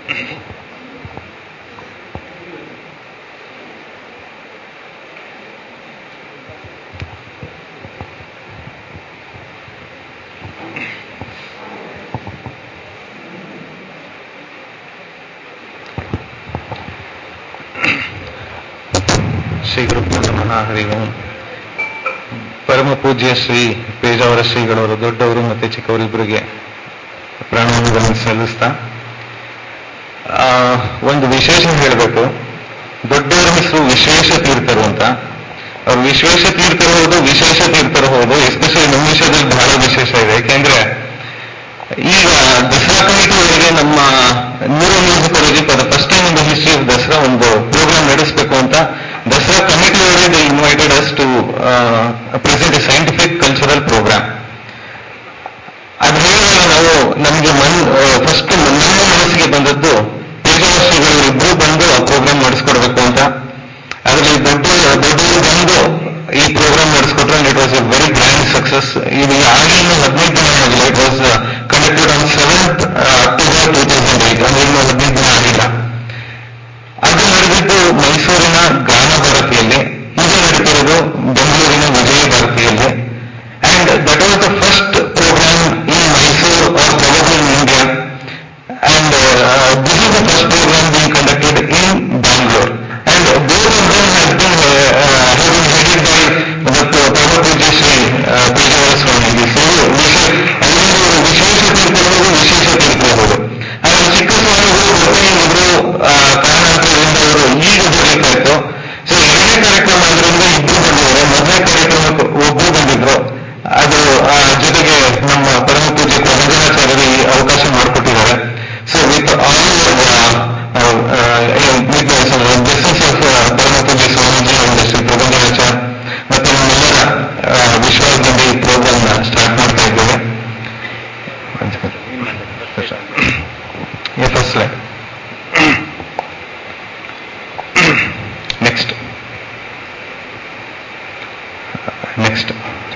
ಶ್ರೀ ಗುರುಭ್ಯೋ ನಮಃ ಹರಿ ಓಂ ಪರಮ ಪೂಜ್ಯ ಶ್ರೀ ಪೇಜಾವರ ಶ್ರೀಗಳವರು ದೊಡ್ಡವರು ಮತ್ತೆ ಚಿಕ್ಕವರಿಬ್ಬರಿಗೆ ಪ್ರಣಾಮಗಳನ್ನು ಸಲ್ಲಿಸ್ತಾ ಆ, ಒಂದು ವಿಶೇಷ ಹೇಳಬೇಕು ದೊಡ್ಡವರ ಹೆಸರು ವಿಶೇಷ ತೀರ್ಥರು ಅಂತ ಅವ್ರು ವಿಶ್ವೇಶ ತೀರ್ಥರು ಹೌದು ವಿಶೇಷ ತೀರ್ಥರು ಹೌದು ಎಸ್ಪೆಷಲಿ ನಮ್ಮ ವಿಷಯದಲ್ಲಿ ಬಹಳ ವಿಶೇಷ ಇದೆ ಯಾಕೆಂದ್ರೆ ಈಗ ದಸರಾ ಕಮಿಟಿ ಅವರಿಗೆ ನಮ್ಮ ನ್ಯೂರೋ ಮ್ಯೂಸಿಕ್ ಅವರಿಗೆ for the first time in the history of Dasara ಒಂದು ಪ್ರೋಗ್ರಾಮ್ ನಡೆಸಬೇಕು ಅಂತ ದಸರಾ ಕಮಿಟಿ ಅವರಿಗೆ they invited us to present a scientific cultural programme ಅದು ಹೇಳಿದಾಗ ನಾವು ನಮಗೆ ಮನ್ ಫಸ್ಟ್ ನನ್ನ ಮನಸ್ಸಿಗೆ ಬಂದದ್ದು ತೇಜಸ್ವಿಗಳು ಇಬ್ರು ಬಂದು ಆ ಪ್ರೋಗ್ರಾಮ್ ನಡೆಸ್ಕೊಡ್ಬೇಕು ಅಂತ ಅದರಲ್ಲಿ ದೊಡ್ಡ ದೊಡ್ಡವರು ಬಂದು ಈ ಪ್ರೋಗ್ರಾಮ್ ನಡೆಸ್ಕೊಟ್ರೆ it was a very grand success ಇದು ಆಗಿ ಇನ್ನು ಹದಿನೈದು ದಿನ ಆಗಿಲ್ಲ it was conducted on seventh October two thousand eight ಅಂದ್ರೆ ಇನ್ನು ಹದಿನೈದು ದಿನ ಆಗಿಲ್ಲ ಅದು ನಡೆದಿದ್ದು ಮೈಸೂರಿನ ಗಾನ ಭಾರತಿಯಲ್ಲಿ ಇದು ನಡೀತಿರೋದು ಬೆಂಗಳೂರಿನ ವಿಜಯ ಭಾರತಿಯಲ್ಲಿ and that was the first programme in Mysuru or probably in India and this is the first programme being conducted in Bangalore. And both of them has been uh, uh, have been headed by the Prabhu Pujya Sri uh, Pejawara Swamiji. So, ವಿಶೇ- ಅದೊಂದು ವಿಶೇಷ ತೀರ್ಥಬಹುದು ವಿಶೇಷ ತೀರ್ಥಬಹುದು ಆದ್ರೆ ಚಿಕ್ಕ ಸ್ವಾಮಿಗಳು ಮತ್ತೆ ಇವರು ಕಾರಣಾಂತರದಿಂದ ಅವರು ಈಗ ಬರಬೇಕಾಯ್ತು ಸೊ ಎರಡನೇ ಕಾರ್ಯಕ್ರಮ ಆದ್ರಿಂದ ಇಬ್ರು ಬಂದಿದ್ದಾರೆ ಮೊದಲನೇ ಕಾರ್ಯಕ್ರಮಕ್ಕೆ ಒಬ್ರು ಬಂದಿದ್ರು ಅದು ಆ, ಜೊತೆಗೆ ನಮ್ಮ ಪರಮ ಪೂಜ್ಯ ಪ್ರಬಂಧನಾಚಾರ್ಯರು ಈ ಅವಕಾಶ ಮಾಡಿಕೊಟ್ಟಿದ್ದಾರೆ so with all with blessings of ಪರಮ ಪೂಜ್ಯ ಸ್ವಾಮೀಜಿ ಅಂಡ್ ಶ್ರೀ ಪ್ರಬಂಧನಾಚಾರ್ಯ ಮತ್ತೆ ನಮ್ಮೆಲ್ಲರ ಆ, ವಿಶ್ವಾಸದಿಂದ ಈ ಪ್ರೋಗ್ರಾಮ್ ಸ್ಟಾರ್ಟ್ ಮಾಡ್ತಾ ಇದ್ದೇವೆ first slide next next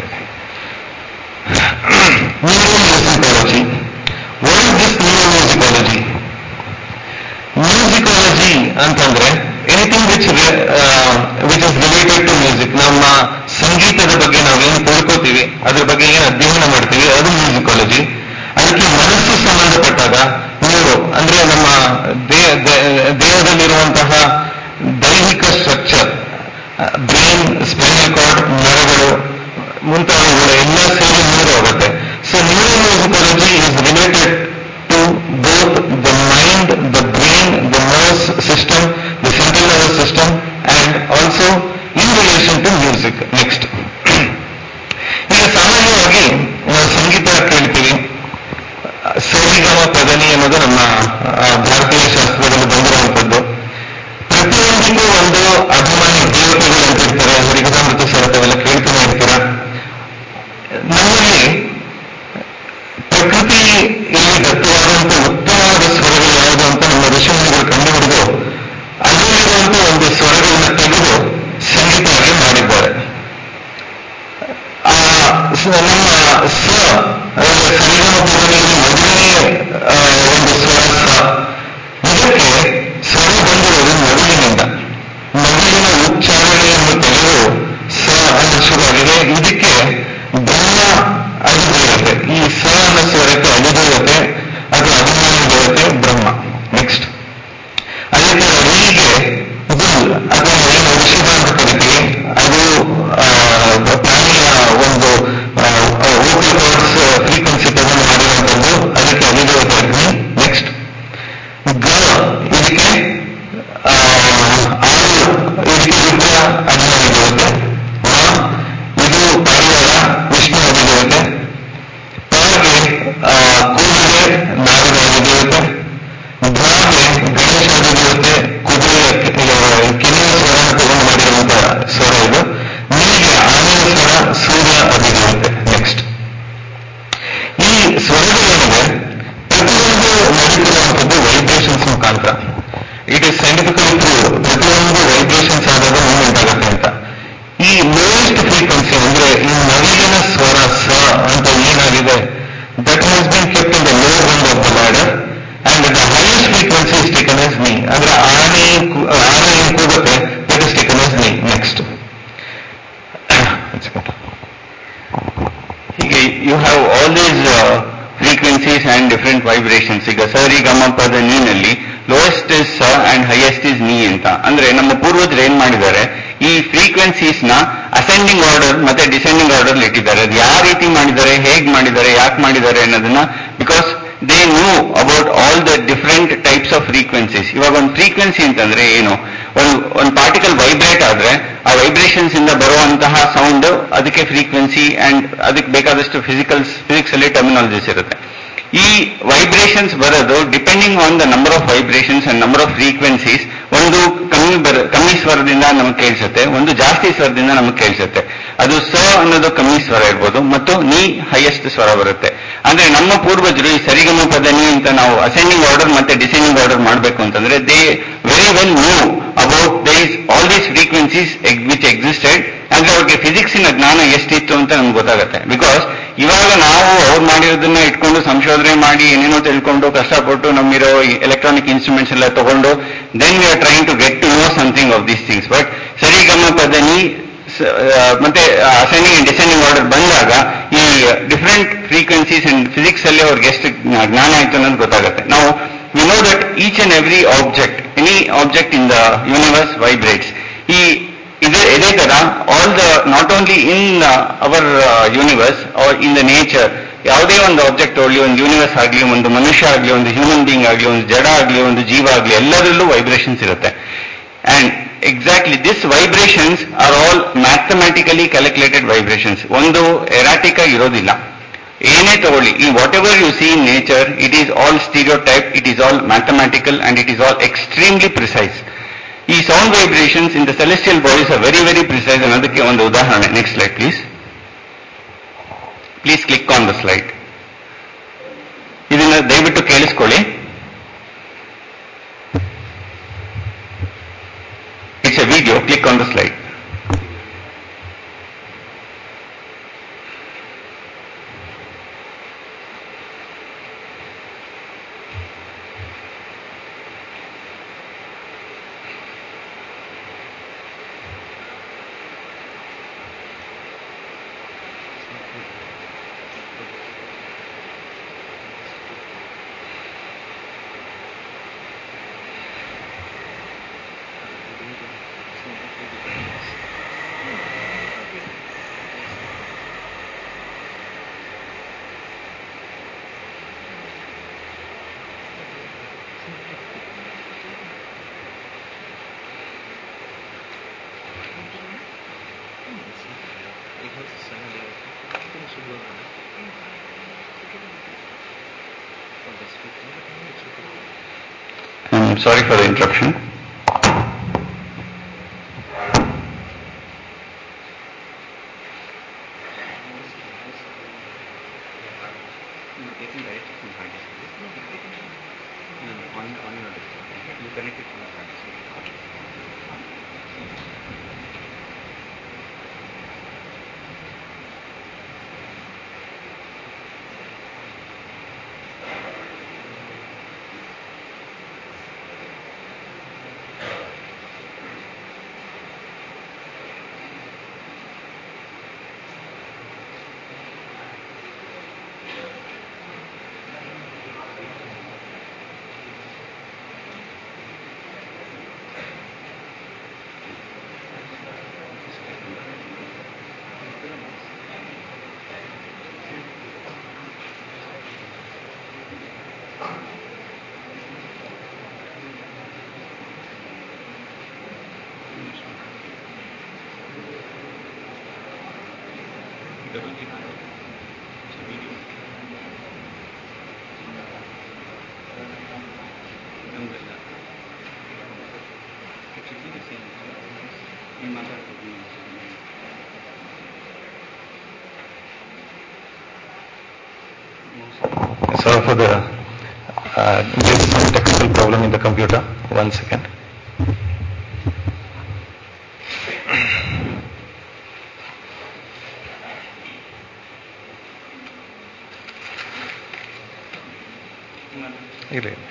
neuromusicology what is this neuromusicology musicology ಅಂತಂದ್ರೆ anything which which is related to music ನಮ್ಮ ಸಂಗೀತದ ಬಗ್ಗೆ ನಾವೇನು ತಿಳ್ಕೊತೀವಿ ಅದ್ರ ಬಗ್ಗೆ ಏನು ಅಧ್ಯಯನ ಮಾಡ್ತೀವಿ ಅದು ಮ್ಯೂಸಿಕಾಲಜಿ ಅದಕ್ಕೆ ಮನಸ್ಸು ಸಂಬಂಧಪಟ್ಟಾಗ ನ್ಯೂರೋ ಅಂದ್ರೆ ನಮ್ಮ ದೇಹ- ದೇ- ದೇಹದಲ್ಲಿರುವಂತಹ ದೈಹಿಕ ಸ್ಟ್ರಕ್ಚರ್ ಬ್ರೈನ್ ಸ್ಪೈನಲ್ ಕಾರ್ಡ್ ನರಗಳು ಮುಂತಾದವುಗಳು ಎಲ್ಲ ಸೇರಿ ನ್ಯೂರೋ ಆಗುತ್ತೆ so neuro musicology is related to both the mind, the brain, the nervous system, the central nervous system, and also in relation to music. Next. ಈಗ ಸಾಮಾನ್ಯವಾಗಿ ನಾವು ಸಂಗೀತ ಕೇಳ್ತೀವಿ ಸರಿಗಮ ಪದನಿ ಅನ್ನೋದು ನಮ್ಮ ಆ, ಭಾರತೀಯ ಶಾಸ್ತ್ರದಲ್ಲಿ ಬಂದಿರುವಂಥದ್ದು ಪ್ರತಿಯೊಂದಕ್ಕೂ ಒಂದು ಅಭಿಮಾನಿ ದೇವತೆಗಳು ಅಂತ ಇರ್ತಾರೆ ಹರಿಕಥಾಮೃತ ಸರತ ಅವೆಲ್ಲ ಕೇಳ್ತಾನೆ ಇರ್ತೀರ ನಮ್ಮಲ್ಲಿ ಪ್ರಕೃತಿಯಲ್ಲಿ ದತ್ತವಾದಂತಹ ಉತ್ತಮವಾದ ಸ್ವರಗಳು ಯಾವುದು ಅಂತ ನಮ್ಮ ಋಷಿಮುನಿಗಳು ಕಂಡುಹಿಡಿದು ಅದರಲ್ಲಿರುವಂತಹ ಒಂದು ಸ್ವರಗಳನ್ನ ತೆಗೆದು ಸಂಗೀತವಾಗಿ ಮಾಡಿದ್ದಾರೆ ಆ ಸ- ನಮ್ಮ ಸ ಅಂದ್ರೆ ಸರಿಗಮ ಪದವಿಯಲ್ಲಿ ಮೊದಲನೇ ಆ, ಒಂದು ಸ್ವರ ಸ ಇದಕ್ಕೆ ಸ್ವರ ಬಂದಿರೋದು ನವಿಲಿನಿಂದ ನವಿಲಿನ ಉಚ್ಚಾರಣೆಯನ್ನು ತೆಗೆದು ಸ ಅನ್ನೋ ಶುರುವಾಗಿದೆ ಇದಕ್ಕೆ ಬ್ರಹ್ಮ ಅಧಿದೇವತೆ ಈ ಸ ಅನ್ನೋ ಸ್ವರಕ್ಕೆ ಅಧಿದೇವತೆ ಅದು ಅಭಿಮಾನಿ ದೇವತೆ ಬ್ರಹ್ಮ ನೆಕ್ಸ್ಟ್ ಅದೇ ತರ ಹೀಗೆ ಬುಲ್ ಅದನ್ನು ಏನು ಔಷಧ ಅಂತ ಕರಿತೀವಿ ಅದು ಆ, ಪ್ರಾಣಿಯ ಒಂದು ವೋಕಲ್ ಕಾರ್ಡ್ಸ್ ಫ್ರೀಕ್ವೆನ್ಸಿ ತಗೊಂಡು ಮಾಡಿರುವಂಥದ್ದು ಅದಕ್ಕೆ ಅಧಿದೇವತೆ ಅಗ್ನಿ ನೆಕ್ಸ್ಟ್ ಗ ಇದಕ್ಕೆ ಆ, ಆರು ಇದಕ್ಕೆ ರುದ್ರ ಅಭಿಮಾನಿ ದೇವತೆ ಮ ಇದು ಪರಿವಾರ ವಿಷ್ಣು ಅಧಿದೇವತೆ ಪಾಗೆ ಕೂಡಿಗೆ ನಾರದ ಅಧಿದೇವತೆ ಧ್ವಾಗೆ ಗಣೇಶ ಅಧಿದೇವತೆ ಕುದುರೆ ಕಿರಿಯ ಸ್ವರ ತಗೊಂಡು ಮಾಡಿರುವಂತಹ ಸ್ವರ ಇದು ನೀಗೆ ಆನೆಯ ಸ್ವರ ಸೂರ್ಯ ಅಧಿದೇವತೆ ನೆಕ್ಸ್ಟ್ ಈ ಸ್ವರಗಳೇನಿದೆ ಪ್ರತಿಯೊಂದು ನಡೀತಿರುವಂಥದ್ದು ವೈಬ್ರೇಷನ್ಸ್ ಮುಖಾಂತರ ಇಟ್ ಇಸ್ ಸೈಂಟಿಫಿಕಲಿ ಪ್ರೂವ್ ಪ್ರತಿಯೊಂದು ವೈಬ್ರೇಷನ್ಸ್ ಆದಾಗ ಮೂವ್ಮೆಂಟ್ ಆಗುತ್ತೆ ಅಂತ ಈ ಲೋಯೆಸ್ಟ್ ಫ್ರೀಕ್ವೆನ್ಸಿ ಅಂದ್ರೆ ಈ ನವಿಲಿನ ಸ್ವರ ಸ ಅಂತ ಏನಾಗಿದೆ that has been kept in the low end of the ladder and the highest frequency is frequencies and different vibrations ಈಗ ಸರಿ ಗಮ ಪದ ನೀನಲ್ಲಿ ಲೋಯೆಸ್ಟ್ ಇಸ್ ಸ ಅಂಡ್ ಹೈಯೆಸ್ಟ್ ಇಸ್ ನೀ ಅಂತ ಅಂದ್ರೆ ನಮ್ಮ ಪೂರ್ವಜರು ಏನ್ ಮಾಡಿದ್ದಾರೆ ಈ ಫ್ರೀಕ್ವೆನ್ಸೀಸ್ ನ ಅಸೆಂಡಿಂಗ್ ಆರ್ಡರ್ ಮತ್ತೆ ಡಿಸೆಂಡಿಂಗ್ ಆರ್ಡರ್ ಇಟ್ಟಿದ್ದಾರೆ ಅದು ಯಾವ ರೀತಿ ಮಾಡಿದ್ದಾರೆ ಹೇಗ್ ಮಾಡಿದ್ದಾರೆ ಯಾಕೆ ಮಾಡಿದ್ದಾರೆ ಅನ್ನೋದನ್ನ because they knew about all the different types of frequencies ಇವಾಗ ಒಂದು ಫ್ರೀಕ್ವೆನ್ಸಿ ಅಂತಂದ್ರೆ ಏನು ಒಂದು ಒಂದು ಪಾರ್ಟಿಕಲ್ ವೈಬ್ರೇಟ್ ಆದ್ರೆ ಆ ವೈಬ್ರೇಷನ್ಸ್ ಇಂದ ಬರುವಂತಹ ಸೌಂಡ್ ಅದಕ್ಕೆ ಫ್ರೀಕ್ವೆನ್ಸಿ ಅಂಡ್ ಅದಕ್ಕೆ ಬೇಕಾದಷ್ಟು ಫಿಸಿಕಲ್ ಫಿಸಿಕ್ಸ್ ಅಲ್ಲಿ ಟರ್ಮಿನಾಲಜೀಸ್ ಇರುತ್ತೆ ಈ ವೈಬ್ರೇಷನ್ಸ್ ಬರೋದು depending on the number of vibrations and number of frequencies ಒಂದು ಕಮ್ಮಿ ಬರ ಕಮ್ಮಿ ಸ್ವರದಿಂದ ನಮಗೆ ಕೇಳಿಸುತ್ತೆ ಒಂದು ಜಾಸ್ತಿ ಸ್ವರದಿಂದ ನಮಗೆ ಕೇಳಿಸುತ್ತೆ ಅದು ಸ ಅನ್ನೋದು ಕಮ್ಮಿ ಸ್ವರ ಇರ್ಬೋದು ಮತ್ತು ನೀ ಹೈಯೆಸ್ಟ್ ಸ್ವರ ಬರುತ್ತೆ ಅಂದ್ರೆ ನಮ್ಮ ಪೂರ್ವಜರು ಈ ಸರಿಗಮ ಪದ ನೀ ಅಂತ ನಾವು ಅಸೆಂಡಿಂಗ್ ಆರ್ಡರ್ ಮತ್ತೆ ಡಿಸೆಂಡಿಂಗ್ ಆರ್ಡರ್ ಮಾಡಬೇಕು ಅಂತಂದ್ರೆ they very well knew about these all these frequencies which existed ಅಂದ್ರೆ ಅವ್ರಿಗೆ ಫಿಸಿಕ್ಸಿನ ಜ್ಞಾನ ಎಷ್ಟಿತ್ತು ಅಂತ ನಮ್ಗೆ ಗೊತ್ತಾಗುತ್ತೆ ಬಿಕಾಸ್ ಇವಾಗ ನಾವು ಅವ್ರು ಮಾಡಿರೋದನ್ನ ಇಟ್ಕೊಂಡು ಸಂಶೋಧನೆ ಮಾಡಿ ಏನೇನೋ ತಿಳ್ಕೊಂಡು ಕಷ್ಟಪಟ್ಟು ನಮ್ಮಿರೋ ಎಲೆಕ್ಟ್ರಾನಿಕ್ ಇನ್ಸ್ಟ್ರೂಮೆಂಟ್ಸ್ ಎಲ್ಲ ತಗೊಂಡು then we are trying to get to know something of these things but ಸರಿಗಮ ಪದನಿ ಸ- ಆ, ಮತ್ತೆ ಅಸೆಂಡಿಂಗ್ ಅಂಡ್ ಡಿಸೆಂಡಿಂಗ್ ಆರ್ಡರ್ ಬಂದಾಗ ಈ ಡಿಫರೆಂಟ್ ಫ್ರೀಕ್ವೆನ್ಸೀಸ್ ಅಂಡ್ ಫಿಸಿಕ್ಸ್ ಅಲ್ಲಿ ಅವ್ರಿಗೆ ಎಷ್ಟು ಜ್ಞಾ- ಜ್ಞಾನ ಆಯ್ತು ಅನ್ನೋದು ಗೊತ್ತಾಗುತ್ತೆ ನಾವು we know that each and every object any object in the universe vibrates ಈ ಇದೇ ಇದೇ ತರ all the not only in our universe are in the nature ಯಾವುದೇ ಒಂದು ಆಬ್ಜೆಕ್ಟ್ ಆಗಲಿ ಒಂದು ಯೂನಿವರ್ಸ್ ಆಗಲಿ ಒಂದು ಮನುಷ್ಯ ಆಗಲಿ ಒಂದು ಹ್ಯೂಮನ್ ಬೀಯಿಂಗ್ ಆಗಲಿ ಒಂದು ಜಡ ಆಗಲಿ ಒಂದು ಜೀವ ಆಗಲಿ ಎಲ್ಲದರಲ್ಲೂ ವೈಬ್ರೇಷನ್ಸ್ ಇರುತ್ತೆ and exactly this vibrations are all mathematically calculated vibrations ಒಂದು ಎರಾಟಿಕ ಇರೋದಿಲ್ಲ ಏನೇ ತಗೊಳ್ಳಿ ಈ whatever you see in nature it is all stereotype it is all mathematical and it is all extremely precise ಈ sound vibrations in the celestial bodies are very very precise ಅನ್ನೋದಕ್ಕೆ ಒಂದು ಉದಾಹರಣೆ next slide please please click on the slide ಇದನ್ನ ದಯವಿಟ್ಟು ಕೇಳಿಸ್ಕೊಳ್ಳಿ it's a video click on the slide I'm sorry for the interruption. Sorry for the, uh, there's some technical problem in the computer. One second. ಇಲ್ಲ ಇಲ್ಲ.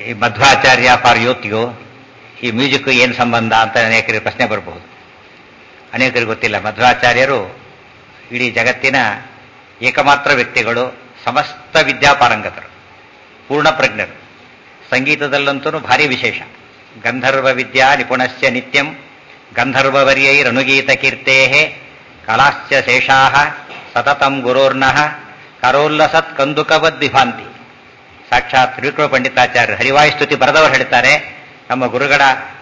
ಈ Madhvacharya for ಯೂತ್ಗೂ ಈ music ಏನು ಸಂಬಂಧ ಅಂತ ಅನೇಕರಿಗೆ ಪ್ರಶ್ನೆ ಬರಬಹುದು ಅನೇಕರಿಗೆ ಗೊತ್ತಿಲ್ಲ ಮಧ್ವಾಚಾರ್ಯರು ಇಡೀ ಜಗತ್ತಿನ ಏಕಮಾತ್ರ ವ್ಯಕ್ತಿಗಳು ಸಮಸ್ತ ವಿದ್ಯಾಪಾರಂಗತರು ಪೂರ್ಣ ಪ್ರಜ್ಞರು ಸಂಗೀತದಲ್ಲಂತೂ ಭಾರಿ ವಿಶೇಷ ಗಂಧರ್ವ ವಿದ್ಯಾ ನಿಪುಣಸ್ಯ ನಿತ್ಯಂ ಗಂಧರ್ವವರ್ಯೈರನುಗೀತ ಕೀರ್ತೇ ಕಲಾಶ್ಚ ಶೇಷಾ ಸತತಂ ಗುರೋರ್ನಃ ಕರೋಲ್ಲಸತ್ ಕಂದುಕವದ್ ವಿಭಾಂತಿ ಸಾಕ್ಷಾತ್ ತ್ರಿವಿಕ್ರಮ ಪಂಡಿತಾಚಾರ್ಯ ಹರಿವಾಯುಸ್ತುತಿ ಬರೆದವರು ಹೇಳ್ತಾರೆ ನಮ್ಮ ಗುರುಗಳ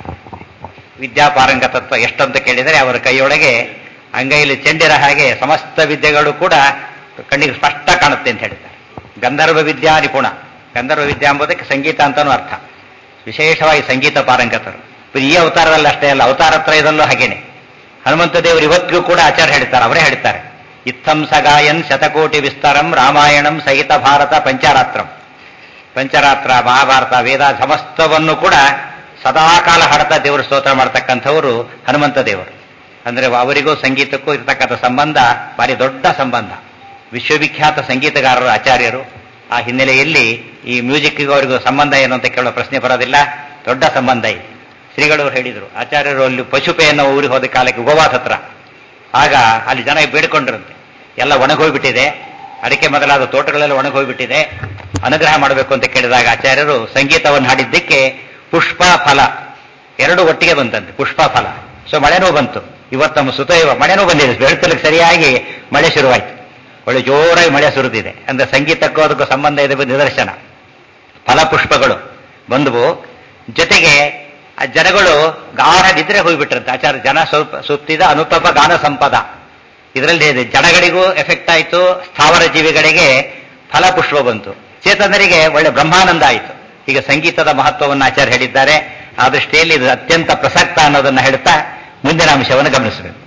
ವಿದ್ಯಾಪಾರಂಗತತ್ವ ಎಷ್ಟಂತ ಕೇಳಿದರೆ ಅವರ ಕೈಯೊಳಗೆ ಅಂಗೈಲಿ ಚೆಂಡಿರ ಹಾಗೆ ಸಮಸ್ತ ವಿದ್ಯೆಗಳು ಕೂಡ ಕಣ್ಣಿಗೆ ಸ್ಪಷ್ಟ ಕಾಣುತ್ತೆ ಅಂತ ಹೇಳ್ತಾರೆ ಗಂಧರ್ವ ವಿದ್ಯಾ ನಿಪುಣ ಗಂಧರ್ವ ವಿದ್ಯಾ ಎಂಬುದಕ್ಕೆ ಸಂಗೀತ ಅಂತನೂ ಅರ್ಥ ವಿಶೇಷವಾಗಿ ಸಂಗೀತ ಪಾರಂಗತರು ಈ ಅವತಾರದಲ್ಲಿ ಅಷ್ಟೇ ಅಲ್ಲ ಅವತಾರ ತ್ರಯದಲ್ಲೂ ಹಾಗೇನೆ ಹನುಮಂತ ದೇವರು ಇವತ್ತಿಗೂ ಕೂಡ ಆಚಾರ್ಯ ಹೇಳ್ತಾರೆ ಅವರೇ ಹೇಳ್ತಾರೆ ಇತ್ತಂ ಸಗಾಯನ್ ಶತಕೋಟಿ ವಿಸ್ತಾರಂ ರಾಮಾಯಣಂ ಸಹಿತ ಭಾರತ ಪಂಚರಾತ್ರಂ ಪಂಚರಾತ್ರ ಮಹಾಭಾರತ ವೇದ ಸಮಸ್ತವನ್ನು ಕೂಡ ಸದಾಕಾಲ ಹಾಡ್ತಾ ದೇವರು ಸ್ತೋತ್ರ ಮಾಡ್ತಕ್ಕಂಥವರು ಹನುಮಂತ ದೇವರು ಅಂದ್ರೆ ಅವರಿಗೂ ಸಂಗೀತಕ್ಕೂ ಇರತಕ್ಕಂಥ ಸಂಬಂಧ ಭಾರಿ ದೊಡ್ಡ ಸಂಬಂಧ ವಿಶ್ವವಿಖ್ಯಾತ ಸಂಗೀತಗಾರರು ಆಚಾರ್ಯರು ಆ ಹಿನ್ನೆಲೆಯಲ್ಲಿ ಈ ಮ್ಯೂಸಿಕ್ಗೂ ಅವರಿಗೂ ಸಂಬಂಧ ಏನು ಅಂತ ಕೇಳೋ ಪ್ರಶ್ನೆ ಬರೋದಿಲ್ಲ ದೊಡ್ಡ ಸಂಬಂಧ ಇದೆ ಶ್ರೀಗಳು ಹೇಳಿದರು ಆಚಾರ್ಯರು ಅಲ್ಲಿ ಪಶುಪೆ ಅನ್ನೋ ಊರಿಗೆ ಹೋದ ಕಾಲಕ್ಕೆ ಗೋವಾದ ಹತ್ರ ಆಗ ಅಲ್ಲಿ ಜನ ಬೇಡ್ಕೊಂಡ್ರಂತೆ ಎಲ್ಲ ಒಣಗೋಗ್ಬಿಟ್ಟಿದೆ ಅಡಿಕೆ ಮೊದಲಾದ ತೋಟಗಳೆಲ್ಲ ಒಣಗೋಗ್ಬಿಟ್ಟಿದೆ ಅನುಗ್ರಹ ಮಾಡಬೇಕು ಅಂತ ಕೇಳಿದಾಗ ಆಚಾರ್ಯರು ಸಂಗೀತವನ್ನು ಹಾಡಿದ್ದಕ್ಕೆ ಪುಷ್ಪ ಫಲ ಎರಡು ಒಟ್ಟಿಗೆ ಬಂತಂತೆ ಪುಷ್ಪ ಫಲ ಸೊ ಮಳೆನೂ ಬಂತು ಇವತ್ತು ನಮ್ಮ ಸುತೈವ ಮಳೆನೂ ಬಂದಿದೆ ಬೆಳತಲಿಕ್ಕೆ ಸರಿಯಾಗಿ ಮಳೆ ಶುರುವಾಯಿತು ಒಳ್ಳೆ ಜೋರಾಗಿ ಮಳೆ ಸುರಿದಿದೆ ಅಂದ್ರೆ ಸಂಗೀತಕ್ಕೂ ಅದಕ್ಕೂ ಸಂಬಂಧ ಇದೆ ಎಂಬ ನಿದರ್ಶನ ಫಲಪುಷ್ಪಗಳು ಬಂದವು ಜೊತೆಗೆ ಆ ಜನಗಳು ಗಾಢ ನಿದ್ರೆ ಹೋಗ್ಬಿಟ್ರಂತೆ ಆಚಾರ್ಯ ಜನ ಸ್ವಲ್ಪ ಸುತ್ತಿದ ಅನುತಪ ಗಾನ ಸಂಪದ ಇದರಲ್ಲಿ ಇದೆ ಜನಗಳಿಗೂ ಎಫೆಕ್ಟ್ ಆಯಿತು ಸ್ಥಾವರ ಜೀವಿಗಳಿಗೆ ಫಲಪುಷ್ಪ ಬಂತು ಚೇತನರಿಗೆ ಒಳ್ಳೆ ಬ್ರಹ್ಮಾನಂದ ಆಯಿತು ಈಗ ಸಂಗೀತದ ಮಹತ್ವವನ್ನು ಆಚಾರ್ಯ ಹೇಳಿದ್ದಾರೆ ಆ ದೃಷ್ಟಿಯಲ್ಲಿ ಇದು ಅತ್ಯಂತ ಪ್ರಸಕ್ತ ಅನ್ನೋದನ್ನು ಹೇಳ್ತಾ ಮುಂದಿನ ಅಂಶವನ್ನು ಗಮನಿಸಬೇಕು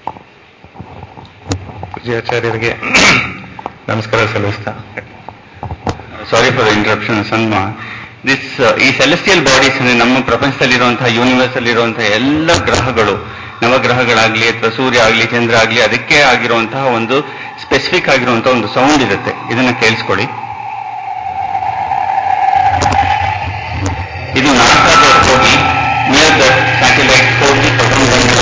ಪೂಜ್ಯಾಚಾರ್ಯರಿಗೆ ನಮಸ್ಕಾರ ಸಲ್ಲಿಸ್ತಾ ಸಾರಿ ಫಾರ್ ಇಂಟರಪ್ಷನ್ ಸನ್ಮ ದಿಸ್ ಈ ಸೆಲೆಸ್ಟಿಯಲ್ ಬಾಡೀಸ್ ಅಂದ್ರೆ ನಮ್ಮ ಪ್ರಪಂಚದಲ್ಲಿರುವಂತಹ ಯೂನಿವರ್ಸ್ ಅಲ್ಲಿರುವಂತಹ ಎಲ್ಲ ಗ್ರಹಗಳು ನವಗ್ರಹಗಳಾಗ್ಲಿ ಅಥವಾ ಸೂರ್ಯ ಆಗ್ಲಿ ಚಂದ್ರ ಆಗ್ಲಿ ಅದಕ್ಕೆ ಆಗಿರುವಂತಹ ಒಂದು ಸ್ಪೆಸಿಫಿಕ್ ಆಗಿರುವಂತಹ ಒಂದು ಸೌಂಡ್ ಇರುತ್ತೆ ಇದನ್ನ ಕೇಳಿಸ್ಕೊಳ್ಳಿ ಇದು ನಾಸಾದವ್ರು ಹೋಗಿ ನಿಯರ್ ದ ಸ್ಯಾಟಲೈಟ್ ಹೋಗಿ ತಗೊಂಡು ಬಂದಿರೋ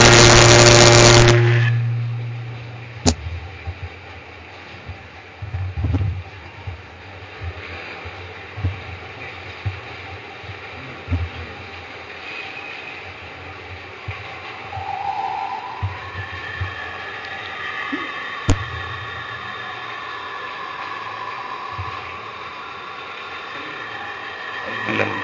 ಇಲ್ಲ ಇಲ್ಲ.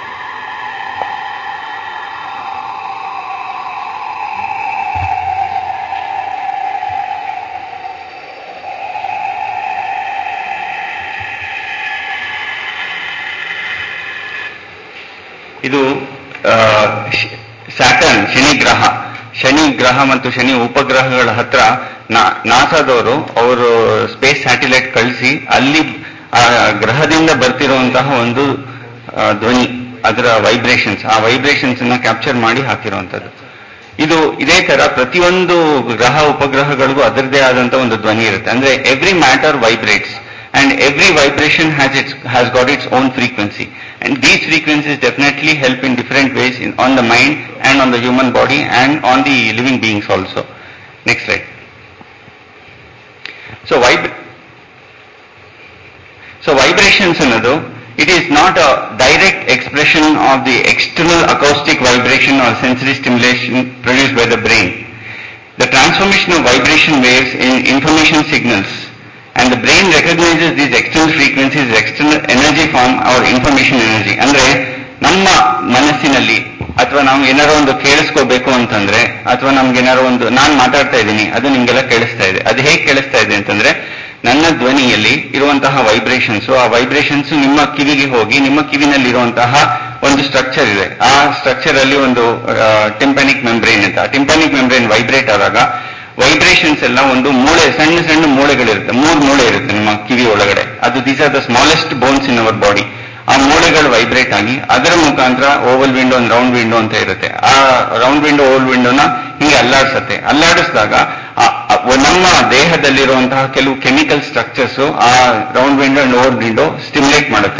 ಇದು ಸ್ಯಾಟರ್ನ್ ಶನಿ ಗ್ರಹ ಶನಿ ಗ್ರಹ ಮತ್ತು ಶನಿ ಉಪಗ್ರಹಗಳ ಹತ್ರ ನಾ- ನಾಸಾದವರು ಅವರು ಸ್ಪೇಸ್ ಸ್ಯಾಟಿಲೈಟ್ ಕಳಿಸಿ ಅಲ್ಲಿ ಆ ಗ್ರಹದಿಂದ ಬರ್ತಿರುವಂತಹ ಒಂದು ಆ, ಧ್ವನಿ ಅದರ ವೈಬ್ರೇಷನ್ಸ್ ಆ ವೈಬ್ರೇಷನ್ಸ್ ಅನ್ನ ಕ್ಯಾಪ್ಚರ್ ಮಾಡಿ ಹಾಕಿರುವಂತದ್ದು ಇದು ಇದೇ ತರ ಪ್ರತಿಯೊಂದು ಗ್ರಹ ಉಪಗ್ರಹಗಳಿಗೂ ಅದರದೇ ಆದಂತ ಒಂದು ಧ್ವನಿ ಇರುತ್ತೆ ಅಂದ್ರೆ every matter vibrates and every vibration has its has got its own frequency and these frequencies definitely help in different ways in on the mind and on the human body and on the living beings also next slide so vib so vibrations ಅನ್ನೋದು it is not a direct expression of the external acoustic vibration or sensory stimulation produced by the brain the transformation of vibration waves in information signals and the brain recognizes these external frequencies external energy form our information energy ಅಂದ್ರೆ ನಮ್ಮ ಮನಸ್ಸಿನಲ್ಲಿ ಅಥವಾ ನಾವು ಏನಾರೋ ಒಂದು ಕೇಳಿಸ್ಕೋಬೇಕು ಅಂತಂದ್ರೆ ಅಥವಾ ನಮ್ಗೆ ಏನಾರೋ ಒಂದು ನಾನು ಮಾತಾಡ್ತಾ ಇದ್ದೀನಿ ಅದು ನಿಮ್ಗೆಲ್ಲ ಕೇಳಿಸ್ತಾ ಇದೆ ಅದು ಹೇಗೆ ಕೇಳಿಸ್ತಾ ಇದೆ ಅಂತಂದ್ರೆ ನನ್ನ ಧ್ವನಿಯಲ್ಲಿ ಇರುವಂತಹ ವೈಬ್ರೇಷನ್ಸ್ ಆ ವೈಬ್ರೇಷನ್ಸ್ ನಿಮ್ಮ ಕಿವಿಗೆ ಹೋಗಿ ನಿಮ್ಮ ಕಿವಿನಲ್ಲಿ ಇರುವಂತಹ ಒಂದು ಸ್ಟ್ರಕ್ಚರ್ ಇದೆ ಆ ಸ್ಟ್ರಕ್ಚರ್ ಅಲ್ಲಿ ಒಂದು ಟಿಂಪಾನಿಕ್ ಮೆಂಬ್ರೇನ್ ಅಂತ ಟಿಂಪಾನಿಕ್ ಮೆಂಬ್ರೇನ್ ವೈಬ್ರೇಟ್ ಆದಾಗ ವೈಬ್ರೇಷನ್ಸ್ ಎಲ್ಲ ಒಂದು ಮೂಳೆ ಸಣ್ಣ ಸಣ್ಣ ಮೂಳೆಗಳಿರುತ್ತೆ ಮೂರು ಮೂಳೆ ಇರುತ್ತೆ ನಿಮ್ಮ ಕಿವಿ ಒಳಗಡೆ ಅದು these are the smallest bones in our body ಆ ಮೂಳೆಗಳು ವೈಬ್ರೇಟ್ ಆಗಿ ಅದರ ಮುಖಾಂತರ ಓವಲ್ ವಿಂಡೋ ಒಂದು ರೌಂಡ್ ವಿಂಡೋ ಅಂತ ಇರುತ್ತೆ ಆ ರೌಂಡ್ ವಿಂಡೋ ಓವಲ್ ವಿಂಡೋನ ಹಿಂಗೆ ಅಲ್ಲಾಡಿಸುತ್ತೆ ಅಲ್ಲಾಡಿಸಿದಾಗ ಆ- ಆ- ನಮ್ಮ ದೇಹದಲ್ಲಿರುವಂತಹ ಕೆಲವು ಕೆಮಿಕಲ್ ಸ್ಟ್ರಕ್ಚರ್ಸ್ ಆ round window and oval window stimulate ಮಾಡುತ್ತೆ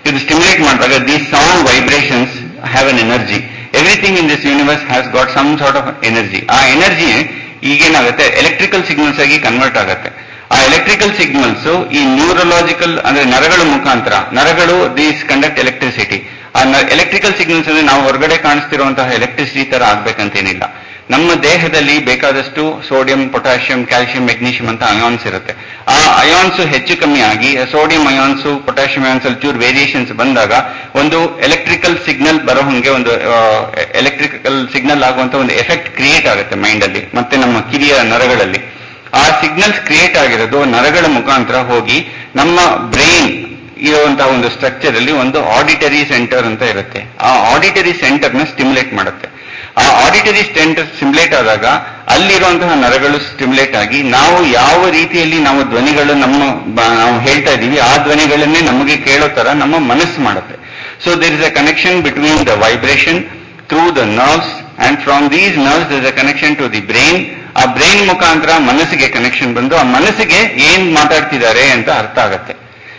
ಇದು ಸ್ಟಿಮ್ಯುಲೇಟ್ ಮಾಡಿದಾಗ these sound vibrations have an energy everything in this universe has got some sort of energy ಆ ಎನರ್ಜಿ ಈಗೇನಾಗುತ್ತೆ ಎಲೆಕ್ಟ್ರಿಕಲ್ ಸಿಗ್ನಲ್ಸ್ ಆಗಿ ಕನ್ವರ್ಟ್ ಆಗುತ್ತೆ ಆ ಎಲೆಕ್ಟ್ರಿಕಲ್ ಸಿಗ್ನಲ್ಸ್ ಈ ನ್ಯೂರಲಾಜಿಕಲ್ ಅಂದ್ರೆ ನರಗಳ ಮುಖಾಂತರ ನರಗಳು ದೀಸ್ ಕಂಡಕ್ಟ್ ಎಲೆಕ್ಟ್ರಿಸಿಟಿ ಆ ಎಲೆಕ್ಟ್ರಿಕಲ್ ಸಿಗ್ನಲ್ಸ್ ಅಂದ್ರೆ ನಾವು ಹೊರಗಡೆ ಕಾಣಿಸ್ತಿರುವಂತಹ ಎಲೆಕ್ಟ್ರಿಸಿಟಿ ತರ ಆಗ್ಬೇಕಂತೇನಿಲ್ಲ ನಮ್ಮ ದೇಹದಲ್ಲಿ ಬೇಕಾದಷ್ಟು ಸೋಡಿಯಂ ಪೊಟ್ಯಾಷಿಯಂ ಕ್ಯಾಲ್ಸಿಯಂ ಮೆಗ್ನೀಷಿಯಂ ಅಂತ ಅಯಾನ್ಸ್ ಇರುತ್ತೆ ಆ ಅಯಾನ್ಸ್ ಹೆಚ್ಚು ಕಮ್ಮಿ ಆಗಿ ಸೋಡಿಯಂ ಅಯಾನ್ಸ್ ಪೊಟ್ಯಾಷಿಯಂ ಅಯಾನ್ಸ್ ಅಲ್ಲಿ ಚೂರ್ ವೇರಿಯೇಷನ್ಸ್ ಬಂದಾಗ ಒಂದು ಎಲೆಕ್ಟ್ರಿಕಲ್ ಸಿಗ್ನಲ್ ಬರೋ ಹಂಗೆ ಒಂದು ಎಲೆಕ್ಟ್ರಿಕಲ್ ಸಿಗ್ನಲ್ ಆಗುವಂತ ಒಂದು ಎಫೆಕ್ಟ್ ಕ್ರಿಯೇಟ್ ಆಗುತ್ತೆ ಮೈಂಡ್ ಅಲ್ಲಿ ಮತ್ತೆ ನಮ್ಮ ಕಿವಿಯ ನರಗಳಲ್ಲಿ ಆ ಸಿಗ್ನಲ್ಸ್ ಕ್ರಿಯೇಟ್ ಆಗಿರೋದು ನರಗಳ ಮುಖಾಂತರ ಹೋಗಿ ನಮ್ಮ ಬ್ರೈನ್ ಇರುವಂತಹ ಒಂದು ಸ್ಟ್ರಕ್ಚರ್ ಅಲ್ಲಿ ಒಂದು ಆಡಿಟರಿ ಸೆಂಟರ್ ಅಂತ ಇರುತ್ತೆ ಆ ಆಡಿಟರಿ ಸೆಂಟರ್ ನ ಸ್ಟಿಮ್ಯುಲೇಟ್ ಮಾಡುತ್ತೆ ಆ ಆಡಿಟರಿ ಸೆಂಟರ್ ಸ್ಟಿಮ್ಯುಲೇಟ್ ಆದಾಗ ಅಲ್ಲಿರುವಂತಹ ನರಗಳು ಸ್ಟಿಮ್ಯುಲೇಟ್ ಆಗಿ ನಾವು ಯಾವ ರೀತಿಯಲ್ಲಿ ನಾವು ಧ್ವನಿಗಳು ನಮ್ಮ ಬ- ನಾವು ಹೇಳ್ತಾ ಇದ್ದೀವಿ ಆ ಧ್ವನಿಗಳನ್ನೇ ನಮಗೆ ಕೇಳೋ ತರ ನಮ್ಮ ಮನಸ್ಸು ಮಾಡುತ್ತೆ so there is a connection between the vibration through the nerves and from these nerves is a connection to the brain ಆ ಬ್ರೈನ್ ಮುಖಾಂತರ ಮನಸ್ಸಿಗೆ ಕನೆಕ್ಷನ್ ಬಂದು ಆ ಮನಸ್ಸಿಗೆ ಏನ್ ಮಾತಾಡ್ತಿದ್ದಾರೆ ಅಂತ ಅರ್ಥ ಆಗತ್ತೆ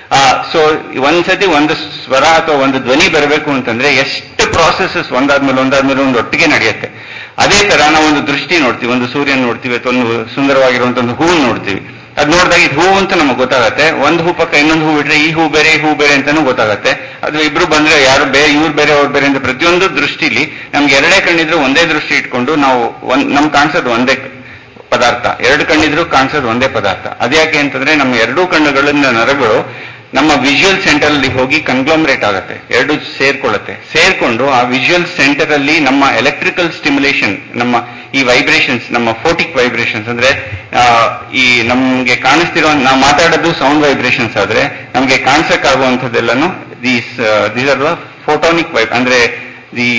ಸೊ ಒಂದ್ಸತಿ ಒಂದು ಸ್ವರ ಅಥವಾ ಒಂದು ಧ್ವನಿ ಬರಬೇಕು ಅಂತಂದ್ರೆ ಎಷ್ಟು ಪ್ರಾಸೆಸಸ್ ಒಂದಾದ್ಮೇಲೆ ಒಂದಾದ್ಮೇಲೆ ಒಂದು ಒಟ್ಟಿಗೆ ನಡೆಯುತ್ತೆ ಅದೇ ತರ ನಾವು ಒಂದು ದೃಷ್ಟಿ ನೋಡ್ತೀವಿ ಒಂದು ಸೂರ್ಯನ ನೋಡ್ತೀವಿ ಅಥವಾ ಒಂದು ಸುಂದರವಾಗಿರುವಂತ ಒಂದು ಹೂವು ನೋಡ್ತೀವಿ ಅದ್ ನೋಡಿದಾಗ ಇದು ಹೂವು ಅಂತ ನಮಗೆ ಗೊತ್ತಾಗತ್ತೆ ಒಂದು ಹೂ ಪಕ್ಕ ಇನ್ನೊಂದು ಹೂ ಬಿಟ್ರೆ ಈ ಹೂ ಬೇರೆ ಈ ಹೂ ಬೇರೆ ಅಂತಾನೂ ಗೊತ್ತಾಗತ್ತೆ ಅದು ಇಬ್ರು ಬಂದ್ರೆ ಯಾರು ಬೇರೆ ಇವ್ರು ಬೇರೆ ಅವ್ರು ಬೇರೆ ಅಂತ ಪ್ರತಿಯೊಂದು ದೃಷ್ಟಿಲಿ ನಮ್ಗೆ ಎರಡೇ ಕಣ್ಣಿದ್ರು ಒಂದೇ ದೃಷ್ಟಿ ಇಟ್ಕೊಂಡು ನಾವು ಒಂದ್ ನಮ್ಗೆ ಕಾಣಿಸೋದು ಒಂದೇ ಪದಾರ್ಥ ಎರಡು ಕಣ್ಣಿದ್ರು ಕಾಣಿಸೋದು ಒಂದೇ ಪದಾರ್ಥ ಅದ್ಯಾಕೆ ಅಂತಂದ್ರೆ ನಮ್ಮ ಎರಡೂ ಕಣ್ಣುಗಳಿಂದ ನರಗಳು ನಮ್ಮ ವಿಜುವಲ್ ಸೆಂಟರ್ ಅಲ್ಲಿ ಹೋಗಿ ಕನ್ಗ್ಲಾಮರೇಟ್ ಆಗುತ್ತೆ ಎರಡು ಸೇರ್ಕೊಳ್ಳುತ್ತೆ ಸೇರ್ಕೊಂಡು ಆ ವಿಜುವಲ್ ಸೆಂಟರ್ ಅಲ್ಲಿ ನಮ್ಮ ಎಲೆಕ್ಟ್ರಿಕಲ್ ಸ್ಟಿಮ್ಯುಲೇಷನ್ ನಮ್ಮ ಈ ವೈಬ್ರೇಷನ್ಸ್ ನಮ್ಮ ಫೋಟಿಕ್ ವೈಬ್ರೇಷನ್ಸ್ ಅಂದ್ರೆ ಆ, ಈ ನಮ್ಗೆ ಕಾಣಿಸ್ತಿರೋ ನಾವು ಮಾತಾಡೋದು ಸೌಂಡ್ ವೈಬ್ರೇಷನ್ಸ್ ಆದ್ರೆ ನಮ್ಗೆ ಕಾಣಿಸಕ್ಕಾಗುವಂಥದ್ದೆಲ್ಲನು these these are the photonic vib ಅಂದ್ರೆ the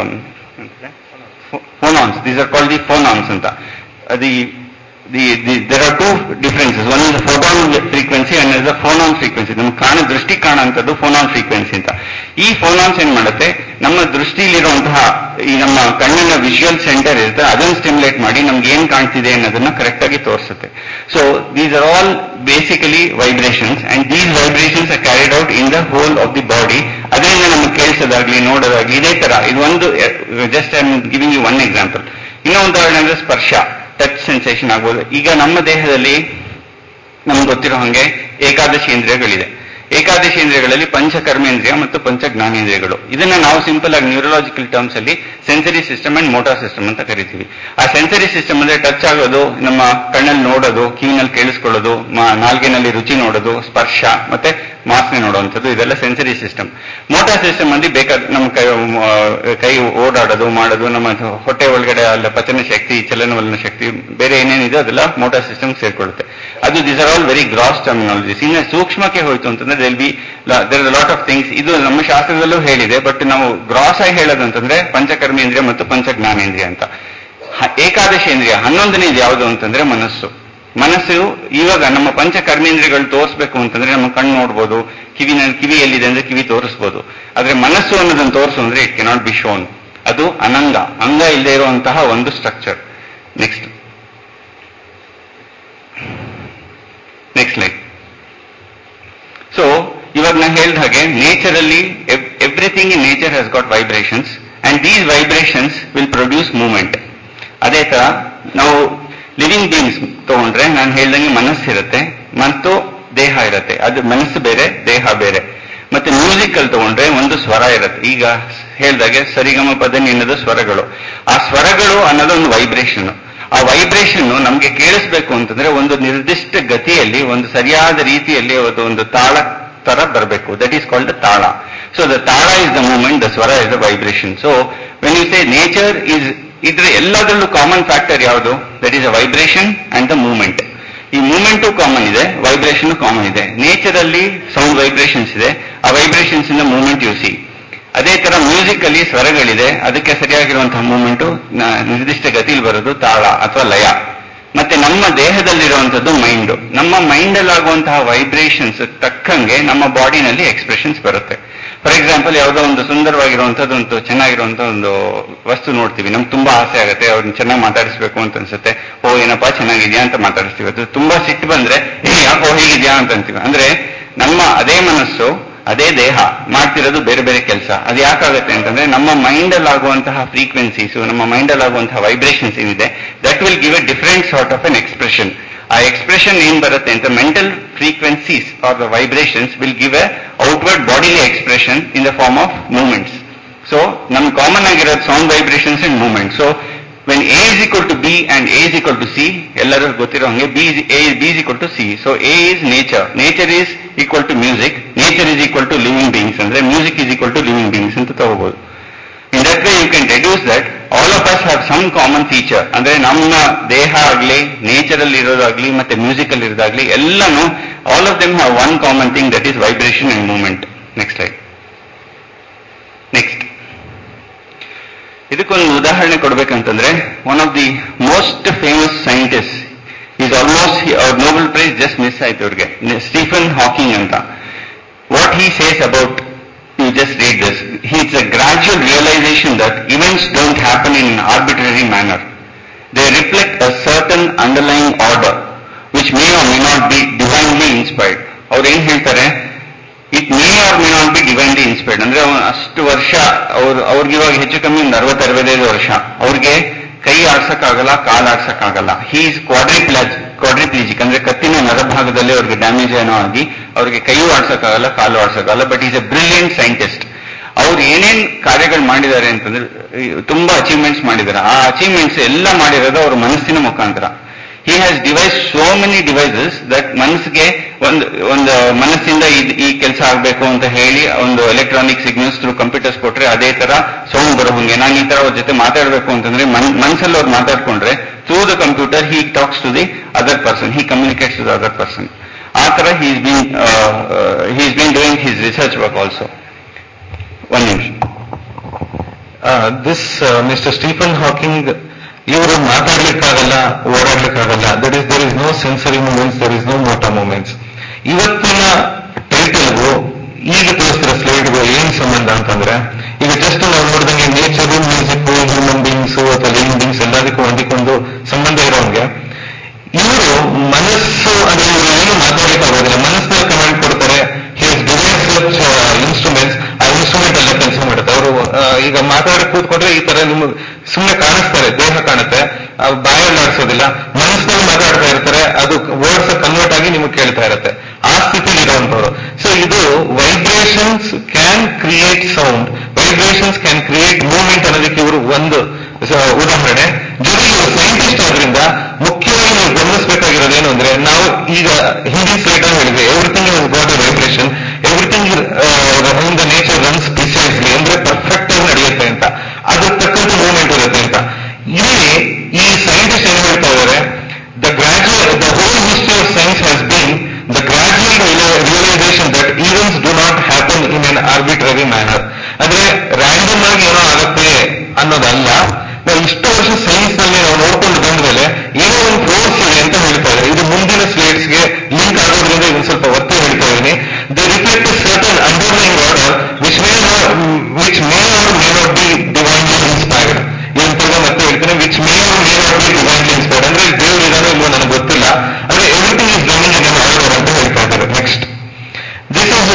phonons these are called the phonons ಅಂತ the the there are two differences one is photon frequency and is the phonon frequency ನಮ್ಗೆ ಕಾಣ ದೃಷ್ಟಿ ಕಾಣುವಂಥದ್ದು ಫೋನಾನ್ ಫ್ರೀಕ್ವೆನ್ಸಿ ಅಂತ ಈ ಫೋನಾನ್ಸ್ ಏನ್ ಮಾಡುತ್ತೆ ನಮ್ಮ ದೃಷ್ಟಿಲಿರುವಂತಹ ಈ ನಮ್ಮ ಕಣ್ಣಿನ ವಿಜುವಲ್ ಸೆಂಟರ್ ಇರುತ್ತೆ ಅದನ್ನು ಸ್ಟಿಮ್ಯುಲೇಟ್ ಮಾಡಿ ನಮ್ಗೆ ಏನ್ ಕಾಣ್ತಿದೆ ಅನ್ನೋದನ್ನ ಕರೆಕ್ಟ್ ಆಗಿ ತೋರಿಸುತ್ತೆ so these are all basically vibrations and these vibrations are carried out in the whole of the body ಅದರಿಂದ ನಮ್ಗೆ ಕೇಳಿಸೋದಾಗ್ಲಿ ನೋಡೋದಾಗ್ಲಿ ಇದೇ ತರ ಇದು ಒಂದು just I am giving you one example ಇನ್ನೊಂದು ಉದಾಹರಣೆ ಅಂದ್ರೆ ಸ್ಪರ್ಶ ಟಚ್ ಸೆನ್ಸೇಷನ್ ಆಗ್ಬೋದು ಈಗ ನಮ್ಮ ದೇಹದಲ್ಲಿ ನಮ್ಗೆ ಗೊತ್ತಿರೋ ಹಾಗೆ ಏಕಾದಶಿ ಇಂದ್ರಿಯಗಳಿದೆ ಏಕಾದಶಿ ಇಂದ್ರಿಯಗಳಲ್ಲಿ ಪಂಚಕರ್ಮೇಂದ್ರಿಯ ಮತ್ತು ಪಂಚ ಜ್ಞಾನೇಂದ್ರಿಯಗಳು ಇದನ್ನ ನಾವು ಸಿಂಪಲ್ ಆಗಿ ನ್ಯೂರಲಾಜಿಕಲ್ ಟರ್ಮ್ಸ್ ಅಲ್ಲಿ sensory system and motor system ಅಂತ ಕರಿತೀವಿ ಆ ಸೆನ್ಸರಿ ಸಿಸ್ಟಮ್ ಅಂದ್ರೆ ಟಚ್ ಆಗೋದು ನಮ್ಮ ಕಣ್ಣಲ್ಲಿ ನೋಡೋದು ಕಿವಿನಲ್ಲಿ ಕೇಳಿಸ್ಕೊಳ್ಳೋದು ಮ- ನಾಲ್ಗೆನಲ್ಲಿ ರುಚಿ ನೋಡೋದು ಸ್ಪರ್ಶ ಮತ್ತೆ ಮಾಸ್ನೆ ನೋಡುವಂಥದ್ದು ಇದೆಲ್ಲ ಸೆನ್ಸರಿ ಸಿಸ್ಟಮ್ ಮೋಟಾರ್ ಸಿಸ್ಟಮ್ ಅಲ್ಲಿ ಬೇಕಾದ ನಮ್ಮ ಕೈ ಆ, ಕೈ ಓಡಾಡೋದು ಮಾಡೋದು ನಮ್ಮ ಹೊಟ್ಟೆ ಒಳಗಡೆ ಅಲ್ಲ ಪಚನ ಶಕ್ತಿ ಚಲನವಲನ ಶಕ್ತಿ ಬೇರೆ ಏನೇನಿದೆ ಅದೆಲ್ಲ ಮೋಟಾರ್ ಸಿಸ್ಟಮ್ ಸೇರ್ಕೊಳ್ಳುತ್ತೆ ಅದು this are all very gross terminologies ಇನ್ನು ಸೂಕ್ಷ್ಮಕ್ಕೆ ಹೋಯ್ತು ಅಂತಂದ್ರೆ they'll be there lot of things ಇದು ನಮ್ಮ ಶಾಸ್ತ್ರದಲ್ಲೂ ಹೇಳಿದೆ ಬಟ್ ನಾವು ಗ್ರಾಸ್ ಆಗಿ ಹೇಳೋದಂತಂದ್ರೆ ಪಂಚಕರ್ಮೇಂದ್ರಿಯ ಮತ್ತು ಪಂಚ ಜ್ಞಾನೇಂದ್ರಿಯ ಅಂತ ಹ- ಏಕಾದಶೇಂದ್ರಿಯ ಹನ್ನೊಂದನೇದು ಯಾವುದು ಅಂತಂದ್ರೆ ಮನಸ್ಸು ಮನಸ್ಸು ಇವಾಗ ನಮ್ಮ ಪಂಚ ಕರ್ಮೇಂದ್ರಿಯಗಳು ತೋರಿಸ್ಬೇಕು ಅಂತಂದ್ರೆ ನಮ್ಮ ಕಣ್ಣು ನೋಡ್ಬೋದು ಕಿವಿನ ಕಿವಿ ಎಲ್ಲಿದೆ ಅಂದ್ರೆ ಕಿವಿ ತೋರಿಸ್ಬೋದು ಆದ್ರೆ ಮನಸ್ಸು ಅನ್ನೋದನ್ನ ತೋರಿಸು ಅಂದ್ರೆ ಇಟ್ ಕೆನಾಟ್ ಬಿ ಶೋನ್ ಅದು ಅನಂಗ ಅಂಗ ಇಲ್ಲದೆ ಇರುವಂತಹ ಒಂದು structure next next like so ಇವಾಗ ನಾನು ಹೇಳಿದ ಹಾಗೆ ನೇಚರ್ ಅಲ್ಲಿ everything in nature has got vibrations and these vibrations will produce movement ಅದೇ ತರ ನಾವು ಲಿವಿಂಗ್ ಬೀಯಿಂಗ್ಸ್ ತಗೊಂಡ್ರೆ ನಾನು ಹೇಳ್ದಂಗೆ ಮನಸ್ಸಿರುತ್ತೆ ಮತ್ತು ದೇಹ ಇರುತ್ತೆ ಅದು ಮನಸ್ಸು ಬೇರೆ ದೇಹ ಬೇರೆ ಮತ್ತೆ ಮ್ಯೂಸಿಕ್ ಅಲ್ಲಿ ತಗೊಂಡ್ರೆ ಒಂದು ಸ್ವರ ಇರುತ್ತೆ ಈಗ ಹೇಳ್ದಾಗೆ ಸರಿಗಮ ಪದನಿ ಅನ್ನೋದು ಸ್ವರಗಳು ಆ ಸ್ವರಗಳು ಅನ್ನೋದು ಒಂದು ವೈಬ್ರೇಷನ್ ಆ ವೈಬ್ರೇಷನ್ ನಮ್ಗೆ ಕೇಳಿಸ್ಬೇಕು ಅಂತಂದ್ರೆ ಒಂದು ನಿರ್ದಿಷ್ಟ ಗತಿಯಲ್ಲಿ ಒಂದು ಸರಿಯಾದ ರೀತಿಯಲ್ಲಿ ಅದು ಒಂದು ತಾಳ ತರ ಬರಬೇಕು that is called the tala so the tala is the moment the swara is the vibration so when you say nature is ಇದ್ರ ಎಲ್ಲದರಲ್ಲೂ ಕಾಮನ್ ಫ್ಯಾಕ್ಟರ್ ಯಾವುದು that is a vibration and the moment ಈ ಮೂಮೆಂಟು ಕಾಮನ್ ಇದೆ ವೈಬ್ರೇಷನ್ ಕಾಮನ್ ಇದೆ nature ಅಲ್ಲಿ sound vibrations ಇದೆ ಆ vibrations ಇಂದ ಮೂಮೆಂಟ್ ಯು ಸಿ ಅದೇ ತರ ಮ್ಯೂಸಿಕ್ ಅಲ್ಲಿ ಸ್ವರಗಳಿದೆ ಅದಕ್ಕೆ ಸರಿಯಾಗಿರುವಂತಹ ಮೂಮೆಂಟು ನಿರ್ದಿಷ್ಟ ಗತಿಲಿ ಬರೋದು ತಾಳ ಅಥವಾ ಲಯ ಮತ್ತೆ ನಮ್ಮ ದೇಹದಲ್ಲಿರುವಂತದ್ದು ಮೈಂಡ್ ನಮ್ಮ ಮೈಂಡ್ ಅಲ್ಲಿ ಆಗುವಂತಹ ವೈಬ್ರೇಷನ್ಸ್ ತಕ್ಕಂಗೆ ನಮ್ಮ ಬಾಡಿನಲ್ಲಿ ಎಕ್ಸ್ಪ್ರೆಷನ್ಸ್ ಬರುತ್ತೆ ಫಾರ್ ಎಕ್ಸಾಂಪಲ್ ಯಾವುದೋ ಒಂದು ಸುಂದರವಾಗಿರುವಂತದ್ದು ಒಂದು ಚೆನ್ನಾಗಿರುವಂತ ಒಂದು ವಸ್ತು ನೋಡ್ತೀವಿ ನಮ್ಗೆ ತುಂಬಾ ಆಸೆ ಆಗುತ್ತೆ ಅವ್ರನ್ನ ಚೆನ್ನಾಗಿ ಮಾತಾಡಿಸ್ಬೇಕು ಅಂತ ಅನ್ಸುತ್ತೆ ಓ ಏನಪ್ಪಾ ಚೆನ್ನಾಗಿದ್ಯಾ ಅಂತ ಮಾತಾಡಿಸ್ತೀವಿ ಅದು ತುಂಬಾ ಸಿಟ್ಟು ಬಂದ್ರೆ ಏ ಯಾಕೋ ಹೀಗಿದ್ಯಾ ಅಂತ ಅಂತೀವಿ ಅಂದ್ರೆ ನಮ್ಮ ಅದೇ ಮನಸ್ಸು ಅದೇ ದೇಹ ಮಾಡ್ತಿರೋದು ಬೇರೆ ಬೇರೆ ಕೆಲಸ ಅದು ಯಾಕಾಗುತ್ತೆ ಅಂತಂದ್ರೆ ನಮ್ಮ ಮೈಂಡ್ ಅಲ್ಲಿ ಆಗುವಂತಹ ಫ್ರೀಕ್ವೆನ್ಸೀಸ್ ನಮ್ಮ ಮೈಂಡ್ ಅಲ್ಲಿ ಆಗುವಂತಹ ವೈಬ್ರೇಷನ್ಸ್ ಏನಿದೆ that will give a different sort of an expression ಆ ಎಕ್ಸ್ಪ್ರೆಷನ್ ಏನ್ ಬರುತ್ತೆ ಅಂತ mental frequencies are the vibrations will give a outward bodily expression in the form of movements so ನಮ್ ಕಾಮನ್ ಆಗಿರೋದು sound vibrations and movement so when A is equal to B and A is equal to C ಎಲ್ಲರೂ ಗೊತ್ತಿರೋ ಹಂಗೆ B A B is equal to C so A is nature nature is equal to music nature is equal to living beings ಅಂದ್ರೆ music is equal to living beings ಅಂತ ತಗೋಬಹುದು in that way you can deduce that all of us have some common feature ಅಂದ್ರೆ ನಮ್ಮ ದೇಹ ಆಗ್ಲಿ nature ಅಲ್ಲಿ ಇರೋದಾಗ್ಲಿ ಮತ್ತೆ music ಅಲ್ಲಿ ಇರೋದಾಗ್ಲಿ ಎಲ್ಲಾನು all of them have one common thing that is vibration and movement next light next ಇದಕ್ಕೊಂದು ಉದಾಹರಣೆ ಕೊಡ್ಬೇಕಂತಂದ್ರೆ one of the most famous scientist is almost ಅವ್ರ ನೋಬೆಲ್ ಪ್ರೈಸ್ ಜಸ್ಟ್ ಮಿಸ್ ಆಯ್ತು ಅವ್ರಿಗೆ ಸ್ಟೀಫನ್ ಹಾಕಿಂಗ್ ಅಂತ what he says about you just read this. It's a gradual realization that events don't happen in an arbitrary manner. They reflect a certain underlying order, which may or may not be divinely inspired. ಅವ್ರು ಏನ್ ಹೇಳ್ತಾರೆ it may or may not be divinely inspired ಅಂದ್ರೆ ಅವ್ನು ಅಷ್ಟು ವರ್ಷ ಅವ್ರು ಅವ್ರಿಗೆ ಇವಾಗ ಹೆಚ್ಚು ಕಮ್ಮಿ ಒಂದು ಅರವತ್ತು ಅರವತ್ತೈದು ವರ್ಷ ಅವ್ರಿಗೆ ಕೈ ಆಡ್ಸಕ್ಕಾಗಲ್ಲ ಕಾಲ್ ಆಡ್ಸಕ್ಕಾಗಲ್ಲ ಹಿ ಇಸ್ ಕ್ವಾಡ್ರಿಪ್ಲಾಜ್ ಕ್ವಾಡ್ರಿಪ್ಲೀಜಿಕ್ ಅಂದ್ರೆ ಕತ್ತಿನ ನರಭಾಗದಲ್ಲಿ ಅವ್ರಿಗೆ ಡ್ಯಾಮೇಜ್ ಏನೋ ಆಗಿ ಅವ್ರಿಗೆ ಕೈಯೂ ಆಡ್ಸಕ್ಕಾಗಲ್ಲ ಕಾಲು ಆಡ್ಸಕ್ಕಾಗಲ್ಲ but is a brilliant scientist ಅವ್ರು ಏನೇನ್ ಕಾರ್ಯಗಳು ಮಾಡಿದ್ದಾರೆ ಅಂತಂದ್ರೆ ಈ ತುಂಬಾ ಅಚೀವ್ಮೆಂಟ್ಸ್ ಮಾಡಿದ್ದಾರೆ ಆ ಅಚೀವ್ಮೆಂಟ್ಸ್ ಎಲ್ಲ ಮಾಡಿರೋದು ಅವ್ರ ಮನಸ್ಸಿನ ಮುಖಾಂತರ he has devise so many devices that ಮನಸ್ಸಿಗೆ ಒಂದು ಒಂದು ಮನಸ್ಸಿಂದ ಇದ್- ಈ ಕೆಲಸ ಆಗಬೇಕು ಅಂತ ಹೇಳಿ ಒಂದು ಎಲೆಕ್ಟ್ರಾನಿಕ್ ಸಿಗ್ನಲ್ಸ್ ಥ್ರೂ ಕಂಪ್ಯೂಟರ್ಸ್ ಕೊಟ್ರೆ ಅದೇ ತರ ಸೌಂಡ್ ಬರೋ ಹಂಗೆ ನಾನು ಈ ತರ ಅವ್ರ ಜೊತೆ ಮಾತಾಡಬೇಕು ಅಂತಂದ್ರೆ ಮನ್ ಮನಸ್ಸಲ್ಲಿ ಅವ್ರು ಮಾತಾಡ್ಕೊಂಡ್ರೆ through the computer he talks to the other person he communicates to the other person ಆ ತರ he's been he's been doing his research work also ಒಂದ್ ನಿಮಿಷ ದಿಸ್ ಮಿಸ್ಟರ್ ಸ್ಟೀಫನ್ ಹಾಕಿಂಗ್ ಇವರು ಮಾತಾಡ್ಲಿಕ್ಕಾಗಲ್ಲ ಓಡಾಡ್ಲಿಕ್ಕಾಗಲ್ಲ that is there is no sensory moments there is no motor moments ಇವತ್ತಿನ ಟೈಟಲ್ಗೂ ಈಗ ತೋರಿಸ್ತಿರೋ ಸ್ಲೈಡ್ಗೂ ಏನ್ ಸಂಬಂಧ ಅಂತಂದ್ರೆ ಈಗ ಜಸ್ಟ್ ನಾವು ನೋಡಿದಂಗೆ ನೇಚರ್ ಮ್ಯೂಸಿಕ್ ಹ್ಯೂಮನ್ ಬೀಯಿಂಗ್ಸ್ ಅಥವಾ ಲಿವಿಂಗ್ ಬೀಯಿಂಗ್ಸ್ ಎಲ್ಲದಕ್ಕೂ ಹೊಂದಿಕೊಂಡು ಸಂಬಂಧ ಇರೋಂಗೆ ಇವರು ಮನಸ್ಸು ಅಂದ್ರೆ ಇವರು ಏನು ಮಾತಾಡ್ಲಿಕ್ಕೆ ಆಗೋದಿಲ್ಲ ಮನಸ್ಸಿನಲ್ಲಿ ಕಮೆಂಟ್ ಕೊಡ್ತಾರೆ ಹಿಸ್ ಡಿವೈಸ್ ಸಚ್ ಇನ್ಸ್ಟ್ರೂಮೆಂಟ್ಸ್ ಆ ಇನ್ಸ್ಟ್ರೂಮೆಂಟ್ ಎಲ್ಲ ಕೆಲಸ ಮಾಡುತ್ತೆ ಅವರು ಈಗ ಮಾತಾಡಕ್ ಕೂತ್ಕೊಂಡ್ರೆ ಈ ತರ ನಿಮ್ಗೆ ಸುಮ್ಮನೆ ಕಾಣಿಸ್ತಾರೆ ದೇಹ ಕಾಣುತ್ತೆ ಆ ಬಾಯಲ್ಲಿ ಆಡಿಸೋದಿಲ್ಲ ಮನಸ್ಸಿನಲ್ಲಿ ಮಾತಾಡ್ತಾ ಇರ್ತಾರೆ ಅದು ವರ್ಡ್ಸ್ ಕನ್ವರ್ಟ್ ಆಗಿ ನಿಮಗೆ ಕೇಳ್ತಾ ಇರುತ್ತೆ ಆ ಸ್ಥಿತಿಲಿ ಇರುವಂತವ್ರು ಸೊ ಇದು vibrations can create sound vibrations can create movement ಅನ್ನೋದಕ್ಕೆ ಇವರು ಒಂದು ಸ- ಉದಾಹರಣೆ ಜೊತೆಗೆ ಇವರು ಸೈಂಟಿಸ್ಟ್ ಆದ್ರಿಂದ ಮುಖ್ಯವಾಗಿ ನೀವು ಗಮನಿಸಬೇಕಾಗಿರೋದು ಏನು ಅಂದ್ರೆ ನಾವು ಈಗ ಹಿಂದಿನ ಸ್ಲೈಡ್ ಹೇಳಿದ್ರೆ everything is got a vibration everything in the nature runs precisely ಅಂದ್ರೆ ಪರ್ಫೆಕ್ಟ್ ಆಗಿ ನಡೆಯುತ್ತೆ ಅಂತ ಅದ್ರ ತಕ್ಕಂತೆ ಮೂವ್ಮೆಂಟ್ ಇರುತ್ತೆ ಅಂತ ಇಲ್ಲಿ ಈ ಸೈಂಟಿಸ್ಟ್ ಏನ್ ಹೇಳ್ತಾ ಇದ್ದಾರೆ the gradual the whole history of science has been the gradual realization that events do not happen in an arbitrary manner ಅಂದ್ರೆ ರ್ಯಾಂಡಮ್ ಆಗಿ ಏನೋ ಆಗುತ್ತೆ ಅನ್ನೋದಲ್ಲ ನಾವು ಇಷ್ಟು ವರ್ಷ ಸೈನ್ಸ್ ನಲ್ಲಿ ನಾವು ನೋಡ್ಕೊಂಡು ಬಂದ್ಮೇಲೆ ಏನೋ ಒಂದು ಫೋರ್ಸ್ ಇದೆ ಅಂತ ಹೇಳ್ತಾ ಇದ್ದಾರೆ ಇದು ಮುಂದಿನ ಸ್ಲೈಡ್ಸ್ ಗೆ ಲಿಂಕ್ ಆಗೋದ್ರಿಂದ ಇದನ್ನ ಸ್ವಲ್ಪ ಒತ್ತಿ ಹೇಳ್ತಾ ಇದ್ದೀನಿ the reflect certain underline order which may which may or may not be divinely inspired ಇದನ್ನ ತಿರ್ಗಾ ಮತ್ತೆ ಹೇಳ್ತೀನಿ which may or may not be divinely inspired ಅಂದ್ರೆ ದೇವ್ರು ಇದಾನೋ ಇಲ್ವೋ ನನಗೆ ಗೊತ್ತಿಲ್ಲ ಅಂದ್ರೆ everything is done in order ಅಂತ ಹೇಳ್ತಾ ಇದ್ದಾರೆ next this is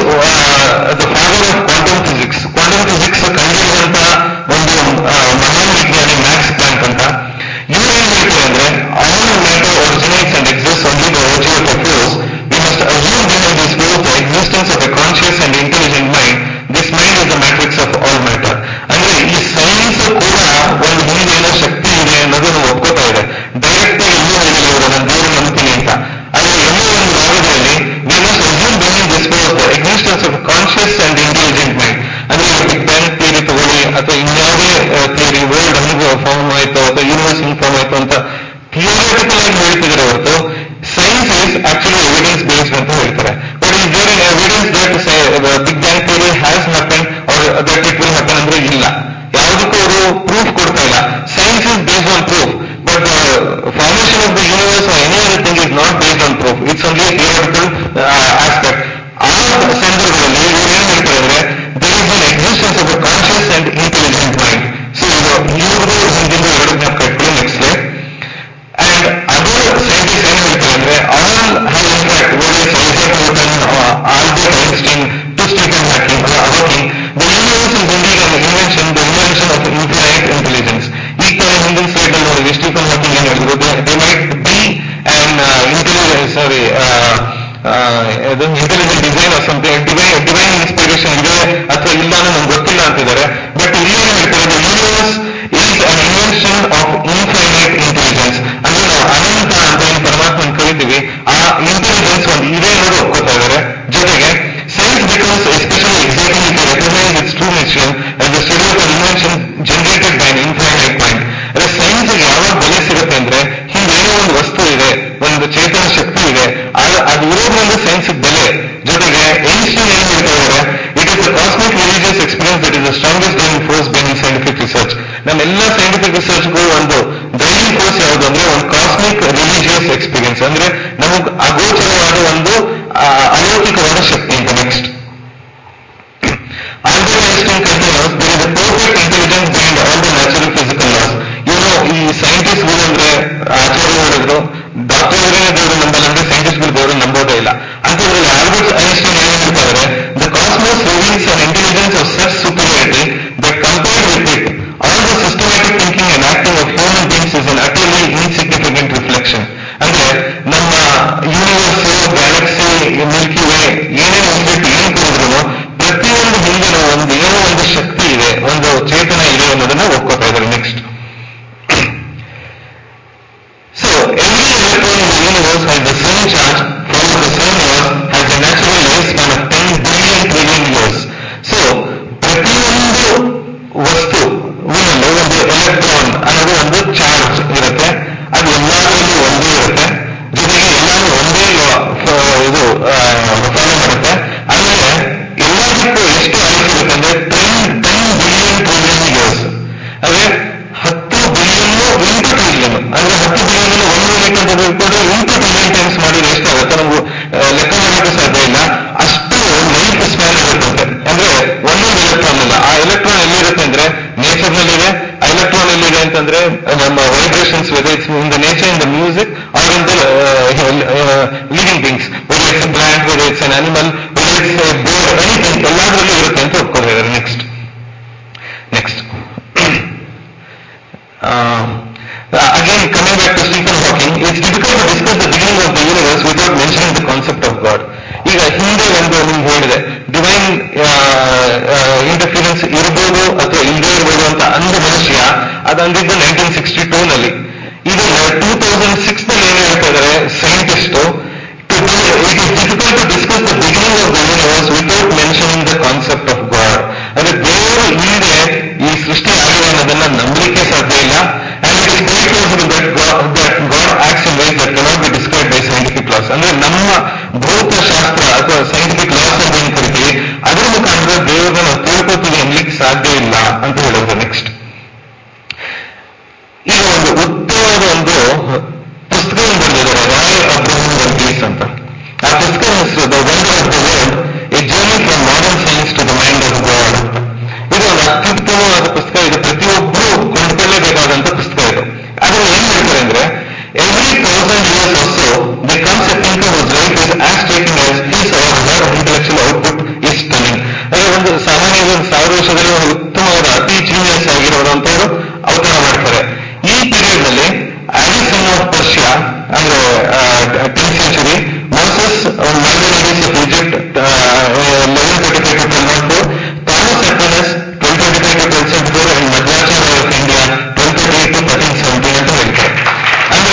the father of quantum physics quantum physics ಕಂಡುಹಿಡಿದಂತ ಒಂದು ಆ, ಮಹಾನ್ ವಿಜ್ಞಾನಿ ಮ್ಯಾಕ್ಸ್ ಪ್ಲಾಂಕ್ ಅಂತ ಇವರು ಏನ್ ಹೇಳ್ತಾರೆ ಅಂದ್ರೆ all matter originates and exist only the virtue of a force we must assume behind this force the existence of a conscious and intelligent mind this mind is the matrix of all matter ಅಂದ್ರೆ ಈ science ಕೂಡ ಒಂದು ಹಿಂದೆ ಏನೋ ಶಕ್ತಿ ಇದೆ ಅನ್ನೋದನ್ನು ಒಪ್ಕೋತಾ ಇದೆ direct ಆಗಿ ಇನ್ನೂ ಹೇಳಿಲ್ಲ ಇವರು ನಾನು ದೇವರು ನಂಬ್ತೀನಿ ಅಂತ ಆದ್ರೆ ಎಲ್ಲೋ ಒಂದು ಭಾಗದಲ್ಲಿ we must assume behind this force the existence of conscious and intelligent mind ಅಂದ್ರೆ ಈಗ ಬಿಗ್ ಬ್ಯಾಂಗ್ ಥಿಯರಿ ತಗೊಳ್ಳಿ ಅಥವಾ ಇನ್ಯಾವುದೇ ಥಿಯರಿ ವರ್ಲ್ಡ್ ಹಂಗೆ ಫಾರ್ಮ್ ಆಯ್ತು ಅಥವಾ ಯೂನಿವರ್ಸ್ ಹಿಂಗ್ ಫಾರ್ಮ್ ಆಯ್ತು ಅಂತ ಥಿಯೋರಿಟಿಕಲ್ ಆಗಿ ಹೇಳ್ತಿದ್ದಾರೆ ಹೊರತು science is actually evidence based ಅಂತ ಹೇಳ್ತಾರೆ but is there in evidence that big bang theory has happen or that it will happen ಅಂದ್ರೆ ಇಲ್ಲ ಯಾವುದಕ್ಕೂ ಅವರು ಪ್ರೂಫ್ ಕೊಡ್ತಾ ಇಲ್ಲ science is based on proof but formation of the universe or any other thing is not based on proof it's only theoretical aspect ಆ ಸಂದರ್ಭದಲ್ಲಿ ಇವ್ರು ಏನ್ ಹೇಳ್ತಾರೆ ಅಂದ್ರೆ there is an existence of a conscious and intelligent mind so ಇದು ಇವ್ರದ್ದು ಹಿಂದಿಂದ ಎರಡು ಜ್ಞಾಪಕ ಇಟ್ಕೊಳ್ಳಿ next slide and other scientist ಏನ್ ಹೇಳ್ತಾರೆ ಅಂದ್ರೆ all have in fact various Isaac Newton Albert Einstein to Stephen generated by infinite mind ಅದೇ ಸೈನ್ಸ್ ಯಾವಾಗ ಬೆಲೆ ಸಿಗುತ್ತೆ ಅಂದ್ರೆ ಹಿಂಗೇನೋ ಒಂದು ವಸ್ತು ಇದೆ ಒಂದು ಚೇತನ ಶಕ್ತಿ ಇದೆ ಅದು ಅದು ಇರೋದ್ರಿಂದ ಸೈನ್ಸ್ ಬೆಲೆ ಜೊತೆಗೆ ಐನ್ಸ್ಟೈನ್ ಏನ್ ಹೇಳ್ತಾ ಇದ್ದಾರೆ it is the cosmic religious experience that is the strongest driving force behind scientific research ನಮ್ಮೆಲ್ಲ ಸೈಂಟಿಫಿಕ್ ರಿಸರ್ಚ್ಗೂ ಒಂದು ಡ್ರೈವಿಂಗ್ ಫೋರ್ಸ್ ಯಾವುದು ಅಂದ್ರೆ ಒಂದು ಕಾಸ್ಮಿಕ್ ರಿಲಿಜಿಯಸ್ ಎಕ್ಸ್ಪೀರಿಯನ್ಸ್ ಅಂದ್ರೆ ನಮಗ್ ಅಗೋಚರವಾದ ಒಂದು ಆ, ಅಲೌಕಿಕವಾದ ಶಕ್ತಿ ಅಂತ next Albert Einstein continues, there is a perfect intelligence behind all the natural physical laws. ಇವನು ಈ ಸೈಂಟಿಸ್ಟ್ ಅಂದ್ರೆ ಆಚಾರ್ಯ ಹೇಳಿದ್ರು ಡಾಕ್ಟರ್ ದೇವರು ನಂಬಲ್ಲ ಅಂದ್ರೆ ಸೈಂಟಿಸ್ಟ್ ದೇವರು ನಂಬೋದೇ ಇಲ್ಲ ಅಂತದ್ರಲ್ಲಿ ಆಲ್ಬರ್ಟ್ ಐನ್ಸ್ಟೈನ್ ಏನ್ ಹೇಳ್ತಾರೆ the cosmos reveals an intelligence of such superiority that compared with it all the systematic thinking and acting of human beings is an utterly insignificant reflection ಅಂದ್ರೆ ನಮ್ಮ ಯೂನಿವರ್ಸ್ ಗ್ಯಾಲಕ್ಸಿ ಮಿಲ್ಕಿ ವೇ ಏನೇ ಒಂದಿಟ್ಟು ಏನ್ ಕೂಡಿದ್ರು ಪ್ರತಿಯೊಂದು ಹಿಂದಿನ ಒಂದು ಏನೋ ಒಂದು ಶಕ್ತಿ ಇದೆ ಒಂದು ಚೇತನ ಇದೆ ಅನ್ನೋದನ್ನ ಒಪ್ಕೋತಾ ಇದ್ದಾರೆ next so every electron in the universe has the same charge follows the same laws has a natural lifespan of 10 billion trillion years so ಪ್ರತಿಯೊಂದು ವಸ್ತು ಒಂದು ಎಲೆಕ್ಟ್ರಾನ್ ಅನ್ನೋದು ಒಂದು ಚಾರ್ಜ್ ಇರುತ್ತೆ ಅದು ಎಲ್ಲದರಲ್ಲೂ ಒಂದೇ ಇರುತ್ತೆ ಜೊತೆಗೆ ಎಲ್ಲಾನು ಒಂದೇ law, ಫ- ಇದು ಫಾಲೋ ಮಾಡುತ್ತೆ ಆಮೇಲೆ ಎಲ್ಲದಕ್ಕೂ ಎಷ್ಟು ಆಯುಷ್ಯ ಅಂದ್ರೆ ten ten billion trillion years ಅಂದ್ರೆ ಹತ್ತು ಬಿಲಿಯನ್ ಇಂಟು ಟ್ರಿಲಿಯನ್ ಅಂದ್ರೆ ಹತ್ತು ಬಿಲಿಯನ್ ಒಂದು ಯೂನಿಟ್ ಅಂತ ತಿಳ್ಕೊಂಡ್ರೆ ಇಂಟು ಟ್ರಿಲಿಯನ್ ಟೈಮ್ಸ್ ಮಾಡಿದ್ರೆ ಎಷ್ಟಾಗುತ್ತೆ ನಮ್ಗೆ ಆ, ಲೆಕ್ಕ ಮಾಡಲಿಕ್ಕೆ ಸಾಧ್ಯ ಇಲ್ಲ ಅಷ್ಟು ಲೈಫ್ ಸ್ಪ್ಯಾನ್ ಇರುತ್ತಂತೆ ಅಂದ್ರೆ ಒಂದೊಂದು ಎಲೆಕ್ಟ್ರಾನ್ ಅಲ್ಲ ಆ ಎಲೆಕ್ಟ್ರಾನ್ ಎಲ್ಲಿರುತ್ತೆ ಅಂದ್ರೆ ನೇಚರ್ ನಲ್ಲಿದೆ ಆ ಎಲೆಕ್ಟ್ರಾನ್ ಎಲ್ಲಿದೆ ಅಂತಂದ್ರೆ ನಮ್ಮ vibrations whether it's in the nature in the music or in the living things whether it's plant whether it's an animal whether it's bird anything ಎಲ್ಲದರಲ್ಲೂ ಇರುತ್ತೆ ಅಂತ ಒಪ್ಕೊಂಡಿದ್ದಾರೆ next next uh, again, coming back to Stephen Hawking, it's difficult to discuss the beginning of the universe without mentioning the concept of God. ಈಗ ಹಿಂದೆ ಒಂದು ನಿಮ್ಗೆ ಹೇಳಿದೆ divine interference ಇರ್ಬೋದು ಅಥವಾ ಇಲ್ಲದೇ ಇರ್ಬೋದು ಅಂತ ಅಂದ ಮನುಷ್ಯ ಅದಂದಿದ್ದು ನೈನ್ಟೀನ್ ಸಿಕ್ಸ್ಟಿ ಟೂ ನಲ್ಲಿ ಈಗ ಟೂ ತೌಸಂಡ್ ಸಿಕ್ಸ್ ನಲ್ಲಿ ಏನ್ ಹೇಳ್ತಾ ಇದ್ದಾರೆ scientist it is difficult to discuss the beginning of the universe without mentioning the concept of God ಅಂದ್ರೆ ದೇವರು ಹಿಂದೆ ಈ ಸೃಷ್ಟಿ ಆಗಿದೆ ಅನ್ನೋದನ್ನ ನಂಬಲಿಕ್ಕೆ ಸಾಧ್ಯ ಇಲ್ಲ and it is quite possible that that God acts in ways that cannot be describe by scientific laws ಅಂದ್ರೆ ನಮ್ಮ ಭೌತಶಾಸ್ತ್ರ ಅಥವಾ ಸೈಂಟಿಫಿಕ್ ಲಾಸ್ ಅಂತ ಏನ್ ಕರಿತೀವಿ ಅದರ ಮುಖಾಂತರ ದೇವರನ್ನ ನಾವು ತಿಳ್ಕೊತೀವಿ ಅನ್ಲಿಕ್ಕೆ ಸಾಧ್ಯ ಇಲ್ಲ ಅಂತ ಹೇಳೋದು ನೆಕ್ಸ್ಟ್ ಈಗ ಒಂದು ಉತ್ತಮವಾದ ಒಂದು ಪುಸ್ತಕವನ್ನು ಬರೆದಿದ್ದಾರೆ ರಾಯ್ ಅಬ್ರಹಂ ವರ್ಗೀಸ್ ಅಂತ ಆ ಪುಸ್ತಕ ಹೆಸರು the wonder of the world a journey from modern science to the mind of God ಇದು ಒಂದು ಅತ್ಯುತ್ತಮವಾದ ಪುಸ್ತಕ ಇದು ಪ್ರತಿಯೊಬ್ಬರು ಕೊಂಡ್ಕೊಳ್ಳೇಬೇಕಾದಂತ ಪುಸ್ತಕ ಇದು ಅದ್ರಲ್ಲಿ ಏನ್ ಹೇಳ್ತಾರೆ ಅಂದ್ರೆ every thousand years also the comes a thinker whose life is as taking as his or her intellectual output is stunning ಅಂದ್ರೆ ಒಂದು ಸಾಮಾನ್ಯ ಒಂದು ಸಾವಿರ ವರ್ಷದಲ್ಲಿ ಒಂದು ಉತ್ತಮವಾದ ಅತಿ ಜೀನಿಯಸ್ ಆಗಿರುವಂತವರು ಅವತಾರ ಮಾಡ್ತಾರೆ ಈ ಪೀರಿಯಡ್ ನಲ್ಲಿ ಆಲಿಸನ್ ಆಫ್ ಪರ್ಷಿಯಾ ಅಂದ್ರೆ tenth century Moses Maimonides of Egypt eleven thirty five to twelve nought four Thomas Aquinas twelve twenty five to twelve seventy four and Madhvacharya of India twelve thirty to thirteen seventeen ಅಂತ ಹೇಳ್ತಾರೆ ಅಂದ್ರೆ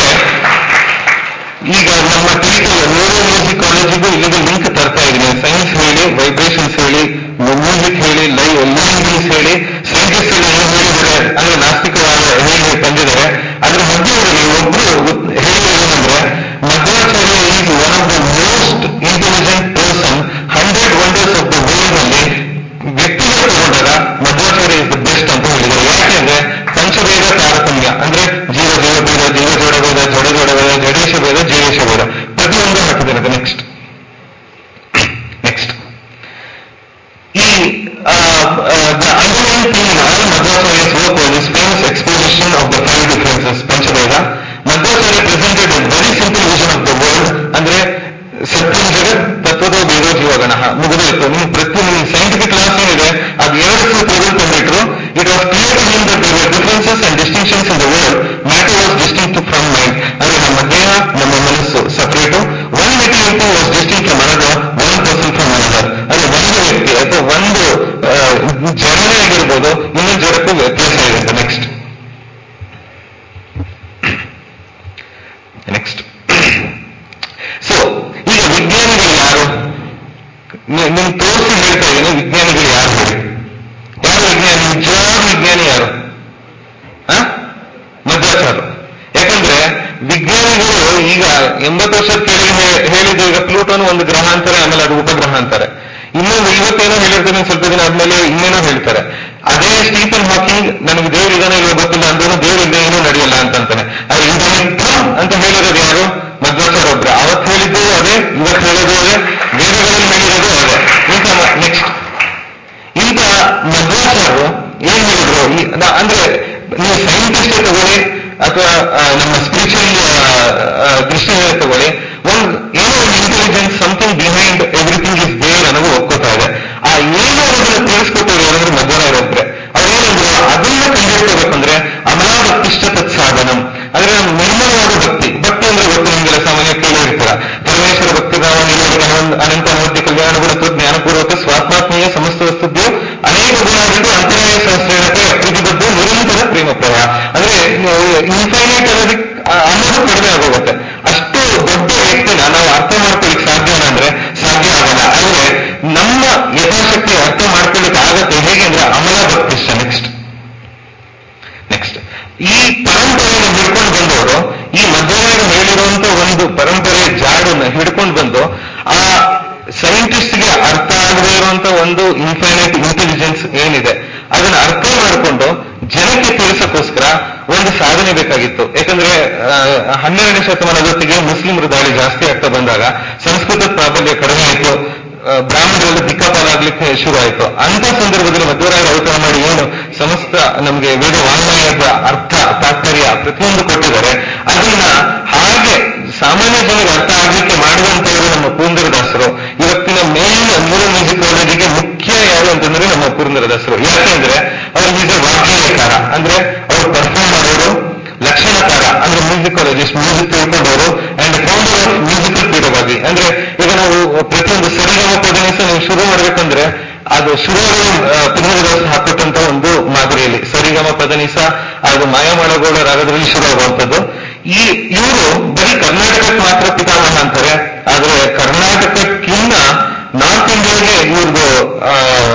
ಈಗ ನಮ್ಮ title neuro music ಕಾಲೇಜಿಗೂ ಇಲ್ಲಿಗೆ link ತರ್ತಾ ಇದೀನಿ science ಹೇಳಿ vibrations ಹೇಳಿ ಮ್ಯೂಸಿಕ್ ಹೇಳಿ ಲೈವ್ ಲ್ಯಾಂಗ್ವೇಜ್ ಹೇಳಿ ಸೈಂಟಿಸ್ಟ್ ಏನು ಹೇಳಿದ್ದಾರೆ ಅಂದ್ರೆ ನಾಸ್ತಿಕವಾದ ಹೇಳಿ ತಂದಿದ್ದಾರೆ ಅದ್ರ ಮಧ್ಯದಲ್ಲಿ ಒಬ್ರು ಹೇಳಿ ಏನಂದ್ರೆ Madhvacharya is one of the most intelligent person hundred wonders of the world ನಲ್ಲಿ ವ್ಯಕ್ತಿಗಳು ತಗೊಂಡಾಗ ಮಧ್ವಾಚಾರ್ಯ ಇಸ್ ದ ಬೆಸ್ಟ್ ಅಂತ ಹೇಳಿದ್ದಾರೆ ಯಾಕೆಂದ್ರೆ ಪಂಚಭೇದ ತಾರತಮ್ಯ ಅಂದ್ರೆ ಜೀವ ಜೀವ ಭೇದ ಜೀವ ಜೋಡ ಭೇದ ಜಡ ಜೋಡ ಭೇದ ಜಡೇಶ ಭೇದ ಜೀವೇಶ ಭೇದ ಪ್ರತಿಯೊಂದು ಹಾಕಿದ್ದಾರೆ ನೆಕ್ಸ್ಟ್ ನೆಕ್ಸ್ಟ್ ಈ the underline theme in all Madhvacharya's work was is famous exposition of the five differences ಪಂಚಭೇದ Madhvacharya presented a very simple vision of the world ಅಂದ್ರೆ ಸತ್ಯಂ ಜಗತ್ ತತ್ವದ ಬೇರೋ ಜೀವಗಣ ಮುಗಿದೋಯ್ತು ನಿಮ್ಗೆ ಪ್ರತಿ ನಿಮ್ಗೆ ಸೈಂಟಿಫಿಕ್ ಕ್ಲಾಸ್ ಏನಿದೆ ಅದು ಎರಡು ಟೇಬಲ್ ತಂದಿಟ್ರು it was clear to that there differences and distinctions in the world matter was distinct from mind ಅಂದ್ರೆ ನಮ್ಮ ದೇಹ ನಮ್ಮ ಮನಸ್ಸು separate one material was distinct from another one person from another ಅಂದ್ರೆ ಒಂದು ವ್ಯಕ್ತಿ ಅಥವಾ ಒಂದು ಆ, ಜಡನೇ ಆಗಿರ್ಬೋದು ಇನ್ನೊಂದು ಜಡಕ್ಕೂ ವ್ಯತ್ಯಾಸ ಇದೆ ಅಂತ ನೆಕ್ಸ್ಟ್ ನೆಕ್ಸ್ಟ್ ಸೊ ಈಗ ವಿಜ್ಞಾನಿಗಳು ಯಾರು ನಿ- ನಿಮ್ ತೋರಿಸಿ ಹೇಳ್ತಾ ಇದ್ದೀನಿ ವಿಜ್ಞಾನಿಗಳು ಯಾರು ಹೇಳಿ ಯಾರು ವಿಜ್ಞಾನಿ ನಿಜವಾದ ವಿಜ್ಞಾನಿ ಯಾರು ಈಗ ಎಂಬತ್ತು ವರ್ಷದ ಕೆಳಗೆ ಹೇ- ಹೇಳಿದ್ದು ಈಗ ಪ್ಲೂಟೋನ್ ಒಂದು ಗ್ರಹ ಅಂತಾರೆ ಆಮೇಲೆ ಅದು ಉಪಗ್ರಹ ಅಂತಾರೆ ಇನ್ನೊಂದು ಇವತ್ತೇನೋ ಹೇಳಿರ್ತಾರೆ ಸ್ವಲ್ಪ ದಿನ ಆದ್ಮೇಲೆ ಇನ್ನೇನೋ ಹೇಳ್ತಾರೆ ಅದೇ ಸ್ಟೀಫನ್ ಹಾಕಿಂಗ್ ನನಗೆ ದೇವ್ರು ಇದಾನೆ ಇಲ್ವೋ ಗೊತ್ತಿಲ್ಲ ಅಂದ್ರೂ ದೇವ್ರು ಇಲ್ಲದೆ ಏನೂ ನಡೆಯಲ್ಲ ಅಂತಂತಾನೆ ಆದ್ರೆ ಇಂಟರ್ನೆಟ್ ಅಂತ ಹೇಳಿರೋದು ಯಾರು ಮಧ್ವಾಚಾರ್ಯ ಒಬ್ರೆ ಅವತ್ತು ಹೇಳಿದ್ದು ಅದೇ ಇವತ್ತು ಹೇಳೋದು ಅದೇ ವೇದಗಳಲ್ಲಿ ಹೇಳಿರೋದು ಅದೇ ಇಂಥ ನೆಕ್ಸ್ಟ್ ಇಂಥ ಮಧ್ವಾಚಾರ್ಯರು ಏನ್ ಹೇಳಿದ್ರು ಈ- ನ- ಅಂದ್ರೆ ನೀವು ಸೈಂಟಿಸ್ಟ್ ತಗೊಳ್ಳಿ ಅಥವಾ ಆ, ನಮ್ಮ ಸ್ಪಿರಿಚುವಲ್ ದೃಷ್ಟಿಯಿಂದ ತಗೊಳ್ಳಿ ಒಂದು ಏನೋ ಒಂದು intelligence something behind everything is there ಅನ್ನೋದು ಒಪ್ಕೋತಾ ಇದೆ ಆ ಏನೋ ಅದನ್ನ ತಿಳಿಸ್ಕೊಟ್ಟವ್ರು ಯಾರಂದ್ರೆ ಮಧ್ವರಾಯರೊಬ್ರೆ ಅವ್ರೇನಂದ್ರು ಅದನ್ನ ಕಂಡುಹಿಡ್ಕೋಬೇಕಂದ್ರೆ ಅಮಲಾಭಕ್ತಿಷ್ಠ ತತ್ಸಾಧನಂ ಅಂದ್ರೆ ನಿರ್ಮಲವಾದ ಭಕ್ತಿ ಭಕ್ತಿ ಅಂದ್ರೆ ಗೊತ್ತು ನಿಮ್ಗೆಲ್ಲ ಸಾಮಾನ್ಯ ಕೇಳಿರ್ತೀರ ಪರಮೇಶ್ವರ ಭಕ್ತಿ ನಾವು ಅನಂತ ಅನವದ್ಯ ಕಲ್ಯಾಣ ಗುಣತ್ವ ಜ್ಞಾನಪೂರ್ವಕ ಸ್ವಾತ್ಮಾತ್ಮೀಯ ಸಮಸ್ತ ವಸ್ತುಭ್ಯೋ ಅನೇಕ ಗುಣಗಳಿಂದ ಅಂತರಾಯ ಸಂಶ್ಲೇಷತೆ ಪ್ರತಿಬದ್ಧ ನಿರಂತರ ಪ್ರೇಮ ಪ್ರವಾಹ ಅಂದ್ರೆ ಇನ್ಫೈನೈಟ್ ಅನ್ನೋದಕ್ಕೆ ಆ- ಅನ್ನೋದು ಕಡಿಮೆ ಆಗೋಗುತ್ತೆ ಅಷ್ಟು ದೊಡ್ಡ ವ್ಯಕ್ತಿನ ನಾವು ಅರ್ಥ ಮಾಡ್ಕೊಳ್ಳಿಕ್ ಸಾಧ್ಯನ ಅಂದ್ರೆ ಸಾಧ್ಯ ಆಗಲ್ಲ ಅಂದ್ರೆ ನಮ್ಮ ಯಥಾಶಕ್ತಿ ಅರ್ಥ ಮಾಡ್ಕೊಳ್ಳಿಕ್ಕೆ ಆಗತ್ತೆ ಹೇಗೆ ಅಂದ್ರೆ ಅಮಲ ಭಕ್ತಿಷ್ಟ ನೆಕ್ಸ್ಟ್ ನೆಕ್ಸ್ಟ್ ಈ ಪರಂಪರೆಯನ್ನು ಹಿಡ್ಕೊಂಡು ಬಂದವರು ಈ ಮಧ್ವರಾಯರು ಹೇಳಿರುವಂತ ಒಂದು ಪರಂಪರೆ ಜಾಡನ್ನ ಹಿಡ್ಕೊಂಡು ಬಂದು ಆ ಸೈಂಟಿಸ್ಟ್ಗೆ ಅರ್ಥ ಆಗದೇ ಇರುವಂತ ಒಂದು ಇನ್ಫೈನೈಟ್ ಇಂಟೆಲಿಜೆನ್ಸ್ ಏನಿದೆ ಅದನ್ನ ಅರ್ಥ ಮಾಡಿಕೊಂಡು ಜನಕ್ಕೆ ತಿಳಿಸಕ್ಕೋಸ್ಕರ ಒಂದು ಸಾಧನೆ ಬೇಕಾಗಿತ್ತು ಯಾಕಂದ್ರೆ ಆ, ಹನ್ನೆರಡನೇ ಶತಮಾನದ ಹೊತ್ತಿಗೆ ಮುಸ್ಲಿಮರು ದಾಳಿ ಜಾಸ್ತಿ ಆಗ್ತಾ ಬಂದಾಗ ಸಂಸ್ಕೃತದ ಪ್ರಾಬಲ್ಯ ಕಡಿಮೆ ಆಯಿತು ಆ, ಬ್ರಾಹ್ಮಣರಲ್ಲಿ ದಿಕ್ಕಾಪಾಲ ಆಗ್ಲಿಕ್ಕೆ ಶುರು ಆಯಿತು ಅಂತ ಸಂದರ್ಭದಲ್ಲಿ ಮಧ್ವರಾಯರು ಅವತಾರ ಮಾಡಿ ಏನು ಸಮಸ್ತ ನಮಗೆ ವೇದ ವಾಂಗ್ಮಯದ ಅರ್ಥ ತಾತ್ಪರ್ಯ ಪ್ರತಿಯೊಂದು ಕೊಟ್ಟಿದ್ದಾರೆ ಅದನ್ನ ಹಾಗೆ ಸಾಮಾನ್ಯ ಜನರಿಗೆ ಅರ್ಥ ಆಗ್ಲಿಕ್ಕೆ ಮಾಡುವಂತವರು ನಮ್ಮ ಪುರಂದರದಾಸರು ಇವತ್ತಿನ ಮೇನ್ ಮೂಲ ಮ್ಯೂಸಿಕ್ ಕಾಲೇಜಿಗೆ ಮುಖ್ಯ ಯಾರು ಅಂತಂದ್ರೆ ನಮ್ಮ ಪುರಂದರದಾಸರು ಯಾಕೆಂದ್ರೆ ಅವರು ಈಗ ವಾಗ್ಗೇಯಕಾರ ಅಂದ್ರೆ ಅವರು ಪರ್ಫಾರ್ಮ್ ಮಾಡೋರು ಲಕ್ಷಣಕಾರ ಅಂದ್ರೆ ಮ್ಯೂಸಿಕಾಲಜಿಸ್ಟ್ ಮ್ಯೂಸಿಕ್ ತಿಳ್ಕೊಂಡವರು ಅಂಡ್ ಫೌಂಡರ್ ಆಫ್ ಮ್ಯೂಸಿಕಲ್ ಪೀಠವಾಗಿ ಅಂದ್ರೆ ಈಗ ನಾವು ಪ್ರತಿಯೊಂದು ಸರಿಗಮ ಪದನಿಸ ನೀವು ಶುರು ಮಾಡ್ಬೇಕಂದ್ರೆ ಅದು ಶುರುವಾಗಲು ಪುನರ್ದಾಸ ಹಾಕೊಟ್ಟಂತ ಒಂದು ಮಾದರಿಯಲ್ಲಿ ಸರಿಗಮ ಪದನಿಸ ಅದು ಮಾಯಮಾಳಗೋಳ ರಾಗದಲ್ಲಿ ಶುರುವಾಗುವಂಥದ್ದು ಈ ಇವರು ಬರೀ ಕರ್ನಾಟಕಕ್ಕೆ ಮಾತ್ರ ಪಿತಾಮಹ ಅಂತಾರೆ ಆದ್ರೆ ಕರ್ನಾಟಕಕ್ಕಿಂತ ನಾರ್ತ್ ಇಂಡಿಯಾಗೆ ಇವ್ರದ್ದು ಆ,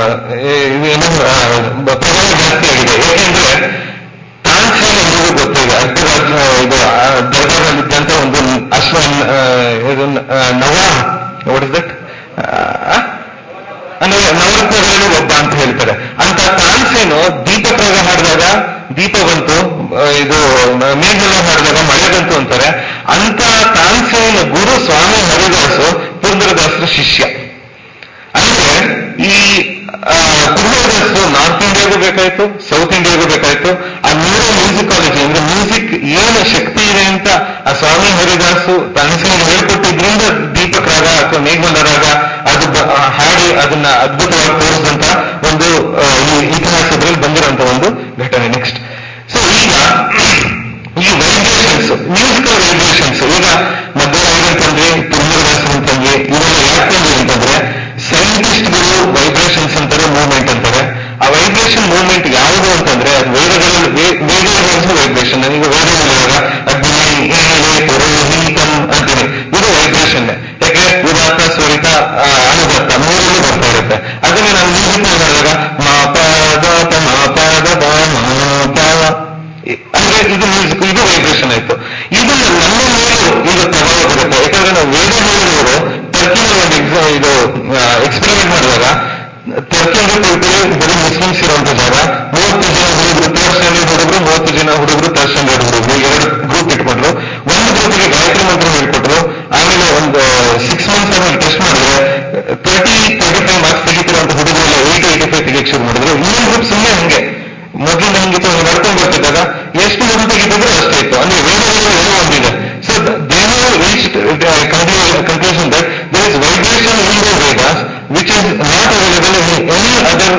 ಏನು ಆ, ಪ್ರಭಾವ ಜಾಸ್ತಿ ಆಗಿದೆ ಏಕೆಂದ್ರೆ ತಾನ್ಸೇನ್ ಎಲ್ರಿಗೂ ಗೊತ್ತಿದೆ ಅರ್ಧ ರಾಜ್ಯ ಇದು ಆ, ದರ್ಬಾರ್ನಲ್ಲಿದ್ದಂತ ಒಂದು ಅಶ್ವ ಆ, ಇದು ಆ, ನವ ವಾಟ್ ಇಸ್ ದಟ್ ಅಂದ್ರೆ ನವರತ್ನಗಳಲ್ಲಿ ಒಬ್ಬ ಅಂತ ಹೇಳ್ತಾರೆ ಅಂತ ತಾನ್ಸೇನು ದೀಪಕ್ರಾಗ ಹಾಡಿದಾಗ ದೀಪ ಬಂತು ಆ, ಇದು ಮೇಘಲ ಹಾಡಿದಾಗ ಮಳೆ ಬಂತು ಅಂತಾರೆ ಅಂತ ತಾನ್ಸೇನ ಗುರು ಸ್ವಾಮಿ ಹರಿದಾಸು ಪುರಂದರದಾಸರ ಶಿಷ್ಯ ಅಂದ್ರೆ ಈ ಪುರಂದರದಾಸರು ನಾರ್ತ್ ಇಂಡಿಯಾಗೂ ಬೇಕಾಯ್ತು ಸೌತ್ ಇಂಡಿಯಾಗೂ ಬೇಕಾಯ್ತು ಆ ನ್ಯೂರೋ ಮ್ಯೂಸಿಕಾಲಜಿ ಅಂದ್ರೆ ಮ್ಯೂಸಿಕ್ ಏನು ಶಕ್ತಿ ಇದೆ ಅಂತ ಆ ಸ್ವಾಮಿ ಹರಿದಾಸು ತಾನ್ಸೇನ್ ಹೇಳ್ಕೊಟ್ಟಿದ್ರಿಂದ ದೀಪಕ್ ರಾಗ ಅಥವಾ ಮೇಘಮಲ್ಲ ರಾಗ ಅದು ಬ- ಆ, ಹಾಡಿ ಅದನ್ನ ಅದ್ಭುತವಾಗಿ ತೋರಿಸಿದಂತ ಒಂದು ಆ, ಈ ಇತಿಹಾಸದಲ್ಲಿ ಬಂದಿರುವಂತ ಒಂದು ಘಟನೆ ನೆಕ್ಸ್ಟ್ ಸೊ ಈಗ ಈ ವೈಬ್ರೇಷನ್ಸ್ ಮ್ಯೂಸಿಕಲ್ ವೈಬ್ರೇಷನ್ಸ್ ಈಗ ಮಧ್ವರಾಯರು ಅಂತಂದ್ರೆ ಪುರಂದರದಾಸರು ಅಂತಂದ್ರೆ ಇವೆಲ್ಲ ಯಾಕಂದ್ರೆ ಅಂತಂದ್ರೆ ಸೈಂಟಿಸ್ಟ್ಗಳು ವೈಬ್ರೇಷನ್ಸ್ ಅಂತಾರೆ ಮೂವ್ಮೆಂಟ್ ಅಂತಾರೆ ಆ ವೈಬ್ರೇಷನ್ ಮೂವ್ಮೆಂಟ್ ಯಾವುದು ಅಂತಂದ್ರೆ ಅದು ವೇದಗಳಲ್ಲಿ ವೇ- ವೇದಗಳಲ್ಲಿ ವೈಬ್ರೇಷನ್ ನನಗೆ ವೇದಗಳಿರುವಾಗ ಅಗ್ನಿ ಏಳೆ ಪುರೋಹಿತಂ ಅಂತೀನಿ ಇದು ವೈಬ್ರೇಷನ್ ಯಾಕೆ ಉದಾತ್ತ ಸ್ವರಿತ ಆ, ಅನುದಾತ್ತ ಮೂರಲ್ಲೂ ಬರ್ತಾ ಇರುತ್ತೆ ಅದನ್ನೇ ನಾವು ಮ್ಯೂಸಿಕ್ ಮಾಡಿದಾಗ ಮಾ ಪಾದ ಪ ಮಾ ಪಾದ ಪ ಮಾ ಪ ಅಂದ್ರೆ ಇದು ಮ್ಯೂಸಿಕ್ ಇದು ವೈಬ್ರೇಷನ್ ಆಯ್ತು ಇದನ್ನ ನಮ್ಮ ಮೇಲೂ ಈಗ ಪ್ರಭಾವ ಬೀರುತ್ತೆ ಯಾಕಂದ್ರೆ ನಾವು ವೇದ ಹೇಳಿದವರು ಟರ್ಕಿನಲ್ಲಿ ಒಂದು ಎಕ್ಸಾ ಇದು ಎಕ್ಸ್ಪೆರಿಮೆಂಟ್ ಮಾಡಿದಾಗ ಟರ್ಕಿ ಅಂದ್ರೆ ತಿಳ್ಕೊಳ್ಳಿ ಬರೀ ಮುಸ್ಲಿಮ್ಸ್ ಇರುವಂತ ಜಾಗ ಮೂವತ್ತು ಜನ ಹುಡುಗರು ಥರ್ಡ್ ಸ್ಟ್ಯಾಂಡರ್ಡ್ ಹುಡುಗರು ಮೂವತ್ತು ಜನ ಹುಡುಗರು ಥರ್ಡ್ ಸ್ಟ್ಯಾಂಡರ್ಡ್ ಹುಡುಗರು ಎರಡು ಗ್ರೂಪ್ ಇಟ್ಕೊಂಡ್ರು ಒಂದು ಗ್ರೂಪ್ಗೆ ಗಾಯತ್ರಿ ಮಂತ್ರ ಹೇಳ್ಕೊಟ್ರು ಆಮೇಲೆ ಒಂದು ಸಿಕ್ಸ್ ಮಂತ್ಸ್ ಆದ್ಮೇಲೆ ಟೆಸ್ಟ್ ಮಾಡಿದ್ರೆ ತರ್ಟಿ ತರ್ಟಿ ಫೈವ್ ಮಾರ್ಕ್ಸ್ ತೆಗಿತಿರುವಂತ ಹುಡುಗರೆಲ್ಲ ಏಯ್ಟಿ ಏಯ್ಟಿ ಫೈವ್ ತೆಗಿಯಕ್ಕೆ ಶುರು ಮಾಡಿದ್ರು ಇನ್ನೊಂದು ಗ್ರೂಪ್ ಸುಮ್ಮನೆ ಹಂಗೆ ಮೊದಲಿನ ಹಂಗಿತ್ತು ಹಂಗೆ ನಡ್ಕೊಂಡು ಬರ್ತಿದ್ದಾಗ ಎಷ್ಟು ಮಂದಿ ತೆಗಿತಿದ್ರು ಅಷ್ಟೇ ಇತ್ತು ಅಂದ್ರೆ ವೇದಗಳಲ್ಲಿ ಏನೋ ಒಂದಿದೆ so they've reach conclusion that there is vibration in the Vedas which is not available in any other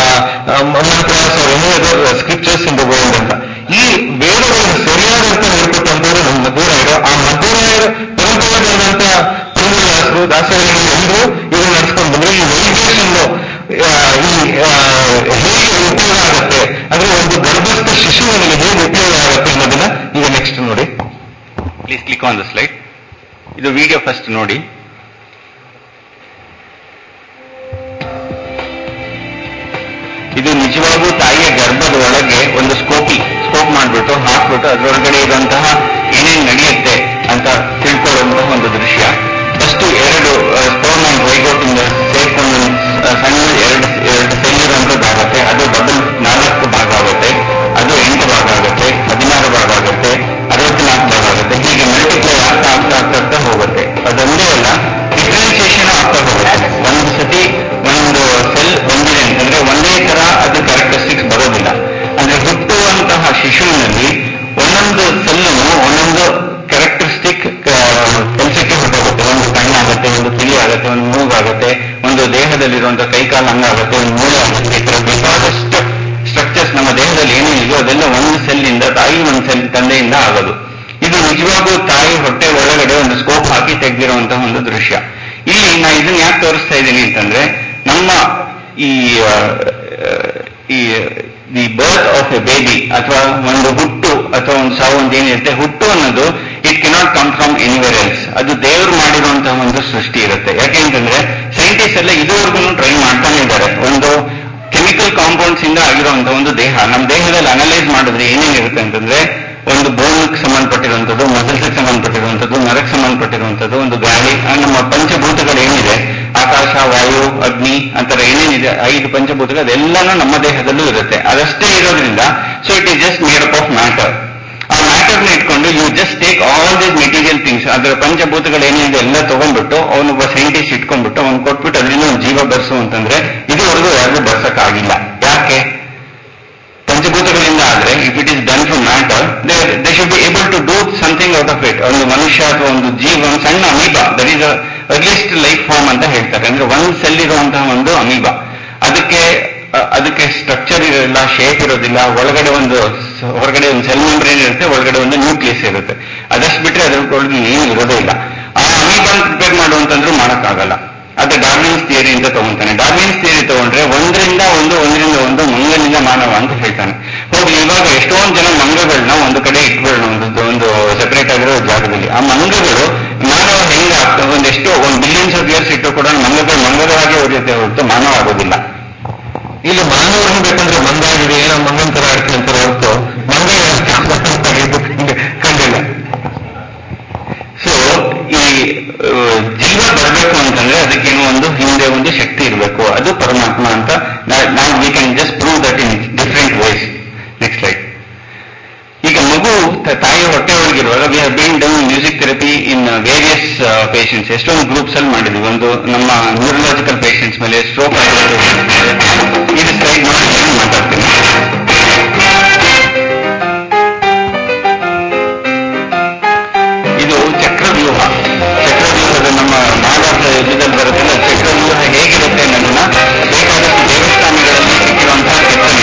mantras or any other scriptures in the world ಅಂತ ಈ ವೇದಗಳನ್ನು ಸರಿಯಾದ ಅರ್ಥ ಹೇಳ್ಕೊಟ್ಟಂತವ್ರು ನಮ್ಮ ಮಧ್ವರಾಯರು ಆ ಮಧ್ವರಾಯರ ಪರಂಪರೆಯಾದಂತ ಪುರಂದರದಾಸರು ದಾಸರಿಗೆ ಎಲ್ಲರೂ ಇದನ್ನು ನಡೆಸ್ಕೊಂಡು ಬಂದ್ರೆ ಈ ವೈಬ್ರೇಷನ್ ಈ ಆ, ಹೇಗೆ ಉಪಯೋಗ ಆಗುತ್ತೆ ಅಂದ್ರೆ ಒಂದು ಗರ್ಭಸ್ಥ ಶಿಶುವಿನಲ್ಲಿ ಹೇಗೆ ಉಪಯೋಗ ಆಗುತ್ತೆ ಅನ್ನೋದನ್ನ ಈಗ ನೆಕ್ಸ್ಟ್ ನೋಡಿ please click on the slide ಇದು ವಿಡಿಯೋ ಫಸ್ಟ್ ನೋಡಿ ಇದು ನಿಜವಾಗೂ ತಾಯಿಯ ಗರ್ಭದ ಒಳಗೆ ಒಂದು ಸ್ಕೋಪಿ ಸ್ಕೋಪ್ ಮಾಡಿಬಿಟ್ಟು ಹಾಕ್ಬಿಟ್ಟು ಅದರೊಳಗಡೆ ಇರುವಂತಹ ಏನೇನು ನಡೆಯುತ್ತೆ ಅಂತ ತಿಳ್ಕೊಳ್ಳೋಕೆ ಒಂದೊಂದು ಸೆಲ್ಲು ಒಂದೊಂದು ಕ್ಯಾರೆಕ್ಟರಿಸ್ಟಿಕ್ ಕೆಲಸಕ್ಕೆ ಹೊರಟೋಗುತ್ತೆ ಒಂದು ಕಣ್ಣಾಗತ್ತೆ ಒಂದು ಕಿವಿ ಆಗುತ್ತೆ ಒಂದು ಮೂಗಾಗುತ್ತೆ ಒಂದು ದೇಹದಲ್ಲಿರುವಂತಹ ಕೈಕಾಲ ಅಂಗ ಆಗುತ್ತೆ ಒಂದು ಮೂಳೆ ಆಗುತ್ತೆ ಈ ತರ ಬೇಕಾದಷ್ಟು ಸ್ಟ್ರಕ್ಚರ್ಸ್ ನಮ್ಮ ದೇಹದಲ್ಲಿ ಏನೇನಿದೆಯೋ ಅದೆಲ್ಲ ಒಂದು ಸೆಲ್ಲಿಂದ ತಾಯಿ ಒಂದು ಸೆಲ್ ತಂದೆಯಿಂದ ಆಗೋದು ಇದು ನಿಜವಾಗೂ ತಾಯಿ ಹೊಟ್ಟೆ ಒಳಗಡೆ ಒಂದು ಸ್ಕೋಪ್ ಹಾಕಿ ತೆಗೆದಿರುವಂತಹ ಒಂದು ದೃಶ್ಯ ಇಲ್ಲಿ ನಾ ಇದನ್ನ ಯಾಕೆ ತೋರಿಸ್ತಾ ಇದ್ದೀನಿ ಅಂತಂದ್ರೆ ನಮ್ಮ ಈ ಆ, ಈ the birth of a baby ಅಥವಾ ಒಂದು ಹುಟ್ಟು ಅಥವಾ ಒಂದು ಸಾವು ಒಂದು ಏನಿರುತ್ತೆ ಹುಟ್ಟು ಅನ್ನೋದು it cannot come from anywhere else ಅದು ದೇವರು ಮಾಡಿರುವಂತಹ ಒಂದು ಸೃಷ್ಟಿ ಇರುತ್ತೆ ಯಾಕೆ ಅಂತಂದ್ರೆ ಸೈಂಟಿಸ್ಟ್ ಎಲ್ಲ ಇದುವರೆಗೂ ಟ್ರೈ ಮಾಡ್ತಾನೆ ಇದ್ದಾರೆ ಒಂದು ಕೆಮಿಕಲ್ ಕಾಂಪೌಂಡ್ಸ್ ಇಂದ ಆಗಿರುವಂತಹ ಒಂದು ದೇಹ ನಮ್ಮ ದೇಹದಲ್ಲಿ ಅನಲೈಸ್ ಮಾಡಿದ್ರೆ ಏನೇನಿರುತ್ತೆ ಅಂತಂದ್ರೆ ಒಂದು ಬೋನ್ಗೆ ಸಂಬಂಧಪಟ್ಟಿರುವಂಥದ್ದು ಮಸಲ್ಸ್ಗೆ ಸಂಬಂಧಪಟ್ಟಿರುವಂಥದ್ದು ನರಕ್ಕೆ ಸಂಬಂಧಪಟ್ಟಿರುವಂಥದ್ದು ಒಂದು ಗಾಳಿ ಆ ನಮ್ಮ ಪಂಚಭೂತಗಳು ಏನಿದೆ ಆಕಾಶ ವಾಯು ಅಗ್ನಿ ಅಂತರ ಏನೇನಿದೆ ಐದು ಪಂಚಭೂತಗಳು ಅದೆಲ್ಲನೂ ನಮ್ಮ ದೇಹದಲ್ಲೂ ಇರುತ್ತೆ ಅದಷ್ಟೇ ಇರೋದ್ರಿಂದ so it is just made up of matter ಆ ಮ್ಯಾಟರ್ನ ಇಟ್ಕೊಂಡು you just take all these material things ಅದರ ಪಂಚಭೂತಗಳು ಏನಿದೆ ಎಲ್ಲ ತಗೊಂಡ್ಬಿಟ್ಟು ಅವನೊಬ್ಬ ಸೈಂಟಿಸ್ಟ್ ಇಟ್ಕೊಂಡ್ಬಿಟ್ಟು ಅವ್ನು ಕೊಟ್ಬಿಟ್ಟು ಅದರಿಂದ ಒಂದು ಜೀವ ಬರ್ಸು ಅಂತಂದ್ರೆ ಇದುವರೆಗೂ ಯಾರಿಗೂ ಬರ್ಸಕ್ಕಾಗಿಲ್ಲ ಯಾಕೆ ಪಂಚಭೂತಗಳಿಂದ ಆದ್ರೆ if it is done from matter they should be able to do something out of it ಒಂದು ಮನುಷ್ಯ ಅಥವಾ ಒಂದು ಜೀವ ಒಂದು ಸಣ್ಣ amoeba that is earliest life form ಅಂತ ಹೇಳ್ತಾರೆ ಅಂದ್ರೆ ಒಂದ್ ಸೆಲ್ ಇರುವಂತಹ ಒಂದು ಅಮೀಬಾ ಅದಕ್ಕೆ ಅ, ಅದಕ್ಕೆ ಸ್ಟ್ರಕ್ಚರ್ ಇರೋದಿಲ್ಲ ಶೇಪ್ ಇರೋದಿಲ್ಲ ಒಳಗಡೆ ಒಂದು ಸ- ಹೊರಗಡೆ ಒಂದು ಸೆಲ್ ಮೆಂಬ್ರೇನ್ ಇರುತ್ತೆ ಒಳಗಡೆ ಒಂದು ನ್ಯೂಕ್ಲಿಯಸ್ ಇರುತ್ತೆ ಅದಷ್ಟು ಬಿಟ್ರೆ ಅದ್ರ ಒಳಗೆ ಏನು ಇರೋದೇ ಇಲ್ಲ ಆ ಅಮೀಬಾನ್ ಪ್ರಿಪೇರ್ ಮಾಡುವಂತಂದ್ರೂ ಮಾಡಕ್ಕಾಗಲ್ಲ ಅದು ಡಾರ್ವಿನ್ಸ್ ಥಿಯರಿ ಅಂತ ತಗೊಂತಾನೆ ಡಾರ್ವಿನ್ಸ್ ಥಿಯರಿ ತಗೊಂಡ್ರೆ ಒಂದರಿಂದ ಒಂದು ಒಂದರಿಂದ ಒಂದು ಮಂಗನಿಂದ ಮಾನವ ಅಂತ ಹೇಳ್ತಾನೆ ಹೋಗಿ ಇವಾಗ ಎಷ್ಟೊಂದು ಜನ ಮಂಗಗಳನ್ನ ಒಂದು ಕಡೆ ಇಟ್ಬಿಡೋಣ ಒಂದು ಒಂದು ಸೆಪರೇಟ್ ಆಗಿರೋ ಜಾಗದಲ್ಲಿ ಆ ಮಂಗಗಳು ಮಾನವ ಹೆಂಗ ಆಗ್ತವೆ ಒಂದೆಷ್ಟೋ ಒಂದು ಬಿಲಿಯನ್ಸ್ ಆಫ್ ಇಯರ್ಸ್ ಇಟ್ಟು ಕೂಡ ಮಂಗಗಳು ಮಂಗಗಳಾಗಿ ಉಳಿಯುತ್ತೆ ಹೊರತು ಮಾನವ ಆಗೋದಿಲ್ಲ ಇಲ್ಲಿ ಮಾನವರನ್ನು ಬೇಕಂದ್ರೆ ಮಂದಾಗಿದೆ ಏನೋ ಮಂಗನ್ ತರ ಆಡ್ತೀನಿ ಅಂತಾರೆ ಹೊರತು ಮಂಗ ಇದು ಕಂಡಿಲ್ಲ ಸೊ ಈ ಆ, ಜೀವ ಬರಬೇಕು ಅಂತಂದ್ರೆ ಅದಕ್ಕೇನೋ ಒಂದು ಹಿಂದೆ ಒಂದು ಶಕ್ತಿ ಇರಬೇಕು ಅದು ಪರಮಾತ್ಮ ಅಂತ ನಾವು we can just prove that in different ways next light ಈಗ ಮಗು ತ- ತಾಯಿ ಹೊಟ್ಟೆ ಒಳಗಿರುವಾಗ we have been done music therapy in various patients ಎಷ್ಟೊಂದು ಗ್ರೂಪ್ಸ್ ಅಲ್ಲಿ ಮಾಡಿದ್ವಿ ಒಂದು ನಮ್ಮ ನ್ಯೂರಲಾಜಿಕಲ್ ಪೇಷಂಟ್ಸ್ ಮೇಲೆ ಸ್ಟ್ರೋಕ್ ಆಗಿರೋ patients ಮೇಲೆ ಇದು ಸ್ಲೈಡ್ ನೋಡಿ ನಾನು ಮಾತಾಡ್ತೀನಿ ಇದು ಚಕ್ರವ್ಯೂಹ ಚಕ್ರವ್ಯೂಹದ ನಮ್ಮ ಮಹಾಭಾರತ ಯುದ್ಧದಲ್ಲಿ ಬರುತ್ತಲ್ಲ ಚಕ್ರವ್ಯೂಹ ಹೇಗಿರುತ್ತೆ ಅನ್ನೋದನ್ನ ಬೇಕಾದಷ್ಟು ದೇವಸ್ಥಾನಗಳಲ್ಲಿ ಸಿಕ್ಕಿರುವಂತಹ ಕೆತ್ತನೆ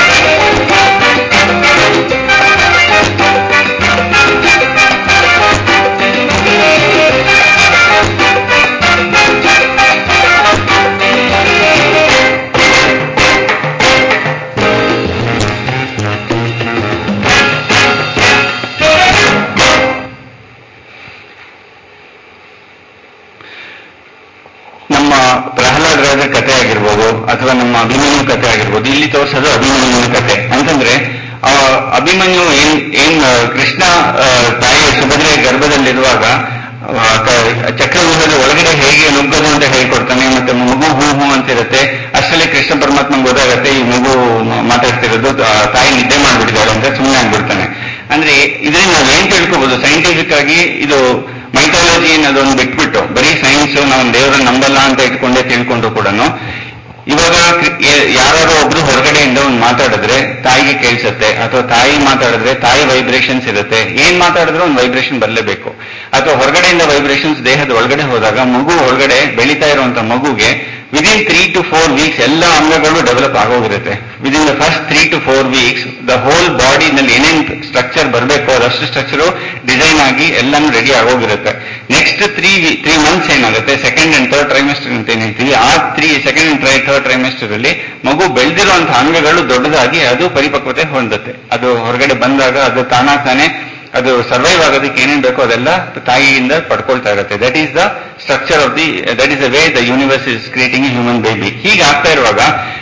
ನಮ್ಮ ಪ್ರಹ್ಲಾದ್ ರಾಜ ಕಥೆ ಆಗಿರ್ಬೋದು ಅಥವಾ ನಮ್ಮ ಅಭಿಮನ್ಯು ಕಥೆ ಆಗಿರ್ಬೋದು ಇಲ್ಲಿ ತೋರಿಸೋದು ಅಭಿಮನ್ಯುವಿನ ಕಥೆ ಅಂತಂದ್ರೆ ಆ ಅಭಿಮನ್ಯು ಏನ್ ಏನ್ ಆ, ಕೃಷ್ಣ ಆ, ತಾಯಿ ಸುಭದ್ರೆ ಗರ್ಭದಲ್ಲಿರುವಾಗ ಆ, ಕ- ಚಕ್ರವ್ಯೂಹದ ಒಳಗಡೆ ಹೇಗೆ ನುಗ್ಗದು ಅಂತ ಹೇಳ್ಕೊಡ್ತಾನೆ ಮತ್ತೆ ಮಗು ಹೂ ಹೂ ಅಂತಿರುತ್ತೆ ಅಷ್ಟರಲ್ಲಿ ಕೃಷ್ಣ ಪರಮಾತ್ಮ ಗೊತ್ತಾಗತ್ತೆ ಈ ಮಗು ಮ- ಮಾತಾಡ್ತಿರೋದು ಆ, ತಾಯಿ ನಿದ್ದೆ ಮಾಡ್ಬಿಟ್ಟಿದ್ದಾಳೆ ಅಂತ ಸುಮ್ಮನೆ ಆಗ್ಬಿಡ್ತಾನೆ ಅಂದ್ರೆ ಇದರಿಂದ ನಾವು ಏನ್ ತಿಳ್ಕೊಬಹುದು ಸೈಂಟಿಫಿಕ್ ಆಗಿ ಇದು ಮೈಥಾಲಜಿ ಅನ್ನೋದೊಂದು ಬಿಟ್ಬಿಟ್ಟು ಬರೀ ಸೈನ್ಸ್ ನಾವು ದೇವರನ್ನ ನಂಬಲ್ಲ ಅಂತ ಇಟ್ಕೊಂಡೇ ತಿಳ್ಕೊಂಡು ಕೂಡ ಇವಾಗ ಕ್ರಿ- ಯ- ಯಾರಾದ್ರೂ ಒಬ್ರು ಹೊರಗಡೆಯಿಂದ ಒಂದು ಮಾತಾಡಿದ್ರೆ ತಾಯಿಗೆ ಕೇಳಿಸುತ್ತೆ ಅಥವಾ ತಾಯಿ ಮಾತಾಡಿದ್ರೆ ತಾಯಿ ವೈಬ್ರೇಷನ್ಸ್ ಇರುತ್ತೆ ಏನ್ ಮಾತಾಡಿದ್ರೆ ಒಂದು ವೈಬ್ರೇಷನ್ ಬರಲೇಬೇಕು ಅಥವಾ ಹೊರಗಡೆಯಿಂದ ವೈಬ್ರೇಷನ್ಸ್ ದೇಹದ ಒಳಗಡೆ ಹೋದಾಗ ಮಗು ಒಳಗಡೆ ಬೆಳೀತಾ ಇರುವಂತ ಮಗುಗೆ within three to four weeks ಎಲ್ಲ ಅಂಗಗಳು ಡೆವಲಪ್ ಆಗೋಗಿರುತ್ತೆ within the first three to four weeks the whole ಬಾಡಿನಲ್ಲಿ ಏನೇನ್ ಸ್ಟ್ರಕ್ಚರ್ ಬರಬೇಕು ಅದಷ್ಟು ಸ್ಟ್ರಕ್ಚರು ಡಿಸೈನ್ ಆಗಿ ಎಲ್ಲಾನು ರೆಡಿ ಆಗೋಗಿರುತ್ತೆ ನೆಕ್ಸ್ಟ್ ತ್ರೀ ತ್ರೀ ಮಂತ್ಸ್ ಏನಾಗುತ್ತೆ ಸೆಕೆಂಡ್ ಅಂಡ್ ಥರ್ಡ್ ಟ್ರೈಮೆಸ್ಟರ್ ಅಂತ ಏನ್ ಹೇಳ್ತೀವಿ ಆ three second and tri third trimester ಅಲ್ಲಿ ಮಗು ಬೆಳೆದಿರುವಂತಹ ಅಂಗಗಳು ದೊಡ್ಡದಾಗಿ ಅದು ಪರಿಪಕ್ವತೆ ಹೊಂದುತ್ತೆ ಅದು ಹೊರಗಡೆ ಬಂದಾಗ ಅದು ತಾನಾಗ್ತಾನೆ ಅದು ಸರ್ವೈವ್ ಆಗೋದಕ್ಕೆ ಏನೇನ್ ಬೇಕೋ ಅದೆಲ್ಲ ತಾಯಿಯಿಂದ ಪಡ್ಕೊಳ್ತಾ ಇರುತ್ತೆ that is the structure of the that is the way the universe is creating human baby ಹೀಗೆ ಆಗ್ತಾ ಇರುವಾಗ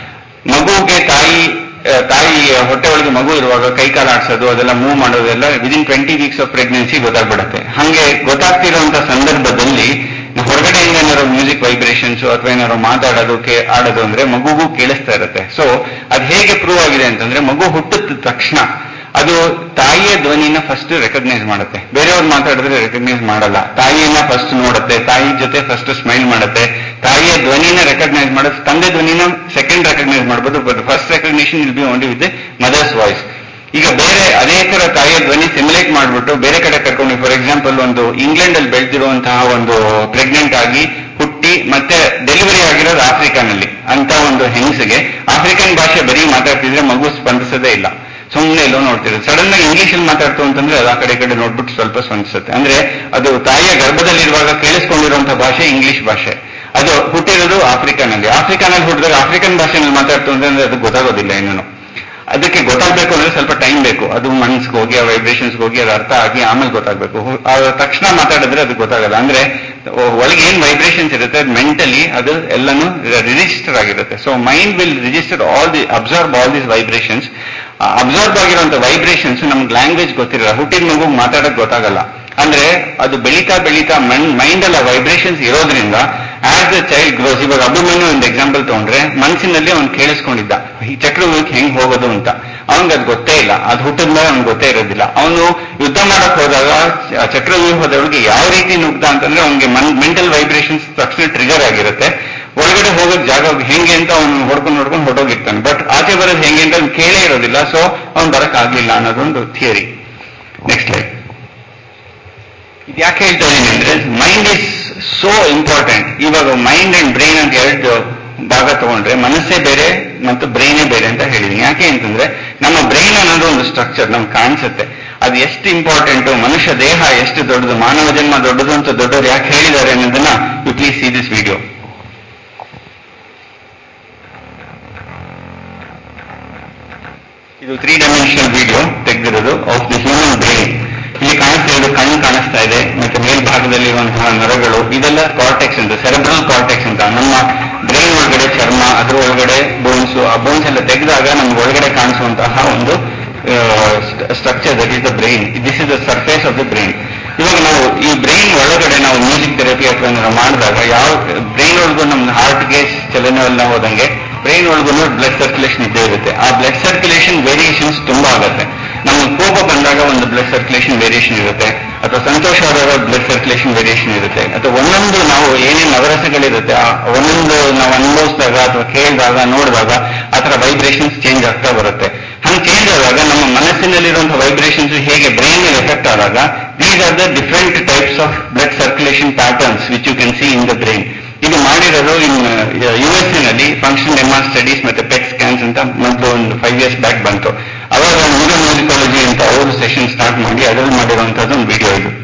ಮಗುಗೆ ತಾಯಿ ಆ, ತಾಯಿ ಹೊಟ್ಟೆ ಒಳಗೆ ಮಗು ಇರುವಾಗ ಕೈ ಕಾಲು ಆಡ್ಸೋದು ಅದೆಲ್ಲ ಮೂವ್ ಮಾಡೋದೆಲ್ಲ within twenty weeks of pregnancy ಗೊತ್ತಾಗ್ಬಿಡುತ್ತೆ ಹಂಗೆ ಗೊತ್ತಾಗ್ತಿರುವಂತ ಸಂದರ್ಭದಲ್ಲಿ ಹೊರಗಡೆಯಿಂದ ಏನಾದ್ರು ಮ್ಯೂಸಿಕ್ ವೈಬ್ರೇಷನ್ಸ್ ಅಥವಾ ಏನಾದ್ರು ಮಾತಾಡೋದು ಕೇ ಆಡೋದು ಅಂದ್ರೆ ಮಗುಗೂ ಕೇಳಿಸ್ತಾ ಇರುತ್ತೆ ಸೊ ಅದು ಹೇಗೆ ಪ್ರೂವ್ ಆಗಿದೆ ಅಂತಂದ್ರೆ ಮಗು ಹುಟ್ಟಿದ ತಕ್ಷಣ ಅದು ತಾಯಿಯ ಧ್ವನಿನ ಫಸ್ಟ್ ರೆಕಗ್ನೈಸ್ ಮಾಡುತ್ತೆ ಬೇರೆಯವ್ರು ಮಾತಾಡಿದ್ರೆ ರೆಕಗ್ನೈಸ್ ಮಾಡಲ್ಲ ತಾಯಿಯನ್ನ ಫಸ್ಟ್ ನೋಡುತ್ತೆ ತಾಯಿ ಜೊತೆ ಫಸ್ಟ್ ಸ್ಮೈಲ್ ಮಾಡುತ್ತೆ ತಾಯಿಯ ಧ್ವನಿನ ರೆಕಗ್ನೈಸ್ ಮಾಡುತ್ತೆ ತಂದೆ ಧ್ವನಿನ ಸೆಕೆಂಡ್ ರೆಕಗ್ನೈಸ್ ಮಾಡ್ಬೋದು but first recognition will be only with mother's voice ಈಗ ಬೇರೆ ಅದೇ ತರ ತಾಯಿಯ ಧ್ವನಿ ಸಿಮ್ಯುಲೇಟ್ ಮಾಡ್ಬಿಟ್ಟು ಬೇರೆ ಕಡೆ ಕರ್ಕೊಂಡು ಫಾರ್ ಎಕ್ಸಾಂಪಲ್ ಒಂದು ಇಂಗ್ಲೆಂಡ್ ಅಲ್ಲಿ ಬೆಳೆದಿರುವಂತಹ ಒಂದು ಪ್ರೆಗ್ನೆಂಟ್ ಆಗಿ ಹುಟ್ಟಿ ಮತ್ತೆ ಡೆಲಿವರಿ ಆಗಿರೋದು ಆಫ್ರಿಕಾನಲ್ಲಿ ಅಂತ ಒಂದು ಹೆಂಗಸಿಗೆ ಆಫ್ರಿಕನ್ ಭಾಷೆ ಬರೀ ಮಾತಾಡ್ತಿದ್ರೆ ಮಗು ಸ್ಪಂದಿಸೋದೇ ಇಲ್ಲ ಸುಮ್ಮನೆ ಎಲ್ಲೋ ನೋಡ್ತಿರುತ್ತೆ ಸಡನ್ ಆಗಿ ಇಂಗ್ಲಿಷ್ ಅಲ್ಲಿ ಮಾತಾಡ್ತು ಅಂತಂದ್ರೆ ಅದು ಆ ಕಡೆ ಈ ಕಡೆ ನೋಡ್ಬಿಟ್ಟು ಸ್ವಲ್ಪ ಸ್ಪಂದಿಸುತ್ತೆ ಅಂದ್ರೆ ಅದು ತಾಯಿಯ ಗರ್ಭದಲ್ಲಿರುವಾಗ ಕೇಳಿಸ್ಕೊಂಡಿರುವಂತಹ ಭಾಷೆ ಇಂಗ್ಲಿಷ್ ಭಾಷೆ ಅದು ಹುಟ್ಟಿರೋದು ಆಫ್ರಿಕಾನಲ್ಲಿ ಆಫ್ರಿಕಾನಲ್ಲಿ ಹುಟ್ಟಿದಾಗ ಆಫ್ರಿಕನ್ ಭಾಷೆನಲ್ಲಿ ಮಾತಾಡ್ತು ಅಂತಂದ್ರೆ ಅದು ಗೊತ್ತಾಗೋದಿಲ್ಲ ಇನ್ನೂ ಅದಕ್ಕೆ ಗೊತ್ತಾಗ್ಬೇಕು ಅಂದ್ರೆ ಸ್ವಲ್ಪ ಟೈಮ್ ಬೇಕು ಅದು ಮನ್ಸ್ಗೆ ಹೋಗಿ ಆ ವೈಬ್ರೇಷನ್ಸ್ ಹೋಗಿ ಅದು ಅರ್ಥ ಆಗಿ ಆಮೇಲೆ ಗೊತ್ತಾಗ್ಬೇಕು ಹು- ಆ ತಕ್ಷಣ ಮಾತಾಡಿದ್ರೆ ಅದು ಗೊತ್ತಾಗಲ್ಲ ಅಂದ್ರೆ ಒ- ಒಳಗೆ ಏನ್ ವೈಬ್ರೇಷನ್ಸ್ ಇರುತ್ತೆ ಮೆಂಟಲಿ ಅದು ಎಲ್ಲಾನು ರಿಜಿಸ್ಟರ್ ಆಗಿರುತ್ತೆ so mind will register all the observe all this vibrations observe ಆಗಿರುವಂತ ವೈಬ್ರೇಷನ್ಸ್ ನಮ್ಗೆ ಲ್ಯಾಂಗ್ವೇಜ್ ಗೊತ್ತಿರಲ್ಲ ಹುಟ್ಟಿದ ಮಗು ಮಾತಾಡಕ್ ಗೊತ್ತಾಗಲ್ಲ ಅಂದ್ರೆ ಅದು ಬೆಳೀತಾ ಬೆಳೀತಾ ಮೈಂಡ್ ಅಲ್ಲ ವೈಬ್ರೇಷನ್ಸ್ ಇರೋದ್ರಿಂದ ಆಸ್ ದ ಚೈಲ್ಡ್ ಗ್ರೋಸ್ ಇವಾಗ ಅಭಿಮನ್ಯು ಒಂದು ಎಕ್ಸಾಂಪಲ್ ತಗೊಂಡ್ರೆ ಮನಸ್ಸಿನಲ್ಲಿ ಅವ್ನು ಕೇಳಿಸ್ಕೊಂಡಿದ್ದ ಈ ಚಕ್ರವ್ಯೂಹಕ್ಕೆ ಹೆಂಗ್ ಹೋಗೋದು ಅಂತ ಅವನಿಗೆ ಅದು ಗೊತ್ತೇ ಇಲ್ಲ ಅದು ಹುಟ್ಟಿದ ಮೇಲೆ ಅವ್ನಿಗೆ ಗೊತ್ತೇ ಇರೋದಿಲ್ಲ ಅವನು ಯುದ್ಧ ಮಾಡಕ್ ಹೋದಾಗ ಆ ಚಕ್ರವ್ಯೂಹದೊಳಗೆ ಯಾವ ರೀತಿ ನುಗ್ದ ಅಂತಂದ್ರೆ ಅವ್ನಿಗೆ ಮೆಂಟಲ್ ವೈಬ್ರೇಷನ್ಸ್ ತಕ್ಷಣ ಟ್ರಿಗರ್ ಆಗಿರುತ್ತೆ ಒಳಗಡೆ ಹೋಗೋಕ್ ಜಾಗ ಹೆಂಗೆ ಅಂತ ಅವ್ನು ಹೊಡ್ಕೊಂಡು ಹೊಡ್ಕೊಂಡು ಹೊರಟೋಗಿರ್ತಾನೆ ಬಟ್ ಆಚೆ ಬರೋದು ಹೆಂಗೆ ಅಂತ ಅವ್ನು ಕೇಳೇ ಇರೋದಿಲ್ಲ ಸೊ ಅವ್ನು ಬರಕ್ ಆಗ್ಲಿಲ್ಲ ಅನ್ನೋದೊಂದು ಥಿಯರಿ ನೆಕ್ಸ್ಟ್ ಲೈಕ್ ಇದು ಯಾಕೆ ಹೇಳ್ತಾ ಇದೀನಿ ಅಂದ್ರೆ ಮೈಂಡ್ ಇಸ್ ಸೋ ಇಂಪಾರ್ಟೆಂಟ್ ಇವಾಗ ಮೈಂಡ್ ಅಂಡ್ ಬ್ರೈನ್ ಅಂತ ಎರಡು ಭಾಗ ತಗೊಂಡ್ರೆ ಮನಸ್ಸೇ ಬೇರೆ ಮತ್ತು ಬ್ರೈನೇ ಬೇರೆ ಅಂತ ಹೇಳಿದೀನಿ ಯಾಕೆ ಅಂತಂದ್ರೆ ನಮ್ಮ ಬ್ರೈನ್ ಅನ್ನೋದು ಒಂದು ಸ್ಟ್ರಕ್ಚರ್ ನಮ್ಗೆ ಕಾಣಿಸುತ್ತೆ ಅದು ಎಷ್ಟು ಇಂಪಾರ್ಟೆಂಟ್ ಮನುಷ್ಯ ದೇಹ ಎಷ್ಟು ದೊಡ್ಡದು ಮಾನವ ಜನ್ಮ ದೊಡ್ಡದು ಅಂತ ದೊಡ್ಡವರು ಯಾಕೆ ಹೇಳಿದ್ದಾರೆ ಅನ್ನೋದನ್ನ you please see this video ಇದು ತ್ರೀ ಡೈಮೆನ್ಷನಲ್ ವಿಡಿಯೋ ತೆಗೆದಿರೋದು ಆಫ್ ದಿ ಹ್ಯೂಮನ್ ಬ್ರೈನ್ ಇಲ್ಲಿ ಕಾಣಿಸ್ತಾ ಇರೋದು ಕಣ್ಣು ಕಾಣಿಸ್ತಾ ಇದೆ ಮತ್ತೆ ಮೇಲ್ಭಾಗದಲ್ಲಿರುವಂತಹ ನರಗಳು ಇದೆಲ್ಲ ಕಾರ್ಟೆಕ್ಸ್ ಅಂತ ಸೆರೆಬ್ರಲ್ ಕಾರ್ಟೆಕ್ಸ್ ಅಂತ ನಮ್ಮ ಬ್ರೈನ್ ಒಳಗಡೆ ಚರ್ಮ ಅದ್ರ ಒಳಗಡೆ ಬೋನ್ಸ್ ಆ ಬೋನ್ಸ್ ಎಲ್ಲ ತೆಗೆದಾಗ ನಮ್ಗೆ ಒಳಗಡೆ ಕಾಣಿಸುವಂತಹ ಒಂದು structure that is the brain this is the surface of the brain ಇವಾಗ ನಾವು ಈ ಬ್ರೈನ್ ಒಳಗಡೆ ನಾವು ಮ್ಯೂಸಿಕ್ ಥೆರಪಿ ಅಥವಾ ಏನಾದ್ರು ಮಾಡಿದಾಗ ಯಾವ ಬ್ರೈನ್ ಒಳಗೂ ನಮ್ಮ ಹಾರ್ಟ್ಗೆ ಚಲನೆ ಎಲ್ಲ ಹೋದಂಗೆ ಬ್ರೈನ್ ಒಳಗೂ ಬ್ಲಡ್ ಸರ್ಕ್ಯುಲೇಷನ್ ಇದ್ದೇ ಇರುತ್ತೆ ಆ ಬ್ಲಡ್ ಸರ್ಕ್ಯುಲೇಷನ್ ವೇರಿಯೇಷನ್ಸ್ ತುಂಬಾ ಆಗುತ್ತೆ ನಮ್ಗೆ ಕೋಪ ಬಂದಾಗ ಒಂದು ಬ್ಲಡ್ ಸರ್ಕ್ಯುಲೇಷನ್ ವೇರಿಯೇಷನ್ ಇರುತ್ತೆ ಅಥವಾ ಸಂತೋಷವಾದಾಗ ಬ್ಲಡ್ ಸರ್ಕ್ಯುಲೇಷನ್ ವೇರಿಯೇಷನ್ ಇರುತ್ತೆ ಅಥವಾ ಒಂದೊಂದು ನಾವು ಏನೇನು ನವರಸಗಳಿರುತ್ತೆ ಆ ಒಂದೊಂದು ನಾವು ಅನುಭವಿಸಿದಾಗ ಅಥವಾ ಕೇಳಿದಾಗ ನೋಡಿದಾಗ ಆ ಥರ ವೈಬ್ರೇಷನ್ಸ್ ಚೇಂಜ್ ಆಗ್ತಾ ಬರುತ್ತೆ ಹಂಗೆ ಚೇಂಜ್ ಆದಾಗ ನಮ್ಮ ಮನಸ್ಸಿನಲ್ಲಿರುವಂತಹ ವೈಬ್ರೇಷನ್ಸ್ ಹೇಗೆ ಬ್ರೈನ್ ಮೇಲೆ ಎಫೆಕ್ಟ್ ಆದಾಗ these are the different types of blood circulation patterns which you can see in the brain ಇದು ಮಾಡಿರೋದು ಇನ್ ಯು ಎಸ್ ನಲ್ಲಿ ಫಂಕ್ಷನ್ ಎಮ್ಆರ್ ಸ್ಟಡೀಸ್ ಮತ್ತೆ ಪೆಟ್ ಸ್ಕ್ಯಾನ್ಸ್ ಅಂತ ಮೊದಲು ಒಂದು ಫೈವ್ ಇಯರ್ಸ್ ಬ್ಯಾಕ್ ಬಂತು ಅವಾಗ ನ್ಯೂರೋ ಮ್ಯೂಸಿಕಾಲಜಿ ಅಂತ ಅವರು ಸೆಷನ್ ಸ್ಟಾರ್ಟ್ ಮಾಡಿ ಅದರಲ್ಲಿ ಮಾಡಿರುವಂತದ್ದು ಒಂದು ವಿಡಿಯೋ ಇದು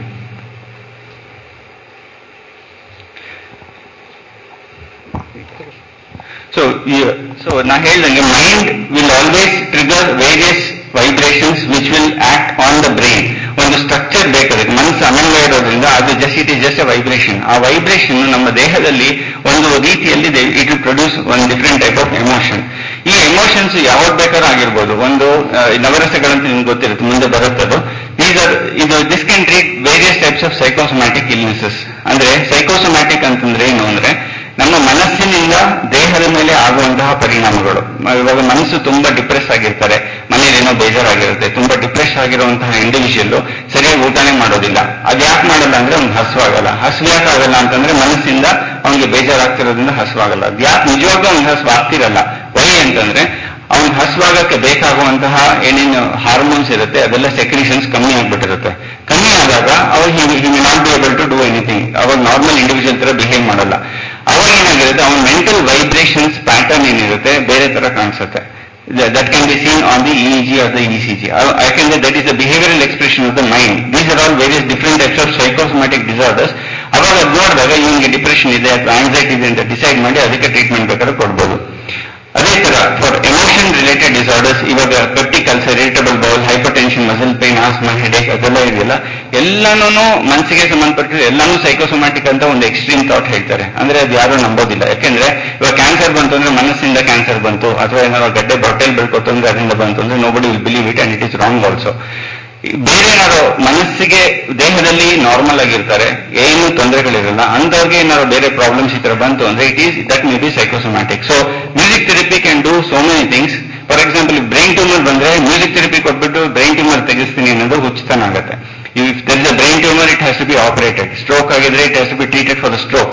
ಸೊ ಸೊ ನಾ ಹೇಳ್ದಂಗೆ mind will always trigger various vibrations which will act on the brain ಒಂದು ಸ್ಟ್ರಕ್ಚರ್ ಬೇಕಾದ್ರೆ ಮನಸ್ಸು ಅನನ್ಯ ಇರೋದ್ರಿಂದ ಅದು just it is just a vibration ಆ ವೈಬ್ರೇಷನ್ ನಮ್ಮ ದೇಹದಲ್ಲಿ ಒಂದು ರೀತಿಯಲ್ಲಿ ಇಟ್ ವಿಲ್ ಪ್ರೊಡ್ಯೂಸ್ ಒಂದು ಡಿಫ್ರೆಂಟ್ ಟೈಪ್ ಆಫ್ ಎಮೋಷನ್ ಈ ಎಮೋಷನ್ಸ್ ಯಾವ್ದು ಬೇಕಾದ್ರೂ ಆಗಿರ್ಬೋದು ಒಂದು ಆ, ನವರಸಗಳಂತ ನಿಮ್ಗೆ ಗೊತ್ತಿರುತ್ತೆ ಮುಂದೆ ಬರುತ್ತದು ದೀಸ್ ಆರ್ ಇದು this can treat various types of psychosomatic illnesses ಅಂದ್ರೆ ಸೈಕೋಸೊಮ್ಯಾಟಿಕ್ ಅಂತಂದ್ರೆ ಏನು ಅಂದ್ರೆ ನಮ್ಮ ಮನಸ್ಸಿನಿಂದ ದೇಹದ ಮೇಲೆ ಆಗುವಂತಹ ಪರಿಣಾಮಗಳು ಮ- ಇವಾಗ ಮನಸ್ಸು ತುಂಬಾ ಡಿಪ್ರೆಸ್ ಆಗಿರ್ತಾರೆ ಮನೇಲಿ ಏನೋ ಬೇಜಾರಾಗಿರುತ್ತೆ ತುಂಬಾ ಡಿಪ್ರೆಸ್ ಆಗಿರುವಂತಹ ಇಂಡಿವಿಜುವಲ್ ಸರಿಯಾಗಿ ಊಟನೇ ಮಾಡೋದಿಲ್ಲ ಅದ್ ಯಾಕೆ ಮಾಡಲ್ಲ ಅಂದ್ರೆ ಅವ್ನಿಗೆ ಹಸುವಾಗಲ್ಲ ಹಸು ಯಾಕೆ ಆಗಲ್ಲ ಅಂತಂದ್ರೆ ಮನಸ್ಸಿಂದ ಅವ್ನಿಗೆ ಬೇಜಾರಾಗ್ತಿರೋದ್ರಿಂದ ಹಸುವಾಗಲ್ಲ ಅದ್ ಯಾಕೆ ನಿಜವಾಗ್ಲೂ ಅವ್ನಿಗೆ ಹಸು ಆಗ್ತಿರಲ್ಲ ವೈ ಅಂತಂದ್ರೆ ಅವ್ನಿಗೆ ಹಸುವಾಗಕ್ಕೆ ಬೇಕಾಗುವಂತಹ ಏನೇನು ಹಾರ್ಮೋನ್ಸ್ ಇರುತ್ತೆ ಅದೆಲ್ಲ ಸೆಕ್ರಿಷನ್ಸ್ ಕಮ್ಮಿ ಆಗ್ಬಿಟ್ಟಿರುತ್ತೆ ಕಮ್ಮಿ ಆದಾಗ ಅವಾಗ he not be able to do anything ಅವಾಗ ನಾರ್ಮಲ್ ಇಂಡಿವಿಜುವಲ್ ತರ ಬಿಹೇವ್ ಮಾಡಲ್ಲ ಅವಾಗ ಏನಾಗಿರುತ್ತೆ ಅವನ ಮೆಂಟಲ್ ವೈಬ್ರೇಷನ್ಸ್ ಪ್ಯಾಟರ್ನ್ ಏನಿರುತ್ತೆ ಬೇರೆ ತರ ಕಾಣಿಸುತ್ತೆ that can be seen on the E G or the E C G ಯಾಕೆಂದ್ರೆ that is the behavioural expression of the mind these are all various different types of psychosomatic disorders ಅವಾಗ ಅದ್ ನೋಡಿದಾಗ ಇವನಿಗೆ depression ಇದೆ ಅಥವಾ anxiety ಇದೆ ಅಂತ decide ಮಾಡಿ ಅದಕ್ಕೆ ಟ್ರೀಟ್ಮೆಂಟ್ ಬೇಕಾದ್ರೆ ಕೊಡ್ಬೋದು ಅದೇ ತರ ಫಾರ್ ಎಮೋಷನ್ ರಿಲೇಟೆಡ್ ಡಿಸಾರ್ಡರ್ಸ್ ಇವಾಗ peptic ulcer irritable bowel hypertension muscle pain asthma headache ಅದೆಲ್ಲ ಇದೆಯಲ್ಲ ಎಲ್ಲಾನು ಮನಸ್ಸಿಗೆ ಸಂಬಂಧಪಟ್ಟಿರೋ ಎಲ್ಲಾನು ಸೈಕೋಸೊಮ್ಯಾಟಿಕ್ ಅಂತ ಒಂದು ಎಕ್ಸ್ಟ್ರೀಮ್ ಥಾಟ್ ಹೇಳ್ತಾರೆ ಅಂದ್ರೆ ಅದು ಯಾರು ನಂಬೋದಿಲ್ಲ ಯಾಕೆಂದ್ರೆ ಇವಾಗ ಕ್ಯಾನ್ಸರ್ ಬಂತು ಅಂದ್ರೆ ಮನಸ್ಸಿಂದ ಕ್ಯಾನ್ಸರ್ ಬಂತು ಅಥವಾ ಏನಾದ್ರು ಗಡ್ಡೆ ಬೊಟ್ಟೆಲ್ ಬೆಳ್ಕೊತು ಅಂದ್ರೆ ಅದರಿಂದ ಬಂತು ಅಂದ್ರೆ nobody will believe it and it is wrong also ಬೇರೆ ಏನಾದ್ರು ಮನಸ್ಸಿಗೆ ದೇಹದಲ್ಲಿ ನಾರ್ಮಲ್ ಆಗಿರ್ತಾರೆ ಏನು ತೊಂದರೆಗಳಿರಲ್ಲ ಅಂತವ್ರಿಗೆ ಏನಾದ್ರು ಬೇರೆ ಪ್ರಾಬ್ಲಮ್ಸ್ ಈ ತರ ಬಂತು ಅಂದ್ರೆ it is that may be psychosomatic so music therapy can do so many things for example brain tumour ಬಂದ್ರೆ ಮ್ಯೂಸಿಕ್ ಥೆರಪಿ ಕೊಟ್ಬಿಟ್ಟು ಬ್ರೈನ್ ಟ್ಯೂಮರ್ ತೆಗಿಸ್ತೀನಿ ಅನ್ನೋದು ಹುಚ್ಚತನ ಆಗುತ್ತೆ if there is a brain tumour it has to be operated stroke ಆಗಿದ್ರೆ it has to be treated for the stroke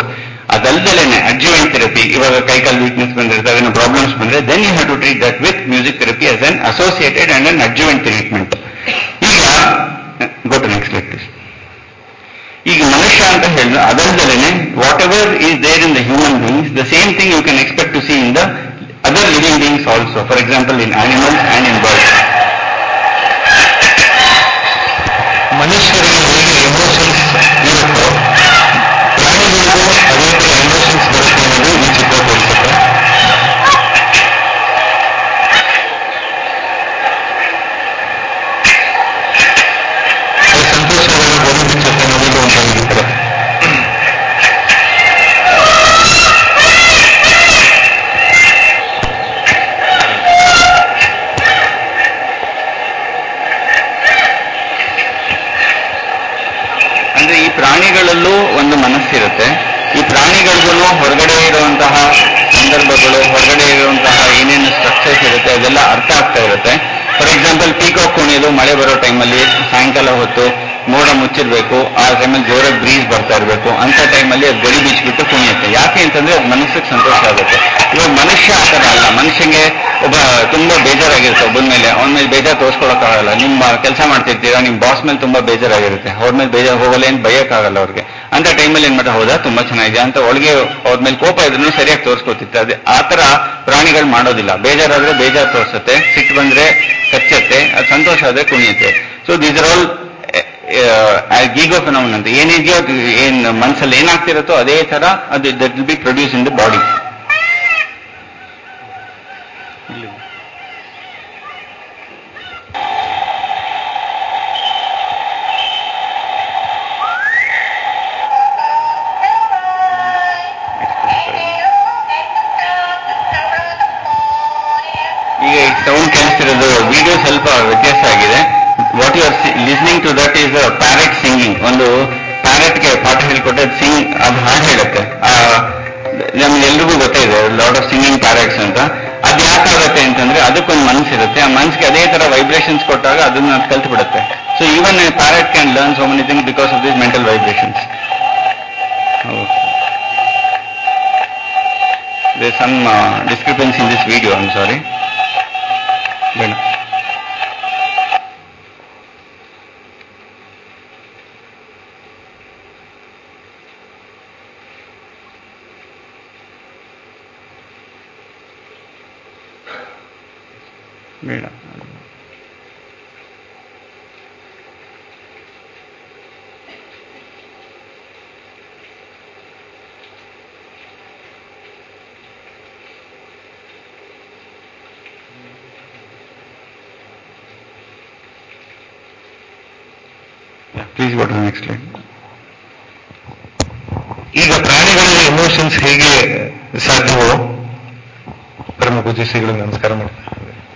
ಅದಲ್ದಲೇನೆ adjuvant therapy ಇವಾಗ ಕೈಕಾಲು ವೀಕ್ನೆಸ್ ಬಂದಿರ್ತವೆ ಏನೋ ಪ್ರಾಬ್ಲಮ್ಸ್ ಬಂದ್ರೆ then you have to treat that with music therapy as an associated and an adjuvant treatment ಈಗ go to next let ಈಗ ಮನುಷ್ಯ ಅಂತ ಹೇಳಿದ್ರೆ ಅದಲ್ದಲೇನೆ whatever is there in the human beings the same thing you can expect to see in the other living beings also for example in animals and in birds ಮನುಷ್ಯರಿಗೆ ಹೇಗೆ emotions ಇರುತ್ತೋ ಪ್ರಾಣಿಗಳಿಗೂ ಅದೇ ಥರ ಎಮೋಷನ್ಸ್ ಬರುತ್ತೆ ಅನ್ನೋದು ಈ ಚಿತ್ರ ತೋರಿಸುತ್ತೆ ಅದು ಸಂತೋಷವಾದ ಗೋವಿಂದ ಜೊತೆ ನೋಡಲು ಅಂತ ಹೇಳಿದ್ದಾರೆ ಅಂದ್ರೆ ಈ ಪ್ರಾಣಿಗಳಲ್ಲೂ ಒಂದು ಮನಸ್ಸಿರುತ್ತೆ ಈ ಪ್ರಾಣಿಗಳಿಗೂ ಹೊರಗಡೆ ಇರುವಂತಹ ಸಂದರ್ಭಗಳು ಹೊರಗಡೆ ಇರುವಂತಹ ಏನೇನು ಸ್ಟ್ರಕ್ಚರ್ಸ್ ಇರುತ್ತೆ ಅದೆಲ್ಲ ಅರ್ಥ ಆಗ್ತಾ ಇರುತ್ತೆ ಫಾರ್ ಎಕ್ಸಾಂಪಲ್ ಪೀಕಾಕ್ ಕುಣಿಯೋದು ಮಳೆ ಬರೋ ಟೈಮಲ್ಲಿ ಸಾಯಂಕಾಲ ಹೊತ್ತು ಮೋಡ ಮುಚ್ಚಿರ್ಬೇಕು ಆ ಟೈಮಲ್ಲಿ ಜೋರಾಗಿ ಬ್ರೀಸ್ ಬರ್ತಾ ಇರಬೇಕು ಅಂತ ಟೈಮಲ್ಲಿ ಅದು ಗಡಿ ಬೀಚ್ಬಿಟ್ಟು ಕುಣಿಯುತ್ತೆ ಯಾಕೆ ಅಂತಂದ್ರೆ ಅದು ಮನಸ್ಸಿಗೆ ಸಂತೋಷ ಆಗುತ್ತೆ ಇವಾಗ ಮನುಷ್ಯ ಆ ಥರ ಅಲ್ಲ ಮನುಷ್ಯಂಗೆ ಒಬ್ಬ ತುಂಬಾ ಬೇಜಾರಾಗಿರುತ್ತೆ ಒಬ್ಬನ ಮೇಲೆ ಅವನ ಮೇಲೆ ಬೇಜಾರು ತೋರಿಸ್ಕೊಳಕ್ಕಾಗಲ್ಲ ನಿಮ್ಮ ಕೆಲಸ ಮಾಡ್ತಿರ್ತೀರಾ ನಿಮ್ಮ ಬಾಸ್ ಮೇಲೆ ತುಂಬಾ ಬೇಜಾರಾಗಿರುತ್ತೆ ಅವ್ರ ಮೇಲೆ ಬೇಜಾರು ಹೋಗಲ್ಲ ಏನು ಭಯಕ್ಕಾಗಲ್ಲ ಅವ್ರಿಗೆ ಅಂತ ಟೈಮಲ್ಲಿ ಏನ್ ಮಾಡ್ತಾ ಹೌದಾ ತುಂಬಾ ಚೆನ್ನಾಗಿದೆ ಅಂತ ಒಳಗೆ ಅವ್ರ ಮೇಲೆ ಕೋಪ ಇದ್ರೂ ಸರಿಯಾಗಿ ತೋರಿಸ್ಕೊತಿತ್ತು ಅದೇ ಆ ತರ ಪ್ರಾಣಿಗಳು ಮಾಡೋದಿಲ್ಲ ಬೇಜಾರಾದ್ರೆ ಬೇಜಾರು ತೋರಿಸುತ್ತೆ ಸಿಟ್ಟು ಬಂದ್ರೆ ಕಚ್ಚತ್ತೆ ಅದು ಸಂತೋಷ ಆದ್ರೆ ಕುಣಿಯುತ್ತೆ ಸೊ ದೀಸ್ ಆರ್ ಆಲ್ ಗೀಗೋ ಫಿನಾಮಿನ್ ಅಂತ ಏನಿದೆಯೋ ಅದು ಏನ್ ಮನಸ್ಸಲ್ಲಿ ಏನಾಗ್ತಿರುತ್ತೋ ಅದೇ ತರ ಅದು that will be produce in the body ಈಗ ಈ ಸೌಂಡ್ ಕೇಳಿಸ್ತಿರೋದು ವಿಡಿಯೋ ಸ್ವಲ್ಪ ವ್ಯತ್ಯಾಸ ಆಗಿದೆ what you are listening to that is parrot singing ಒಂದು ಪ್ಯಾರೆಟ್ಗೆ ಪಾಠ ಹೇಳ್ಕೊಟ್ಟೆ ಅದು ಸಿಂಗ್ ಅದು ಹಾಡು ಹೇಳುತ್ತೆ ನಮ್ಗೆ ಎಲ್ರಿಗೂ ಗೊತ್ತಿದೆ ಲಾಟ್ ಆಫ್ ಸಿಂಗಿಂಗ್ ಪ್ಯಾರೆಟ್ಸ್ ಅಂತ ಅದು ಯಾಕಾಗುತ್ತೆ ಅಂತಂದ್ರೆ ಅದಕ್ಕೊಂದು ಮನಸ್ಸಿರುತ್ತೆ ಆ ಮನಸ್ಸಿಗೆ ಅದೇ ತರ ವೈಬ್ರೇಷನ್ಸ್ ಕೊಟ್ಟಾಗ ಅದನ್ನ ಅದು ಕಲ್ತು ಬಿಡುತ್ತೆ so even parrot can learn so many thing because of this mental vibrations There's some uh, discrepancy in this video, I'm sorry. ಬೇಡ ಬೇಡ please go to next line ಈಗ ಪ್ರಾಣಿಗಳಲ್ಲಿ ಎಮೋಷನ್ಸ್ ಹೇಗೆ ಸಾಧ್ಯವೋ ಪರಮ ಪೂಜ್ಯ ಶ್ರೀಗಳಿಗೆ ನಮಸ್ಕಾರ ಮಾಡ್ತಾರೆ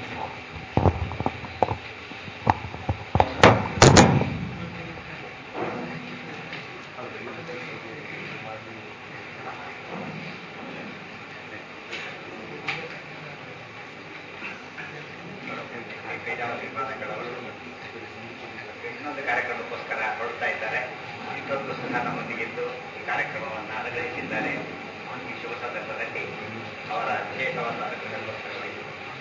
ಇನ್ನೊಂದು ಕಾರ್ಯಕ್ರಮಕ್ಕೋಸ್ಕರ ಹೊರಡ್ತಾ ಇದ್ದಾರೆ ಇಷ್ಟೊಂದು ಸಹ ನಮ್ಮೊಂದಿಗಿದ್ದು ಈ ಕಾರ್ಯಕ್ರಮವನ್ನು ಅನುಗ್ರಹಿಸಿದ್ದಾರೆ ಈ ಶುಭ ಸಂದರ್ಭದಲ್ಲಿ ಅವರ ವಿಶೇಷವಾದ ಅನುಗ್ರಹಕ್ಕೋಸ್ಕರವಾಗಿ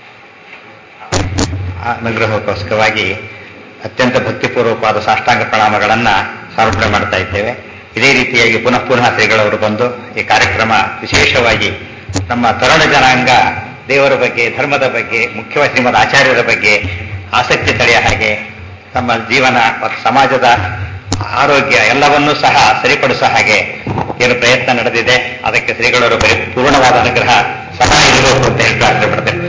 ಅನುಗ್ರಹಕ್ಕೋಸ್ಕರವಾಗಿ ಅತ್ಯಂತ ಭಕ್ತಿಪೂರ್ವಕವಾದ ಸಾಷ್ಟಾಂಗ ಪ್ರಣಾಮಗಳನ್ನ ಸಮರ್ಪಣೆ ಮಾಡ್ತಾ ಇದ್ದೇವೆ ಇದೇ ರೀತಿಯಾಗಿ ಪುನಃ ಪುನಃ ಶ್ರೀಗಳವರು ಬಂದು ಈ ಕಾರ್ಯಕ್ರಮ ವಿಶೇಷವಾಗಿ ನಮ್ಮ ತರುಣ ಜನಾಂಗ ದೇವರ ಬಗ್ಗೆ ಧರ್ಮದ ಬಗ್ಗೆ ಮುಖ್ಯವಾಗಿ ಶ್ರೀಮದ್ ಆಚಾರ್ಯರ ಬಗ್ಗೆ ಆಸಕ್ತಿ ತಳೆಯ ಹಾಗೆ ನಮ್ಮ ಜೀವನ ಮತ್ತು ಸಮಾಜದ ಆರೋಗ್ಯ ಎಲ್ಲವನ್ನೂ ಸಹ ಸರಿಪಡಿಸೋ ಹಾಗೆ ಏನು ಪ್ರಯತ್ನ ನಡೆದಿದೆ ಅದಕ್ಕೆ ಶ್ರೀಗಳವರು ಪೂರ್ಣವಾದ ಅನುಗ್ರಹ ಸದಾ ಇರಬೇಕು ಅಂತ ಹೇಳಿ ಪ್ರಾರ್ಥನೆ ಮಾಡ್ತೇನೆ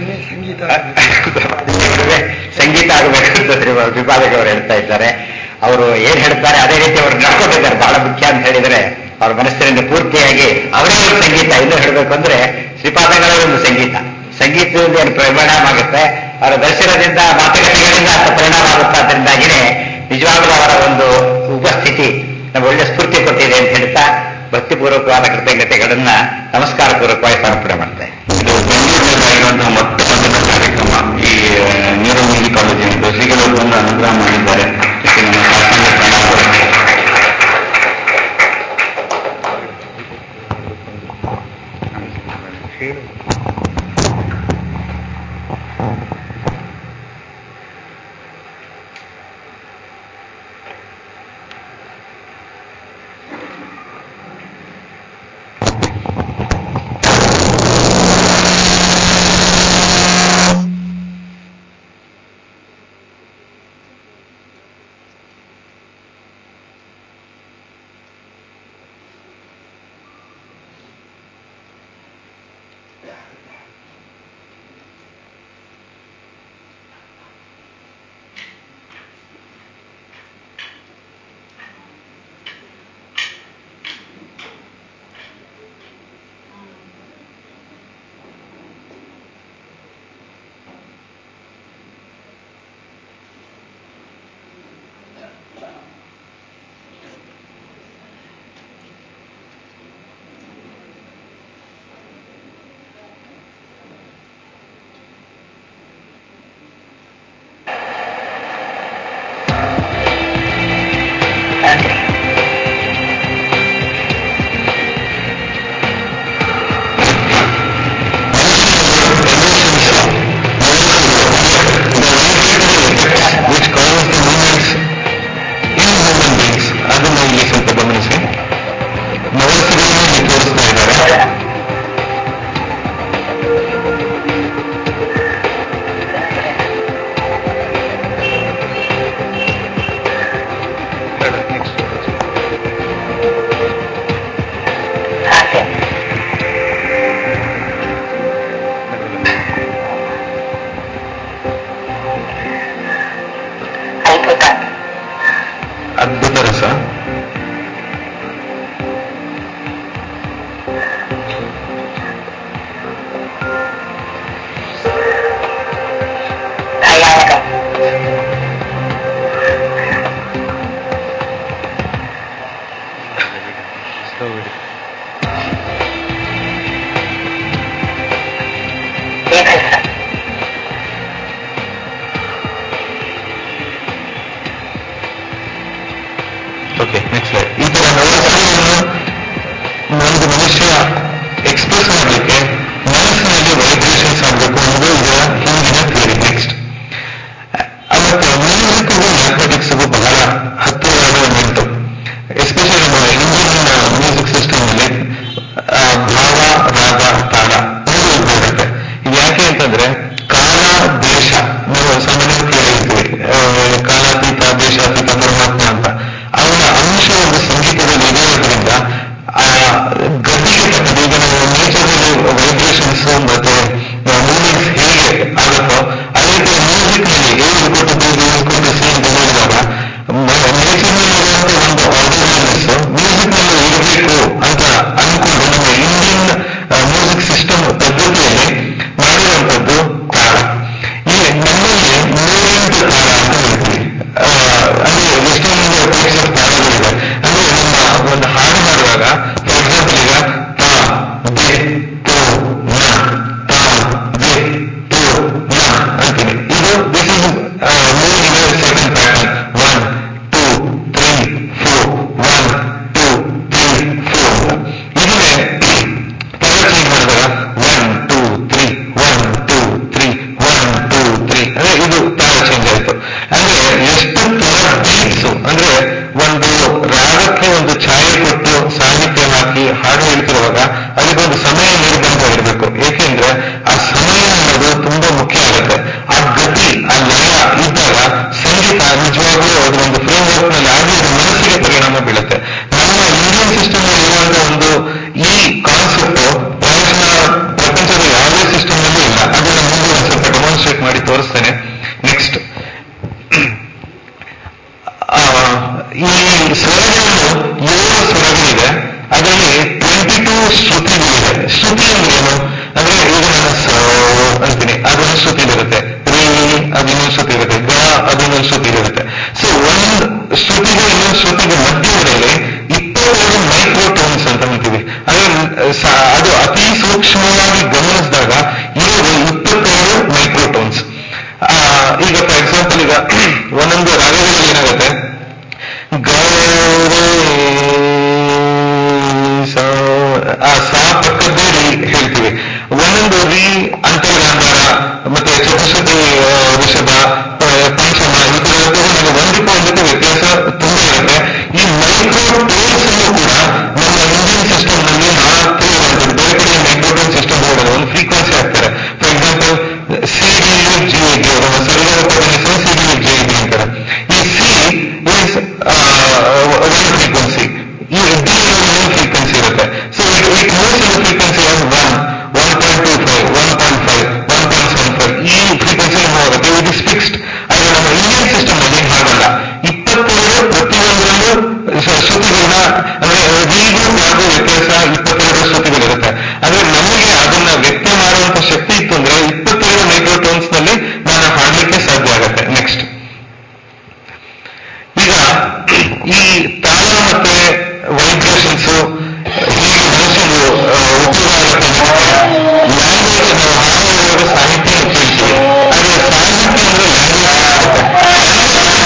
ಸಂಗೀತ ಆಗಬೇಕು ಅಂತ ಶ್ರೀ ವಿಭಾಗವರು ಹೇಳ್ತಾ ಇದ್ದಾರೆ ಅವರು ಏನ್ ಹೇಳ್ತಾರೆ ಅದೇ ರೀತಿ ಅವರು ನಡ್ಕೊಂಡಿದ್ದಾರೆ ಬಹಳ ಮುಖ್ಯ ಅಂತ ಹೇಳಿದ್ರೆ ಅವ್ರ ಮನಸ್ಸಿನಿಂದ ಪೂರ್ತಿಯಾಗಿ ಅವರೇ ಒಂದು ಸಂಗೀತ ಇನ್ನೂ ಹೇಳಬೇಕು ಅಂದ್ರೆ ಶ್ರೀಪಾದಗಳೇ ಒಂದು ಸಂಗೀತ ಸಂಗೀತದಿಂದ ಏನು ಪರಿಣಾಮ ಆಗುತ್ತೆ ಅವರ ದರ್ಶನದಿಂದ ಮಾತುಕತೆಗಳಿಂದ ಅಂತ ಪರಿಣಾಮ ಆಗುತ್ತೆ ಅದರಿಂದಾಗಿನೇ ನಿಜವಾಗ್ಲೂ ಅವರ ಒಂದು ಉಪಸ್ಥಿತಿ ನಮ್ಗೆ ಒಳ್ಳೆ ಸ್ಫೂರ್ತಿ ಕೊಟ್ಟಿದೆ ಅಂತ ಹೇಳ್ತಾ ಭಕ್ತಿಪೂರ್ವಕವಾದ ಕೃತಜ್ಞತೆಗಳನ್ನ ನಮಸ್ಕಾರ ಪೂರ್ವಕವಾಗಿ ಸಮರ್ಪಣೆ ಮಾಡ್ತಾ ಇದು ಬೆಂಗಳೂರಿನಲ್ಲಿ ಆಗಿರುವಂತಹ ಮೊಟ್ಟ ಮೊದಲ ಕಾರ್ಯಕ್ರಮ ಈ ನ್ಯೂರೋ ಮ್ಯೂಸಿಕ್ ಕಾಲೇಜಿನ ಶ್ರೀಗಳು ಬಂದು ಅನುಗ್ರಹ ಮಾಡಿದ್ದಾರೆ ಇದಕ್ಕೆ ನಮ್ಮ ಶಾಸನ ಪ್ರಣಾಮಗಳು ಎಷ್ಟು ತರ ಬೀಟ್ಸ್ ಅಂದ್ರೆ ಒಂದು ರಾಗಕ್ಕೆ ಒಂದು ಛಾಯೆ ಕೊಟ್ಟು ಸಾಹಿತ್ಯ ಹಾಕಿ ಹಾಡು ಹೇಳ್ತಿರುವಾಗ ಅದಕ್ಕೊಂದು ಸಮಯ ನಿರ್ಬಂಧ ಇರಬೇಕು ಏಕೆಂದ್ರೆ ಆ ಸಮಯ ಅನ್ನೋದು ತುಂಬಾ ಮುಖ್ಯ ಆಗುತ್ತೆ ಆ ಗತಿ ಆ ಲಯ ಇದ್ದಾಗ ಸಂಗೀತ ನಿಜವಾಗ್ಲೂ ಅದು ಒಂದು ಫ್ರೇಮ್ ವರ್ಕ್ ನಲ್ಲಿ ಆಗಿ ಅದು ಮನಸ್ಸಿಗೆ ಪರಿಣಾಮ ಬೀಳುತ್ತೆ ನಮ್ಮ ಇಂಡಿಯನ್ ಸಿಸ್ಟಮ್ ನಲ್ಲಿ ಇರುವಂತ ಒಂದು ಈ ಕಾನ್ಸೆಪ್ಟ್ ಪ್ರಾಯಶಃ ಪ್ರಪಂಚದ ಯಾವುದೇ ಸಿಸ್ಟಮ್ ನಲ್ಲೂ ಇಲ್ಲ ಅದನ್ನ ಮುಂದೆ ಒಂದು ಸ್ವಲ್ಪ ಡೆಮಾನ್ಸ್ಟ್ರೇಟ್ ಮಾಡಿ ತೋರಿಸ್ತೇನೆ ನೆಕ್ಸ್ಟ್ ಈ ಸ್ವರಗಳು ಏಳು ಸ್ವರಗಳಿದೆ ಅದರಲ್ಲಿ ಟ್ವೆಂಟಿ ಟೂ ಶ್ರುತಿಗಳಿದೆ ಶ್ರುತಿ ಅಂದ್ರೆ ಏನು ಅಂದ್ರೆ ಈಗ ನಾನು ಸ ಅಂತೀನಿ ಅದೊಂದು ಶ್ರುತಿ ಬರುತ್ತೆ ರೀ ಅದನ್ನೊಂದು ಶ್ರುತಿ ಇರುತ್ತೆ ಗ ಅದನ್ನೊಂದು ಶ್ರುತಿ ಇರುತ್ತೆ ಸೊ ಒಂದು ಶ್ರುತಿಗೆ ಇನ್ನೊಂದು ಶ್ರುತಿಗೆ ಮಧ್ಯದಲ್ಲಿ ಇಪ್ಪತ್ತೆರಡು ಮೈಕ್ರೋ ಟೋನ್ಸ್ ಅಂತ ಅಂತೀವಿ ಅಂದ್ರೆ ಸ- ಅದು ಅತಿ ಸೂಕ್ಷ್ಮವಾಗಿ ಗಮನಿಸಿದಾಗ ಇರೋದು ಇಪ್ಪತ್ತೆರಡು ಮೈಕ್ರೋ ಟೋನ್ಸ್ ಈಗ ಫಾರ್ ಎಕ್ಸಾಂಪಲ್ ಈಗ ಒಂದೊಂದು ರಾಗಗಳಲ್ಲಿ ಏನಾಗುತ್ತೆ ಗೌರೇ ಸ ಆ ಸಾ ಪಕ್ಕದ್ದೇ ರೀ ಹೇಳ್ತೀವಿ ಒಂದೊಂದು ರೀ ಅಂತರ್ಗಾಂಧಾರ ಮತ್ತೆ ಚತುಶ್ರುತಿ ಆ, ಋಷಭ ಆ, ಪಂಚಮ ಈ ತರ ಇರ್ತದೆ ನಮಗೆ ಒಂದಕ್ಕೂ ಒಂದಕ್ಕೂ ವ್ಯತ್ಯಾಸ ತುಂಬಾ ಇರುತ್ತೆ ಈ ಮೈಕ್ರೋ ಟೋನ್ಸ್ ಅನ್ನು ಕೂಡ ನಮ್ಮ ಇಂಡಿಯನ್ ಸಿಸ್ಟಮ್ ನಲ್ಲಿ ನಾಲ್ಕು ಇರುವಂತದ್ದು ಬೇರೆ ಕಡೆ ಮೈಕ್ರೋಟೋನ್ ಸಿಸ್ಟಮ್ ಹೋಗಲ್ಲ ಒಂದು ಫ್ರೀಕ್ವೆನ್ಸಿ ಹಾಕ್ತಾರೆ for example C D G D ನಮ್ಮ ಸರಿಯಾದ ಹೆಸರು ಸಿ ಡಿ ಜಿ ಡಿ ಅಂತಾರೆ ಈ ಸಿ ಇಸ್ ಒನ್ ಫ್ರೀಕ್ವೆನ್ಸಿ ಈ ಡಿ ಒಂದು ಫ್ರೀಕ್ವೆನ್ಸಿ ಇರುತ್ತೆ so it it moves in frequency of one one point two five one point five one point seven five ಈ frequency ಹೋಗುತ್ತೆ ಇಟ್ ಇಸ್ ಫಿಕ್ಸ್ಡ್ ಆದ್ರೆ ನಮ್ಮ Indian system ನಲ್ಲಿ ಹಾಗಲ್ಲ ಇಪ್ಪತ್ತೆರಡು ಪ್ರತಿಯೊಂದರಲ್ಲೂ ಸ- ಶ್ರುತಿಗಳನ್ನ ಅಂದ್ರೆ ರೀಗೂ ಹಾಗೂ ವ್ಯತ್ಯಾಸ ಇಪ್ಪತ್ತೆರಡು ಶ್ರುತಿಗಳಿರುತ್ತೆ ಆದ್ರೆ ನಮಗೆ ಅದನ್ನ ವ್ಯಕ್ತ ಮಾಡುವಂತ ಶಕ್ತಿ ಇತ್ತು ಅಂದ್ರೆ ಇಪ್ಪತ್ತೆರಡು ಮೈಕ್ರೋಟೋನ್ಸ್ ನಲ್ಲಿ ನಾನು ಹಾಡ್ಲಿಕ್ಕೆ ಸಾಧ್ಯ ಆಗುತ್ತೆ ನೆಕ್ಸ್ಟ್ ಈಗ ಈ ತಾಳ ಮತ್ತೆ ವೈಬ್ರೇಷನ್ಸ್ ಹೀಗೆ ಮನುಷ್ಯನು ಆ, ಉಪಯೋಗ ಆಗುತ್ತೆ ಲ್ಯಾಂಗ್ವೇಜ್ ನಾವು ಹಾಡುವಾಗ ಸಾಹಿತ್ಯ ಅಂತ ಹೇಳ್ತೀವಿ ಆದ್ರೆ ಸಾಹಿತ್ಯ ಅಂದ್ರೆ ಲ್ಯಾಂಗ್ವೇಜ್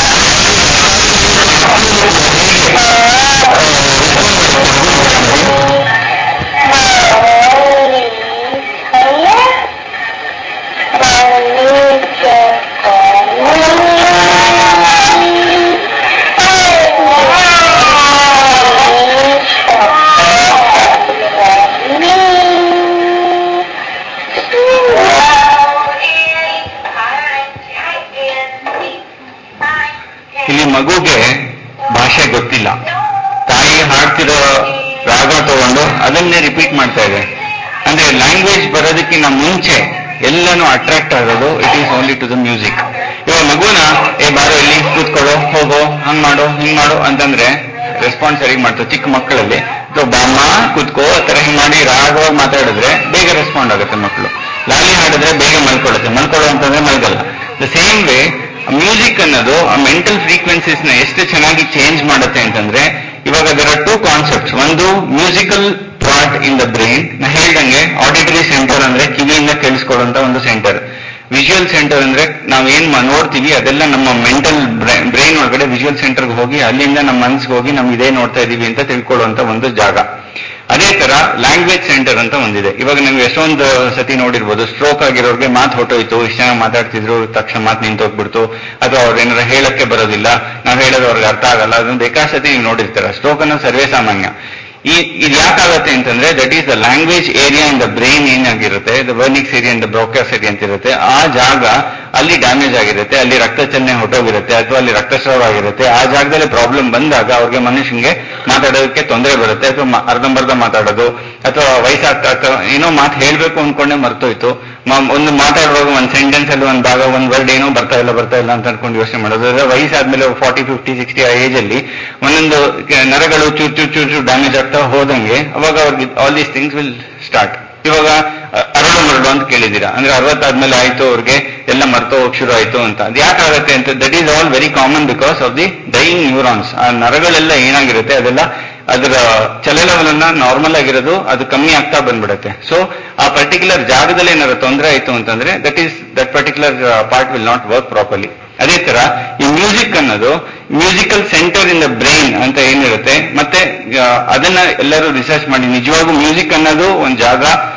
ಇಲ್ಲಿ ಮಗುಗೆ ಭಾಷೆ ಗೊತ್ತಿಲ್ಲ ತಾಯಿ ಹಾಡ್ತಿರೋ ರಾಗ ತಗೊಂಡು ಅದನ್ನೇ ರಿಪೀಟ್ ಮಾಡ್ತಾ ಇದೆ ಅಂದ್ರೆ ಲ್ಯಾಂಗ್ವೇಜ್ ಬರೋದಕ್ಕಿಂತ ಮುಂಚೆ ಎಲ್ಲನೂ ಅಟ್ರಾಕ್ಟ್ ಆಗೋದು it is only to the music ಇವಾಗ ಮಗುನ ಏ ಬಾರೋ ಇಲ್ಲಿ ಕೂತ್ಕೊಳ್ಳೋ ಹೋಗೋ ಹಂಗ್ ಮಾಡೋ ಹಿಂಗ್ ಮಾಡೋ ಅಂತಂದ್ರೆ ರೆಸ್ಪಾನ್ಸ್ ಸರಿ ಮಾಡ್ತಾರೆ ಚಿಕ್ಕ ಮಕ್ಕಳಲ್ಲಿ ಅಥವಾ ಬಾಮ್ಮ ಕೂತ್ಕೋ ಆ ತರ ಹಿಂಗ್ ಮಾಡಿ ರಾಗವಾಗಿ ಮಾತಾಡಿದ್ರೆ ಬೇಗ ರೆಸ್ಪಾಂಡ್ ಆಗುತ್ತೆ ಮಕ್ಕಳು ಲಾಲಿ ಹಾಡಿದ್ರೆ ಬೇಗ ಮಲ್ಕೊಳ್ಳುತ್ತೆ ಮಲ್ಕೊಳ್ಳೋ ಅಂತಂದ್ರೆ ಮಲ್ಗಲ್ಲ ದ ಸೇಮ್ ವೇ ಮ್ಯೂಸಿಕ್ ಅನ್ನೋದು ಆ ಮೆಂಟಲ್ ಫ್ರೀಕ್ವೆನ್ಸೀಸ್ ನ ಎಷ್ಟು ಚೆನ್ನಾಗಿ ಚೇಂಜ್ ಮಾಡುತ್ತೆ ಅಂತಂದ್ರೆ ಇವಾಗ ಅದರ ಟೂ ಕಾನ್ಸೆಪ್ಟ್ಸ್ ಒಂದು musical part in the brain ನಾ ಹೇಳ್ದಂಗೆ ಆಡಿಟರಿ ಸೆಂಟರ್ ಅಂದ್ರೆ ಕಿವಿಯಿಂದ ಕೇಳಿಸ್ಕೊಳ್ಳುವಂತ ಒಂದು ಸೆಂಟರ್ ವಿಜುವಲ್ ಸೆಂಟರ್ ಅಂದ್ರೆ ನಾವ್ ಏನ್ ಮ- ನೋಡ್ತೀವಿ ಅದೆಲ್ಲ ನಮ್ಮ ಮೆಂಟಲ್ ಬ್ರೈನ್ ಒಳಗಡೆ ವಿಜುವಲ್ ಸೆಂಟರ್ಗೆ ಹೋಗಿ ಅಲ್ಲಿಂದ ನಮ್ಮ ಮನ್ಸಿಗೆ ಹೋಗಿ ನಮ್ಗೆ ಇದೇ ನೋಡ್ತಾ ಇದೀವಿ ಅಂತ ತಿಳ್ಕೊಳ್ಳುವಂತ ಒಂದು ಜಾಗ ಅದೇ ತರ ಲ್ಯಾಂಗ್ವೇಜ್ ಸೆಂಟರ್ ಅಂತ ಒಂದಿದೆ ಇವಾಗ ನೀವು ಎಷ್ಟೊಂದು ಸತಿ ನೋಡಿರ್ಬೋದು ಸ್ಟ್ರೋಕ್ ಆಗಿರೋರ್ಗೆ ಮಾತು ಹೊಟ್ಟೋಯ್ತು ಇಷ್ಟು ಜನ ಮಾತಾಡ್ತಿದ್ರು ತಕ್ಷಣ ಮಾತು ನಿಂತೋಗ್ಬಿಡ್ತು ಅಥವಾ ಅವ್ರು ಏನಾರ ಹೇಳಕ್ಕೆ ಬರೋದಿಲ್ಲ ನಾವು ಹೇಳೋದು ಅವ್ರಿಗೆ ಅರ್ಥ ಆಗಲ್ಲ ಅದನ್ನ ಬೇಕಾಸತಿ ನೀವು ನೋಡಿರ್ತೀರ ಸ್ಟ್ರೋಕ್ ಅನ್ನೋ ಸರ್ವೇ ಸಾಮಾನ್ಯ ಈ ಇದು ಯಾಕಾಗತ್ತೆ ಅಂತಂದ್ರೆ that is the language area in the brain ಏನಾಗಿರುತ್ತೆ the Wernicke's area in the Broca's area ಅಂತ ಇರುತ್ತೆ ಆ ಜಾಗ ಅಲ್ಲಿ ಡ್ಯಾಮೇಜ್ ಆಗಿರುತ್ತೆ ಅಲ್ಲಿ ರಕ್ತ ಚಲನೆ ಹೊಟ್ಟೋಗಿರುತ್ತೆ ಅಥವಾ ಅಲ್ಲಿ ರಕ್ತಸ್ರಾವ ಆಗಿರುತ್ತೆ ಆ ಜಾಗದಲ್ಲಿ ಪ್ರಾಬ್ಲಮ್ ಬಂದಾಗ ಅವ್ರಿಗೆ ಮನುಷ್ಯನಿಗೆ ಮಾತಾಡೋದಕ್ಕೆ ತೊಂದರೆ ಬರುತ್ತೆ ಅಥವಾ ಮ- ಅರ್ಧಂಬರ್ಧ ಮಾತಾಡೋದು ಅಥವಾ ವಯಸ್ಸಾಗ್ತಾ ಆಗ್ತಾ ಏನೋ ಮಾತು ಹೇಳ್ಬೇಕು ಅನ್ಕೊಂಡೆ ಮರ್ತೋಯ್ತು ಮ- ಒಂದು ಮಾತಾಡುವಾಗ ಒಂದು ಸೆಂಟೆನ್ಸ್ ಅಲ್ಲಿ ಒಂದು ಭಾಗ ಒಂದು ವರ್ಡ್ ಏನೋ ಬರ್ತಾ ಇಲ್ಲ ಬರ್ತಾ ಇಲ್ಲ ಅಂತ ಅನ್ಕೊಂಡು ಯೋಚನೆ ಮಾಡೋದು ಅದ್ರ ವಯಸ್ಸಾದ್ಮೇಲೆ ಫಾರ್ಟಿ ಫಿಫ್ಟಿ ಸಿಕ್ಸ್ಟಿ ಆ ಏಜ್ ಅಲ್ಲಿ ಒಂದೊಂದು ಕೆ- ನರಗಳು ಚೂರ್ ಚೂರ್ ಚೂರ್ ಚೂರ್ ಡ್ಯಾಮೇಜ್ ಆಗ್ತಾ ಹೋದಂಗೆ ಅವಾಗ ಅವ್ರಿಗೆ all these things will start ಇವಾಗ ಅ- ಅರಳು ಮರಳು ಅಂತ ಕೇಳಿದ್ದೀರಾ ಅಂದ್ರೆ ಅರವತ್ತಾದ್ಮೇಲೆ ಆಯ್ತು ಅವ್ರಿಗೆ ಎಲ್ಲ ಮರ್ತೋ ಹೋಗ್ ಶುರು ಆಯ್ತು ಅಂತ ಅದು ಯಾಕಾಗತ್ತೆ ಅಂತ that is all very common because of the dying neurons ಆ ನರಗಳೆಲ್ಲ ಏನಾಗಿರುತ್ತೆ ಅದೆಲ್ಲ ಅದರ ಚಲನವಲನ ನಾರ್ಮಲ್ ಆಗಿರೋದು ಅದು ಕಮ್ಮಿ ಆಗ್ತಾ ಬಂದ್ಬಿಡುತ್ತೆ ಸೊ ಆ ಪರ್ಟಿಕ್ಯುಲರ್ ಜಾಗದಲ್ಲಿ ಏನಾದ್ರು ತೊಂದರೆ ಆಯ್ತು ಅಂತಂದ್ರೆ that is that particular part will not work properly ಅದೇ ತರ ಈ ಮ್ಯೂಸಿಕ್ ಅನ್ನೋದು musical centre in the brain ಅಂತ ಏನಿರುತ್ತೆ ಮತ್ತೆ ಆ, ಅದನ್ನ ಎಲ್ಲರೂ ರಿಸರ್ಚ್ ಮಾಡಿ ನಿಜವಾಗೂ ಮ್ಯೂಸಿಕ್ ಅನ್ನೋದು ಒಂದು ಜಾಗ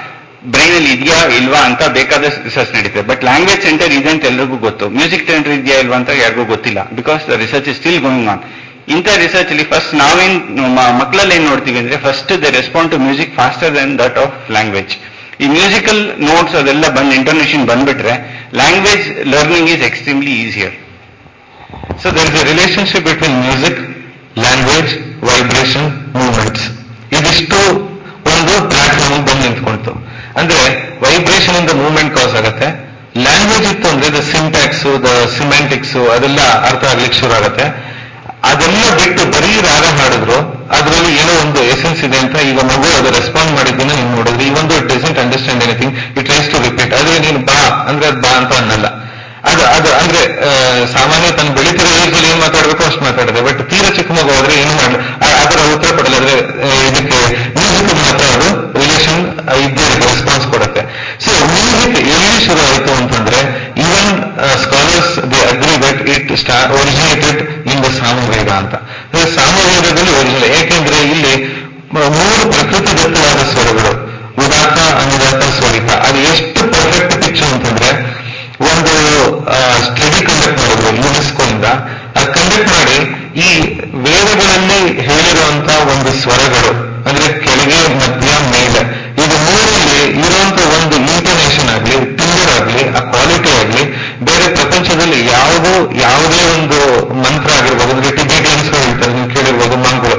ಬ್ರೈನ್ ಅಲ್ಲಿ ಇದೆಯಾ ಇಲ್ವಾ ಅಂತ ಬೇಕಾದ ರಿಸರ್ಚ್ ನಡೀತದೆ ಬಟ್ ಲ್ಯಾಂಗ್ವೇಜ್ ಸೆಂಟರ್ ಇದೆ ಅಂತ ಎಲ್ರಿಗೂ ಗೊತ್ತು ಮ್ಯೂಸಿಕ್ ಸೆಂಟರ್ ಇದೆಯಾ ಇಲ್ವಾ ಅಂತ ಯಾರಿಗೂ ಗೊತ್ತಿಲ್ಲ because the research is still going on ಇಂಥ ರಿಸರ್ಚ್ ಅಲ್ಲಿ ಫಸ್ಟ್ ನಾವೇನ್ ಮ- ಮಕ್ಕಳಲ್ಲಿ ಏನ್ ನೋಡ್ತೀವಿ ಅಂದ್ರೆ first the respond to music faster than that of language ಈ ಮ್ಯೂಸಿಕಲ್ ನೋಟ್ಸ್ ಅದೆಲ್ಲ ಬಂದ್ ಇಂಟರ್ನೇಷನ್ ಬಂದ್ಬಿಟ್ರೆ language learning is extremely easier So there is a relationship between music, language, vibration, movements. ಇದಿಷ್ಟು ಒಂದು ಪ್ಲಾಟ್ಫಾರ್ಮ್ ಬಂದು ನಿಂತ್ಕೊಳ್ತು ಅಂದ್ರೆ ವೈಬ್ರೇಷನ್ ಇಂದ ಮೂವ್ಮೆಂಟ್ ಕಾಸ್ ಆಗುತ್ತೆ ಲ್ಯಾಂಗ್ವೇಜ್ ಇತ್ತು ಅಂದ್ರೆ ದ ಸಿಂಟ್ಯಾಕ್ಸ್ ದ ಸಿಮೆಂಟಿಕ್ಸ್ ಅದೆಲ್ಲ ಅರ್ಥ ಆಗ್ಲಿಕ್ಕೆ ಶುರು ಆಗುತ್ತೆ ಅದೆಲ್ಲ ಬಿಟ್ಟು ಬರೀ ರಾಗ ಹಾಡಿದ್ರು ಅದರಲ್ಲಿ ಏನೋ ಒಂದು ಎಸೆನ್ಸ್ ಇದೆ ಅಂತ ಈಗ ಮಗು ಅದು ರೆಸ್ಪಾಂಡ್ ಮಾಡಿದ್ದನ್ನ ನೀವು ನೋಡಿದ್ರೆ ಈ ಒಂದು doesn't understand anything it tries to repeat ಆದ್ರೆ ನೀನು ಬಾ ಅಂದ್ರೆ ಅದ್ ಬಾ ಅಂತ ಅನ್ನಲ್ಲ ಅದು ಅದು ಅಂದ್ರೆ ಆ, ಸಾಮಾನ್ಯ ತನ್ನ ಬೆಳಿತಿರೋ ಏಜಲ್ಲಿ ಏನ್ ಮಾತಾಡ್ಬೇಕು ಅಷ್ಟು ಮಾತಾಡಿದೆ ಬಟ್ ತೀರಾ ಚಿಕ್ಕ ಮಗು ಆದ್ರೆ ಏನು ಮಾಡ ಅದರ ಉತ್ತರ ಕೊಡಲ್ಲ ಆದ್ರೆ ಆ, ಇದಕ್ಕೆ ಮ್ಯೂಸಿಕ್ ಮಾತ್ರ ಅದು ರಿಲೇಷನ್ ಇದ್ದೇ ಇರುತ್ತೆ ರೆಸ್ಪಾನ್ಸ್ ಕೊಡುತ್ತೆ ಸೊ ಮ್ಯೂಸಿಕ್ ಎಲ್ಲಿ ಶುರು ಆಯಿತು ಅಂತಂದ್ರೆ even scholars the agree that it ಸ್ಟಾ ಒರಿಜಿನೇಟೆಡ್ ಇನ್ ದ ಸಾಮವೇದ ಅಂತ ಅಂದ್ರೆ ಸಾಮವೇದದಲ್ಲಿ ಒರಿಜಿನಲ್ ಯಾಕೆಂದ್ರೆ ಇಲ್ಲಿ ಮ- ಮೂರು ಪ್ರಕೃತಿ ದತ್ತವಾದ ಸ್ವರಗಳು ಉದಾತ್ತ ಅನುದಾತ ಸ್ವರಿತ ಅದು ಎಷ್ಟು ಪರ್ಫೆಕ್ಟ್ ಪಿಕ್ಚರ್ ಅಂತಂದ್ರೆ ಒಂದು ಸ್ಟಡಿ ಕಂಡಕ್ಟ್ ಮಾಡಿದ್ರು ಯುನೆಸ್ಕೋ ಇಂದ ಅದು ಕಂಡಕ್ಟ್ ಮಾಡಿ ಈ ವೇದಗಳಲ್ಲಿ ಹೇಳಿರುವಂತ ಒಂದು ಸ್ವರಗಳು ಅಂದ್ರೆ ಕೆಳಗೆ ಮಧ್ಯ ಮೇಲೆ ಇದು ಮೂರಲ್ಲಿ ಇರುವಂತ ಒಂದು ಇಂಟೋನೇಷನ್ ಆಗ್ಲಿ ಟಿಂಬರ್ ಆಗ್ಲಿ ಆ ಕ್ವಾಲಿಟಿ ಆಗ್ಲಿ ಬೇರೆ ಪ್ರಪಂಚದಲ್ಲಿ ಯಾವುದೋ ಯಾವುದೇ ಒಂದು ಮಂತ್ರ ಆಗಿರ್ಬೋದು ಅಂದ್ರೆ ಟಿಬೇಟಿಯನ್ಸ್ ಹೇಳ್ತಾರೆ ನೀವು ಕೇಳಿರ್ಬೋದು ಮಂಗಳು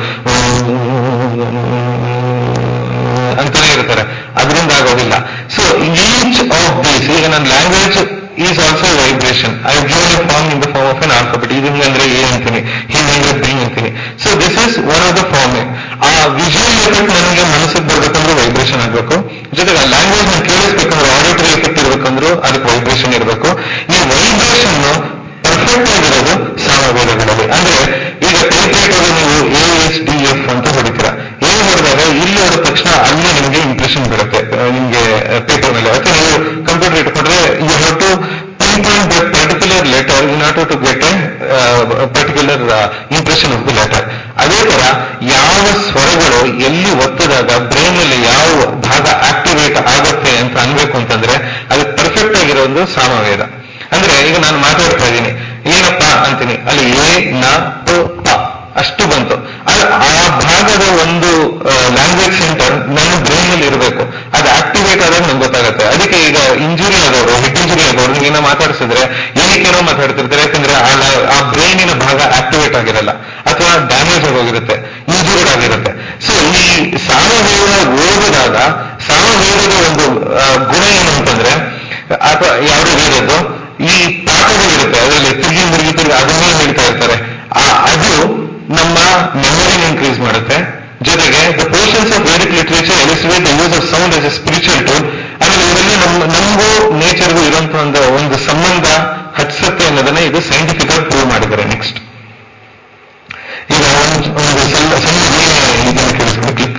ಅಂತಾನೆ ಇರ್ತಾರೆ ಅದರಿಂದ ಆಗೋದಿಲ್ಲ ಸೊ ಈಚ್ ಆಫ್ ದೀಸ್ ಈಗ ನನ್ನ language is also vibration I given a form in the form of an alphabet ಇದು ಹಿಂಗಂದ್ರೆ ಎ ಅಂತೀನಿ ಹಿಂಗಂದ್ರೆ ಬಿ ಅಂತೀನಿ so this is one of the form ಆ ವಿಜುವಲ್ ಎಫೆಕ್ಟ್ ನನಗೆ ಮನಸ್ಸಿಗೆ ಬರ್ಬೇಕಂದ್ರೆ ವೈಬ್ರೇಷನ್ ಆಗಬೇಕು ಜೊತೆಗೆ ಆ ಲ್ಯಾಂಗ್ವೇಜ್ ನ ಕೇಳಿಸ್ಬೇಕಂದ್ರೆ ಆಡಿಟರಿ ಎಫೆಕ್ಟ್ ಇರ್ಬೇಕಂದ್ರೂ ಅದಕ್ಕೆ ವೈಬ್ರೇಷನ್ ಇರಬೇಕು ಈ ವೈಬ್ರೇಷನ್ ಪರ್ಫೆಕ್ಟ್ ಆಗಿರೋದು ಸಾಮವೇದಗಳಲ್ಲಿ ಅಂದ್ರೆ ಈಗ ಟೈಪ್ರೈಟರ್ ನೀವು ಎ ಎಸ್ ಡಿ ಎಫ್ ಅಂತ ಹೊಡಿತೀರಾ ಎ ಹೊಡೆದಾಗ ಇಲ್ಲಿ ಹೊಡೆದ ತಕ್ಷಣ ಅಲ್ಲಿ ನಿಮಗೆ ಇಂಪ್ರೆಷನ್ ಬರುತ್ತೆ ಆ, ನಿಮ್ಗೆ ಪೇಪರ್ ಮೇಲೆ ಅಥವಾ ನೀವು ಕಂಪ್ಯೂಟರ್ ಇಟ್ಕೊಂಡ್ರೆ you have to pinpoint that particular letter in order to get a uh, particular uh, impression of the letter. ಅದೇ ತರ ಯಾವ ಸ್ವರಗಳು ಎಲ್ಲಿ ಒತ್ತದಾಗ ಬ್ರೈನ್ ಅಲ್ಲಿ ಯಾವ ಭಾಗ ಆಕ್ಟಿವೇಟ್ ಆಗುತ್ತೆ ಅಂತ ಅನ್ಬೇಕು ಅಂತಂದ್ರೆ ಅದು ಪರ್ಫೆಕ್ಟ್ ಆಗಿರೋ ಒಂದು ಸಾಮವೇದ ಅಂದ್ರೆ ಈಗ ನಾನು ಮಾತಾಡ್ತಾ ಇದ್ದೀನಿ ಏನಪ್ಪ ಅಂತೀನಿ ಅಲ್ಲಿ ಎ ನ ಪ ಪ ಅಷ್ಟು ಬಂತು ಅದು ಆ ಭಾಗದ ಒಂದು ಲ್ಯಾಂಗ್ವೇಜ್ ಸೆಂಟರ್ ನನ್ನ ಬ್ರೈನ್ ಅಲ್ಲಿ ಇರಬೇಕು ಅದು ಆಕ್ಟಿವೇಟ್ ಆದಾಗ ನಂಗೆ ಗೊತ್ತಾಗುತ್ತೆ ಅದಕ್ಕೆ ಈಗ ಇಂಜುರಿ ಆದವರು ಹೆಡ್ ಇಂಜುರಿ ಆದವರು ಏನೋ ಮಾತಾಡಿಸಿದ್ರೆ ಏನಕ್ಕೇನೋ ಮಾತಾಡ್ತಿರ್ತಾರೆ ಯಾಕಂದ್ರೆ ಆ ಲ- ಆ ಬ್ರೈನಿನ ಭಾಗ ಆಕ್ಟಿವೇಟ್ ಆಗಿರಲ್ಲ ಅಥವಾ ಡ್ಯಾಮೇಜ್ ಆಗೋಗಿರುತ್ತೆ ಇಂಜೂರ್ಡ್ ಆಗಿರುತ್ತೆ ಸೊ ಈ ಸಾಮವೇದ ಓದಿದಾಗ ಸಾಮವೇದದ ಒಂದು ಆ, ಗುಣ ಏನು ಅಂತಂದ್ರೆ ಅಥವಾ ಯಾವುದೇ ವೇದದ್ದು ಈ ಪಾಠಗಳಿರುತ್ತೆ ಅದರಲ್ಲಿ ತಿರುಗಿ ಮುರುಗಿ ತಿರುಗಿ ಅದನ್ನೇ ಹೇಳ್ತಾ ಇರ್ತಾರೆ ಆ ಅದು ನಮ್ಮ ಮೆಮೊರಿ ಇನ್ಕ್ರೀಸ್ ಮಾಡುತ್ತೆ ಜೊತೆಗೆ the portions of Vedic literature elucidate the use of sound as a spiritual tool ಆಮೇಲೆ ಇದರಲ್ಲಿ ನಮ್ಮ ನಮಗೂ ನೇಚರ್ಗೂ ಇರುವಂತಹ ಒಂದು ಒಂದು ಸಂಬಂಧ ಹಚ್ಚುತ್ತೆ ಅನ್ನೋದನ್ನ ಇದು ಸೈಂಟಿಫಿಕ್ ಆಗಿ ಪ್ರೂವ್ ಮಾಡಿದ್ದಾರೆ ನೆಕ್ಸ್ಟ್ ಈಗ ಒಂದು ಒಂದು ಸಣ್ಣ ಸಣ್ಣ ಇದನ್ನು ಕೇಳಿಸ್ಕೊಂಡು click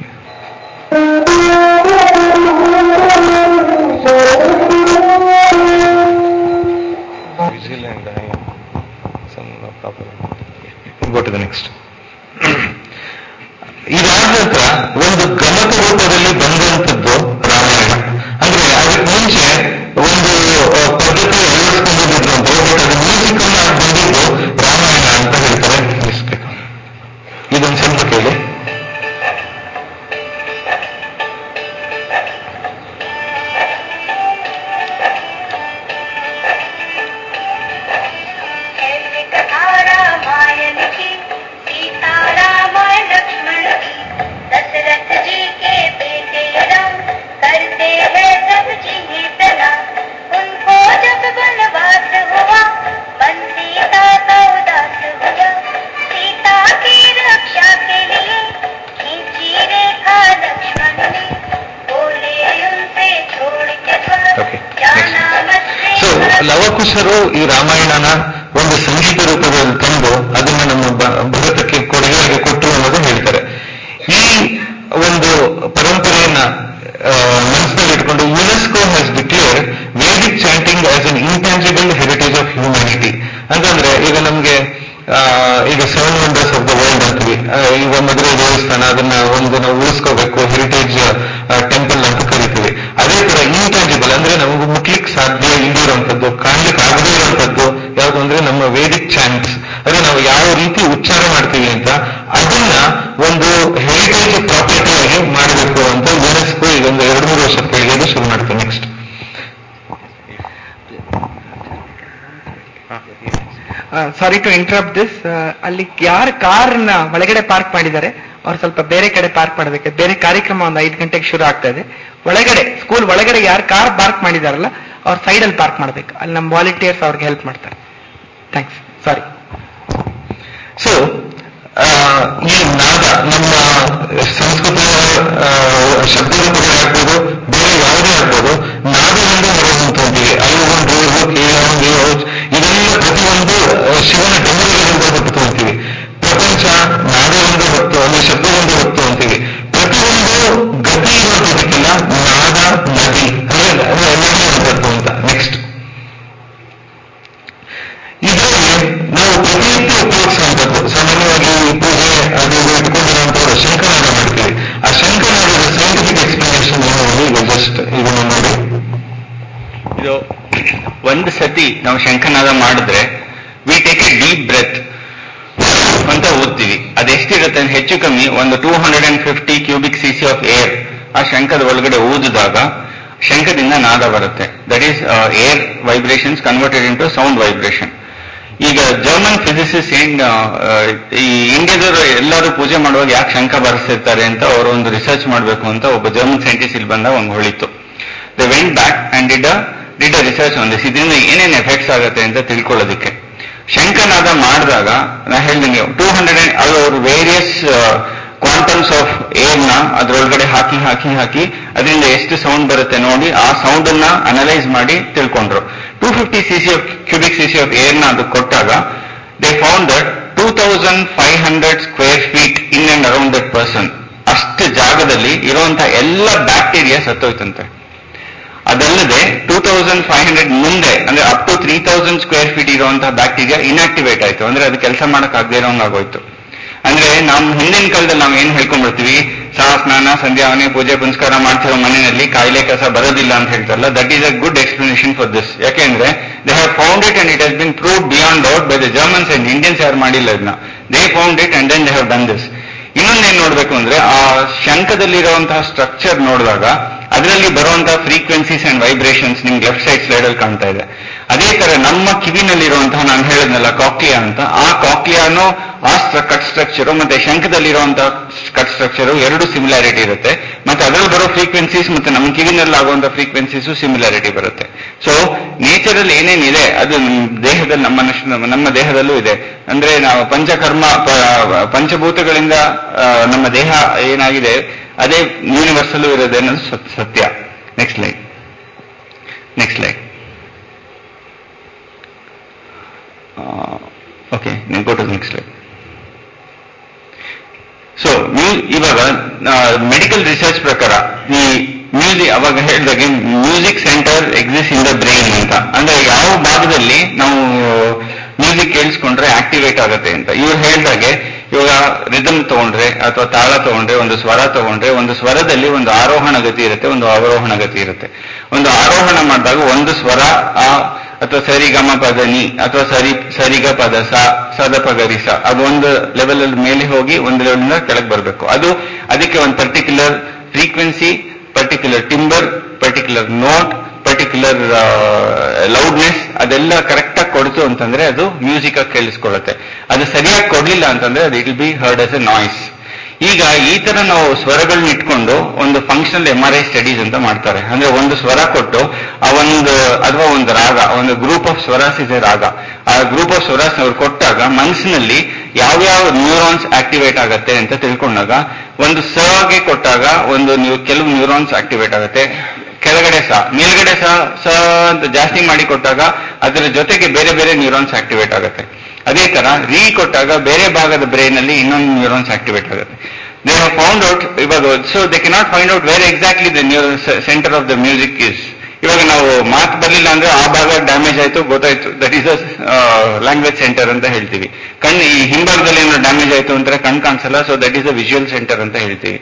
Visual and uh, some uh, problem. Go to the next. ಇದಾದ ನಂತರ ಒಂದು ಗಮಕ ರೂಪದಲ್ಲಿ ಬಂದಂಥದ್ದು ರಾಮಾಯಣ ಅಂದ್ರೆ ಅದಕ್ಕೆ ಮುಂಚೆ ಒಂದು ಆ, ಪದ್ಧತಿ ಅಳವಡಿಸ್ಕೊಂಡಿದ್ರು ಅಂತ ಬಟ್ ಅದು ಮ್ಯೂಸಿಕ್ ಅನ್ನ ಆಗಿ ಬಂದಿದ್ದು ರಾಮಾಯಣ ಅಂತ ಹೇಳ್ತಾರೆ ತಿಳಿಸ್ಬೇಕು ಇದೊಂದು ಸ್ವಲ್ಪ ಕೇಳಿ ऐसे कथा रामायण की सीता राम लक्ष्मण की दशरथ जी के बेटे राम करते हैं सब जी प्रणाम उनको जब वनवास हुआ मन सीता का उदास हुआ सीता की रक्षा के लिए खींची रेखा लक्ष्मण ने बोले उनसे छोड़ के स्वर्ग Okay, जाना मत ಸೊ ಲವಕುಶರು ಈ ರಾಮಾಯಣನ ಒಂದು ಸಂಗೀತ ರೂಪದಲ್ಲಿ ತಂದು ಅದನ್ನ ನಮ್ಮ ಬ- ಭಾರತಕ್ಕೆ ಕೊಡುಗೆಯಾಗಿ ಕೊಟ್ಟರು ಅನ್ನೋದು ಹೇಳ್ತಾರೆ ಈ ಒಂದು ಪರಂಪರೆಯನ್ನ ಮನಸ್ಸಿನಲ್ಲಿ ಇಟ್ಕೊಂಡು UNESCO has declare Vedic chanting as an intangible heritage of humanity ಅಂತಂದ್ರೆ ಈಗ ನಮ್ಗೆ ಆ, ಈಗ seven wonders of the world ಅಂತೀವಿ ಆ, ಈಗ ಮದುವೆ ದೇವಸ್ಥಾನ ಅದನ್ನ ಒಂದು ನಾವು ಉಳಿಸ್ಕೋಬೇಕು ಹೆರಿಟೇಜ್ ಟೆಂಪಲ್ ಅಂತ ಕರಿತೀವಿ ಅಂದ್ರೆ ನಮಗೆ ಮುಟ್ಲಿಕ್ಕೆ ಸಾಧ್ಯ ಇಲ್ಲಿರುವಂಥದ್ದು ಕಾಣ್ಲಿಕ್ಕೆ ಆಗದೇ ಇರುವಂಥದ್ದು ಯಾವುದು ಅಂದ್ರೆ ನಮ್ಮ ವೇದಿಕ್ ಚಾಂಟ್ಸ್ ಅಂದ್ರೆ ನಾವು ಯಾವ ರೀತಿ ಉಚ್ಚಾರ ಮಾಡ್ತೀವಿ ಅಂತ ಅದನ್ನ ಒಂದು ಹೆರಿಟೇಜ್ ಪ್ರಾಪರ್ಟಿ ಆಗಿ ಮಾಡಬೇಕು ಅಂತ ಯುನೆಸ್ಕೋ ಈಗ ಒಂದು ಎರಡು ಮೂರು ವರ್ಷದ ಕೆಳಗೆ ಅದು ಶುರು ಮಾಡ್ತಾರೆ next sorry to interrupt this ಅಲ್ಲಿ ಯಾರು ಕಾರ್ನ ಒಳಗಡೆ ಪಾರ್ಕ್ ಮಾಡಿದ್ದಾರೆ ಅವ್ರು ಸ್ವಲ್ಪ ಬೇರೆ ಕಡೆ ಪಾರ್ಕ್ ಮಾಡಬೇಕು ಬೇರೆ ಕಾರ್ಯಕ್ರಮ ಒಂದು ಐದು ಗಂಟೆಗೆ ಶುರು ಆಗ್ತಾ ಇದೆ ಒಳಗಡೆ ಸ್ಕೂಲ್ ಒಳಗಡೆ ಯಾರು ಕಾರ್ ಪಾರ್ಕ್ ಮಾಡಿದಾರಲ್ಲ ಅವ್ರ ಸೈಡಲ್ಲಿ ಪಾರ್ಕ್ ಮಾಡಬೇಕು ಅಲ್ಲಿ ನಮ್ಮ ವಾಲಂಟಿಯರ್ಸ್ ಅವ್ರಿಗೆ ಹೆಲ್ಪ್ ಮಾಡ್ತಾರೆ ಥ್ಯಾಂಕ್ಸ್ ಸಾರಿ ಸೊ ಈ ನಾದ ನಮ್ಮ ಸಂಸ್ಕೃತ ಆ, ಶಬ್ದಗಳು ಕೂಡ ಆಗ್ಬೋದು ಬೇರೆ ಯಾವುದೇ ಆಗ್ಬೋದು ನಾದದಿಂದ ಹೊರಹೊಮ್ಮುವಂತಿದೆ ಅಲ್ಲೊಂದು ಕೇಳೊಂದು ಇದೆಲ್ಲ ಪ್ರತಿಯೊಂದು ಆ, ಶಿವನ ಡಮರುಗಳಿಂದ ಹುಟ್ಟುವಂತೀವಿ ಪ್ರಪಂಚ ನಾದದಿಂದ ಹೊತ್ತು ಅಂದ್ರೆ ಶಬ್ದದಿಂದ ಹೊತ್ತು ಅಂತೀವಿ ಪ್ರತಿಯೊಂದು ಗತಿ ಇರುವಂತದಕ್ಕೆಲ್ಲ ನಾದ ನದಿ ಅಂದ್ರೆ ಅಂದ್ರೆ ನದಿ ಅಂತದ್ದು ಅಂತ ನೆಕ್ಸ್ಟ್ ಇದರಲ್ಲಿ ನಾವು ಪ್ರತಿನಿತ್ಯ ಉಪಯೋಗಿಸುವಂಥದ್ದು ಸಾಮಾನ್ಯವಾಗಿ ಈ ಪೂಜೆ ಅದು ಇದು ಇಟ್ಕೊಂಡಿರುವಂಥವ್ರು ಶಂಕನಾದ ಮಾಡ್ತೀವಿ ಆ ಶಂಕನಾದದ ಸೈಂಟಿಫಿಕ್ ಎಕ್ಸ್ಪ್ಲನೇಷನ್ ಏನು ಹೇಳಿ ಈಗ ಜಸ್ಟ್ ಇದನ್ನು ನೋಡಿ ಇದು ಒಂದು ಸತಿ ನಾವು ಶಂಖನಾದ ಮಾಡಿದ್ರೆ we take a deep breath ಅಂತ ಓದ್ತೀವಿ ಅದೆಷ್ಟಿರುತ್ತೆ ಅಂದ್ರೆ ಹೆಚ್ಚು ಕಮ್ಮಿ ಒಂದು two hundred and fifty cubic C C of air ಆ ಶಂಖದ ಒಳಗಡೆ ಊದಿದಾಗ ಶಂಖದಿಂದ ನಾದ ಬರುತ್ತೆ that is air vibrations converted into sound vibration ಈಗ ಜರ್ಮನ್ ಫಿಸಿಸಿಸ್ಟ್ ಏನ್ ಆ, ಈ ಇಂಡಿಯಾದವರು ಎಲ್ಲರೂ ಪೂಜೆ ಮಾಡುವಾಗ ಯಾಕೆ ಶಂಖ ಬಾರಿಸ್ತಿರ್ತಾರೆ ಅಂತ ಅವರು ಒಂದು ರಿಸರ್ಚ್ ಮಾಡಬೇಕು ಅಂತ ಒಬ್ಬ ಜರ್ಮನ್ ಸೈಂಟಿಸ್ಟ್ ಇಲ್ಲಿ ಬಂದಾಗ ಒಂದು ಹೊಳಿತು the went back and did did a research on this ಇದರಿಂದ ಏನೇನು ಎಫೆಕ್ಟ್ಸ್ ಆಗುತ್ತೆ ಅಂತ ತಿಳ್ಕೊಳ್ಳೋದಕ್ಕೆ ಶಂಖನಾದ ಮಾಡಿದಾಗ ನಾ ಹೇಳ್ದಂಗೆ ಟೂ ಹಂಡ್ರೆಡ್ ಅದು ಅವರು ವೇರಿಯಸ್ ಕ್ವಾಂಟಮ್ಸ್ ಆಫ್ ಏರ್ನ ಅದರೊಳಗಡೆ ಹಾಕಿ ಹಾಕಿ ಹಾಕಿ ಅದರಿಂದ ಎಷ್ಟು ಸೌಂಡ್ ಬರುತ್ತೆ ನೋಡಿ ಆ ಸೌಂಡ್ ಅನ್ನ ಅನಲೈಸ್ ಮಾಡಿ ತಿಳ್ಕೊಂಡ್ರು two fifty C C of cubic C C of ಏರ್ನ ಅದು ಕೊಟ್ಟಾಗ they found that two thousand five hundred square feet in and around that person ಅಷ್ಟು ಜಾಗದಲ್ಲಿ ಇರುವಂತಹ ಎಲ್ಲ ಬ್ಯಾಕ್ಟೀರಿಯಾ ಸತ್ತೋಯ್ತಂತೆ ಅದಲ್ಲದೆ ಟೂ ತೌಸಂಡ್ ಫೈವ್ ಹಂಡ್ರೆಡ್ ಮುಂದೆ ಅಂದ್ರೆ up to three thousand square feet ಇರುವಂತಹ ಬ್ಯಾಕ್ಟೀರಿಯಾ ಇನ್ಆಕ್ಟಿವೇಟ್ ಆಯ್ತು ಅಂದ್ರೆ ಅದು ಕೆಲಸ ಮಾಡಕ್ ಆಗದೆ ಇರೋಂಗಾಗೋಯ್ತು ಅಂದ್ರೆ ನಾವು ಹಿಂದಿನ ಕಾಲದಲ್ಲಿ ನಾವು ಏನ್ ಹೇಳ್ಕೊಂಡ್ಬಿಡ್ತೀವಿ ಸಹ ಸ್ನಾನ ಸಂಧ್ಯಾವನೆ ಪೂಜೆ ಪುನಸ್ಕಾರ ಮಾಡ್ತಿರೋ ಮನೆಯಲ್ಲಿ ಕಾಯಿಲೆ ಕಸ ಬರೋದಿಲ್ಲ ಅಂತ ಹೇಳ್ತಾರಲ್ಲ that is a good explanation for this ಯಾಕೆಂದ್ರೆ they have found it and it has been prove beyond doubt by the Germans and Indians ಯಾರು ಮಾಡಿಲ್ಲ ಇದನ್ನ they found it and then they have done this ಇನ್ನೊಂದೇನ್ ನೋಡ್ಬೇಕು ಅಂದ್ರೆ ಆ ಶಂಖದಲ್ಲಿರುವಂತಹ structure ನೋಡಿದಾಗ ಅದರಲ್ಲಿ ಬರುವಂತಹ ಫ್ರೀಕ್ವೆನ್ಸೀಸ್ ಅಂಡ್ ವೈಬ್ರೇಷನ್ಸ್ ನಿಮ್ಗೆ ಲೆಫ್ಟ್ ಸೈಡ್ ಸ್ಲೈಡ್ ಅಲ್ಲಿ ಕಾಣ್ತಾ ಇದೆ ಅದೇ ತರ ನಮ್ಮ ಕಿವಿನಲ್ಲಿರುವಂತಹ ನಾನು ಹೇಳಿದ್ನಲ್ಲ ಕಾಕ್ಲಿಯಾ ಅಂತ ಆ ಕಾಕ್ಲಿಯಾನು ಆ ಕಟ್ ಸ್ಟ್ರಕ್ಚರು ಮತ್ತೆ ಶಂಖದಲ್ಲಿರುವಂತಹ ಕಟ್ ಸ್ಟ್ರಕ್ಚರು ಎರಡು ಸಿಮಿಲಾರಿಟಿ ಇರುತ್ತೆ ಮತ್ತೆ ಅದರಲ್ಲಿ ಬರೋ ಫ್ರೀಕ್ವೆನ್ಸೀಸ್ ಮತ್ತೆ ನಮ್ಮ ಕಿವಿನಲ್ಲಿ ಆಗುವಂತಹ ಫ್ರೀಕ್ವೆನ್ಸೀಸು ಸಿಮಿಲಾರಿಟಿ ಬರುತ್ತೆ ಸೊ ನೇಚರಲ್ಲಿ ಏನೇನಿದೆ ಅದು ನಮ್ಮ ದೇಹದಲ್ಲಿ ನಮ್ಮ ಮನುಷ್ಯನ ನಮ್ಮ ದೇಹದಲ್ಲೂ ಇದೆ ಅಂದ್ರೆ ನಾವು ಪಂಚಕರ್ಮ ಪ- ಪಂಚಭೂತಗಳಿಂದ ಆ, ನಮ್ಮ ದೇಹ ಏನಾಗಿದೆ ಅದೇ ಯೂನಿವರ್ಸಲ್ಲೂ ಇರೋದು ಅನ್ನೋದು ಸತ್- ಸತ್ಯ next light next light okay ನೀವು go to next light so ಇವಾಗ ಮೆಡಿಕಲ್ ರಿಸರ್ಚ್ ಪ್ರಕಾರ ಈ ಮ್ಯೂಸಿಕ್ ಅವಾಗ ಹೇಳಿದಾಗೆ music centre exist in the brain ಅಂತ ಅಂದ್ರೆ ಯಾವ ಭಾಗದಲ್ಲಿ ನಾವು ಮ್ಯೂಸಿಕ್ ಕೇಳಿಸ್ಕೊಂಡ್ರೆ ಆಕ್ಟಿವೇಟ್ ಆಗುತ್ತೆ ಅಂತ ಇವ್ರು ಹೇಳ್ದಾಗೆ ಇವಾಗ ರಿದಮ್ ತಗೊಂಡ್ರೆ ಅಥವಾ ತಾಳ ತಗೊಂಡ್ರೆ ಒಂದು ಸ್ವರ ತಗೊಂಡ್ರೆ ಒಂದು ಸ್ವರದಲ್ಲಿ ಒಂದು ಆರೋಹಣ ಗತಿ ಇರುತ್ತೆ ಒಂದು ಅವರೋಹಣ ಗತಿ ಇರುತ್ತೆ ಒಂದು ಆರೋಹಣ ಮಾಡಿದಾಗ ಒಂದು ಸ್ವರ ಆ ಅಥವಾ ಸರಿಗಮ ಪದ ನಿ ಅಥವಾ ಸರಿ ಸರಿಗ ಪದ ಸ ಸದ ಪದ ರಿ ಸ ಅದು ಒಂದು ಲೆವೆಲ್ ಅಲ್ಲಿ ಮೇಲೆ ಹೋಗಿ ಒಂದು ಲೆವೆಲ್ ಇಂದ ಕೆಳಗೆ ಬರಬೇಕು ಅದು ಅದಕ್ಕೆ ಒಂದು particular frequency particular timbre particular note particular loudness ಅದೆಲ್ಲ ಕರೆಕ್ಟ್ ಆಗಿ ಕೊಡ್ತು ಅಂತಂದ್ರೆ ಅದು ಮ್ಯೂಸಿಕ್ ಆಗಿ ಕೇಳಿಸ್ಕೊಳ್ಳುತ್ತೆ ಅದು ಸರಿಯಾಗಿ ಕೊಡ್ಲಿಲ್ಲ ಅಂತಂದ್ರೆ ಅದು it be heard as a noise ಈಗ ಈ ತರ ನಾವು ಸ್ವರಗಳನ್ನ ಇಟ್ಕೊಂಡು ಒಂದು functional M R I studies ಅಂತ ಮಾಡ್ತಾರೆ ಅಂದ್ರೆ ಒಂದು ಸ್ವರ ಕೊಟ್ಟು ಆ ಒಂದು ಅಥವಾ ಒಂದು ರಾಗ ಒಂದು ಗ್ರೂಪ್ ಆಫ್ ಸ್ವರಾಸ್ ಇದೆ ರಾಗ ಆ ಗ್ರೂಪ್ ಆಫ್ ಸ್ವರಾಸ್ ಅವ್ರು ಕೊಟ್ಟಾಗ ಮನಸ್ಸಿನಲ್ಲಿ ಯಾವ್ಯಾವ ನ್ಯೂರಾನ್ಸ್ ಆಕ್ಟಿವೇಟ್ ಆಗತ್ತೆ ಅಂತ ತಿಳ್ಕೊಂಡಾಗ ಒಂದು ಸಗೆ ಕೊಟ್ಟಾಗ ಒಂದು ನ್ಯೂ- ಕೆಲವು ನ್ಯೂರಾನ್ಸ್ ಆಕ್ಟಿವೇಟ್ ಆಗುತ್ತೆ ಕೆಳಗಡೆ ಸ ಮೇಲ್ಗಡೆ ಸ ಸ ಅಂತ ಜಾಸ್ತಿ ಮಾಡಿ ಕೊಟ್ಟಾಗ ಅದರ ಜೊತೆಗೆ ಬೇರೆ ಬೇರೆ ನ್ಯೂರಾನ್ಸ್ ಆಕ್ಟಿವೇಟ್ ಆಗುತ್ತೆ ಅದೇ ತರ ರೀ ಕೊಟ್ಟಾಗ ಬೇರೆ ಭಾಗದ ಬ್ರೈನ್ ಅಲ್ಲಿ ಇನ್ನೊಂದು ನ್ಯೂರಾನ್ಸ್ ಆಕ್ಟಿವೇಟ್ ಆಗುತ್ತೆ ದೇ ಹ್ಯಾವ್ ಫೌಂಡ್ ಔಟ್ ಇವಾಗ so they cannot find out where exactly the centre of the music is ಇವಾಗ ನಾವು ಮಾತು ಬರಲಿಲ್ಲ ಅಂದ್ರೆ ಆ ಭಾಗ ಡ್ಯಾಮೇಜ್ ಆಯ್ತು ಗೊತ್ತಾಯ್ತು that is a language centre ಅಂತ ಹೇಳ್ತೀವಿ ಕಣ್ಣು ಈ ಹಿಂಭಾಗದಲ್ಲಿ ಏನೋ ಡ್ಯಾಮೇಜ್ ಆಯ್ತು ಅಂದ್ರೆ ಕಣ್ ಕಾಣಿಸಲ್ಲ so that is a visual centre ಅಂತ ಹೇಳ್ತೀವಿ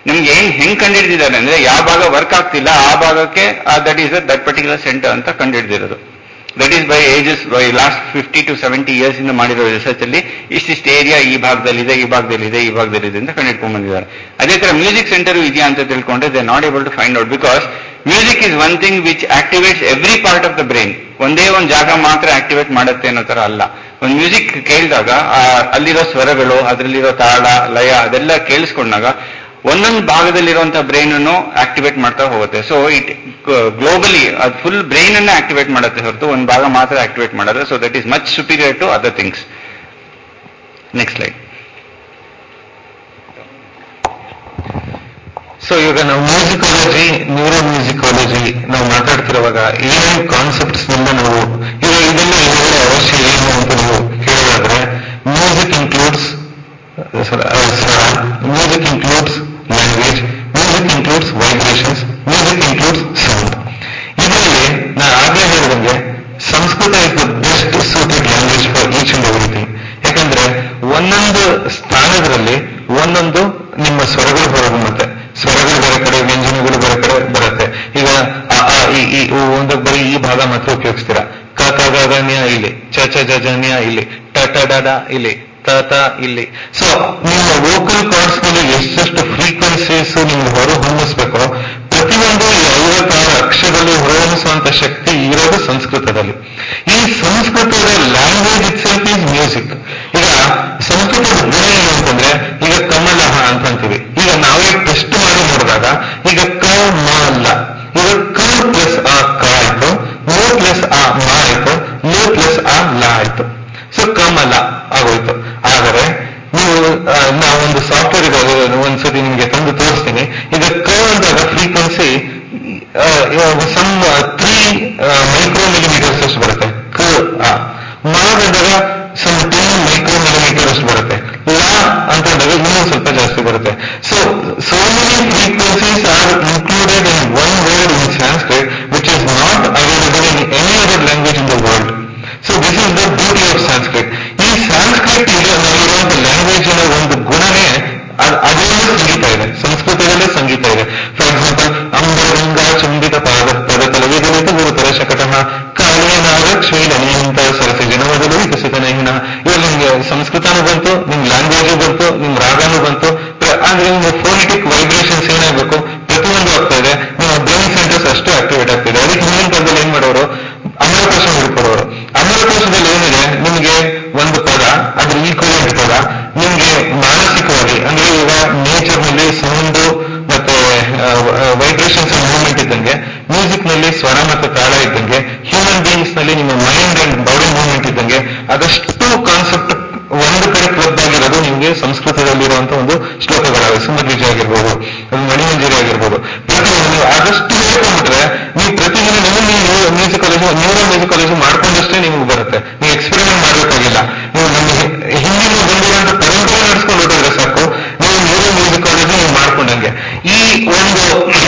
ನಿಮ್ಗೆ ಏನ್ ಹೆಂಗ್ ಕಂಡಿಡಿದಿದ್ದಾರೆ ಅಂದ್ರೆ ಯಾವ ಭಾಗ ವರ್ಕ್ ಆಗ್ತಿಲ್ಲ ಆ ಭಾಗಕ್ಕೆ that is that particular centre ಅಂತ ಕಂಡುಹಿಡಿದಿರೋದು that is by ages by last fifty to seventy years ಇಂದ ಮಾಡಿರೋ ರಿಸರ್ಚ್ ಅಲ್ಲಿ ಇಷ್ಟಿಷ್ಟು ಏರಿಯಾ ಈ ಭಾಗದಲ್ಲಿದೆ ಈ ಭಾಗದಲ್ಲಿದೆ ಈ ಭಾಗದಲ್ಲಿದೆ ಅಂತ ಕಂಡುಹಿಡ್ಕೊಂಡ್ ಬಂದಿದ್ದಾರೆ ಅದೇ ತರ ಮ್ಯೂಸಿಕ್ ಸೆಂಟರ್ ಇದೆಯಾ ಅಂತ ತಿಳ್ಕೊಂಡ್ರೆ they not able to find out because music is one thing which activates every part of the brain ಒಂದೇ ಒಂದು ಜಾಗ ಮಾತ್ರ ಆಕ್ಟಿವೇಟ್ ಮಾಡುತ್ತೆ ಅನ್ನೋ ತರ ಅಲ್ಲ ಒಂದು ಮ್ಯೂಸಿಕ್ ಕೇಳಿದಾಗ ಅಲ್ಲಿರೋ ಸ್ವರಗಳು ಅದರಲ್ಲಿರೋ ತಾಳ ಲಯ ಅದೆಲ್ಲ ಕೇಳಿಸ್ಕೊಂಡಾಗ ಒಂದೊಂದು ಭಾಗದಲ್ಲಿರುವಂತಹ ಬ್ರೈನ್ ಅನ್ನು ಆಕ್ಟಿವೇಟ್ ಮಾಡ್ತಾ ಹೋಗುತ್ತೆ ಸೊ ಇಟ್ ಗ್ಲೋಬಲಿ ಅದು ಫುಲ್ ಬ್ರೈನ್ ಅನ್ನ ಆಕ್ಟಿವೇಟ್ ಮಾಡುತ್ತೆ ಹೊರತು ಒಂದು ಭಾಗ ಮಾತ್ರ ಆಕ್ಟಿವೇಟ್ ಮಾಡೋದು so that is much superior to other things next light so ಇವಾಗ ನಾವು ಮ್ಯೂಸಿಕಾಲಜಿ ನ್ಯೂರೋ ಮ್ಯೂಸಿಕಾಲಜಿ ನಾವು ಮಾತಾಡ್ತಿರುವಾಗ ಏನೇನು ಕಾನ್ಸೆಪ್ಟ್ಸ್ ನಿಂದ ನಾವು ಈಗ ಇದೆಲ್ಲ ಇದೆಲ್ಲ ಅವಶ್ಯ ಏನು ಅಂತ ನೀವು ಕೇಳೋದಾದ್ರೆ music includes music includes language music includes vibrations music includes sound ಇದರಲ್ಲಿ ನಾನು ಆಗಲೇ ಹೇಳಿದಂಗೆ Sanskrit is the best suited language for each and everything ಯಾಕಂದ್ರೆ ಒಂದೊಂದು ಸ್ಥಾನದಲ್ಲಿ ಒಂದೊಂದು ನಿಮ್ಮ ಸ್ವರಗಳು ಹೊರಗುಮ್ಮತ್ತೆ ಸ್ವರಗಳು ಬೇರೆ ಕಡೆ ವ್ಯಂಜನಗಳು ಬೇರೆ ಕಡೆ ಬರುತ್ತೆ ಈಗ ಅ, ಆ, ಇ, ಈ ಉ, ಒಂದು ಬರೀ ಈ ಭಾಗ ಮಾತ್ರ ಉಪಯೋಗಿಸ್ತೀರಾ ಕ ಕ ಗ ಗ ನ್ಯ ಇಲ್ಲಿ ಚ ಚ ಜ ಜ ನ್ಯ ಇಲ್ಲಿ ಟ ಟ ಡ ಡ ಇಲ್ಲಿ ತ ತ ಇಲ್ಲಿ ಸೊ ನಿಮ್ಮ ವೋಕಲ್ ಕಾರ್ಡ್ಸ್ ನಲ್ಲಿ ಎಷ್ಟೆಷ್ಟು ಫ್ರೀಕ್ವೆನ್ಸೀಸ್ ನಿಮ್ಗೆ ಹೊರ ಹೊಮ್ಮಿಸ್ಬೇಕೋ ಪ್ರತಿಯೊಂದು ಈ ಐವತ್ತಾರು ಅಕ್ಷರದಲ್ಲಿ ಹೊರಹೊಮ್ಮಿಸುವಂತ ಶಕ್ತಿ ಇರೋದು ಸಂಸ್ಕೃತದಲ್ಲಿ ಈ ಸಂಸ್ಕೃತದ language itself is music ಈಗ ಸಂಸ್ಕೃತದ ಗುಣ ಏನು ಅಂತಂದ್ರೆ ಈಗ ಕಮಲಹ ಅಂತ ಅಂತೀವಿ ಈಗ ನಾವೇ ಟೆಸ್ಟ್ ಮಾಡಿ ನೋಡಿದಾಗ ಈಗ ಕ ಮ ಲ ಈಗ ಕ ಪ್ಲಸ್ ಆ ಕ ಆಯ್ತು ಮು ಪ್ಲಸ್ ಆ ಮ ಆಯ್ತು ಲು ಪ್ಲಸ್ ಆ ಲ ಆಯ್ತು ಸೊ ಕಮಲ ಆಗೋಯ್ತು ಆದರೆ ನೀವು ಆ, ನಾವೊಂದು ಸಾಫ್ಟ್ವೇರ್ ಇದೆ ಅದು ಒಂದ್ಸತಿ ನಿಮ್ಗೆ ತಂದು ತೋರಿಸ್ತೀನಿ ಈಗ ಕ ಅಂದಾಗ frequency some three micro millimeters ಅಷ್ಟು ಬರುತ್ತೆ ಕ ಆ ಮಾಗದಾಗ ಸಮ್ ಟೆನ್ ಮೈಕ್ರೋ ಮಿಲಿಮೀಟರ್ ಅಷ್ಟು ಬರುತ್ತೆ ಲಾ ಅಂತಂದಾಗ ಇನ್ನೂ ಸ್ವಲ್ಪ ಜಾಸ್ತಿ ಬರುತ್ತೆ so so many frequencies are included in one word in Sanskrit which is not available in any other language in the world so this is the beauty of Sanskrit ಈ Sanskrit ಇರುವಂತ ಲ್ಯಾಂಗ್ವೇಜಿನ ಒಂದು ಗುಣನೇ ಅದ್- ಅದರಲ್ಲೂ ಸಂಗೀತ ಇದೆ ಸಂಸ್ಕೃತದಲ್ಲೇ ಸಂಗೀತ ಇದೆ ಫಾರ್ ಎಕ್ಸಾಂಪಲ್ ಅಂಬರಂಗ ಚುಂಬಿತ ಪಾದ ಪದತಲ ವೇದಲಿತ ಗುರುತರ ಶಕಟಃ ಕಾಳಿಯನಾಗ ಕ್ಷೀಣನೀಂತ ಸರಸಿ ಜನವದಲು ವಿಕಸಿತ ನಹಿನ ಇವಾಗ ನಿಮ್ಗೆ ಸಂಸ್ಕೃತನೂ ಬಂತು ನಿಮ್ ಲ್ಯಾಂಗ್ವೇಜು ಬಂತು ನಿಮ್ ರಾಗನೂ ಬಂತು ಪ್ರ- ಅಂದ್ರೆ ನಿಮ್ಮ ಫೋನಿಟಿಕ್ ವೈಬ್ರೇಷನ್ಸ್ ಏನಾಗಬೇಕು ಪ್ರತಿಯೊಂದು ಆಗ್ತಾ ಇದೆ ನಿಮ್ಮ ಬ್ರೈನ್ ಸೆಂಟರ್ಸ್ ಅಷ್ಟು ಆಕ್ಟಿವೇಟ್ ಆಗ್ತಿದೆ ಅದಕ್ಕೆ ಹಿಂದಿನ ಕಾಲದಲ್ಲಿ ಏನ್ ಮಾಡೋರು ಅಮರಕೋಶ ಹಿಡ್ಕೊಡೋರು ಅಮರಕೋಶದಲ್ಲಿ ಏನಿದೆ ನಿಮ್ಗೆ ಒಂದು ಪದ ಅದ್ರ ಈಕ್ವಲೆಂಟ್ ಪದ ನಿಮ್ಗೆ ಮಾನಸಿಕವಾಗಿ ಅಂದ್ರೆ ಈಗ ನೇಚರ್ ನಲ್ಲಿ ಸೌಂಡ್ ಮತ್ತೆ ವೈಬ್ರೇಷನ್ಸ್ ಮೂವ್ಮೆಂಟ್ ಇದ್ದಂಗೆ ಮ್ಯೂಸಿಕ್ ನಲ್ಲಿ ಸ್ವರ ಮತ್ತು ತಾಳ ಇದ್ದಂಗೆ ಹ್ಯೂಮನ್ ಬೀಯಿಂಗ್ಸ್ ನಲ್ಲಿ ನಿಮ್ಮ ಮೈಂಡ್ ಅಂಡ್ ಬಾಡಿ ಮೂವ್ಮೆಂಟ್ ಇದ್ದಂಗೆ ಅದಷ್ಟು ಕಾನ್ಸೆಪ್ಟ್ ಒಂದು ಕಡೆ ಕ್ಲಬ್ ಆಗಿರೋದು ನಿಮ್ಗೆ ಸಂಸ್ಕೃತದಲ್ಲಿರುವಂತಹ ಒಂದು ಶ್ಲೋಕಗಳಾವೆ ಸುಮಧ್ವಿಜಯ ಆಗಿರ್ಬೋದು ಅದು ಮಣಿಮಂಜರಿ ಆಗಿರ್ಬೋದು ಪ್ರತಿಯೊಂದು ನೀವು ಆದಷ್ಟು ಹೇಳ್ಕೊಂಡ್ಬಿಟ್ರೆ ನೀವು ಪ್ರತಿದಿನ ನೀವು ನೀವು music college neuro music college ಮಾಡ್ಕೊಂಡಷ್ಟೇ ನಿಮ್ಗೆ ಬರುತ್ತೆ ನೀವು ಎಕ್ಸ್ಪೆರಿಮೆಂಟ್ ಮಾಡಬೇಕಾಗಿಲ್ಲ ನೀವು ನಮ್ಮ ಹಿ- ಹಿಂದಿನ ಬಂದಿರುವಂತ ಪರಂಪರೆ ನಡೆಸ್ಕೊಂಡು ಹೊರಟಿದ್ರೆ ಸಾಕು ನೀವು ನ್ಯೂರೋ ಮ್ಯೂಸಿಕ್ ಕಾಲೇಜು ನೀವು ಮಾಡ್ಕೊಂಡಂಗೆ ಈ ಒಂದು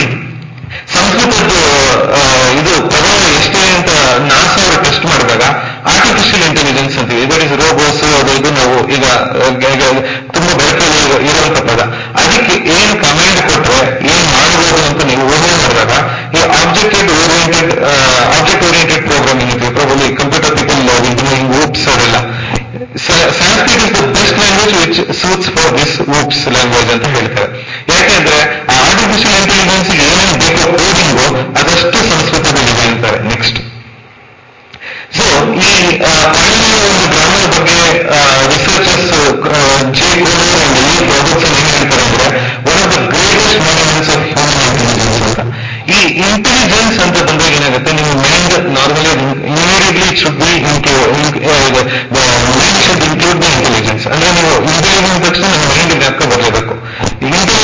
ಸಂಸ್ಕೃತದ್ದು ಆ, ಇದು ಪ್ರಭಾವ ಎಷ್ಟೇ ಅಂತ ನಾಸಾ ಅವರು ಟೆಸ್ಟ್ ಮಾಡಿದಾಗ ಆರ್ಟಿಫಿಷಿಯಲ್ ಇಂಟೆಲಿಜೆನ್ಸ್ ಅಂತೀವಿ ದಟ್ ಇಸ್ ರೋಬೋಸ್ ಅದು ಇದು ನಾವು ಈಗ ಆ, ಗ- ಗ- ತುಂಬಾ ಬಳಕೆಯಲ್ಲಿ ಇರೋ- ಇರುವಂತ ಪದ ಅದಕ್ಕೆ ಏನ್ ಕಮಾಂಡ್ ಕೊಟ್ರೆ ಏನ್ ಮಾಡಬಹುದು ಅಂತ ನೀವು ಊಹೆ ಮಾಡಿದಾಗ ಈ objected oriented object oriented programming ಅಂತೀವಿ probably computer people doing OOPS ಅದೆಲ್ಲ Sanskrit is the best language which suits for this OOPS language ಅಂತ ಹೇಳ್ತಾರೆ ಯಾಕೆಂದ್ರೆ ಆ ಆರ್ಟಿಫಿಷಿಯಲ್ ಇಂಟೆಲಿಜೆನ್ಸ್ ಏನೇನು ಬೇಕೋ ಕೋಡಿಂಗು ಅದಷ್ಟು ಸಂಸ್ಕೃತದಲ್ಲಿದೆ ಅಂತಾರೆ ನೆಕ್ಸ್ಟ್ ಸೊ ಈ ಆ, ಪಾಣಿನಿಯ ಒಂದು ಗ್ರಾಮದ ಬಗ್ಗೆ ರಿಸರ್ಚರ್ಸ್ ಜೆ ಕೋನರ್ ಅಂಡ್ ಈ ಪ್ರಾಜೆಕ್ಟ್ಸ್ ಏನ್ ಹೇಳ್ತಾರೆ ಅಂದ್ರೆ one of the greatest monuments of human intelligence ಅಂತ ಈ ಇಂಟೆಲಿಜೆನ್ಸ್ ಅಂತ ಬಂದಾಗ ಏನಾಗುತ್ತೆ ನಿಮ್ಮ mind normally immediately should be mind should include the intelligence ಅಂದ್ರೆ ನೀವು ಇಂಟೆಲಿಜೆನ್ಸ್ ತಕ್ಷಣ ನಿಮ್ಮ ಮೈಂಡ್ ಜ್ಞಾಪಕ ಬರಲೇಬೇಕು ಇಂಟೆಲಿಜೆನ್ಸ್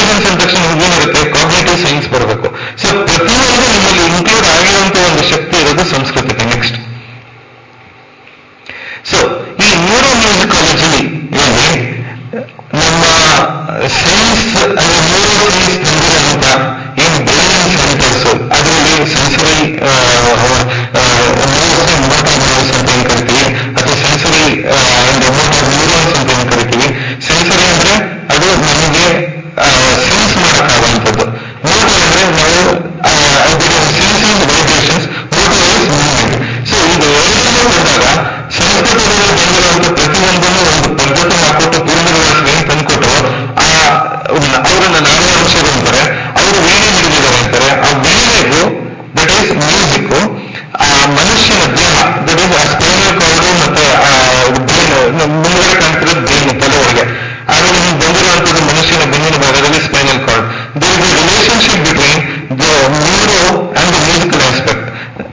ಕೆಳಗಡೆ ಕಾಣ್ತಿರೋದು ಬೆನ್ನು ತಲೆವರೆಗೆ ಆಮೇಲೆ ನಿಮ್ಗೆ ಬಂದಿರುವಂತದ್ದು ಮನುಷ್ಯನ ಬೆನ್ನಿನ ಭಾಗದಲ್ಲಿ spinal cord there is a relationship between the neuro and the musical aspect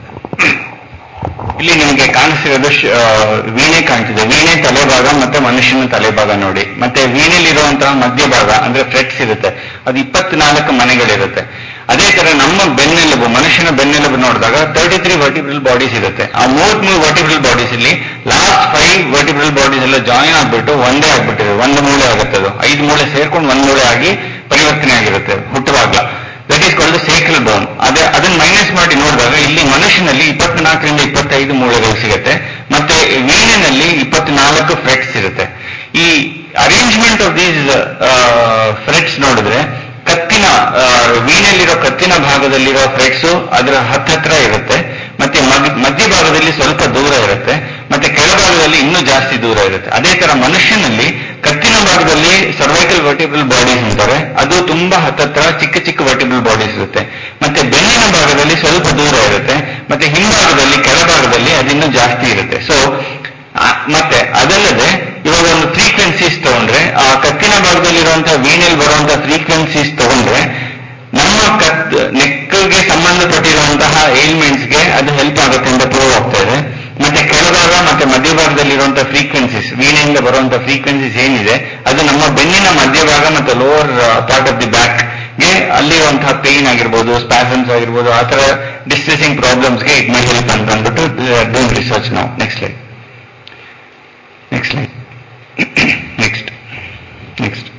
ಇಲ್ಲಿ ನಿಮಗೆ ಕಾಣಿಸ್ತಿರೋದು ಶ- ಆ, ವೀಣೆ ಕಾಣ್ತಿದೆ ವೀಣೆ ತಲೆಭಾಗ ಮತ್ತೆ ಮನುಷ್ಯನ ತಲೆಭಾಗ ನೋಡಿ ಮತ್ತೆ ವೀಣೆಲಿರುವಂತಹ ಮಧ್ಯಭಾಗ ಅಂದ್ರೆ ಫ್ರೆಟ್ಸ್ ಇರುತ್ತೆ ಅದು ಇಪ್ಪತ್ನಾಲ್ಕು ಮನೆಗಳಿರುತ್ತೆ ಅದೇ ತರ ನಮ್ಮ ಬೆನ್ನೆಲುಬು ಮನುಷ್ಯನ ಬೆನ್ನೆಲುಬು ನೋಡಿದಾಗ ತರ್ಟಿ ತ್ರೀ ವರ್ಟಿಬ್ರಲ್ ಬಾಡೀಸ್ ಇರುತ್ತೆ ಆ ಮೂವತ್ತ್ ಮೂರು ವರ್ಟಿಬ್ರಲ್ ಬಾಡೀಸ್ ಇಲ್ಲಿ ಲಾಸ್ಟ್ ಫೈವ್ ವರ್ಟಿಬ್ರಲ್ ಬಾಡೀಸ್ ಎಲ್ಲ ಜಾಯಿನ್ ಆಗ್ಬಿಟ್ಟು ಒಂದೇ ಆಗ್ಬಿಟ್ಟಿದೆ ಒಂದು ಮೂಳೆ ಆಗುತ್ತೆ ಅದು ಐದು ಮೂಳೆ ಸೇರ್ಕೊಂಡು ಒಂದ್ ಮೂಳೆ ಆಗಿ ಪರಿವರ್ತನೆ ಆಗಿರುತ್ತೆ ಹುಟ್ಟುವಾಗ that is called sacral bone ಅದೇ ಅದನ್ನ ಮೈನಸ್ ಮಾಡಿ ನೋಡಿದಾಗ ಇಲ್ಲಿ ಮನುಷ್ಯನಲ್ಲಿ ಇಪ್ಪತ್ನಾಲ್ಕರಿಂದ ಇಪ್ಪತ್ತೈದು ಮೂಳೆಗಳು ಸಿಗುತ್ತೆ ಮತ್ತೆ ವೀಣಿನಲ್ಲಿ ಇಪ್ಪತ್ನಾಲ್ಕು ಫ್ರೆಟ್ಸ್ ಇರುತ್ತೆ ಈ ಅರೇಂಜ್ಮೆಂಟ್ ಆಫ್ ದೀಸ್ ಫ್ರೆಟ್ಸ್ ನೋಡಿದ್ರೆ ಕತ್ತಿನ ಆ, ವೀಣೆಯಲ್ಲಿರೋ ಕತ್ತಿನ ಭಾಗದಲ್ಲಿರೋ ಫ್ರೆಟ್ಸ್ ಅದರ ಹತ್ತತ್ರ ಇರುತ್ತೆ ಮತ್ತೆ ಮಗ್- ಮಧ್ಯಭಾಗದಲ್ಲಿ ಸ್ವಲ್ಪ ದೂರ ಇರುತ್ತೆ ಮತ್ತೆ ಕೆಳಭಾಗದಲ್ಲಿ ಇನ್ನೂ ಜಾಸ್ತಿ ದೂರ ಇರುತ್ತೆ ಅದೇ ತರ ಮನುಷ್ಯನಲ್ಲಿ ಕತ್ತಿನ ಭಾಗದಲ್ಲಿ ಸರ್ವೈಕಲ್ ವರ್ಟಿಬಲ್ ಬಾಡೀಸ್ ಅಂತಾರೆ ಅದು ತುಂಬಾ ಹತ್ತತ್ರ ಚಿಕ್ಕ ಚಿಕ್ಕ ವರ್ಟಿಬಲ್ ಬಾಡೀಸ್ ಇರುತ್ತೆ ಮತ್ತೆ ಬೆನ್ನಿನ ಭಾಗದಲ್ಲಿ ಸ್ವಲ್ಪ ದೂರ ಇರುತ್ತೆ ಮತ್ತೆ ಹಿಂಭಾಗದಲ್ಲಿ ಕೆಳಭಾಗದಲ್ಲಿ ಅದಿನ್ನೂ ಜಾಸ್ತಿ ಇರುತ್ತೆ ಸೊ ಮತ್ತೆ ಅದಲ್ಲದೆ ಇವಾಗ ಒಂದು ಫ್ರೀಕ್ವೆನ್ಸೀಸ್ ತಗೊಂಡ್ರೆ ಆ ಕತ್ತಿನ ಭಾಗದಲ್ಲಿರುವಂತಹ ವೀಣೆಲ್ ಬರುವಂತಹ ಫ್ರೀಕ್ವೆನ್ಸೀಸ್ ತಗೊಂಡ್ರೆ ನಮ್ಮ ಕತ್ ನೆಕ್ಗೆ ಸಂಬಂಧಪಟ್ಟಿರುವಂತಹ ಏಲ್ಮೆಂಟ್ಸ್ಗೆ ಅದು ಹೆಲ್ಪ್ ಆಗುತ್ತೆ ಅಂತ ಪ್ರೂವ್ ಆಗ್ತಾ ಇದೆ ಮತ್ತೆ ಕೆಳಭಾಗ ಮತ್ತೆ ಮಧ್ಯಭಾಗದಲ್ಲಿರುವಂತಹ ಫ್ರೀಕ್ವೆನ್ಸೀಸ್ ವೀಣೆಯಿಂದ ಬರುವಂತಹ ಫ್ರೀಕ್ವೆನ್ಸೀಸ್ ಏನಿದೆ ಅದು ನಮ್ಮ ಬೆನ್ನಿನ ಮಧ್ಯಭಾಗ ಮತ್ತು lower part of the back ಗೆ ಅಲ್ಲಿರುವಂತಹ ಪೇನ್ ಆಗಿರ್ಬೋದು ಸ್ಪ್ಯಾಸಮ್ಸ್ ಆಗಿರ್ಬೋದು ಆ ತರ ಡಿಸ್ಟ್ರೆಸಿಂಗ್ ಪ್ರಾಬ್ಲಮ್ಸ್ಗೆ ಇಟ್ ಮೈ ಹೆಲ್ಪ್ ಅಂತ ಅಂದ್ಬಿಟ್ಟು ಡೂಯಿಂಗ್ ರಿಸರ್ಚ್ ನಾವು next light next light next next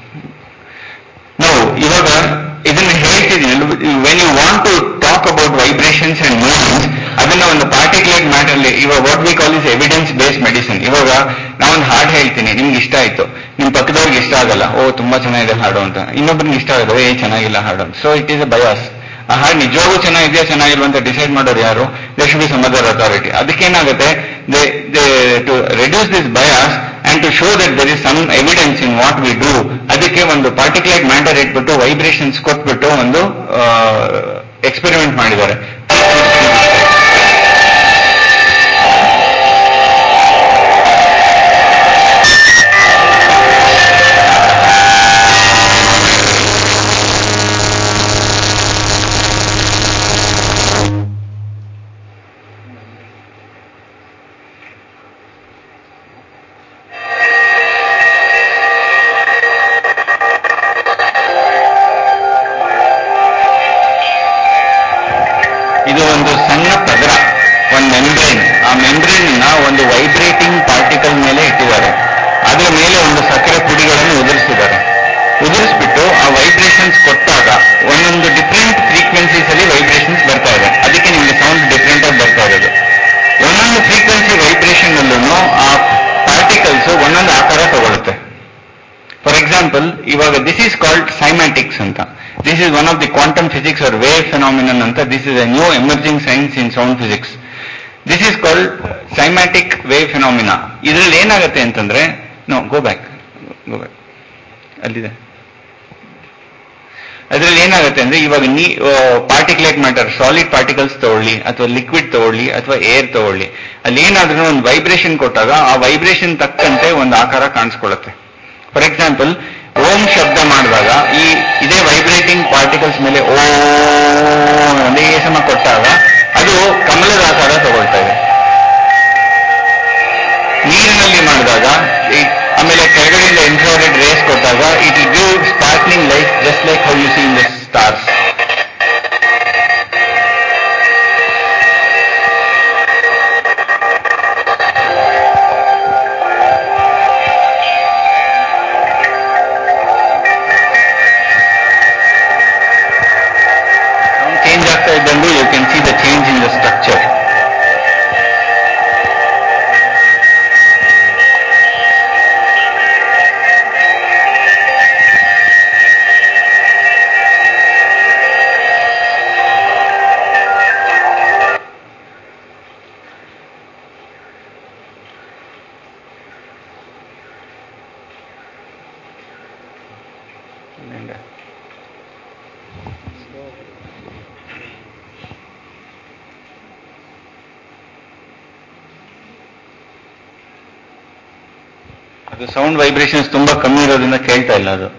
ನಾವು ಇವಾಗ ಇದನ್ನ ಹೇಳ್ತಿದ್ದೀನಿ when you want to talk about vibrations and movements ಅದನ್ನ ಒಂದು ಪಾರ್ಟಿಕ್ಯುಲರ್ ಮ್ಯಾಟರ್ ಅಲ್ಲಿ ಇವಾಗ what we call is evidence based medicine ಇವಾಗ ನಾವೊಂದು ಹಾಡು ಹೇಳ್ತೀನಿ ನಿಮ್ಗೆ ಇಷ್ಟ ಆಯ್ತು ನಿಮ್ ಪಕ್ಕದವ್ರಿಗೆ ಇಷ್ಟ ಆಗಲ್ಲ ಓ ತುಂಬಾ ಚೆನ್ನಾಗಿದೆ ಹಾಡು ಅಂತ ಇನ್ನೊಬ್ರಿಗೆ ಇಷ್ಟ ಆಗಲ್ಲ ಏ ಚೆನ್ನಾಗಿಲ್ಲ ಹಾಡು ಅಂತ so it is a bias ಆ ಹಾಡು ನಿಜವಾಗೂ ಚೆನ್ನಾಗಿದೆಯಾ ಚೆನ್ನಾಗಿಲ್ವಾ ಅಂತ ಡಿಸೈಡ್ ಮಾಡೋರು ಯಾರು they should be some other authority ಅದಕ್ಕೇನಾಗುತ್ತೆ they they to reduce this bias and to show that there is some evidence in what we do ಅದಕ್ಕೆ ಒಂದು ಪಾರ್ಟಿಕ್ಯುಲರ್ ಮ್ಯಾಟರ್ ಇಟ್ಬಿಟ್ಟು ವೈಬ್ರೇಷನ್ಸ್ ಕೊಟ್ಬಿಟ್ಟು ಒಂದು ಎಕ್ಸ್ಪೆರಿಮೆಂಟ್ ಮಾಡಿದ್ದಾರೆ ಇದು ಒಂದು ಸಣ್ಣ ಪದರ ಒಂದು ಮೆಂಬ್ರೇನ್ ಆ ಮೆಂಬ್ರೇನ್ ನ ಒಂದು ವೈಬ್ರೇಟಿಂಗ್ ಪಾರ್ಟಿಕಲ್ ಮೇಲೆ ಇಟ್ಟಿದ್ದಾರೆ ಅದರ ಮೇಲೆ ಒಂದು ಸಕ್ಕರೆ ಪುಡಿಗಳನ್ನು ಉದುರಿಸಿದ್ದಾರೆ ಉದುರಿಸ್ಬಿಟ್ಟು ಆ ವೈಬ್ರೇಷನ್ಸ್ ಕೊಟ್ಟಾಗ ಒಂದೊಂದು ಡಿಫ್ರೆಂಟ್ ಫ್ರೀಕ್ವೆನ್ಸೀಸ್ ಅಲ್ಲಿ ವೈಬ್ರೇಷನ್ಸ್ ಬರ್ತಾ ಇದೆ ಅದಕ್ಕೆ ನಿಮಗೆ ಸೌಂಡ್ ಡಿಫ್ರೆಂಟ್ ಆಗಿ ಬರ್ತಾ ಇರೋದು ಒಂದೊಂದು ಫ್ರೀಕ್ವೆನ್ಸಿ ವೈಬ್ರೇಷನ್ ಅಲ್ಲೂ ಆ ಪಾರ್ಟಿಕಲ್ಸ್ ಒಂದೊಂದು ಆಕಾರ ತಗೊಳುತ್ತೆ ಫಾರ್ ಎಕ್ಸಾಂಪಲ್ ಇವಾಗ ದಿಸ್ ಈಸ್ ಕಾಲ್ಡ್ ಸೈಮ್ಯಾಟಿಕ್ಸ್ ಅಂತ this is one of the quantum physics or wave phenomenon ಅಂತ this is a new emerging science in sound physics this is called cymatic wave phenomena ಇದರಲ್ಲಿ ಏನಾಗುತ್ತೆ ಅಂತಂದ್ರೆ no go back go back ಅಲ್ಲಿದೆ ಅದರಲ್ಲಿ ಏನಾಗುತ್ತೆ ಅಂದ್ರೆ ಇವಾಗ ನೀ ಪಾರ್ಟಿಕ್ಯುಲೇಟ್ ಮ್ಯಾಟರ್ ಸಾಲಿಡ್ ಪಾರ್ಟಿಕಲ್ಸ್ ತಗೊಳ್ಳಿ ಅಥವಾ ಲಿಕ್ವಿಡ್ ತಗೊಳ್ಳಿ ಅಥವಾ ಏರ್ ತಗೊಳ್ಳಿ ಅಲ್ಲಿ ಏನಾದ್ರೂ ಒಂದು ವೈಬ್ರೇಷನ್ ಕೊಟ್ಟಾಗ ಆ ವೈಬ್ರೇಷನ್ ತಕ್ಕಂತೆ ಒಂದು ಆಕಾರ ಕಾಣಿಸ್ಕೊಳ್ಳುತ್ತೆ ಫಾರ್ ಎಕ್ಸಾಂಪಲ್ ಓಂ ಶಬ್ದ ಮಾಡಿದಾಗ ಈ ಇದೇ ವೈಬ್ರೇಟಿಂಗ್ ಪಾರ್ಟಿಕಲ್ಸ್ ಮೇಲೆ ಓ ಒಂದೇ ಸಮ ಕೊಟ್ಟಾಗ ಅದು ಕಮಲದ ಆಕಾರ ತಗೊಳ್ತಾ ಇದೆ ನೀರಿನಲ್ಲಿ ಮಾಡಿದಾಗ ಈ- ಆಮೇಲೆ ಕೆಳಗಡೆಯಿಂದ ಇನ್ಫ್ರಾರೆಡ್ ರೇಸ್ ಕೊಟ್ಟಾಗ it will give sparkling light just like how you see in the stars change ಆಗ್ತಾ ಇದ್ದಂಗೂ you can see the change in the structure ಅದು ಸೌಂಡ್ ವೈಬ್ರೇಷನ್ಸ್ ತುಂಬಾ ಕಮ್ಮಿ ಇರೋದ್ರಿಂದ ಕೇಳ್ತಾ ಇಲ್ಲ ಅದು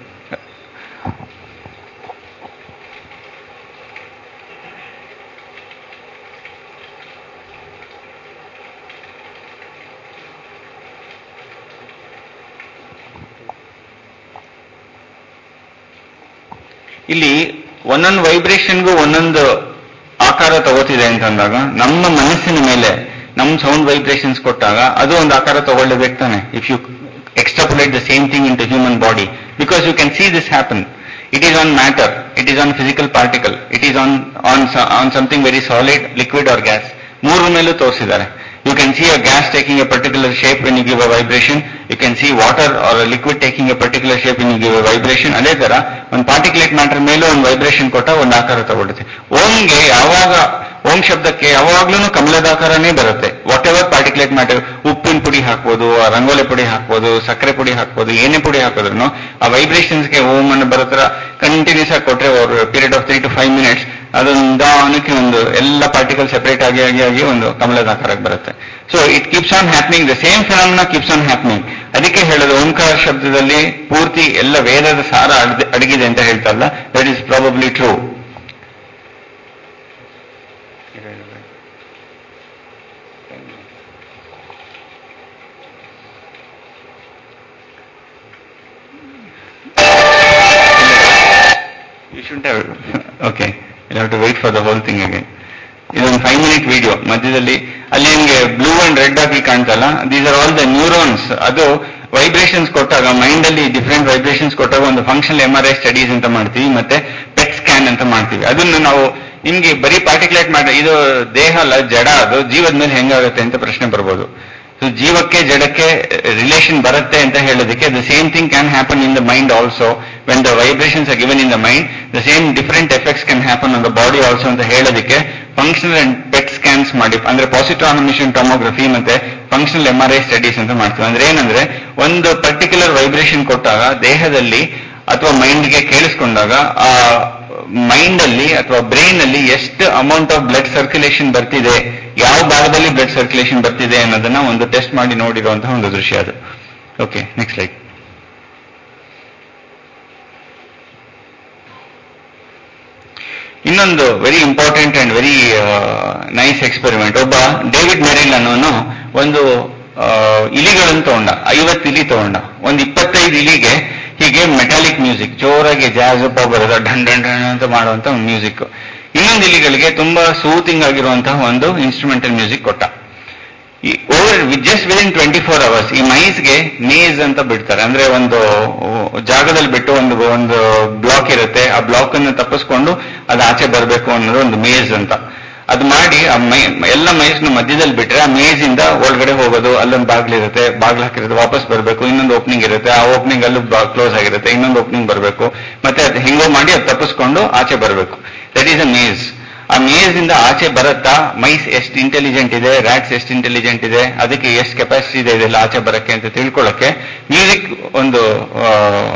ಇಲ್ಲಿ ಒಂದೊಂದು ವೈಬ್ರೇಷನ್ಗೂ ಒಂದೊಂದು ಆಕಾರ ತಗೋತಿದೆ ಅಂತ ಅಂದಾಗ ನಮ್ಮ ಮನಸ್ಸಿನ ಮೇಲೆ ನಮ್ಮ ಸೌಂಡ್ ವೈಬ್ರೇಷನ್ಸ್ ಕೊಟ್ಟಾಗ ಅದು ಒಂದು ಆಕಾರ ತಗೊಳ್ಳೇಬೇಕು ತಾನೆ if you extrapolate the same thing into human body because you can see this happen it is on matter it is on physical particle it is on on on something very solid liquid or gas ಮೂರು ಮೇಲೂ ತೋರಿಸಿದ್ದಾರೆ You can see a gas taking a particular shape when you give a vibration. You can see water or a liquid taking a particular shape when you give a vibration. ಅದೇ ತರ ಒಂದು particulate matter ಮೇಲೂ ಒಂದು vibration ಕೊಟ್ಟ ಒಂದು ಆಕಾರ ತಗೊಳುತ್ತೆ ಓಂಗೆ ಯಾವಾಗ ಓಂ ಶಬ್ದಕ್ಕೆ ಯಾವಾಗ್ಲೂ ಕಮಲದಾಕಾರನೇ ಬರುತ್ತೆ ವಾಟ್ ಎವರ್ ಪಾರ್ಟಿಕ್ಯುಲೇಟ್ ಮ್ಯಾಟರ್ ಉಪ್ಪಿನ ಪುಡಿ ಹಾಕ್ಬೋದು ಆ ರಂಗೋಲಿ ಪುಡಿ ಹಾಕ್ಬೋದು ಸಕ್ಕರೆ ಪುಡಿ ಹಾಕ್ಬೋದು ಏನೇ ಪುಡಿ ಹಾಕಿದ್ರು ಆ ವೈಬ್ರೇಷನ್ಸ್ಗೆ ಓಂ ಅನ್ನು ಬರೋ ಕಂಟಿನ್ಯೂಸ್ ಆಗಿ ಕೊಟ್ರೆ over period of three to five minutes ಅದೊಂದು ನಿಧಾನಕ್ಕೆ ಒಂದು ಎಲ್ಲ ಪಾರ್ಟಿಕಲ್ ಸೆಪರೇಟ್ ಆಗಿ ಆಗಿ ಆಗಿ ಒಂದು ಕಮಲದ ಆಕಾರಕ್ಕೆ ಬರುತ್ತೆ so it keeps on happening the same phenomena keeps on happening ಅದಕ್ಕೆ ಹೇಳೋದು ಓಂಕಾರ ಶಬ್ದದಲ್ಲಿ ಪೂರ್ತಿ ಎಲ್ಲ ವೇದದ ಸಾರ ಅಡ್ದ- ಅಡಗಿದೆ ಅಂತ ಹೇಳ್ತಾರಲ್ಲ that is probably true You shouldn't have. Okay. You'll have to wait for the whole thing again. ಇದೊಂದು ಫೈವ್ ಮಿನಿಟ್ ವಿಡಿಯೋ ಮಧ್ಯದಲ್ಲಿ ಅಲ್ಲಿ ನಿಮಗೆ ಬ್ಲೂ ಅಂಡ್ ರೆಡ್ ಆಗಿ ಕಾಣ್ತಲ್ಲ these are all the neurons ಅದು ವೈಬ್ರೇಷನ್ಸ್ ಕೊಟ್ಟಾಗ ಮೈಂಡ್ ಅಲ್ಲಿ ಡಿಫ್ರೆಂಟ್ ವೈಬ್ರೇಷನ್ಸ್ ಕೊಟ್ಟಾಗ ಒಂದು functional M R I studies ಅಂತ ಮಾಡ್ತೀವಿ ಮತ್ತೆ ಪೆಟ್ ಸ್ಕ್ಯಾನ್ ಅಂತ ಮಾಡ್ತೀವಿ ಅದನ್ನು ನಾವು ನಿಮ್ಗೆ ಬರೀ ಪಾರ್ಟಿಕ್ಯುಲೇಟ್ ಮಾಡಿ ಇದು ದೇಹ ಅಲ್ಲ ಜಡ ಅದು ಜೀವದ ಮೇಲೆ ಹೆಂಗಾಗುತ್ತೆ ಅಂತ ಪ್ರಶ್ನೆ ಬರ್ಬೋದು ಸೊ ಜೀವಕ್ಕೆ ಜಡಕ್ಕೆ ರಿಲೇಷನ್ ಬರುತ್ತೆ ಅಂತ ಹೇಳೋದಕ್ಕೆ the same thing can happen in the mind also when the vibrations are given in the mind the same different effects can happen on the body also ಅಂತ ಹೇಳೋದಕ್ಕೆ ಫಂಕ್ಷನಲ್ ಅಂಡ್ ಪೆಟ್ ಸ್ಕ್ಯಾನ್ಸ್ ಮಾಡಿ ಅಂದ್ರೆ positron emission tomography ಮತ್ತೆ functional M R I studies ಅಂತ ಮಾಡ್ತೀವಿ ಅಂದ್ರೆ ಏನಂದ್ರೆ ಒಂದು ಪರ್ಟಿಕ್ಯುಲರ್ ವೈಬ್ರೇಷನ್ ಕೊಟ್ಟಾಗ ದೇಹದಲ್ಲಿ ಅಥವಾ ಮೈಂಡ್ಗೆ ಕೇಳಿಸ್ಕೊಂಡಾಗ ಆ ಮೈಂಡ್ ಅಲ್ಲಿ ಅಥವಾ ಬ್ರೈನ್ ಅಲ್ಲಿ ಎಷ್ಟು ಅಮೌಂಟ್ ಆಫ್ ಬ್ಲಡ್ ಸರ್ಕ್ಯುಲೇಷನ್ ಬರ್ತಿದೆ ಯಾವ ಭಾಗದಲ್ಲಿ ಬ್ಲಡ್ ಸರ್ಕ್ಯುಲೇಷನ್ ಬರ್ತಿದೆ ಅನ್ನೋದನ್ನ ಒಂದು ಟೆಸ್ಟ್ ಮಾಡಿ ನೋಡಿರುವಂತಹ ಒಂದು ದೃಶ್ಯ ಅದು ಓಕೆ ನೆಕ್ಸ್ಟ್ ಲೈಕ್ ಇನ್ನೊಂದು very important and very nice experiment ಒಬ್ಬ ಡೇವಿಡ್ ಮೆರಿಲ್ ಅನ್ನೋನು ಒಂದು ಆ, ಇಲಿಗಳನ್ನು ತಗೊಂಡ ಐವತ್ತು ಇಲಿ ತಗೊಂಡ ಒಂದು ಇಪ್ಪತ್ತೈದು ಇಲಿಗೆ ಹೀಗೆ ಮೆಟಾಲಿಕ್ ಮ್ಯೂಸಿಕ್ ಜೋರಾಗಿ ಜಾಜ್ ಅಪ್ಪ ಬರೋದ ಢನ್ ಢನ್ ಢನ್ ಅಂತ ಮಾಡುವಂತ ಒಂದು ಮ್ಯೂಸಿಕ್ ಇನ್ನೊಂದು ಇಲಿಗಳಿಗೆ ತುಂಬಾ ಸೂತಿಂಗ್ ಆಗಿರುವಂತಹ ಒಂದು ಇನ್ಸ್ಟ್ರೂಮೆಂಟಲ್ ಮ್ಯೂಸಿಕ್ ಕೊಟ್ಟ ಈ over just within twenty four hours ಈ ಮೈಸ್ಗೆ ಮೇಜ್ ಅಂತ ಬಿಡ್ತಾರೆ ಅಂದ್ರೆ ಒಂದು ಜಾಗದಲ್ಲಿ ಬಿಟ್ಟು ಒಂದು ಒಂದು ಬ್ಲಾಕ್ ಇರುತ್ತೆ ಆ ಬ್ಲಾಕ್ ಅನ್ನು ತಪ್ಪಿಸ್ಕೊಂಡು ಅದು ಆಚೆ ಬರಬೇಕು ಅನ್ನೋದು ಒಂದು ಮೇಜ್ ಅಂತ ಅದು ಮಾಡಿ ಆ ಮೈ ಎಲ್ಲ ಮೈಸ್ನ ಮಧ್ಯದಲ್ಲಿ ಬಿಟ್ರೆ ಆ ಮೇಜ್ ಇಂದ ಒಳಗಡೆ ಹೋಗೋದು ಅಲ್ಲೊಂದು ಬಾಗ್ಲಿರುತ್ತೆ ಬಾಗ್ಲು ಹಾಕಿರುತ್ತೆ ವಾಪಸ್ ಬರಬೇಕು ಇನ್ನೊಂದು ಓಪನಿಂಗ್ ಇರುತ್ತೆ ಆ ಓಪನಿಂಗ್ ಅಲ್ಲೂ ಕ್ಲೋಸ್ ಆಗಿರುತ್ತೆ ಇನ್ನೊಂದು ಓಪನಿಂಗ್ ಬರಬೇಕು ಮತ್ತೆ ಅದು ಹೆಂಗೋ ಮಾಡಿ ಅದು ತಪ್ಪಿಸ್ಕೊಂಡು ಆಚೆ ಬರಬೇಕು ದಟ್ ಈಸ್ ಅ ಮೇಜ್ ಆ ಮೇಜ್ ಇಂದ ಆಚೆ ಬರುತ್ತಾ ಮೈಸ್ ಎಷ್ಟು ಇಂಟೆಲಿಜೆಂಟ್ ಇದೆ ರ್ಯಾಟ್ಸ್ ಎಷ್ಟು ಇಂಟೆಲಿಜೆಂಟ್ ಇದೆ ಅದಕ್ಕೆ ಎಷ್ಟು ಕೆಪಾಸಿಟಿ ಇದೆ ಇದೆಲ್ಲ ಆಚೆ ಬರಕ್ಕೆ ಅಂತ ತಿಳ್ಕೊಳ್ಳಕ್ಕೆ ಮ್ಯೂಸಿಕ್ ಒಂದು ಆ,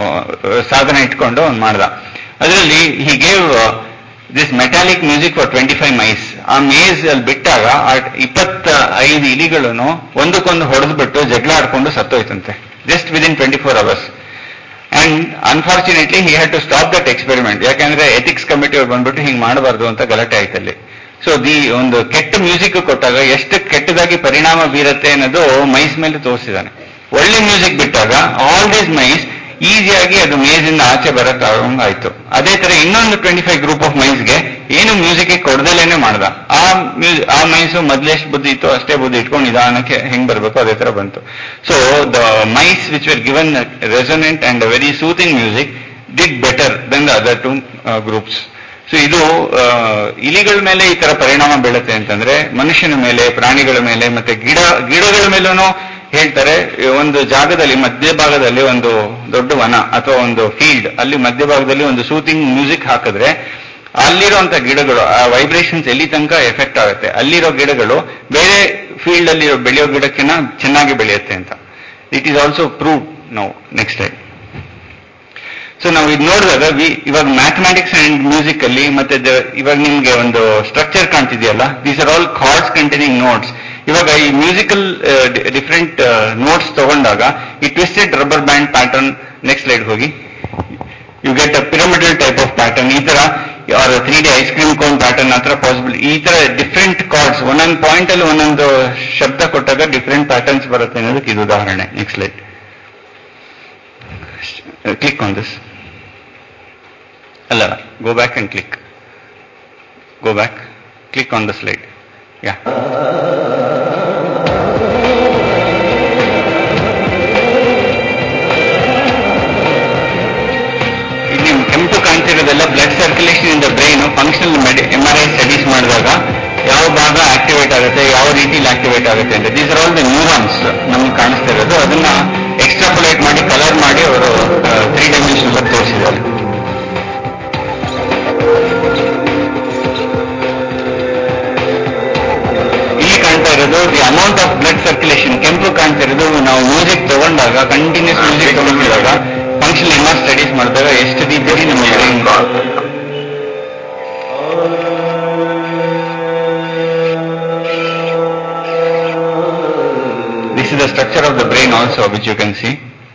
ಸಾಧನ ಇಟ್ಕೊಂಡು ಅವ್ನು ಮಾಡ್ದ ಅದರಲ್ಲಿ he gave this metallic music for twenty five mice ಆ ಮೇಜ್ ಅಲ್ಲಿ ಬಿಟ್ಟಾಗ ಆ ಇಪ್ಪತ್ತ ಐದು ಇಲಿಗಳನ್ನು ಒಂದಕ್ಕೊಂದು ಹೊಡೆದ್ಬಿಟ್ಟು ಜಗಳ ಆಡ್ಕೊಂಡು ಸತ್ತೋಯ್ತಂತೆ just within twenty four hours and unfortunately he had to stop that experiment ಯಾಕಂದ್ರೆ ಎಥಿಕ್ಸ್ ಕಮಿಟಿ ಅವ್ರು ಬಂದ್ಬಿಟ್ಟು ಹಿಂಗ್ ಮಾಡಬಾರ್ದು ಅಂತ ಗಲಾಟೆ ಆಯ್ತಲ್ಲಿ ಸೊ ದಿ ಒಂದು ಕೆಟ್ಟ ಮ್ಯೂಸಿಕ್ ಕೊಟ್ಟಾಗ ಎಷ್ಟು ಕೆಟ್ಟದಾಗಿ ಪರಿಣಾಮ ಬೀರುತ್ತೆ ಅನ್ನೋದು ಮೈಸ್ ಮೇಲೆ ತೋರಿಸಿದಾನೆ ಒಳ್ಳೆ ಮ್ಯೂಸಿಕ್ ಬಿಟ್ಟಾಗ ಆಲ್ ದೀಸ್ ಮೈಸ್ ಈಸಿಯಾಗಿ ಅದು ಮೇಜಿಂದ ಆಚೆ ಬರಕ್ಕಾಗಂಗ್ ಆಯ್ತು ಅದೇ ತರ ಇನ್ನೊಂದು ಟ್ವೆಂಟಿ ಫೈವ್ ಗ್ರೂಪ್ ಆಫ್ ಮೈಸ್ಗೆ ಏನು ಮ್ಯೂಸಿಕ್ ಕೊಡ್ದಲೇನೆ ಮಾಡ್ದ ಆ ಮ್ಯೂಸ್ ಆ ಮೈಸು ಮೊದ್ಲೆಷ್ಟು ಬುದ್ಧಿ ಇತ್ತು ಅಷ್ಟೇ ಬುದ್ಧಿ ಇಟ್ಕೊಂಡು ನಿಧಾನಕ್ಕೆ ಹೆಂಗ್ ಬರಬೇಕು ಅದೇ ತರ ಬಂತು so the mice which were given resonant and very soothing music did better than the other two groups so ಇದು ಆ, ಇಲಿಗಳ ಮೇಲೆ ಈ ತರ ಪರಿಣಾಮ ಬೀಳುತ್ತೆ ಅಂತಂದ್ರೆ ಮನುಷ್ಯನ ಮೇಲೆ ಪ್ರಾಣಿಗಳ ಮೇಲೆ ಮತ್ತೆ ಗಿಡ ಗಿಡಗಳ ಮೇಲೂ ಹೇಳ್ತಾರೆ ಒಂದು ಜಾಗದಲ್ಲಿ ಮಧ್ಯಭಾಗದಲ್ಲಿ ಒಂದು ದೊಡ್ಡ ವನ ಅಥವಾ ಒಂದು ಫೀಲ್ಡ್ ಅಲ್ಲಿ ಮಧ್ಯಭಾಗದಲ್ಲಿ ಒಂದು ಸೂತಿಂಗ್ ಮ್ಯೂಸಿಕ್ ಹಾಕಿದ್ರೆ ಅಲ್ಲಿರುವಂತ ಗಿಡಗಳು ಆ ವೈಬ್ರೇಷನ್ಸ್ ಎಲ್ಲಿ ತನಕ ಎಫೆಕ್ಟ್ ಆಗುತ್ತೆ ಅಲ್ಲಿರೋ ಗಿಡಗಳು ಬೇರೆ ಫೀಲ್ಡ್ ಅಲ್ಲಿ ಬೆಳೆಯೋ ಗಿಡಕ್ಕಿಂತ ಚೆನ್ನಾಗಿ ಬೆಳೆಯುತ್ತೆ ಅಂತ ಇಟ್ ಈಸ್ ಆಲ್ಸೋ ಪ್ರೂವ್ ನಾವು ನೆಕ್ಸ್ಟ್ ಟೈಮ್ ಸೊ ನಾವು ಇದು ನೋಡಿದಾಗ ವಿ- ಇವಾಗ ಮ್ಯಾಥಮೆಟಿಕ್ಸ್ ಅಂಡ್ ಮ್ಯೂಸಿಕ್ ಅಲ್ಲಿ ಮತ್ತೆ ದ- ಇವಾಗ ನಿಮ್ಗೆ ಒಂದು ಸ್ಟ್ರಕ್ಚರ್ ಕಾಣ್ತಿದೆಯಲ್ಲ these are all cards containing notes ಇವಾಗ ಈ ಮ್ಯೂಸಿಕಲ್ ಡಿಫ್ರೆಂಟ್ ನೋಟ್ಸ್ ತಗೊಂಡಾಗ ಈ twisted rubber band pattern next slide ಹೋಗಿ you get a pyramidal type of pattern ಈ ತರ or three D ice cream cone pattern ಆ ತರ ಪಾಸಿಬಲ್ ಈ ತರ ಡಿಫ್ರೆಂಟ್ ಕಾರ್ಡ್ಸ್ ಒಂದೊಂದು ಪಾಯಿಂಟ್ ಅಲ್ಲಿ ಒಂದೊಂದು ಶಬ್ದ ಕೊಟ್ಟಾಗ ಡಿಫ್ರೆಂಟ್ ಪ್ಯಾಟರ್ನ್ಸ್ ಬರುತ್ತೆ ಅನ್ನೋದಕ್ಕೆ ಇದು ಉದಾಹರಣೆ next slide click on this ಅಲ್ಲ go back and click go back click on the slide ಯಾ ಇಲ್ಲಿ ಕೆಂಪು ಕಾಣ್ತಿರೋದೆಲ್ಲ blood circulation in the brain functional M R I studies ಮಾಡಿದಾಗ ಯಾವ ಭಾಗ ಆಕ್ಟಿವೇಟ್ ಆಗುತ್ತೆ ಯಾವ ರೀತಿಲಿ ಆಕ್ಟಿವೇಟ್ ಆಗುತ್ತೆ ಅಂತ these are all the neurons ನಮ್ಗೆ ಕಾಣಿಸ್ತಾ ಇರೋದು ಅದನ್ನ ಎಕ್ಸ್ಟ್ರಾಪುಲೇಟ್ ಮಾಡಿ ಕಲರ್ ಮಾಡಿ ಅವರು ತ್ರೀ ಡೈಮೆನ್ಷನ್ ತೋರಿಸಿದ್ದಾರೆ ಇಲ್ಲಿ ಕಾಣ್ತಾ ಇರೋದು the amount of blood circulation ಕೆಂಪು ಕಾಣ್ತಾ ಇರೋದು ನಾವು ಮ್ಯೂಸಿಕ್ ತಗೊಂಡಾಗ ಕಂಟಿನ್ಯೂಸ್ ಮ್ಯೂಸಿಕ್ ತಗೊಂಡಿದಾಗ ಫಂಕ್ಷನ್ ಎಮ್ ಆರ್ ಸ್ಟಡೀಸ್ ಮಾಡಿದಾಗ ಎಷ್ಟು ರೀತಿಯಲ್ಲಿ ನಮ್ಮ brain this is the structure of the brain also which you can see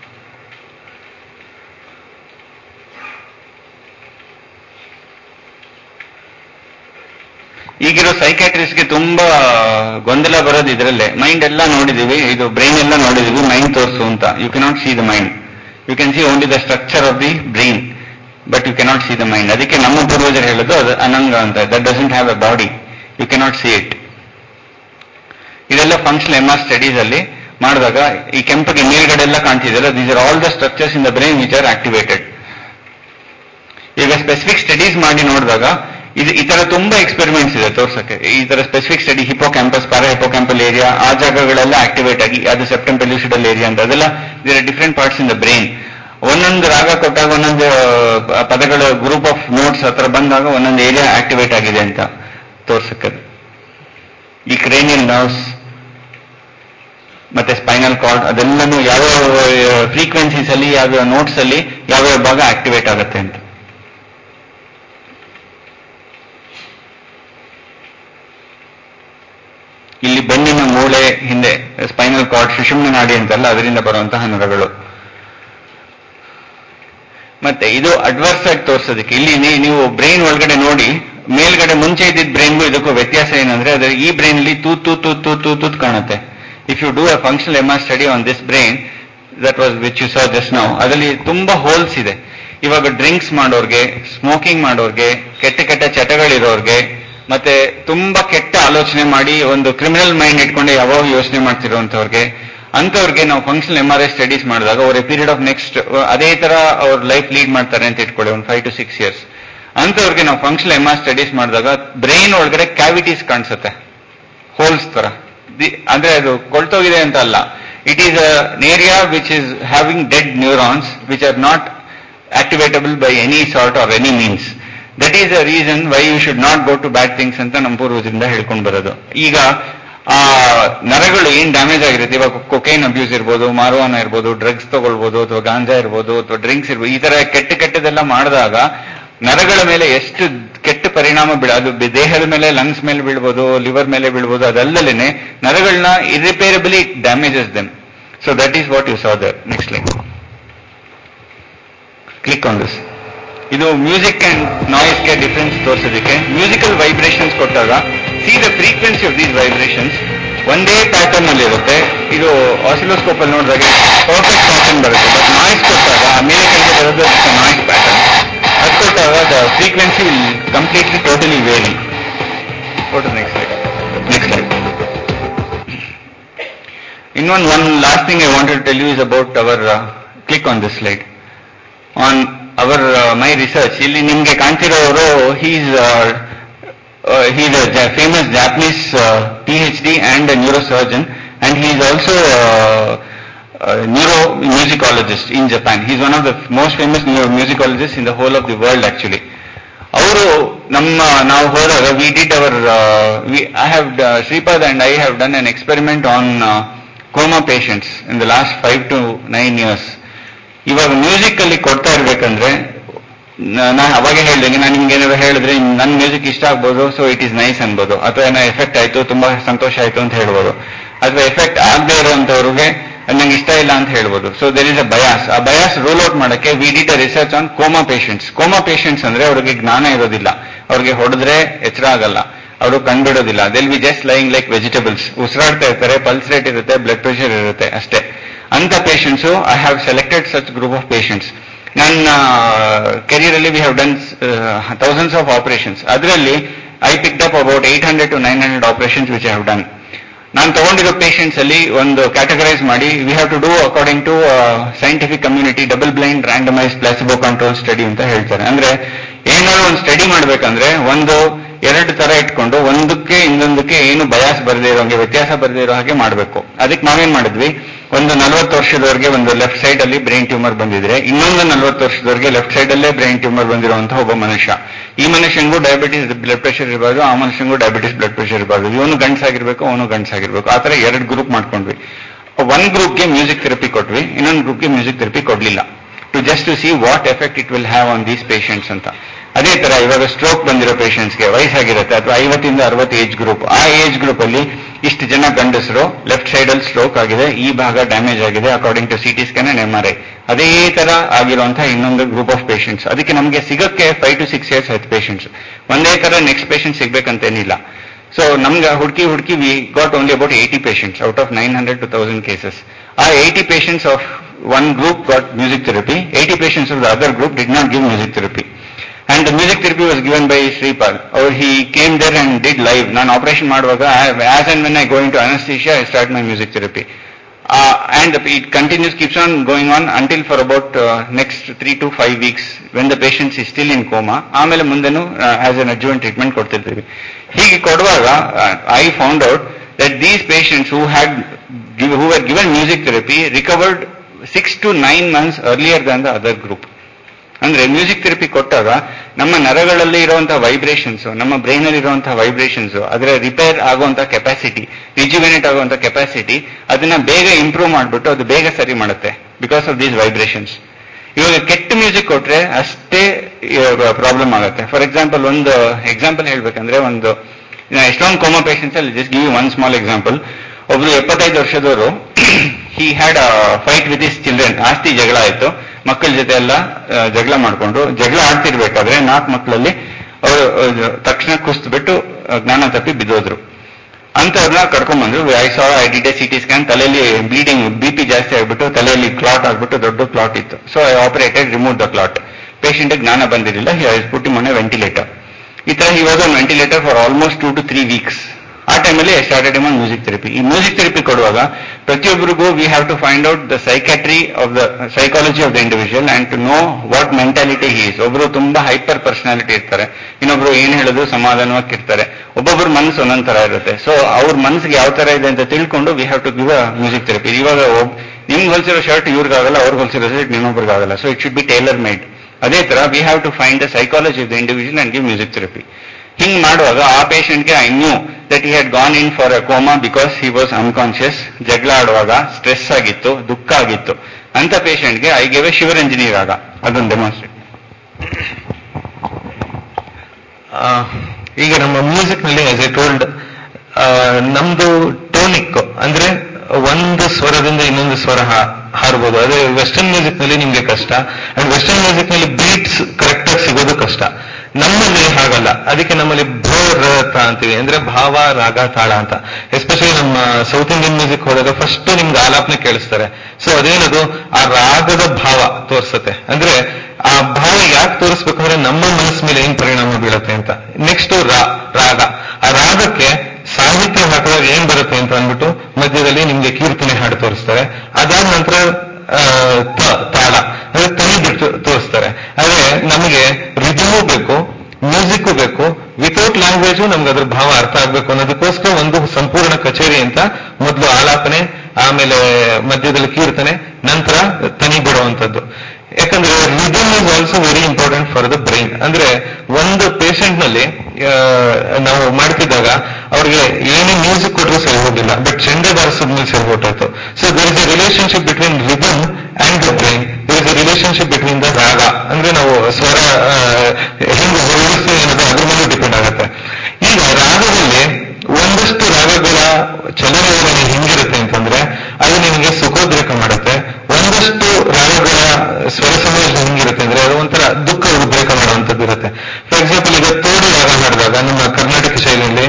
ಈಗಿರೋ ಸೈಕ್ಯಾಟ್ರಿಸ್ಟ್ಗೆ ತುಂಬಾ ಗೊಂದಲ ಬರೋದು ಇದರಲ್ಲೇ ಮೈಂಡ್ ಎಲ್ಲ ನೋಡಿದೀವಿ ಇದು ಬ್ರೈನ್ ಎಲ್ಲ ನೋಡಿದೀವಿ ಮೈಂಡ್ ತೋರಿಸು ಅಂತ you cannot see the mind you can see only the structure of the brain but you cannot see the mind ಅದಕ್ಕೆ ನಮ್ಮ ಪೂರ್ವಜರು ಹೇಳೋದು ಅದು ಅನಂಗ ಅಂತ that doesn't have a body you cannot see it ಇದೆಲ್ಲ ಫಂಕ್ಷನ್ ಎಮ್ ಆರ್ ಸ್ಟಡೀಸ್ ಅಲ್ಲಿ ಮಾಡಿದಾಗ ಈ ಕೆಂಪಗೆ ಮೇಲ್ಗಡೆ ಎಲ್ಲ ಕಾಣ್ತಿದೆಯಲ್ಲ these are all the structures in the brain which are activated ಈಗ ಸ್ಪೆಸಿಫಿಕ್ ಸ್ಟಡೀಸ್ ಮಾಡಿ ನೋಡಿದಾಗ ಇದು ಈ ತರ ತುಂಬಾ ಎಕ್ಸ್ಪೆರಿಮೆಂಟ್ಸ್ ಇದೆ ತೋರ್ಸಕ್ಕೆ ಈ ತರ specific study hippocampus parahippocampal area ಆ ಜಾಗಗಳೆಲ್ಲ ಆಕ್ಟಿವೇಟ್ ಆಗಿ ಅದು ಸೆಪ್ಟಮ್ ಪೆಲ್ಯೂಸಿಡಲ್ ಏರಿಯಾ ಅಂತ ಅದೆಲ್ಲ there different parts in the brain ಒಂದೊಂದು ರಾಗ ಕೊಟ್ಟಾಗ ಒಂದೊಂದು ಆ, ಪದಗಳ ಗ್ರೂಪ್ ಆಫ್ ನೋಟ್ಸ್ ಹತ್ರ ಬಂದಾಗ ಒಂದೊಂದು ಏರಿಯಾ ಆಕ್ಟಿವೇಟ್ ಆಗಿದೆ ಅಂತ ತೋರ್ಸಕ್ಕೆ ಈ ಕ್ರೇನಿಯಲ್ ನರ್ವ್ಸ್ ಮತ್ತೆ ಸ್ಪೈನಲ್ ಕಾರ್ಡ್ ಅದೆಲ್ಲನೂ ಯಾವ್ಯಾವ ಫ್ರೀಕ್ವೆನ್ಸೀಸ್ ಅಲ್ಲಿ ಯಾವ್ಯಾವ ನೋಟ್ಸ್ ಅಲ್ಲಿ ಯಾವ್ಯಾವ ಭಾಗ ಆಕ್ಟಿವೇಟ್ ಆಗುತ್ತೆ ಅಂತ ಇಲ್ಲಿ ಬೆನ್ನಿನ ಮೂಳೆ ಹಿಂದೆ ಸ್ಪೈನಲ್ ಕಾರ್ಡ್ ಸುಷುಮ್ನ ನಾಡಿ ಅಂತಲ್ಲ ಅದರಿಂದ ಬರುವಂತಹ ನರಗಳು ಮತ್ತೆ ಇದು ಅಡ್ವರ್ಸ್ ಆಗಿ ತೋರಿಸೋದಕ್ಕೆ ಇಲ್ಲಿ ನೀ- ನೀವು ಬ್ರೈನ್ ಒಳಗಡೆ ನೋಡಿ ಮೇಲ್ಗಡೆ ಮುಂಚೆ ಇದ್ದಿದ್ದ ಬ್ರೈನ್ಗೂ ಇದಕ್ಕೂ ವ್ಯತ್ಯಾಸ ಏನಂದ್ರೆ ಅದ್ರ ಈ ಬ್ರೈನ್ ಅಲ್ಲಿ ತೂತ್ ತೂತ್ ತೂತ್ ತೂತ್ ತೂತ್ ತೂತ್ ಕಾಣುತ್ತೆ if you do a functional M R study on this brain that was which you saw just ನಾವು ಅದರಲ್ಲಿ ತುಂಬಾ ಹೋಲ್ಸ್ ಇದೆ ಇವಾಗ ಡ್ರಿಂಕ್ಸ್ ಮಾಡೋರ್ಗೆ ಸ್ಮೋಕಿಂಗ್ ಮಾಡೋರ್ಗೆ ಕೆಟ್ಟ ಕೆಟ್ಟ ಚಟಗಳಿರೋರ್ಗೆ ಮತ್ತೆ ತುಂಬಾ ಕೆಟ್ಟ ಆಲೋಚನೆ ಮಾಡಿ ಒಂದು ಕ್ರಿಮಿನಲ್ ಮೈಂಡ್ ಇಟ್ಕೊಂಡು ಯಾವಾಗ ಯೋಚನೆ ಮಾಡ್ತಿರೋಂಥವ್ರಿಗೆ ಅಂಥವ್ರಿಗೆ ನಾವು functional M R I studies ಮಾಡಿದಾಗ ಅವರ ಪೀರಿಯಡ್ ಆಫ್ ನೆಕ್ಸ್ಟ್ ಅದೇ ತರ ಅವ್ರ ಲೈಫ್ ಲೀಡ್ ಮಾಡ್ತಾರೆ ಅಂತ ಇಟ್ಕೊಳ್ಳಿ ಒಂದು ಫೈವ್ ಟು ಸಿಕ್ಸ್ ಇಯರ್ಸ್ ಅಂಥವ್ರಿಗೆ ನಾವು ಫಂಕ್ಷನಲ್ ಎಮ್ ಆರ್ ಸ್ಟಡೀಸ್ ಮಾಡಿದಾಗ ಬ್ರೈನ್ ಒಳಗಡೆ ಕ್ಯಾವಿಟೀಸ್ ಕಾಣಿಸುತ್ತೆ ಹೋಲ್ಸ್ ತರ ದಿ- ಅಂದ್ರೆ ಅದು ಕೊಳ್ತೋಗಿದೆ ಅಂತ ಅಲ್ಲ it is an area which is having dead neurons which are not activatable by any sort or any means that is a reason why you should not go to bad things ಅಂತ ನಮ್ಮ ಪೂರ್ವಜರಿಂದ ಹೇಳ್ಕೊಂಡು ಬರೋದು ಈಗ ಆ ನರಗಳು ಏನ್ damage ಆಗಿರುತ್ತೆ ಇವಾಗ ಕೊಕೈನ್ ಅಬ್ಯೂಸ್ ಇರ್ಬೋದು ಮಾರುವಾನ ಇರ್ಬೋದು ಡ್ರಗ್ಸ್ ತಗೊಳ್ಬೋದು ಅಥವಾ ಗಾಂಜಾ ಇರ್ಬೋದು ಅಥವಾ ಡ್ರಿಂಕ್ಸ್ ಇರ್ಬೋದು ಈ ತರ ಕೆಟ್ಟ ಕೆಟ್ಟದೆಲ್ಲ ಮಾಡಿದಾಗ ನರಗಳ ಮೇಲೆ ಎಷ್ಟು ಕೆಟ್ಟ ಪರಿಣಾಮ ಬೀಳ ಅದು ಬಿ- ದೇಹದ ಮೇಲೆ ಲಂಗ್ಸ್ ಮೇಲೆ ಬೀಳ್ಬೋದು ಲಿವರ್ ಮೇಲೆ ಬೀಳ್ಬೋದು ಅದಲ್ಲದೇನೆ ನರಗಳನ್ನ irreparably damages them so that is what you saw there next line click on this ಇದು ಮ್ಯೂಸಿಕ್ ಅಂಡ್ ನಾಯ್ಸ್ಗೆ ಡಿಫ್ರೆನ್ಸ್ ತೋರಿಸೋದಕ್ಕೆ ಮ್ಯೂಸಿಕಲ್ ವೈಬ್ರೇಷನ್ಸ್ ಕೊಟ್ಟಾಗ see the frequency of these vibrations ಒಂದೇ ಪ್ಯಾಟರ್ನ್ ಅಲ್ಲಿ ಇರುತ್ತೆ ಇದು ಆಸಿಲೋಸ್ಕೋಪ್ ಅಲ್ಲಿ ನೋಡಿದಾಗ ಪರ್ಫೆಕ್ಟ್ ಪ್ಯಾಟರ್ನ್ ಬರುತ್ತೆ ಬಟ್ ನಾಯ್ಸ್ ಕೊಟ್ಟಾಗ ಆ ಮೇಲೆ ಕೆಳಗೆ ಬರೋದು ನಾಯ್ಸ್ ಪ್ಯಾಟರ್ನ್ ಅದು ಕೊಟ್ಟಾಗ the frequency will completely totally vary next slide next slide ಇನ್ನೊಂದು one last thing I wanted tell you is about our click on this slide on our my research ಇಲ್ಲಿ ನಿಮ್ಗೆ ಕಾಣ್ತಿರೋರು he's he's a famous Japanese P H D and neurosurgeon and he is also neuromusicologist in Japan he's one of the most famous musicologist in the whole of the world actually ಅವರು ನಮ್ಮ ನಾವು ಹೋದಾಗ we did our I have Shripad and I have done an experiment on coma patients in the last five to nine years ಇವಾಗ music ಅಲ್ಲಿ ಕೊಡ್ತಾ ಇರ್ಬೇಕಂದ್ರೆ ನಾನು ಅವಾಗೇ ಹೇಳ್ದಂಗೆ ನಾನು ನಿಮ್ಗೆ ಏನಾದ್ರು ಹೇಳಿದ್ರೆ ನನ್ನ ಮ್ಯೂಸಿಕ್ ಇಷ್ಟ ಆಗ್ಬೋದು ಸೊ ಇಟ್ ಈಸ್ ನೈಸ್ ಅನ್ಬೋದು ಅಥವಾ ಏನೋ ಎಫೆಕ್ಟ್ ಆಯ್ತು ತುಂಬಾ ಸಂತೋಷ ಆಯ್ತು ಅಂತ ಹೇಳ್ಬೋದು ಅಥವಾ ಎಫೆಕ್ಟ್ ಆಗದೆ ಇರುವಂತವ್ರಿಗೆ ನಂಗೆ ಇಷ್ಟ ಇಲ್ಲ ಅಂತ ಹೇಳ್ಬೋದು so there is a bias ಆ ಬಯಾಸ್ ರೂಲ್ ಔಟ್ ಮಾಡಕ್ಕೆ we did a research on coma patients coma patients ಅಂದ್ರೆ ಅವ್ರಿಗೆ ಜ್ಞಾನ ಇರೋದಿಲ್ಲ ಅವ್ರಿಗೆ ಹೊಡೆದ್ರೆ ಎಚ್ಚರ ಆಗಲ್ಲ ಅವರು ಕಂಡುಬಿಡೋದಿಲ್ಲ they'll be just lying like vegetables ಉಸಿರಾಡ್ತಾ ಇರ್ತಾರೆ ಪಲ್ಸ್ ರೇಟ್ ಇರುತ್ತೆ ಬ್ಲಡ್ ಪ್ರೆಷರ್ ಇರುತ್ತೆ ಅಷ್ಟೇ ಅಂತ patients I have selected such group of patients ನನ್ನ ಕೆರಿಯರ್ ಅಲ್ಲಿ we have done thousands of operations ಅದರಲ್ಲಿ I picked up about eight hundred to nine hundred operations which I have done ನಾನು ತಗೊಂಡಿರೋ patients ಅಲ್ಲಿ ಒಂದು ಕ್ಯಾಟಗರೈಸ್ ಮಾಡಿ we have to do according to scientific community double blind randomise placebo control study ಅಂತ ಹೇಳ್ತಾರೆ ಅಂದ್ರೆ ಏನಾದ್ರು ಒಂದು ಸ್ಟಡಿ ಮಾಡ್ಬೇಕಂದ್ರೆ ಒಂದು ಎರಡು ತರ ಇಟ್ಕೊಂಡು ಒಂದಕ್ಕೆ ಇನ್ನೊಂದಕ್ಕೆ ಏನು ಬಯಾಸ್ ಬರದೇ ಇರೋ ಹಾಗೆ ವ್ಯತ್ಯಾಸ ಬರದೇ ಇರೋ ಹಾಗೆ ಮಾಡಬೇಕು ಅದಕ್ಕೆ ನಾವೇನ್ ಮಾಡಿದ್ವಿ ಒಂದು ನಲವತ್ತು ವರ್ಷದವರೆಗೆ ಒಂದು ಲೆಫ್ಟ್ ಸೈಡ್ ಅಲ್ಲಿ ಬ್ರೈನ್ ಟ್ಯೂಮರ್ ಬಂದಿದ್ರೆ ಇನ್ನೊಂದು ನಲವತ್ತು ವರ್ಷದವರೆಗೆ ಲೆಫ್ಟ್ ಸೈಡ್ ಅಲ್ಲೇ ಬ್ರೈನ್ ಟ್ಯೂಮರ್ ಬಂದಿರುವಂತಹ ಒಬ್ಬ ಮನುಷ್ಯ ಈ ಮನುಷ್ಯನಿಗೂ ಡಯಾಬಿಟಿಸ್ ಬ್ಲಡ್ ಪ್ರೆಷರ್ ಇರಬಾರ್ದು ಆ ಮನುಷ್ಯನಿಗೂ ಡಯಾಬಿಟಿಸ್ ಬ್ಲಡ್ ಪ್ರೆಷರ್ ಇರಬಾರ್ದು ಇವನು ಗಂಡ್ಸಾಗಿರ್ಬೇಕು ಅವನು ಗಂಡ್ಸಾಗಿರ್ಬೇಕು ಆ ತರ ಎರಡು ಗ್ರೂಪ್ ಮಾಡ್ಕೊಂಡ್ವಿ ಒನ್ ಗ್ರೂಪ್ಗೆ ಮ್ಯೂಸಿಕ್ ಥೆರಪಿ ಕೊಟ್ವಿ ಇನ್ನೊಂದು ಗ್ರೂಪ್ಗೆ ಮ್ಯೂಸಿಕ್ ಥೆರಪಿ ಕೊಡ್ಲಿಲ್ಲ to just to see what effect it will have on these patients ಅಂತ ಅದೇ ತರ ಇವಾಗ ಸ್ಟ್ರೋಕ್ ಬಂದಿರೋ ಪೇಷಂಟ್ಸ್ಗೆ ವಯಸ್ಸಾಗಿರುತ್ತೆ ಅಥವಾ ಐವತ್ತಿಂದ ಅರವತ್ತು ಏಜ್ ಗ್ರೂಪ್ ಆ ಏಜ್ ಗ್ರೂಪ್ ಅಲ್ಲಿ ಇಷ್ಟು ಜನ ಗಂಡಸರು ಲೆಫ್ಟ್ ಸೈಡ್ ಅಲ್ಲಿ ಸ್ಟ್ರೋಕ್ ಆಗಿದೆ ಈ ಭಾಗ ಡ್ಯಾಮೇಜ್ ಆಗಿದೆ according to CT scan and M R I ಅದೇ ತರ ಆಗಿರುವಂತಹ ಇನ್ನೊಂದು ಗ್ರೂಪ್ ಆಫ್ ಪೇಷಂಟ್ಸ್ ಅದಕ್ಕೆ ನಮಗೆ ಸಿಗಕ್ಕೆ ಫೈವ್ ಟು ಸಿಕ್ಸ್ ಇಯರ್ಸ್ ಆಯ್ತು ಪೇಷಂಟ್ಸ್ ಒಂದೇ ತರ ನೆಕ್ಸ್ಟ್ ಪೇಷಂಟ್ ಸಿಗ್ಬೇಕಂತೇನಿಲ್ಲ ಸೊ ನಮ್ಗೆ ಹುಡುಕಿ ಹುಡುಕಿ we got only about eighty patients out of nine hundred to thousand cases ಆ eighty patients of one group got music therapy eighty patients of the other group did not give music therapy and music therapy was given by Shripal ಅವ್ರು he came there and did live ನಾನು operation ಮಾಡುವಾಗ as and when I going to anaesthesia I start my music therapy and it continues keeps on going on until for about uh, next three to five weeks when the patient is still in coma ಆಮೇಲೆ ಮುಂದೆನೂ as an adjuvant treatment ಕೊಡ್ತಿರ್ತೀವಿ ಹೀಗೆ ಕೊಡುವಾಗ I found out that these patients who had who are given music therapy recovered six to nine months earlier than the other group ಅಂದ್ರೆ music therapy ಕೊಟ್ಟಾಗ ನಮ್ಮ ನರಗಳಲ್ಲಿ ಇರುವಂತಹ vibrations ನಮ್ಮ ಬ್ರೈನ್ ಅಲ್ಲಿ ಇರುವಂತಹ ವೈಬ್ರೇಷನ್ಸ್ ಅದರ ರಿಪೇರ್ ಆಗುವಂತಹ ಕೆಪಾಸಿಟಿ ರಿಜ್ಯುವಿನೇಟ್ ಆಗುವಂತಹ ಕೆಪಾಸಿಟಿ ಅದನ್ನ ಬೇಗ ಇಂಪ್ರೂವ್ ಮಾಡಿಬಿಟ್ಟು ಅದು ಬೇಗ ಸರಿ ಮಾಡುತ್ತೆ ಬಿಕಾಸ್ ಆಫ್ ದೀಸ್ ವೈಬ್ರೇಷನ್ಸ್ ಇವಾಗ ಕೆಟ್ಟ ಮ್ಯೂಸಿಕ್ ಕೊಟ್ರೆ ಅಷ್ಟೇ ಪ್ರಾಬ್ಲಮ್ ಆಗುತ್ತೆ ಫಾರ್ ಎಕ್ಸಾಂಪಲ್ ಒಂದು ಎಕ್ಸಾಂಪಲ್ ಹೇಳ್ಬೇಕಂದ್ರೆ ಒಂದು ಎಷ್ಟೊಂದು ಕೋಮಾ ಪೇಷಂಟ್ಸ್ ಅಲ್ಲಿ just give one small example ಒಬ್ರು ಎಪ್ಪತ್ತೈದು ವರ್ಷದವರು he had fight with his children ಆಸ್ತಿ ಜಗಳ ಆಯ್ತು ಮಕ್ಕಳ ಜೊತೆ ಎಲ್ಲ ಆ, ಜಗಳ ಮಾಡ್ಕೊಂಡ್ರು ಜಗಳ ಆಡ್ತಿರ್ಬೇಕಾದ್ರೆ ನಾಲ್ಕು ಮಕ್ಕಳಲ್ಲಿ ಅವರು ತಕ್ಷಣ ಕುಸ್ತು ಬಿಟ್ಟು ಆ, ಜ್ಞಾನ ತಪ್ಪಿ ಬಿದ್ದೋದ್ರು ಅಂತವ್ರನ್ನ ಕರ್ಕೊಂಡ್ಬಂದ್ರು I saw I did C T scan ತಲೆಯಲ್ಲಿ ಬ್ಲೀಡಿಂಗ್ ಬಿ ಪಿ ಜಾಸ್ತಿ ಆಗ್ಬಿಟ್ಟು ತಲೆಯಲ್ಲಿ ಕ್ಲಾಟ್ ಆಗ್ಬಿಟ್ಟು ದೊಡ್ಡ ಕ್ಲಾಟ್ ಇತ್ತು so I operated remove the clot patient ಜ್ಞಾನ ಬಂದಿರಲಿಲ್ಲ ಪುಟ್ಟಿ ಮೊನ್ನೆ ವೆಂಟಿಲೇಟರ್ ಈ ತರ he was on ventilator for almost two to three weeks ಆ ಟೈಮಲ್ಲಿ ಸ್ಟಾರ್ಟೆಡ್ ಆನ್ ಮ್ಯೂಸಿಕ್ ಥೆರಪಿ ಈ ಮ್ಯೂಸಿಕ್ ಥೆರಪಿ ಕೊಡುವಾಗ ಪ್ರತಿಯೊಬ್ಬರಿಗೂ we have to find out the psychiatry of the psychology of the individual and to know what mentality he's ಒಬ್ರು ತುಂಬಾ hyper personality ಇರ್ತಾರೆ ಇನ್ನೊಬ್ರು ಏನ್ ಹೇಳೋದು ಸಮಾಧಾನವಾಗಿ ಇರ್ತಾರೆ ಒಬ್ಬೊಬ್ಬರ ಮನಸ್ಸು ಒಂದೊಂದ್ ತರ ಇರುತ್ತೆ ಸೊ ಅವ್ರ ಮನಸ್ಸಿಗೆ ಯಾವ ತರ ಇದೆ ಅಂತ ತಿಳ್ಕೊಂಡು we have to give a music therapy ಇವಾಗ ಒಬ್- ನಿಮ್ಗೆ ಹೊಲಿಸಿರೋ ಶರ್ಟ್ ಇವ್ರಿಗಾಗಲ್ಲ ಅವ್ರಿಗೆ ಹೊಲಿಸಿರೋ ಶರ್ಟ್ ಇನ್ನೊಬ್ರಿಗಾಗಲ್ಲ so it should be tailor made ಅದೇ ತರ we have to find the psychology of the individual and give music therapy ಹಿಂಗ್ ಮಾಡುವಾಗ ಆ ಪೇಷಂಟ್ಗೆ I knew that he had gone in for a coma because he was unconscious ಜಗಳ ಆಡುವಾಗ stress ಆಗಿತ್ತು ದುಃಖ ಆಗಿತ್ತು ಅಂತ ಪೇಷಂಟ್ಗೆ ಐ ಗೆವ್ ಎ ಶಿವರಂಜನಿ ರಾಗ ಅದೊಂದು ಡೆಮಾನ್ಸ್ಟ್ರೇಟ್ ಆ, ಈಗ ನಮ್ಮ ಮ್ಯೂಸಿಕ್ ನಲ್ಲಿ ಆಸ್ ಎ ಟೋಲ್ಡ್ ನಮ್ದು ಟೋನಿಕ್ ಅಂದ್ರೆ ಒಂದು ಸ್ವರದಿಂದ ಇನ್ನೊಂದು ಸ್ವರ ಹಾ- ಹಾರ್ಬೋದು ಅದೇ ವೆಸ್ಟರ್ನ್ ಮ್ಯೂಸಿಕ್ ನಲ್ಲಿ ನಿಮ್ಗೆ ಕಷ್ಟ ಅಂಡ್ ವೆಸ್ಟರ್ನ್ ಮ್ಯೂಸಿಕ್ ನಲ್ಲಿ ಬೀಟ್ಸ್ ಕರೆಕ್ಟ್ ಆಗಿ ಸಿಗೋದು ಕಷ್ಟ ನಮ್ಮಲ್ಲಿ ಹಾಗಲ್ಲ ಅದಕ್ಕೆ ನಮ್ಮಲ್ಲಿ ಭ ರ ತ ಅಂತೀವಿ ಅಂದ್ರೆ ಭಾವ ರಾಗ ತಾಳ ಅಂತ ಎಸ್ಪೆಷಲಿ ನಮ್ಮ ಸೌತ್ ಇಂಡಿಯನ್ ಮ್ಯೂಸಿಕ್ ಹೋದಾಗ ಫಸ್ಟ್ ನಿಮ್ಗೆ ಆಲಾಪನೆ ಕೇಳಿಸ್ತಾರೆ ಸೊ ಅದೇನದು ಆ ರಾಗದ ಭಾವ ತೋರ್ಸತ್ತೆ ಅಂದ್ರೆ ಆ ಭಾವ ಯಾಕೆ ತೋರಿಸ್ಬೇಕಂದ್ರೆ ನಮ್ಮ ಮನಸ್ಸು ಮೇಲೆ ಏನ್ ಪರಿಣಾಮ ಬೀಳುತ್ತೆ ಅಂತ ನೆಕ್ಸ್ಟ್ ರಾ ರಾಗ ಆ ರಾಗಕ್ಕೆ ಸಾಹಿತ್ಯ ಹಾಕಿದಾಗ ಏನ್ ಬರುತ್ತೆ ಅಂತ ಅಂದ್ಬಿಟ್ಟು ಮಧ್ಯದಲ್ಲಿ ನಿಮ್ಗೆ ಕೀರ್ತನೆ ಹಾಡು ತೋರಿಸ್ತಾರೆ ಅದಾದ ನಂತರ ಆ, ತ- ತಾಳ ಅಂದ್ರೆ ತನಿ ಬಿಟ್ಟು ತೋರಿಸ್ತಾರೆ ಆದ್ರೆ ನಮಗೆ ರಿದಮು ಬೇಕು ಮ್ಯೂಸಿಕ್ ಬೇಕು ವಿತೌಟ್ ಲ್ಯಾಂಗ್ವೇಜು ನಮ್ಗೆ ಅದ್ರ ಭಾವ ಅರ್ಥ ಆಗ್ಬೇಕು ಅನ್ನೋದಕ್ಕೋಸ್ಕರ ಒಂದು ಸಂಪೂರ್ಣ ಕಚೇರಿ ಅಂತ ಮೊದಲು ಆಲಾಪನೆ ಆಮೇಲೆ ಮಧ್ಯದಲ್ಲಿ ಕೀರ್ತನೆ ನಂತರ ತನಿ ಬಿಡುವಂಥದ್ದು ಯಾಕಂದ್ರೆ rhythm is also very important for the brain ಅಂದ್ರೆ ಒಂದು ಪೇಷಂಟ್ ನಲ್ಲಿ ಆ, ನಾವು ಮಾಡ್ತಿದ್ದಾಗ ಅವ್ರಿಗೆ ಏನೇ ಮ್ಯೂಸಿಕ್ ಕೊಟ್ಟರು ಸರಿ ಹೋಗಿಲ್ಲ ಬಟ್ ಚೆಂಡೆ ಬಾರಿಸಿದ್ಮೇಲೆ ಸರಿ ಹೊರಟಾಯ್ತು so there is a relationship between rhythm and the brain there is a relationship between the raga ಅಂದ್ರೆ ಅಂದ್ರೆ ನಾವು ಸ್ವರ ಆ, ಹೆಂಗೆ ಹೊರಡಿಸ್ತೀವಿ ಅನ್ನೋದು ಅದ್ರ ಮೇಲೆ ಡಿಪೆಂಡ್ ಆಗುತ್ತೆ ಈಗ ರಾಗದಲ್ಲಿ ಒಂದಷ್ಟು ರಾಗಗಳ ಚಲನವಲನೆ ಹೆಂಗಿರುತ್ತೆ ಅಂತಂದ್ರೆ ಅದು ನಿಮಗೆ ಸುಖೋದ್ರೇಕ ಮಾಡುತ್ತೆ ಒಂದಷ್ಟು ರಾಗಗಳ ಸ್ವರ ಸಂಯೋಜನೆ ಹೆಂಗಿರುತ್ತೆ ಅಂದ್ರೆ ಅದು ಒಂಥರ ದುಃಖ ಉದ್ರೇಕ ಮಾಡುವಂಥದ್ದು ಇರುತ್ತೆ ಫಾರ್ ಎಕ್ಸಾಂಪಲ್ ಈಗ ತೋಡಿ ರಾಗ ಹಾಡಿದಾಗ ನಮ್ಮ ಕರ್ನಾಟಕ ಶೈಲಿಯಲ್ಲಿ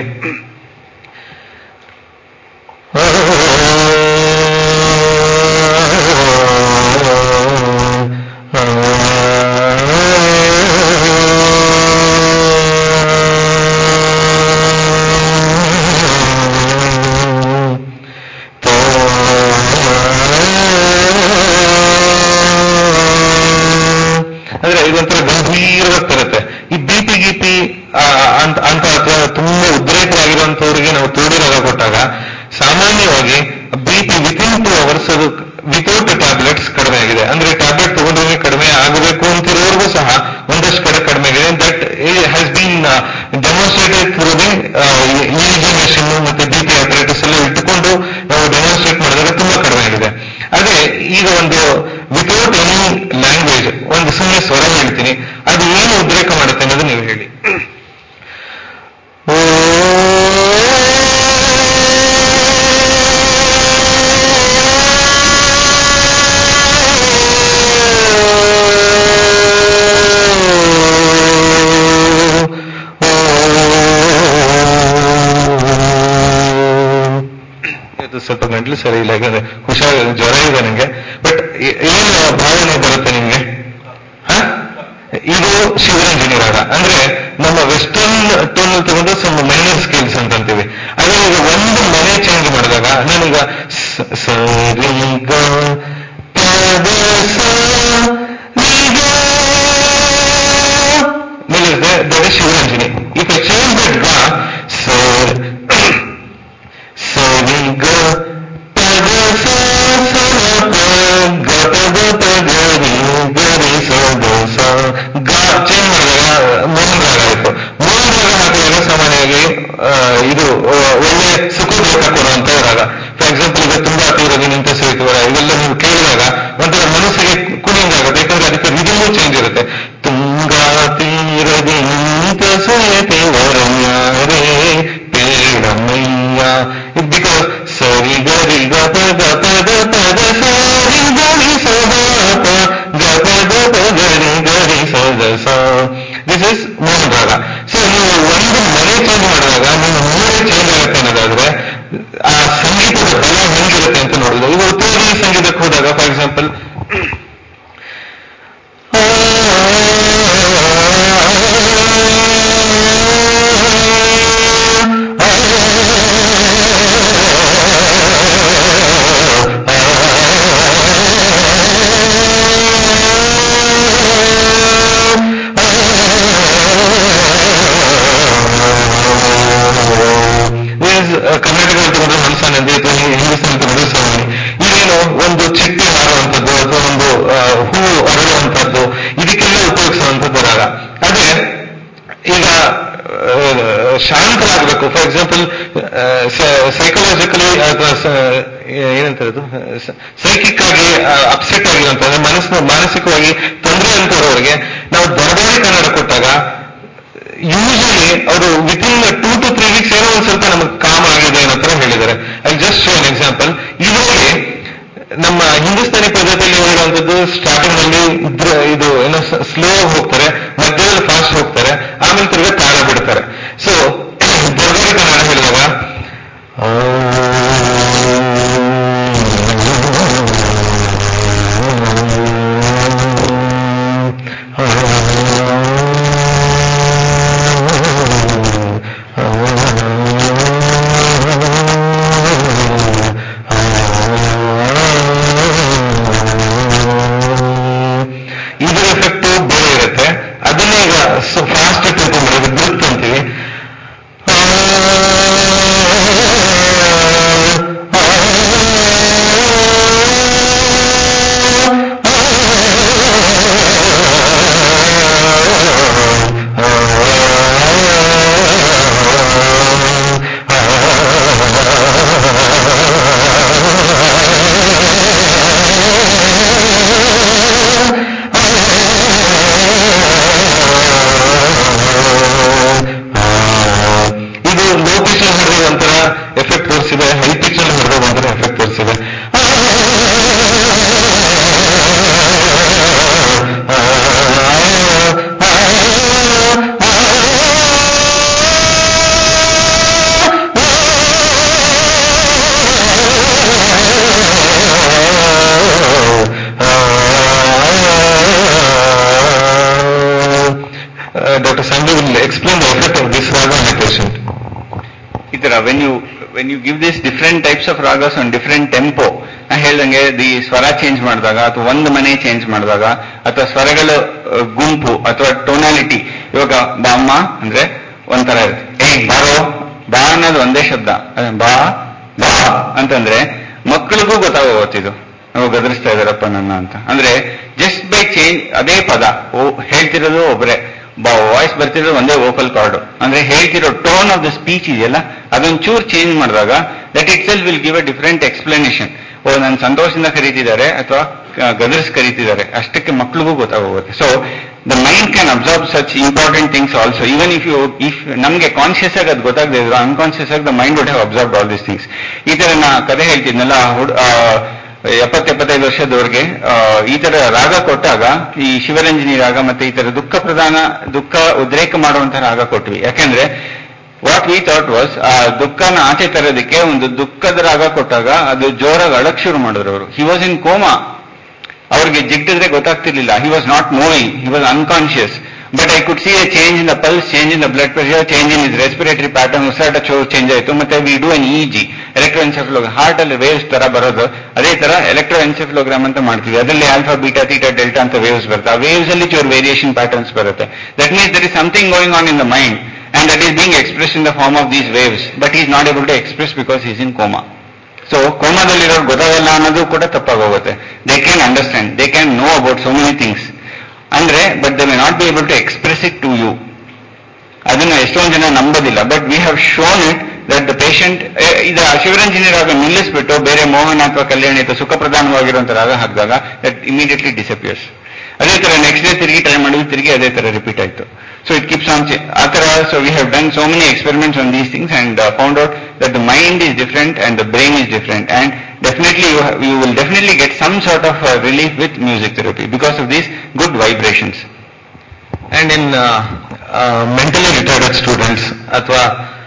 ಅಂದ್ರೆ ಇದೊಂಥರ ಗಂಭೀರವಾಗಿ ಬರುತ್ತೆ ಈ ಬಿಪಿ ಗಿಪಿ ಆ, ಅಂತ ಅಂತ ಅಥವಾ ತುಂಬಾ ಉದ್ರೇಕವಾಗಿರುವಂತವರಿಗೆ ನಾವು ತೋಡಿ ರೋಗ ಕೊಟ್ಟಾಗ ಸಾಮಾನ್ಯವಾಗಿ ಬಿಪಿ ವಿತಿನ್ ಟೂ ಅವರ್ಸ್ ಅದು ವಿತೌಟ್ ಟ್ಯಾಬ್ಲೆಟ್ಸ್ ಕಡಿಮೆ ಆಗಿದೆ ಅಂದ್ರೆ ಟ್ಯಾಬ್ಲೆಟ್ ತಗೊಂಡ್ರೆ ಕಡಿಮೆ ಆಗಬೇಕು ಅಂತಿರೋರ್ಗೂ ಸಹ ಒಂದಷ್ಟು ಕಡೆ ಕಡಿಮೆ ಆಗಿದೆ that has been demonstrated through the imagination ಮತ್ತೆ ಬಿಪಿ ಆಪರೇಟರ್ಸ್ ಎಲ್ಲ ಇಟ್ಟುಕೊಂಡು ನಾವು ಡೆಮಾನ್ಸ್ಟ್ರೇಟ್ ಮಾಡಿದಾಗ ತುಂಬಾ ಕಡಿಮೆ ಆಗಿದೆ ಅದೇ ಈಗ ಒಂದು ವಿತೌಟ್ ಎನಿ ಲ್ಯಾಂಗ್ವೇಜ್ ಒಂದು ಸುಮ್ಮನೆ ಸ್ವರ ಹೇಳ್ತೀನಿ ಅದು ಏನು ಉದ್ರೇಕ ಮಾಡುತ್ತೆ ಅನ್ನೋದು ನೀವು ಹೇಳಿ ಇದು ಸ್ವಲ್ಪ ಗಂಟ್ಲು ಸರಿ ಇಲ್ಲ ಯಾಕಂದ್ರೆ ಹುಷಾರ್ ಜ್ವರ ಇದೆ ನಂಗೆ ಬಟ್ ಏನು ಭಾವನೆ ಬರುತ್ತೆ ನಿಮ್ಗೆ ಹ? ಇದು ಶಿವರಂಜನಿ ರಾಗ ಅಂದ್ರೆ ನಮ್ಮ ವೆಸ್ಟರ್ನ್ ಟೋನ್ ತಗೊಂಡು ಸ್ವಲ್ಪ ಮೈನರ್ ಸ್ಕೇಲ್ಸ್ ಅಂತ ಅಂತೀವಿ ಅದೇ ಈಗ ಒಂದು ಮನೆ ಚೇಂಜ್ ಮಾಡಿದಾಗ ನಾನೀಗ ಸ- ಸ ರಿ ಗ ಪ ದ ಸ ರಿ ಗ ನಿಲ್ಲಿರುತ್ತೆ that is Shivaranjani if I change that ಗ ಸ ಸರಿ ಗ ಪದ ಸ ಸ ಪ ಗ ಪದ ಪ ಗರಿ ಗರಿ ಸ ಗ ಸ ಗ ಚೇಂಜ್ ಮಾಡಿದಾಗ ಮೋಹನ್ ರಾಗ ಆಯ್ತು ಮೋಹನ್ ರಾಗ ಹಾಕಿದಾಗ ಸಾಮಾನ್ಯವಾಗಿ ಆ, ಇದು ಆ, ಒಳ್ಳೆ ಸುಖೋದ್ರೇಕ ಕೊಡುವಂತ ರಾಗ ಫಾರ್ ಎಕ್ಸಾಂಪಲ್ ಈಗ ತುಂಬಾ ತೀರದಿ ನಿಂತ ಸೇತುವರ ಇವೆಲ್ಲ ನೀವು ಕೇಳಿದಾಗ ಒಂಥರ ಮನಸ್ಸಿಗೆ ಕುಣಿಯಂಗಾಗುತ್ತೆ ಯಾಕಂದ್ರೆ ಅದಕ್ಕೆ ರಿದಮು ಚೇಂಜ್ ಇರುತ್ತೆ ತುಂಗಾ ತೀರದಿ ನಿಂತ ಸೇತುವರನ್ಯಾರೇ ಪೇಡಮಯ್ಯ ಬಿಕಾಸ್ ಸರಿ ಗರಿ ಗ ಪ ಗ ಪ ಗ ಪ ಗ ಸರಿ ಗರಿ ಸ ಗ ಪ ಗ ಪ ಗ ಪ ಗರಿ ಗರಿ ಸ ಗ ಸ ದಿಸ್ ಇಸ್ ಮೋಹನ್ ರಾಗ ಸೊ ನೀವು ಒಂದು ಮನೆ ಚೇಂಜ್ ಮಾಡಿದಾಗ ನಿಮ್ಮ ಮೂರೇ ಚೇಂಜ್ ಆಗುತ್ತೆ ಅನ್ನೋದಾದ್ರೆ ಆ ಸಂಗೀತದ ಬಲ ಹೆಂಗಿರುತ್ತೆ ಅಂತ ನೋಡುದು ಈಗ ಉತ್ತರದಲ್ಲಿ ಸಂಗೀತಕ್ಕೆ ಹೋದಾಗ ಫಾರ್ ಎಕ್ಸಾಂಪಲ್ ಕರ್ನಾಟಕ ತಗೊಂಡ್ರೆ ಮನಸ್ಸಾನಂದಿ ಅಥವಾ ಹಿಂದೂಸ್ತಾನ ತಗೊಂಡ್ರೆ ಸಾಮಾನ್ಯ ಇದೇನು ಒಂದು ಚಿಟ್ಟೆ ಹಾರುವಂಥದ್ದು ಅಥವಾ ಒಂದು ಆ, ಹೂ ಅರಳುವಂಥದ್ದು ಇದಕ್ಕೆಲ್ಲ ಉಪಯೋಗಿಸುವಂಥದ್ದು ರಾಗ ಅದೇ ಈಗ ಆ, ಶಾಂತರಾಗಬೇಕು ಫಾರ್ ಎಕ್ಸಾಂಪಲ್ ಸೈಕಲಾಜಿಕಲಿ ಅಥವಾ ಸ- ಏನಂತಾರೆ ಸೈಕಿಕ್ ಆಗಿ ಅಪ್ಸೆಟ್ ಆಗಿರುವಂತಂದ್ರೆ ಮನಸ್ಸು ಮಾನಸಿಕವಾಗಿ ತೊಂದರೆ ಅಂತವರಿಗೆ ನಾವು ದೊಡ್ಡವರೇ ಕನ್ನಡ ಕೊಟ್ಟಾಗ ಯೂಶಲಿ ಅವರು within two to three weeks ಏನೋ ಒಂದ್ ಸ್ವಲ್ಪ ನಮಗೆ ಕಾಮ್ ಆಗಿದೆ ಅನ್ನೋ ತರ ಹೇಳಿದ್ದಾರೆ ಐ ಜಸ್ಟ್ ಶೋ ಎಕ್ಸಾಂಪಲ್ ಇದರಲ್ಲಿ ನಮ್ಮ ಹಿಂದೂಸ್ತಾನಿ ಪದ್ಧತಿಯಲ್ಲಿ ಹೇಳುವಂಥದ್ದು ಸ್ಟಾರ್ಟಿಂಗ್ ನಲ್ಲಿ ಇದ್ರ ಇದು ಏನೋ ಸ್ಲೋ ಹೋಗ್ತಾರೆ ಮಧ್ಯದಲ್ಲಿ ಫಾಸ್ಟ್ ಹೋಗ್ತಾರೆ ಆಮೇಲೆ ತಿರ್ಗಿ ತಾಳ ಬಿಡ್ತಾರೆ ಸೊ ದೊಡ್ಡವರೇ ಕನ್ನಡ ಹೇಳಿದಾಗ ಇದರ ಎಫೆಕ್ಟ್ ಬೇರೆ ಇರುತ್ತೆ ಅದನ್ನೇ ಈಗ ಫಾಸ್ಟ್ ತಿಳ್ಕೊಂಡ್ರೆ ಗ್ರೂಪ್ ಅಂತೀವಿ when you give this different types of ragas on different tempo ನಾ ಹೇಳ್ದಂಗೆ ದಿ ಸ್ವರ ಚೇಂಜ್ ಮಾಡಿದಾಗ ಅಥವಾ ಒಂದು ಮನೆ ಚೇಂಜ್ ಮಾಡಿದಾಗ ಅಥವಾ ಸ್ವರಗಳ ಆ, ಗುಂಪು ಅಥವಾ ಟೋನಾಲಿಟಿ ಇವಾಗ ಬಾಮ್ಮ ಅಂದ್ರೆ ಒಂಥರ ಇರುತ್ತೆ ಏ ಬಾರೋ ಬಾ ಅನ್ನೋದು ಒಂದೇ ಶಬ್ದ ಅದೇ ಬಾ ಬಾ ಅಂತಂದ್ರೆ ಮಕ್ಕಳಿಗೂ ಗೊತ್ತಾಗೋತ್ತಿದು ನಾವು ಗದರಿಸ್ತಾ ಇದಾರಪ್ಪ ನನ್ನ ಅಂತ ಅಂದ್ರೆ ಜಸ್ಟ್ ಬೈ ಚೇಂಜ್ ಅದೇ ಪದ ಓ ಹೇಳ್ತಿರೋದು ಒಬ್ರೆ ವಾಯ್ಸ್ ಬರ್ತಿರೋದು ಒಂದೇ ವೋಕಲ್ ಕಾರ್ಡ್ ಅಂದ್ರೆ ಹೇಳ್ತಿರೋ ಟೋನ್ ಆಫ್ ದ ಸ್ಪೀಚ್ ಇದೆಯಲ್ಲ ಅದೊಂಚೂರು ಚೇಂಜ್ ಮಾಡಿದಾಗ that it cell will give a different explanation ಓ ನಾನು ಸಂತೋಷದಿಂದ ಕರೀತಿದ್ದಾರೆ ಅಥವಾ ಗದರ್ಸ್ ಕರೀತಿದ್ದಾರೆ ಅಷ್ಟಕ್ಕೆ ಮಕ್ಳಿಗೂ ಗೊತ್ತಾಗೋಗುತ್ತೆ so the mind can observe such important things also even if you if ನಮಗೆ ಕಾನ್ಶಿಯಸ್ ಆಗಿ ಅದು ಗೊತ್ತಾಗದೆ ಇದ್ರು ಅನ್ಕಾನ್ಶಿಯಸ್ ಆಗಿ the mind would have observe all this things ಈ ತರ ನಾ ಕತೆ ಹೇಳ್ತಿದ್ನಲ್ಲ ಹುಡ್ ಆ, ಎಪ್ಪತ್ತೆಪ್ಪತ್ತೈದು ವರ್ಷದವರೆಗೆ ಆ, ಈ ತರ ರಾಗ ಕೊಟ್ಟಾಗ ಈ ಶಿವರಂಜನಿ ರಾಗ ಮತ್ತೆ ಈ ತರ ದುಃಖ ಪ್ರಧಾನ ದುಃಖ ಉದ್ರೇಕ ಮಾಡುವಂತಹ ರಾಗ ಕೊಟ್ವಿ ಯಾಕೆಂದ್ರೆ ವಾಟ್ ವಿ ಥಾಟ್ ವಾಸ್ ಆ ದುಃಖನ ಆಚೆ ತರೋದಕ್ಕೆ ಒಂದು ದುಃಖದ ರಾಗ ಕೊಟ್ಟಾಗ ಅದು ಜೋರಾಗಿ ಅಳಕ್ ಶುರು ಮಾಡಿದ್ರು ಅವರು ಹಿ ವಾಸ್ ಇನ್ ಕೋಮಾ ಅವ್ರಿಗೆ ಜಿಗ್ಡಿದ್ರೆ ಗೊತ್ತಾಗ್ತಿರ್ಲಿಲ್ಲ he was not moving he was unconscious but I could see a change in the pulse change in the blood pressure change in his respiratory pattern ಉಸಿರಾಟ ಚೇಂಜ್ ಆಯಿತು ಮತ್ತೆ we do an E G electroencephalogram heart ಅಲ್ಲಿ waves ತರ ಬರೋದು ಅದೇ ತರ electroencephalogram ಅಂತ ಮಾಡ್ತೀವಿ ಅದರಲ್ಲಿ ಆಲ್ಫಾ ಬೀಟಾ ತೀಟಾ ಡೆಲ್ಟಾ ಅಂತ ವೇವ್ಸ್ ಬರುತ್ತೆ ಆ ವೇವ್ಸ್ ಅಲ್ಲಿ ಚೂರು ವೇರಿಯೇಷನ್ ಪ್ಯಾಟರ್ನ್ಸ್ ಬರುತ್ತೆ that means there is something going on in the mind and that is being express in the form of these waves but is not able to express because is in coma so ಕೋಮಾದಲ್ಲಿರೋರು ಗೊತ್ತಾಗಲ್ಲ ಅನ್ನೋದು ಕೂಡ ತಪ್ಪಾಗೋಗುತ್ತೆ they can understand they can know about so many things ಅಂದ್ರೆ but they may not be able to express it to you ಅದನ್ನ ಎಷ್ಟೊಂದು ಜನ ನಂಬೋದಿಲ್ಲ but we have shown it that the patient ಇದು ಶಿವರಂಜನಿ ರಾಗ ನಿಲ್ಲಿಸ್ಬಿಟ್ಟು ಬೇರೆ ಮೋಹನ ಅಥವಾ ಕಲ್ಯಾಣಿ ಅಥವಾ ಸುಖ ಪ್ರಧಾನವಾಗಿರುವಂತ ರಾಗ ಹಾಕಿದಾಗ ದಟ್ ಇಮಿಡಿಯೇಟ್ಲಿ ಡಿಸಪಿಯರ್ಸ್ ಅದೇ ತರ ನೆಕ್ಸ್ಟ್ ಡೇ ತಿರುಗಿ ಟ್ರೈ ಮಾಡಿದ್ವಿ ತಿರುಗಿ ಅದೇ ತರ ರಿಪೀಟ್ ಆಯ್ತು ಸೊ ಇಟ್ ಕೀಪ್ಸ್ ಆನ್ ಆ ತರ so we have done so many experiments on these things and found out that the mind is different and the brain is different and definitely you will definitely get some sort of relief with music therapy because of these good vibrations and in mentally retired students ಅಥವಾ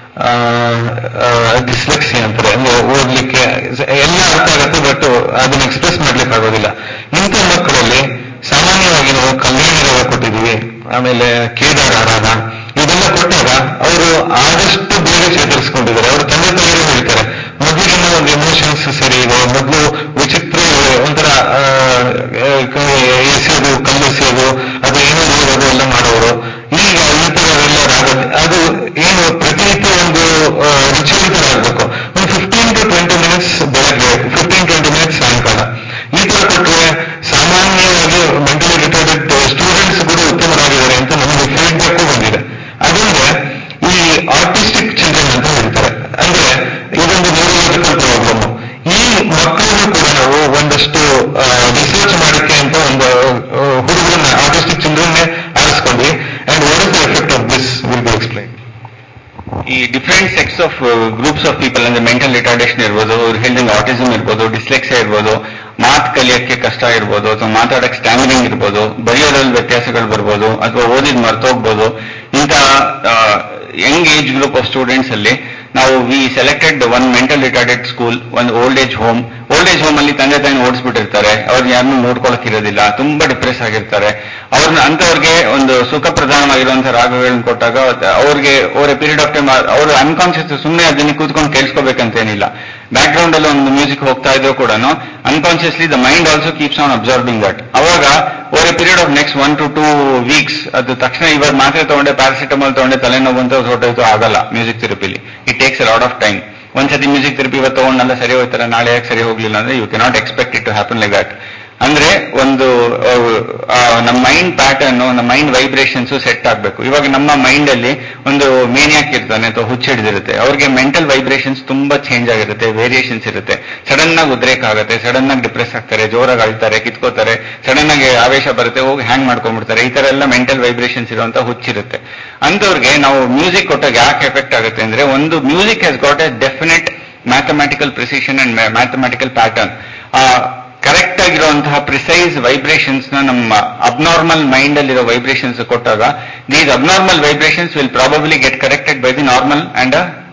dyslexic ಅಂತಾರೆ ಅಂದ್ರೆ ಓದ್ಲಿಕ್ಕೆ ಎಲ್ಲ ಅರ್ಥ ಆಗುತ್ತೆ but ಅದನ್ನ express ಮಾಡ್ಲಿಕ್ಕೆ ಆಗೋದಿಲ್ಲ ಇಂಥ ಮಕ್ಕಳಲ್ಲಿ ಸಾಮಾನ್ಯವಾಗಿ ನಾವು ಕಲ್ಯಾಣಿ ರಾಗ ಕೊಟ್ಟಿದ್ದೀವಿ ಆಮೇಲೆ ಕೇದಾರ ರಾಗ ಇದೆಲ್ಲ ಕೊಟ್ಟಾಗ ಅವರು ಆದಷ್ಟು ಬೇಗ ಚೇತರಿಸ್ಕೊಂಡಿದ್ದಾರೆ ಅವರು ತಂದೆ ತಾಯಿಗಳು ಹೇಳ್ತಾರೆ ಮೊದಲಿನ ಒಂದು ಎಮೋಷನ್ಸ್ ಸರಿ ಇದೆ ಮೊದಲು ವಿಚಿತ್ರ ಒಂಥರ ಆ, ಆ, ಕ- ಎಸೆಯೋದು ಕಲ್ಲು ಎಸೆಯೋದು ಅದು ಏನೋ ಓದೋದು ಎಲ್ಲ ಮಾಡೋರು ಈಗ ಈ ಥರವೆಲ್ಲ ರಾಗ ಅದು ಏನು ಪ್ರತಿನಿತ್ಯ ಒಂದು ಆ, ರುಚಿಯುತರಾಗಬೇಕು ಒಂದು ಫಿಫ್ಟೀನ್ ಟು ಟ್ವೆಂಟಿ ಮಿನಿಟ್ಸ್ ಬೆಳಗ್ಗೆ ಫಿಫ್ಟೀನ್ ಟ್ವೆಂಟಿ ಮಿನಿಟ್ಸ್ ಸಾಯಂಕಾಲ ಈ ತರ ಕೊಟ್ಟರೆ ಸಾಮಾನ್ಯವಾಗಿ ಮೆಂಟಲಿ ರಿಟೈರ್ಡ್ ಸ್ಟೂಡೆಂಟ್ಸ್ ಕೂಡ ಉತ್ತಮರಾಗಿದ್ದಾರೆ ಅಂತ ನಮಗೆ ಫೀಡ್ಬ್ಯಾಕ್ ಬಂದಿದೆ ಅದರಿಂದ ಈ ಆರ್ಟಿಸ್ಟಿಕ್ ಚಿಲ್ಡ್ರನ್ ಅಂತ ಹೇಳ್ತಾರೆ ಅಂದ್ರೆ ಇದೊಂದು ನ್ಯೂರೋಲಾಜಿಕಲ್ ಪ್ರಾಬ್ಲಮ್ ಈ ಮಕ್ಕಳನ್ನು ಕೂಡ ನಾವು ಒಂದಷ್ಟು ರಿಸರ್ಚ್ ಮಾಡಕ್ಕೆ ಅಂತ ಒಂದು ಹುಡುಗರನ್ನ ಆರ್ಟಿಸ್ಟಿಕ್ ಚಿಲ್ಡ್ರನ್ ಆರಿಸ್ಕೊಂಡ್ವಿ and what is the effect of this will be explain ಈ different sets of groups of people ಅಂದ್ರೆ ಮೆಂಟಲ್ ರಿಟಾರ್ಡೇಷನ್ ಇರ್ಬೋದು ಅವ್ರು ಹೇಳಿದಂಗೆ ಆಟಿಸಮ್ ಇರ್ಬೋದು ಡಿಸ್ಲೆಕ್ಸಿಯಾ ಇರ್ಬೋದು ಮಾತು ಕಲಿಯಕ್ಕೆ ಕಷ್ಟ ಇರ್ಬೋದು ಅಥವಾ ಮಾತಾಡಕ್ಕೆ ಸ್ಟ್ಯಾಮಿನಿಂಗ್ ಇರ್ಬೋದು ಬರೆಯೋದ್ರಲ್ಲಿ ವ್ಯತ್ಯಾಸಗಳು ಬರ್ಬೋದು ಅಥವಾ ಓದಿದ್ ಮರ್ತೋಗ್ಬೋದು ಇಂಥ young age group of students ಅಲ್ಲಿ ನಾವು we selected one mental retarded school ಒಂದು old age home old age home ಅಲ್ಲಿ ತಂದೆ ತಾಯಿ ಓಡಿಸ್ಬಿಟ್ಟಿರ್ತಾರೆ ಅವ್ರನ್ನ ಯಾರನ್ನೂ ನೋಡ್ಕೊಳಕ್ ಇರೋದಿಲ್ಲ ತುಂಬಾ ಡಿಪ್ರೆಸ್ ಆಗಿರ್ತಾರೆ ಅವ್ರನ್ನ ಅಂತವ್ರಿಗೆ ಒಂದು ಸುಖ ಪ್ರಧಾನವಾಗಿರುವಂತಹ ರಾಗಗಳನ್ನ ಕೊಟ್ಟಾಗ ಅವ್ರಿಗೆ over a period of time ಅವರು ಅನ್ಕಾನ್ಶಿಯಸ್ ಸುಮ್ಮನೆ ಅದನ್ನ ಕೂತ್ಕೊಂಡು ಕೇಳಿಸ್ಕೋಬೇಕಂತ ಏನಿಲ್ಲ ಬ್ಯಾಕ್ ಗ್ರೌಂಡ್ ಅಲ್ಲಿ ಒಂದು ಮ್ಯೂಸಿಕ್ ಹೋಗ್ತಾ ಇದ್ರು ಕೂಡ unconsciously the mind also keeps on observing that ಅವಾಗ over a period of next one to two weeks ಅದು ತಕ್ಷಣ ಇವಾಗ ಮಾತ್ರೆ ತಗೊಂಡೆ ಪ್ಯಾರಾಸಿಟಮಾಲ್ ತಗೊಂಡೆ ತಲೆನೋವು ಅಂತ ಹೊರಟೋಯ್ತು ಆಗಲ್ಲ ಮ್ಯೂಸಿಕ್ ಥೆರಪಿಲಿ it takes a lot of time ಒಂದ್ಸತಿ ಮ್ಯೂಸಿಕ್ ಥೆರಪಿ ಇವತ್ತು ತಗೊಂಡಲ್ಲ ಸರಿ ಹೋಯ್ತಾರೆ ನಾಳೆ ಯಾಕೆ ಸರಿ ಹೋಗ್ಲಿಲ್ಲ ಅಂದ್ರೆ you cannot expect it to happen like that ಅಂದ್ರೆ ಒಂದು ಆ, ನಮ್ಮ ಮೈಂಡ್ ಪ್ಯಾಟರ್ನ್ ನಮ್ಮ ಮೈಂಡ್ ವೈಬ್ರೇಷನ್ಸ್ ಸೆಟ್ ಆಗ್ಬೇಕು ಇವಾಗ ನಮ್ಮ ಮೈಂಡ್ ಅಲ್ಲಿ ಒಂದು ಮೇನಿಯಾಕ್ ಇರ್ತಾನೆ ಅಥವಾ ಹುಚ್ಚ ಹಿಡಿದಿರುತ್ತೆ ಅವ್ರಿಗೆ ಮೆಂಟಲ್ ವೈಬ್ರೇಷನ್ಸ್ ತುಂಬಾ ಚೇಂಜ್ ಆಗಿರುತ್ತೆ ವೇರಿಯೇಷನ್ಸ್ ಇರುತ್ತೆ ಸಡನ್ ಆಗಿ ಉದ್ರೇಕ ಆಗುತ್ತೆ ಸಡನ್ ಆಗಿ ಡಿಪ್ರೆಸ್ ಆಗ್ತಾರೆ ಜೋರಾಗಿ ಅಳ್ತಾರೆ ಕಿತ್ಕೋತಾರೆ ಸಡನ್ ಆಗಿ ಆವೇಶ ಬರುತ್ತೆ ಹೋಗಿ ಹ್ಯಾಂಗ್ ಮಾಡ್ಕೊಂಡ್ಬಿಡ್ತಾರೆ ಈ ತರ ಎಲ್ಲ ಮೆಂಟಲ್ ವೈಬ್ರೇಷನ್ಸ್ ಇರುವಂತ ಹುಚ್ಚಿರುತ್ತೆ ಅಂತವ್ರಿಗೆ ನಾವು ಮ್ಯೂಸಿಕ್ ಕೊಟ್ಟಾಗ ಯಾಕೆ ಎಫೆಕ್ಟ್ ಆಗುತ್ತೆ ಅಂದ್ರೆ ಒಂದು music has got a definite mathematical precision and mathematical pattern correct ಆಗಿರುವಂತಹ ಪ್ರಿಸೈಸ್ ವೈಬ್ರೇಷನ್ಸ್ ನ ನಮ್ಮ ಅಬ್ನಾರ್ಮಲ್ ಮೈಂಡ್ ಅಲ್ಲಿರೋ ವೈಬ್ರೇಷನ್ಸ್ ಕೊಟ್ಟಾಗ these abnormal vibrations will probably get corrected by the normal and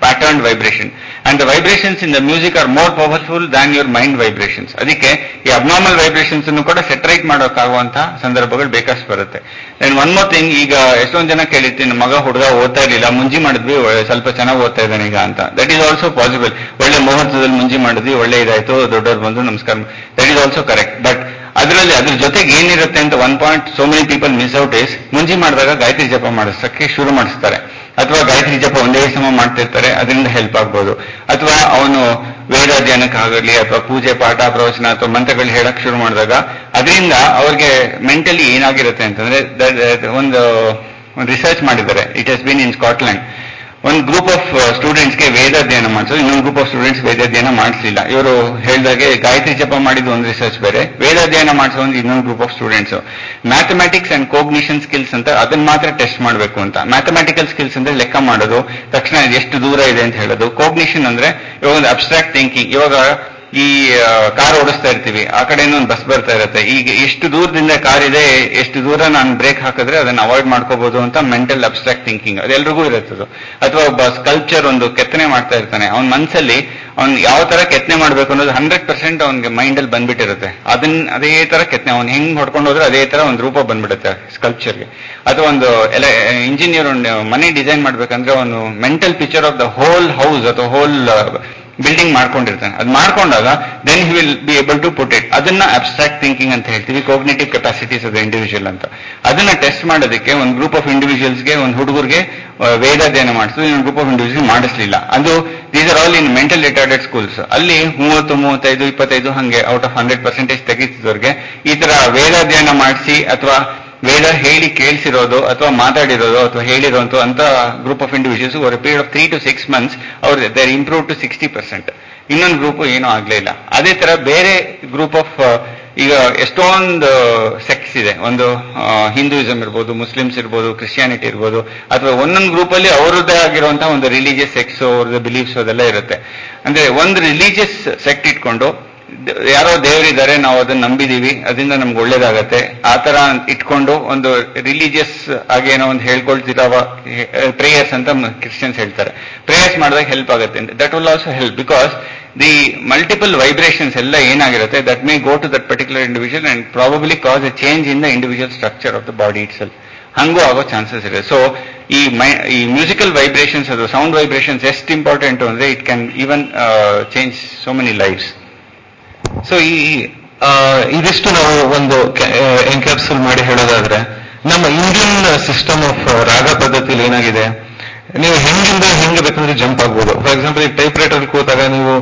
pattern vibration and the vibrations in the music are more powerful than your mind vibrations ಅದಕ್ಕೆ ಈ abnormal vibrations ಅನ್ನು ಕೂಡ ಸೆಟರೇಟ್ ಮಾಡೋಕ್ಕಾಗುವಂತಹ ಸಂದರ್ಭಗಳು ಬೇಕಷ್ಟು ಬರುತ್ತೆ and one more thing ಈಗ ಎಷ್ಟೊಂದು ಜನ ಕೇಳಿರ್ತೀನಿ ಮಗ ಹುಡುಗ ಓದ್ತಾ ಇರಲಿಲ್ಲ ಮುಂಜಿ ಮಾಡಿದ್ವಿ ಒಳ್ಳೆ- ಸ್ವಲ್ಪ ಚೆನ್ನಾಗಿ ಓದ್ತಾ ಇದ್ದಾನೆ ಈಗ ಅಂತ ದಟ್ ಈಸ್ ಆಲ್ಸೋ ಪಾಸಿಬಲ್ ಒಳ್ಳೆ ಮುಹೂರ್ತದಲ್ಲಿ ಮುಂಜಿ ಮಾಡಿದ್ವಿ ಒಳ್ಳೆ ಇದಾಯ್ತು ದೊಡ್ಡವ್ರು ಬಂದು ನಮಸ್ಕಾರ that is also correct but ಅದರಲ್ಲಿ ಅದ್ರ ಜೊತೆಗೆ ಏನಿರುತ್ತೆ ಅಂತ one point so many people miss out is ಮುಂಜಿ ಮಾಡಿದಾಗ ಗಾಯತ್ರಿ ಜಪ ಮಾಡಿಸಕ್ಕೆ ಶುರು ಮಾಡಿಸ್ತಾರೆ ಅಥವಾ ಗಾಯತ್ರಿ ಜಪ ಒಂದೇ ಸಮ ಮಾಡ್ತಿರ್ತಾರೆ ಅದರಿಂದ ಹೆಲ್ಪ್ ಆಗ್ಬೋದು ಅಥವಾ ಅವನು ವೇದ ಧ್ಯಾನಕ್ಕಾಗಲಿ ಅಥವಾ ಪೂಜೆ ಪಾಠ ಪ್ರವಚನ ಅಥವಾ ಮಂತ್ರಗಳು ಹೇಳಕ್ ಶುರು ಮಾಡಿದಾಗ ಅದರಿಂದ ಅವ್ರಿಗೆ ಮೆಂಟಲಿ ಏನಾಗಿರುತ್ತೆ ಅಂತಂದ್ರೆ that- that ಒಂದು ರಿಸರ್ಚ್ ಮಾಡಿದ್ದಾರೆ it has been in Scotland ಒಂದು ಗ್ರೂಪ್ ಆಫ್ ಸ್ಟೂಡೆಂಟ್ಸ್ಗೆ ವೇದ ಧ್ಯಾನ ಮಾಡಿಸೋದು ಇನ್ನೊಂದು ಗ್ರೂಪ್ ಆಫ್ ಸ್ಟೂಡೆಂಟ್ಸ್ ವೇದ ಧ್ಯಾನ ಮಾಡಿಸಲಿಲ್ಲ ಇವರು ಹೇಳಿದಾಗೆ ಗಾಯತ್ರಿ ಜಪ ಮಾಡಿದ್ದು ಒಂದು ರಿಸರ್ಚ್ ಬೇರೆ ವೇದ ಧ್ಯಾನ ಮಾಡಿಸೋ ಒಂದು ಇನ್ನೊಂದು group of students mathematics and cognition skills ಅಂತ ಅದನ್ನ ಮಾತ್ರ ಟೆಸ್ಟ್ ಮಾಡಬೇಕು ಅಂತ ಮ್ಯಾಥಮೆಟಿಕಲ್ ಸ್ಕಿಲ್ಸ್ ಅಂದ್ರೆ ಲೆಕ್ಕ ಮಾಡೋದು ತಕ್ಷಣ ಇದು ಎಷ್ಟು ದೂರ ಇದೆ ಅಂತ ಹೇಳೋದು ಕೋಗ್ನಿಷನ್ ಅಂದ್ರೆ ಇವಾಗ ಒಂದು ಅಬ್ಸ್ಟ್ರಾಕ್ಟ್ ಥಿಂಕಿಂಗ್ ಇವಾಗ ಈ ಕಾರ್ ಓಡಿಸ್ತಾ ಇರ್ತೀವಿ ಆ ಕಡೆಯಿಂದ ಒಂದು ಬಸ್ ಬರ್ತಾ ಇರುತ್ತೆ ಈಗ ಎಷ್ಟು ದೂರದಿಂದ ಕಾರ್ ಇದೆ ಎಷ್ಟು ದೂರ ನಾನು ಬ್ರೇಕ್ ಹಾಕಿದ್ರೆ ಅದನ್ನ ಅವಾಯ್ಡ್ ಮಾಡ್ಕೋಬಹುದು ಅಂತ ಮೆಂಟಲ್ ಅಬ್ಸ್ಟ್ರಾಕ್ಟ್ ಥಿಂಕಿಂಗ್ ಅದೆಲ್ರಿಗೂ ಇರುತ್ತದು ಅಥವಾ ಒಬ್ಬ ಸ್ಕಲ್ಪ್ಚರ್ ಒಂದು ಕೆತ್ತನೆ ಮಾಡ್ತಾ ಇರ್ತಾನೆ ಅವನ ಮನಸ್ಸಲ್ಲಿ ಅವ್ನು ಯಾವ ತರ ಕೆತ್ತನೆ ಮಾಡ್ಬೇಕು ಅನ್ನೋದು ಹಂಡ್ರೆಡ್ ಪರ್ಸೆಂಟ್ ಅವನಿಗೆ ಮೈಂಡ್ ಅಲ್ಲಿ ಬಂದ್ಬಿಟ್ಟಿರುತ್ತೆ ಅದನ್ನ ಅದೇ ತರ ಕೆತ್ತನೆ ಅವ್ನು ಹೆಂಗ್ ಹೊಡ್ಕೊಂಡು ಹೋದ್ರೆ ಅದೇ ತರ ಒಂದು ರೂಪ ಬಂದ್ಬಿಡುತ್ತೆ ಸ್ಕಲ್ಪ್ಚರ್ಗೆ ಅಥವಾ ಒಂದು ಎಲ್ಲ ಇಂಜಿನಿಯರ್ ಒಂದು ಮನೆ ಡಿಸೈನ್ ಮಾಡ್ಬೇಕಂದ್ರೆ ಅವನು mental picture of the whole house ಅಥವಾ ಹೋಲ್ ಬಿಲ್ಡಿಂಗ್ ಮಾಡ್ಕೊಂಡಿರ್ತಾನೆ ಅದು ಮಾಡ್ಕೊಂಡಾಗ then he will be able to put it ಅದನ್ನ ಅಬ್ಸ್ಟ್ರಾಕ್ಟ್ ಥಿಂಕಿಂಗ್ ಅಂತ ಹೇಳ್ತೀವಿ cognitive capacities of the individual ಅಂತ ಅದನ್ನ ಟೆಸ್ಟ್ ಮಾಡೋದಕ್ಕೆ ಒಂದು ಗ್ರೂಪ್ ಆಫ್ ಇಂಡಿವಿಜುವಲ್ಸ್ಗೆ ಒಂದು ಹುಡುಗರಿಗೆ ವೇದ ಧ್ಯಾನ ಮಾಡಿಸಿದ್ರು ಇನ್ನೊಂದು ಗ್ರೂಪ್ ಆಫ್ ಇಂಡಿವಿಜುವಲ್ಸ್ ಮಾಡಿಸ್ಲಿಲ್ಲ ಅದು these are all in mental retarded schools ಅಲ್ಲಿ ಮೂವತ್ತು ಮೂವತ್ತೈದು ಇಪ್ಪತ್ತೈದು ಹಂಗೆ ಔಟ್ ಆಫ್ ಹಂಡ್ರೆಡ್ ಪರ್ಸೆಂಟೇಜ್ ತೆಗಿತಿದ್ದವ್ರಿಗೆ ಈ ತರ ವೇದ ಧ್ಯಾನ ಮಾಡಿಸಿ ಅಥವಾ ವೇದ ಹೇಳಿ ಕೇಳಿಸಿರೋದು ಅಥವಾ ಮಾತಾಡಿರೋದು ಅಥವಾ ಹೇಳಿರೋದು ಅಂತ group of individuals over period of three to six months ಅವ್ರು there improve to sixty percent ಇನ್ನೊಂದು ಗ್ರೂಪ್ ಏನೂ ಆಗ್ಲೇ ಇಲ್ಲ ಅದೇ ತರ ಬೇರೆ ಗ್ರೂಪ್ ಆಫ್ ಈಗ ಎಷ್ಟೊಂದು ಸೆಕ್ಸ್ ಇದೆ ಒಂದು ಹಿಂದೂಯಿಸಮ್ ಇರ್ಬೋದು ಮುಸ್ಲಿಮ್ಸ್ ಇರ್ಬೋದು ಕ್ರಿಶ್ಚಿಯಾನಿಟಿ ಇರ್ಬೋದು ಅಥವಾ ಒಂದೊಂದು ಗ್ರೂಪ್ ಅಲ್ಲಿ ಅವರದ್ದೇ ಆಗಿರುವಂತಹ ಒಂದು ರಿಲಿಜಿಯಸ್ ಸೆಕ್ಸ್ ಅವ್ರದ್ದು ಬಿಲೀಫ್ಸ್ ಅದೆಲ್ಲ ಇರುತ್ತೆ ಅಂದ್ರೆ ಒಂದು ರಿಲಿಜಿಯಸ್ ಸೆಕ್ಟ್ ಇಟ್ಕೊಂಡು ದ- ಯಾರೋ ದೇವರಿದ್ದಾರೆ ನಾವು ಅದನ್ನ ನಂಬಿದೀವಿ ಅದರಿಂದ ನಮ್ಗೆ ಒಳ್ಳೇದಾಗತ್ತೆ ಆ ತರ ಇಟ್ಕೊಂಡು ಒಂದು ರಿಲಿಜಿಯಸ್ ಆಗೇನೋ ಒಂದು ಹೇಳ್ಕೊಳ್ತಿರೋ ಪ್ರೇಯರ್ಸ್ ಅಂತ ಕ್ರಿಶ್ಚಿಯನ್ಸ್ ಹೇಳ್ತಾರೆ ಪ್ರೇಯರ್ಸ್ ಮಾಡಿದಾಗ ಹೆಲ್ಪ್ ಆಗುತ್ತೆ that will also help because the multiple vibrations ಎಲ್ಲ ಏನಾಗಿರುತ್ತೆ that may go to that particular individual and probably cause a change in the individual structure of the body itself ಹಂಗೂ ಆಗೋ chances ಇದೆ so ಈ my ಈ musical vibrations ಅದು sound vibrations ಎಷ್ಟು important ಅಂದ್ರೆ it can even change so many lifes so ಈ ಆ, ಇದಿಷ್ಟು ನಾವು ಒಂದು ಎನ್ಕ್ಯಾಪ್ಸುಲ್ ಮಾಡಿ ಹೇಳೋದಾದ್ರೆ ನಮ್ಮ ಇಂಡಿಯನ್ ಸಿಸ್ಟಮ್ ಆಫ್ ರಾಗ ಪದ್ಧತಿಲಿ ಏನಾಗಿದೆ ನೀವು ಹೆಂಗಿಂದ ಹೆಂಗೆ ಬೇಕಂದ್ರೆ ಜಂಪ್ ಆಗ್ಬೋದು ಫಾರ್ ಎಕ್ಸಾಂಪಲ್ ಈ ಟೈಪ್ ರೈಟರ್ ಕೂತಾಗ ನೀವು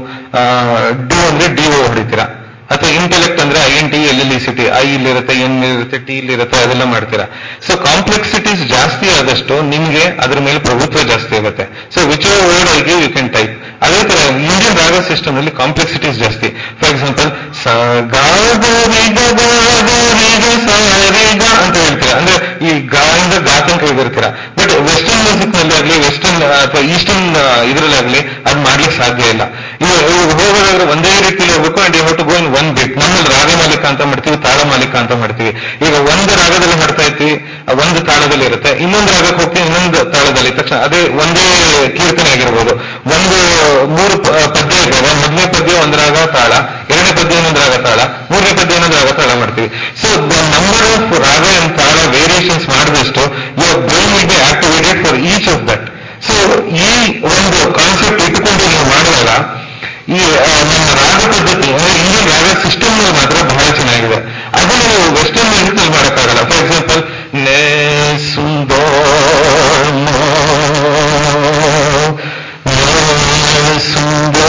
ಡಿ ಅಂದ್ರೆ ಡಿ ಓ ಹೊಡಿತೀರಾ ಅಥವಾ ಇಂಟೆಲೆಕ್ಟ್ ಅಂದ್ರೆ I N T L L E C T I ಇಲ್ಲಿರುತ್ತೆ ಎನ್ ಇರುತ್ತೆ ಟಿ ಇಲ್ಲಿರುತ್ತೆ ಅದೆಲ್ಲ ಮಾಡ್ತೀರಾ ಸೊ ಕಾಂಪ್ಲೆಕ್ಸಿಟೀಸ್ ಜಾಸ್ತಿ ಆದಷ್ಟು ನಿಮ್ಗೆ ಅದ್ರ ಮೇಲೆ ಪ್ರಭುತ್ವ ಜಾಸ್ತಿ ಆಗುತ್ತೆ so which word I give you can type ಅದೇ ತರ ಇಂಡಿಯನ್ ರಾಗ ಸಿಸ್ಟಮ್ ನಲ್ಲಿ ಕಾಂಪ್ಲೆಕ್ಸಿಟೀಸ್ ಜಾಸ್ತಿ ಫಾರ್ ಎಕ್ಸಾಂಪಲ್ ಸ ಗಾ ಗ ರಿ ಗ ಗ ಗ ರಿ ಗ ಸ ರಿ ಗ ಅಂತ ಹೇಳ್ತೀರಾ ಅಂದ್ರೆ ಈ ಗಾ ಇಂದ ಗಾ ತನಕ ಇದಿರ್ತೀರಾ ಬಟ್ ವೆಸ್ಟರ್ನ್ ಮ್ಯೂಸಿಕ್ ನಲ್ಲಿ ಆಗ್ಲಿ ವೆಸ್ಟರ್ನ್ ಅಥವಾ ಈಸ್ಟರ್ನ್ ಇದ್ರಲ್ಲಾಗ್ಲಿ ಅದ್ ಮಾಡ್ಲಿಕ್ಕೆ ಸಾಧ್ಯ ಇಲ್ಲ ಇವು ಇವು ಹೋಗೋದಾದ್ರೆ ಒಂದೇ ರೀತಿಯಲ್ಲಿ ಹೋಗ್ಬೇಕು and you to go in one bit ನಮ್ಮಲ್ಲಿ ರಾಗ ಮಾಲಿಕ ಅಂತ ಮಾಡ್ತೀವಿ ತಾಳ ಮಾಲಿಕ ಅಂತ ಮಾಡ್ತೀವಿ ಈಗ ಒಂದು ರಾಗದಲ್ಲಿ ಮಾಡ್ತಾ ಇರ್ತೀವಿ ಆ ಒಂದು ತಾಳದಲ್ಲಿ ಇರುತ್ತೆ ಇನ್ನೊಂದು ರಾಗಕ್ಕೆ ಹೋಗ್ತೀವಿ ಇನ್ನೊಂದು ತಾಳದಲ್ಲಿ ತಕ್ಷಣ ಅದೇ ಒಂದೇ ಕೀರ್ತನೆ ಆಗಿರ್ಬೋದು ಒಂದು ಮೂರು ಪ- ಪದ್ಯ ಇದ್ದಾಗ ಮೊದಲನೇ ಪದ್ಯ ಒಂದು ರಾಗ ತಾಳ ಎರಡನೇ ಪದ್ಯ ಇನ್ನೊಂದು ರಾಗ ತಾಳ ಮೂರನೇ ಪದ್ಯ ಇನ್ನೊಂದು ರಾಗ ತಾಳ ಮಾಡ್ತೀವಿ so the number of raga and tala variations ಮಾಡಿದಷ್ಟು your brain will be activated for each of that so ಈ ಒಂದು ಕಾನ್ಸೆಪ್ಟ್ ಇಟ್ಟುಕೊಂಡು ನೀವು ಮಾಡಿದಾಗ ಈ ಆ, ನಮ್ಮ ರಾಗ ಪದ್ಧತಿ ಅಂದ್ರೆ ಇಂಡಿಯನ್ ರಾಗ ಸಿಸ್ಟಮ್ ಮಾತ್ರ ಬಹಳ ಚೆನ್ನಾಗಿದೆ ಅದನ್ನ ನೀವು ವೆಸ್ಟರ್ನ್ ಮ್ಯೂಸಿಕ್ ನಲ್ಲಿ ಮಾಡೋಕ್ಕಾಗಲ್ಲ ಫಾರ್ ಎಕ್ಸಾಂಪಲ್ ನೇ ಸುಂದೋ ಸುಂದೋ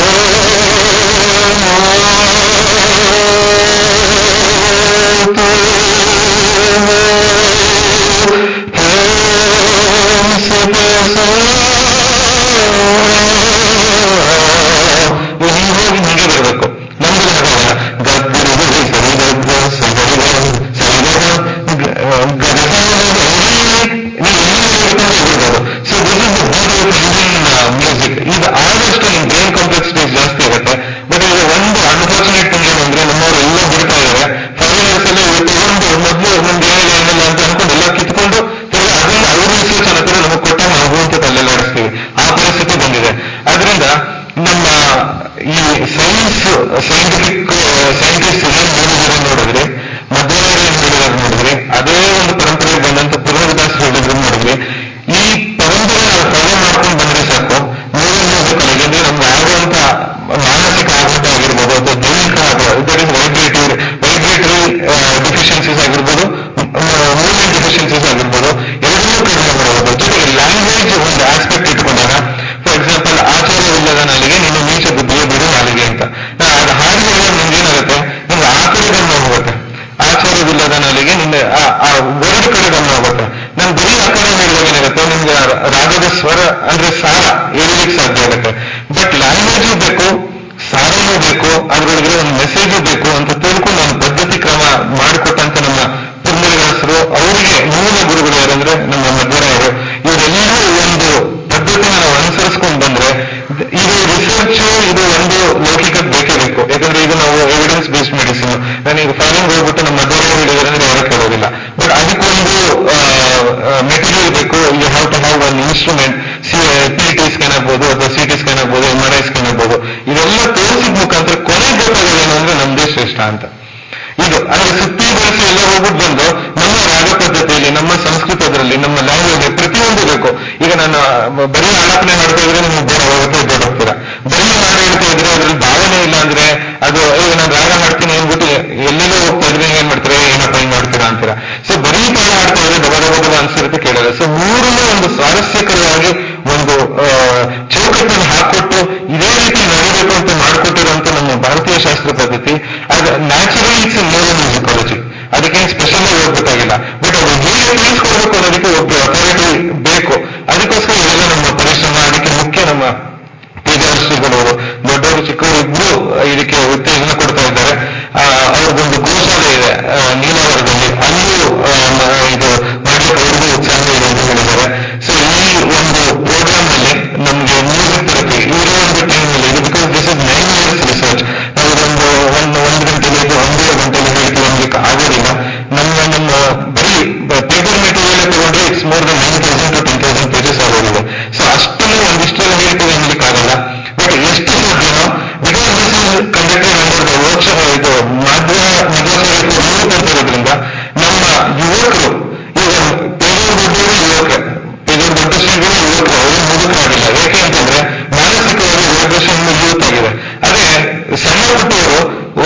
ಅದೇ ಒಂದು ಪರಂಪರೆಗೆ ಬಂದಂತ ಪುರೋಹಿತಾಸ್ ಹೇಳಿದ್ರು ನೋಡಿದ್ವಿ ಈ ಪರಂಪರೆ ನಾವು ಫಾಲೋ ಮಾಡ್ಕೊಂಡು ಬಂದ್ರೆ ಸಾಕು ಮೂರನೇ ಕಲೆಗೆ ಅಂದ್ರೆ ನಮ್ಗೆ ಆಗುವಂತ ಮಾನಸಿಕ ಆಘಾತ ಆಗಿರ್ಬೋದು ಅಥವಾ ದೈಹಿಕ that is vibratory vibratory deficiencies ಆಗಿರ್ಬೋದು ಮೂವ್ಮೆಂಟ್ ಡಿಫಿಷಿಯನ್ಸೀಸ್ ಆಗಿರ್ಬೋದು ಎಲ್ಲವೂ ಕಡಿಮೆ ಮಾಡಬಹುದು ಜೊತೆಗೆ ಲ್ಯಾಂಗ್ವೇಜ್ ಒಂದು ಆಸ್ಪೆಕ್ಟ್ ಇಟ್ಕೊಂಡಾಗ ಫಾರ್ ಎಕ್ಸಾಂಪಲ್ ಆಚಾರವಿಲ್ಲದ ನಾಲಿಗೆ ನಿನ್ನ ನೀಚ ಬುದ್ಧಿಯ ಬಿಡು ನಾಲಿಗೆ ಅಂತ ನಾ ಅದು ಹಾಡಿದಾಗ ನಿಮ್ಗೆ ಏನಾಗುತ್ತೆ ನಿಮ್ಗೆ ಆ ಕಡೆ ಗಮನ ಹೋಗುತ್ತೆ ಆಚಾರವಿಲ್ಲದ ನಾಲಿಗೆ ನಿನ್ನ ಆ- ಆ ವರ್ಡ್ ಕಡೆ ಗಮನ ಹೋಗುತ್ತೆ ನಾನು ಬರೀ ಆ ಕಡೆ ಹೇಳಿದಾಗ ಏನಾಗುತ್ತೆ ನಿಮ್ಗೆ ಆ ರಾಗದ ಸ್ವರ ಅಂದ್ರೆ ಸಾರ ಹೇಳಲಿಕ್ಕೆ ಸಾಧ್ಯ ಆಗುತ್ತೆ ಬಟ್ ಲ್ಯಾಂಗ್ವೇಜು ಬೇಕು ಸಾರನೂ ಬೇಕು ಅದ್ರೊಳಗೆ ಒಂದು ಮೆಸೇಜು ಬೇಕು ಅಂತ ತಿಳ್ಕೊಂಡು ಒಂದು ಪದ್ಧತಿ ಕ್ರಮ ಮಾಡಿಕೊಟ್ಟಂತ ನಮ್ಮ ಪುರಂದರದಾಸರು ಅವರಿಗೆ ಮೂಲ ಗುರುಗಳು ಯಾರಂದ್ರೆ ನಮ್ಮ ಮಧ್ವರಾಯರು ಇವರೆಲ್ಲರೂ ಒಂದು ಪದ್ಧತಿನ ನಾವು ಅನುಸರಿಸ್ಕೊಂಡು ಬಂದ್ರೆ ಇದು ರಿಸರ್ಚ್ ಇದು ಒಂದು ಲೌಕಿಕಕ್ಕೆ ಬೇಕೇ ಬೇಕು ಯಾಕಂದ್ರೆ ಇದು ನಾವು ಎವಿಡೆನ್ಸ್ ಬೇಸ್ಡ್ ಮೆಡಿಸಿನ್ ನಾನೀಗ ಫಾರಿನ್ ಹೋಗ್ಬಿಟ್ಟು ನಮ್ಮ ಮಧ್ವರಾಯರು ಹೇಳಿದ್ರೆ ಅಂದ್ರೆ ಯಾರು ಕೇಳೋದಿಲ್ಲ ಬಟ್ ಅದಕ್ಕೊಂದು ಮೆಟೀರಿಯಲ್ ಬೇಕು you have to have one instrument C P T scan ಆಗ್ಬೋದು ಅಥವಾ ಸಿ ಟಿ ಸ್ಕ್ಯಾನ್ ಆಗ್ಬೋದು ಎಂ ಆರ್ ಐ ಸ್ಕ್ಯಾನ್ ಆಗ್ಬೋದು ಇದೆಲ್ಲ ತೋರಿಸಿದ ಮುಖಾಂತರ ಕೊನೆಗೆ ಗೊತ್ತಾಗೋದೇನು ಅಂದ್ರೆ ನಮ್ದೇ ಶ್ರೇಷ್ಠ ಅಂತ ಇದು ಅಂದ್ರೆ ಸುತ್ತಿ ಬಳಸಿ ಎಲ್ಲ ಹೋಗ್ಬಿಟ್ಟು ಬಂದು ನಮ್ಮ ರಾಗ ಪದ್ಧತಿಯಲ್ಲಿ ನಮ್ಮ ಸಂಸ್ಕೃತದಲ್ಲಿ ನಮ್ಮ ಲ್ಯಾಂಗ್ವೇಜ್ ಪ್ರತಿಯೊಂದು ಬೇಕು ಈಗ ನಾನು ಆ, ಬರೀ ಆಲಾಪನೆ ಮಾಡ್ತಾ ಇದ್ರೆ ನಿಮ್ಗೆ ಬೋರ್ ಹೋಗುತ್ತೆ ಬೋರ್ ಹೋಗ್ತೀರಾ ಬರೀ ಹಾಡು ಹೇಳ್ತಾ ಇದ್ರೆ ಅದ್ರಲ್ಲಿ ಭಾವನೆ ಇಲ್ಲ ಅಂದ್ರೆ ಅದು ಈಗ ನಾನು ರಾಗ ಹಾಡ್ತೀನಿ ಅಂದ್ಬಿಟ್ಟು ಎಲ್ಲೆಲ್ಲೋ ಹೋಗ್ತಾ ಇದ್ರೆ ಏನ್ ಮಾಡ್ತೀರಾ ಏನಪ್ಪ ಹಿಂಗ್ ಮಾಡ್ತೀರಾ ಅಂತೀರಾ ಸೊ ಬರೀ ತಾಳ ಹಾಡ್ತಾ ಇದ್ರೆ ದಬ ದಬ ದಬ ಅನ್ಸಿರುತ್ತೆ ಕೇಳಲ್ಲ ಸೊ ಮೂರನೇ ಒಂದು ಸ್ವಾರಸ್ಯಕರವಾಗಿ ಒಂದು ಆ, ಚೌಕಟ್ಟನ್ನು ಹಾಕೊಟ್ಟು ಇದೇ ರೀತಿ ನಡೀಬೇಕು ಅಂತ ಮಾಡಿಕೊಟ್ಟಿರುವಂತ ನಮ್ಮ ಭಾರತೀಯ ಶಾಸ್ತ್ರ ಪದ್ಧತಿ ಅದು ನ್ಯಾಚುರಲ್ ಇಟ್ಸ್ ನ್ಯೂರೋ ಮ್ಯೂಸಿಕಾಲಜಿ ಅದಕ್ಕೆ ಸ್ಪೆಷಲ್ ಆಗಿ ಹೋಗ್ಬೇಕಾಗಿಲ್ಲ ಬಟ್ ಅದು ಹೇಗೆ ತಿಳಿಸ್ಕೊಡ್ಬೇಕು ಅನ್ನೋದಕ್ಕೆ ಒಬ್ಬ ಅಥಾರಿಟಿ ಬೇಕು ಅದಕ್ಕೋಸ್ಕರ ಇವೆಲ್ಲ ನಮ್ಮ ಪರಿಶ್ರಮ ಅದಕ್ಕೆ ಮುಖ್ಯ ನಮ್ಮ ಶ್ರೀಗಳವರು ದೊಡ್ಡವರು ಚಿಕ್ಕವರು ಇಬ್ರು ಇದಕ್ಕೆ ಉತ್ತೇಜನ ಕೊಡ್ತಾ ಇದ್ದಾರೆ ಆ, ಅವ್ರಿಗೊಂದು ಗೋಶಾಲೆ ಇದೆ ಆ, ನೀಲಾವರದಲ್ಲಿ ಅಲ್ಲೂ ಆ, ಮ- ಇದು ಮಾಡ್ಲಿಕ್ಕೆ ಅವ್ರಿಗೂ ಉತ್ಸಾಹ ಇದೆ ಅಂತ ಹೇಳಿದ್ದಾರೆ ಸೊ ಈ ಒಂದು ಪ್ರೋಗ್ರಾಮ್ ಅಲ್ಲಿ ನಮ್ಗೆ ಮ್ಯೂಸಿಕ್ ಥೆರಪಿ ಇರೋ ಒಂದು ಟೈಮ್ ಅಲ್ಲಿ ಇದು because this is nine years research ನಾವು ಒಂದು ಒಂದು ಒಂದು ಗಂಟೆಗೆ ಅಥವಾ ಒಂದೂವರೆ ಗಂಟೆಗೆ ಹೇಳ್ತೀವಿ ಅನ್ಲಿಕ್ಕೆ ಆಗೋದಿಲ್ಲ ನಮ್ಮ ನಮ್ಮ ಬರೀ ಪೇಪರ್ ಮೆಟೀರಿಯಲ್ ತಗೊಂಡ್ರೆ it's more than nine thousand to ten thousand pages ಆಗೋದಿದೆ ಸೊ ಅಷ್ಟನ್ನು ಒಂದಿಷ್ಟೆಲ್ಲ ಹೇಳ್ತೀವಿ ಅನ್ಲಿಕ್ಕೆ ಆಗಲ್ಲ ಬಟ್ ಎಷ್ಟು ಸಾಧ್ಯನೋ because this is conducted under the workshop ಇದು ಮಾಧ್ಯ ಮಧ್ವಾಚಾರ್ಯ ಅಂತ ಇರೋದ್ರಿಂದ ನಮ್ಮ ಯುವಕರು ಈಗ ಪೇಜರ್ ದೊಡ್ಡವರು ಯುವಕರು ಪೇಜರ್ ದೊಡ್ಡ ಶ್ರೀಗಳು ಯುವಕರು ಅವರು ಮುದುಕರಾಗಿಲ್ಲ ಯಾಕೆ ಅಂತಂದ್ರೆ ಮಾನಸಿಕವಾಗಿ ವೈಬ್ರೇಷನ್ ಯೂತ್ ಆಗಿದೆ ಅದೇ ಸಣ್ಣ ಪುಟ್ಟವರು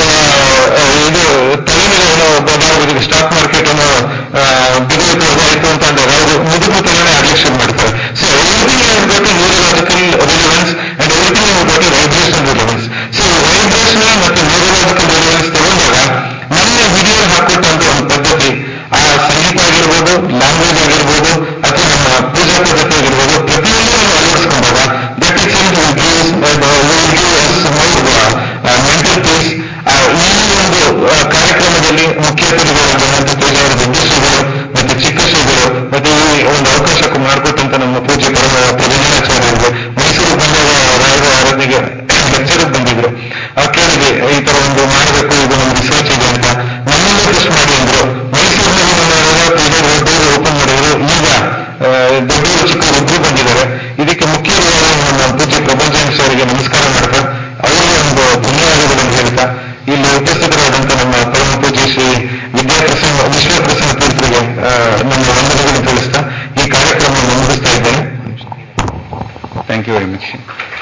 ಇದು ತಲೆ ಮೇಲೆ ಏನೋ ಒಬ್ಬ ಸ್ಟಾಕ್ ಮಾರ್ಕೆಟ್ ಏನೋ ಬಿದ್ದೋಯ್ತು ಅದಾಯ್ತು ಅಂತ ಅಂದಾಗ ಅವರು ಮುದುಕು ತಲೆನೇ ಆಗ್ಲಿಕ್ಕೆ ಶುರು ಮಾಡ್ತಾರೆ so everything is got neurological relevance and everything is got vibration relevance so vibrational ಮತ್ತು ನ್ಯೂರಲಾಜಿಕಲ್ ರಿಲೆವೆನ್ಸ್ ತಗೊಂಡಾಗ ನಮ್ಮ ಹಿರಿಯರು ಹಾಕೊಟ್ಟಂತ ಒಂದು ಪದ್ಧತಿ ಆ ಸಂಗೀತ ಆಗಿರ್ಬೋದು ಲ್ಯಾಂಗ್ವೇಜ್ ಆಗಿರ್ಬೋದು ಅಥವಾ ನಮ್ಮ ಪೂಜಾ ಪದ್ಧತಿ ಆಗಿರ್ಬೋದು ಪ್ರತಿಯೊಂದು ನಾವು ಅಳವಡಿಸ್ಕೊಂಡಾಗ that is in will gives will give us more mental peace ಈ ಒಂದು ಆ, ಕಾರ್ಯಕ್ರಮದಲ್ಲಿ ಮುಖ್ಯ ಅತಿಥಿಗಳಾಗಿರುವಂತ ಪೂಜಾರ ದೊಡ್ಡ ಶ್ರೀಗಳು ಮತ್ತೆ ಚಿಕ್ಕ ಶ್ರೀಗಳು ಮತ್ತೆ ಈ ಒಂದು ಅವಕಾಶ ಮಾಡಿಕೊಟ್ಟಂತ ನಮ್ಮ ಪೂಜೆ ಪರಮ ಪ್ರಧಾನಾಚಾರ್ಯರಿಗೆ ಮೈಸೂರು ಬಂದಾಗ ರಾಯರ ಆರಾಧನೆಗೆ ಲೆಕ್ಚರ್ ಬಂದಿದ್ರು ಅವ್ರು ಕೇಳಿದ್ವಿ ಈ ತರ ಒಂದು ಮಾಡಬೇಕು ಇದು ನಮ್ಮ ರಿಸರ್ಚ್ ಇದೆ ಅಂತ ನಮ್ಮಲ್ಲೂ ಟೆಸ್ಟ್ ಮಾಡಿ ಅಂದ್ರು ಮೈಸೂರಿನಲ್ಲಿ ನಮ್ಮ ಎಲ್ಲ ಪೂಜಾರಿ ದೊಡ್ಡವರು ಓಪನ್ ಮಾಡಿದ್ರು ಈಗ ಆ, ದೊಡ್ಡವರು ಚಿಕ್ಕವರು ಇಬ್ರು ಬಂದಿದ್ದಾರೆ ಇದಕ್ಕೆ ಮುಖ್ಯವಾಗಿ ನಮ್ಮ ಪೂಜ್ಯ ಪ್ರಭಂಜನ್ ಅವರಿಗೆ ನಮಸ್ಕಾರ ಮಾಡ್ತಾ ಅವರಿಗೆ ಒಂದು ಧನ್ಯವಾದಗಳನ್ನು ಹೇಳ್ತಾ ಇಲ್ಲಿ ಉಪಸ್ಥಿತರಾದಂತ ನಮ್ಮ ಪರಮ ಪೂಜ್ಯ ಶ್ರೀ ವಿದ್ಯಾಪ್ರಸನ್ನ ವಿಶ್ವಪ್ರಸನ್ನ ತೀರ್ಥರಿಗೆ ಆ, ನಮ್ಮ ವಂದನೆಗಳನ್ನು ತಿಳಿಸ್ತಾ ಈ ಕಾರ್ಯಕ್ರಮವನ್ನು ಮುಗಿಸ್ತಾ ಇದ್ದೇನೆ ಥ್ಯಾಂಕ್ ಯು ವೆರಿ ಮಚ್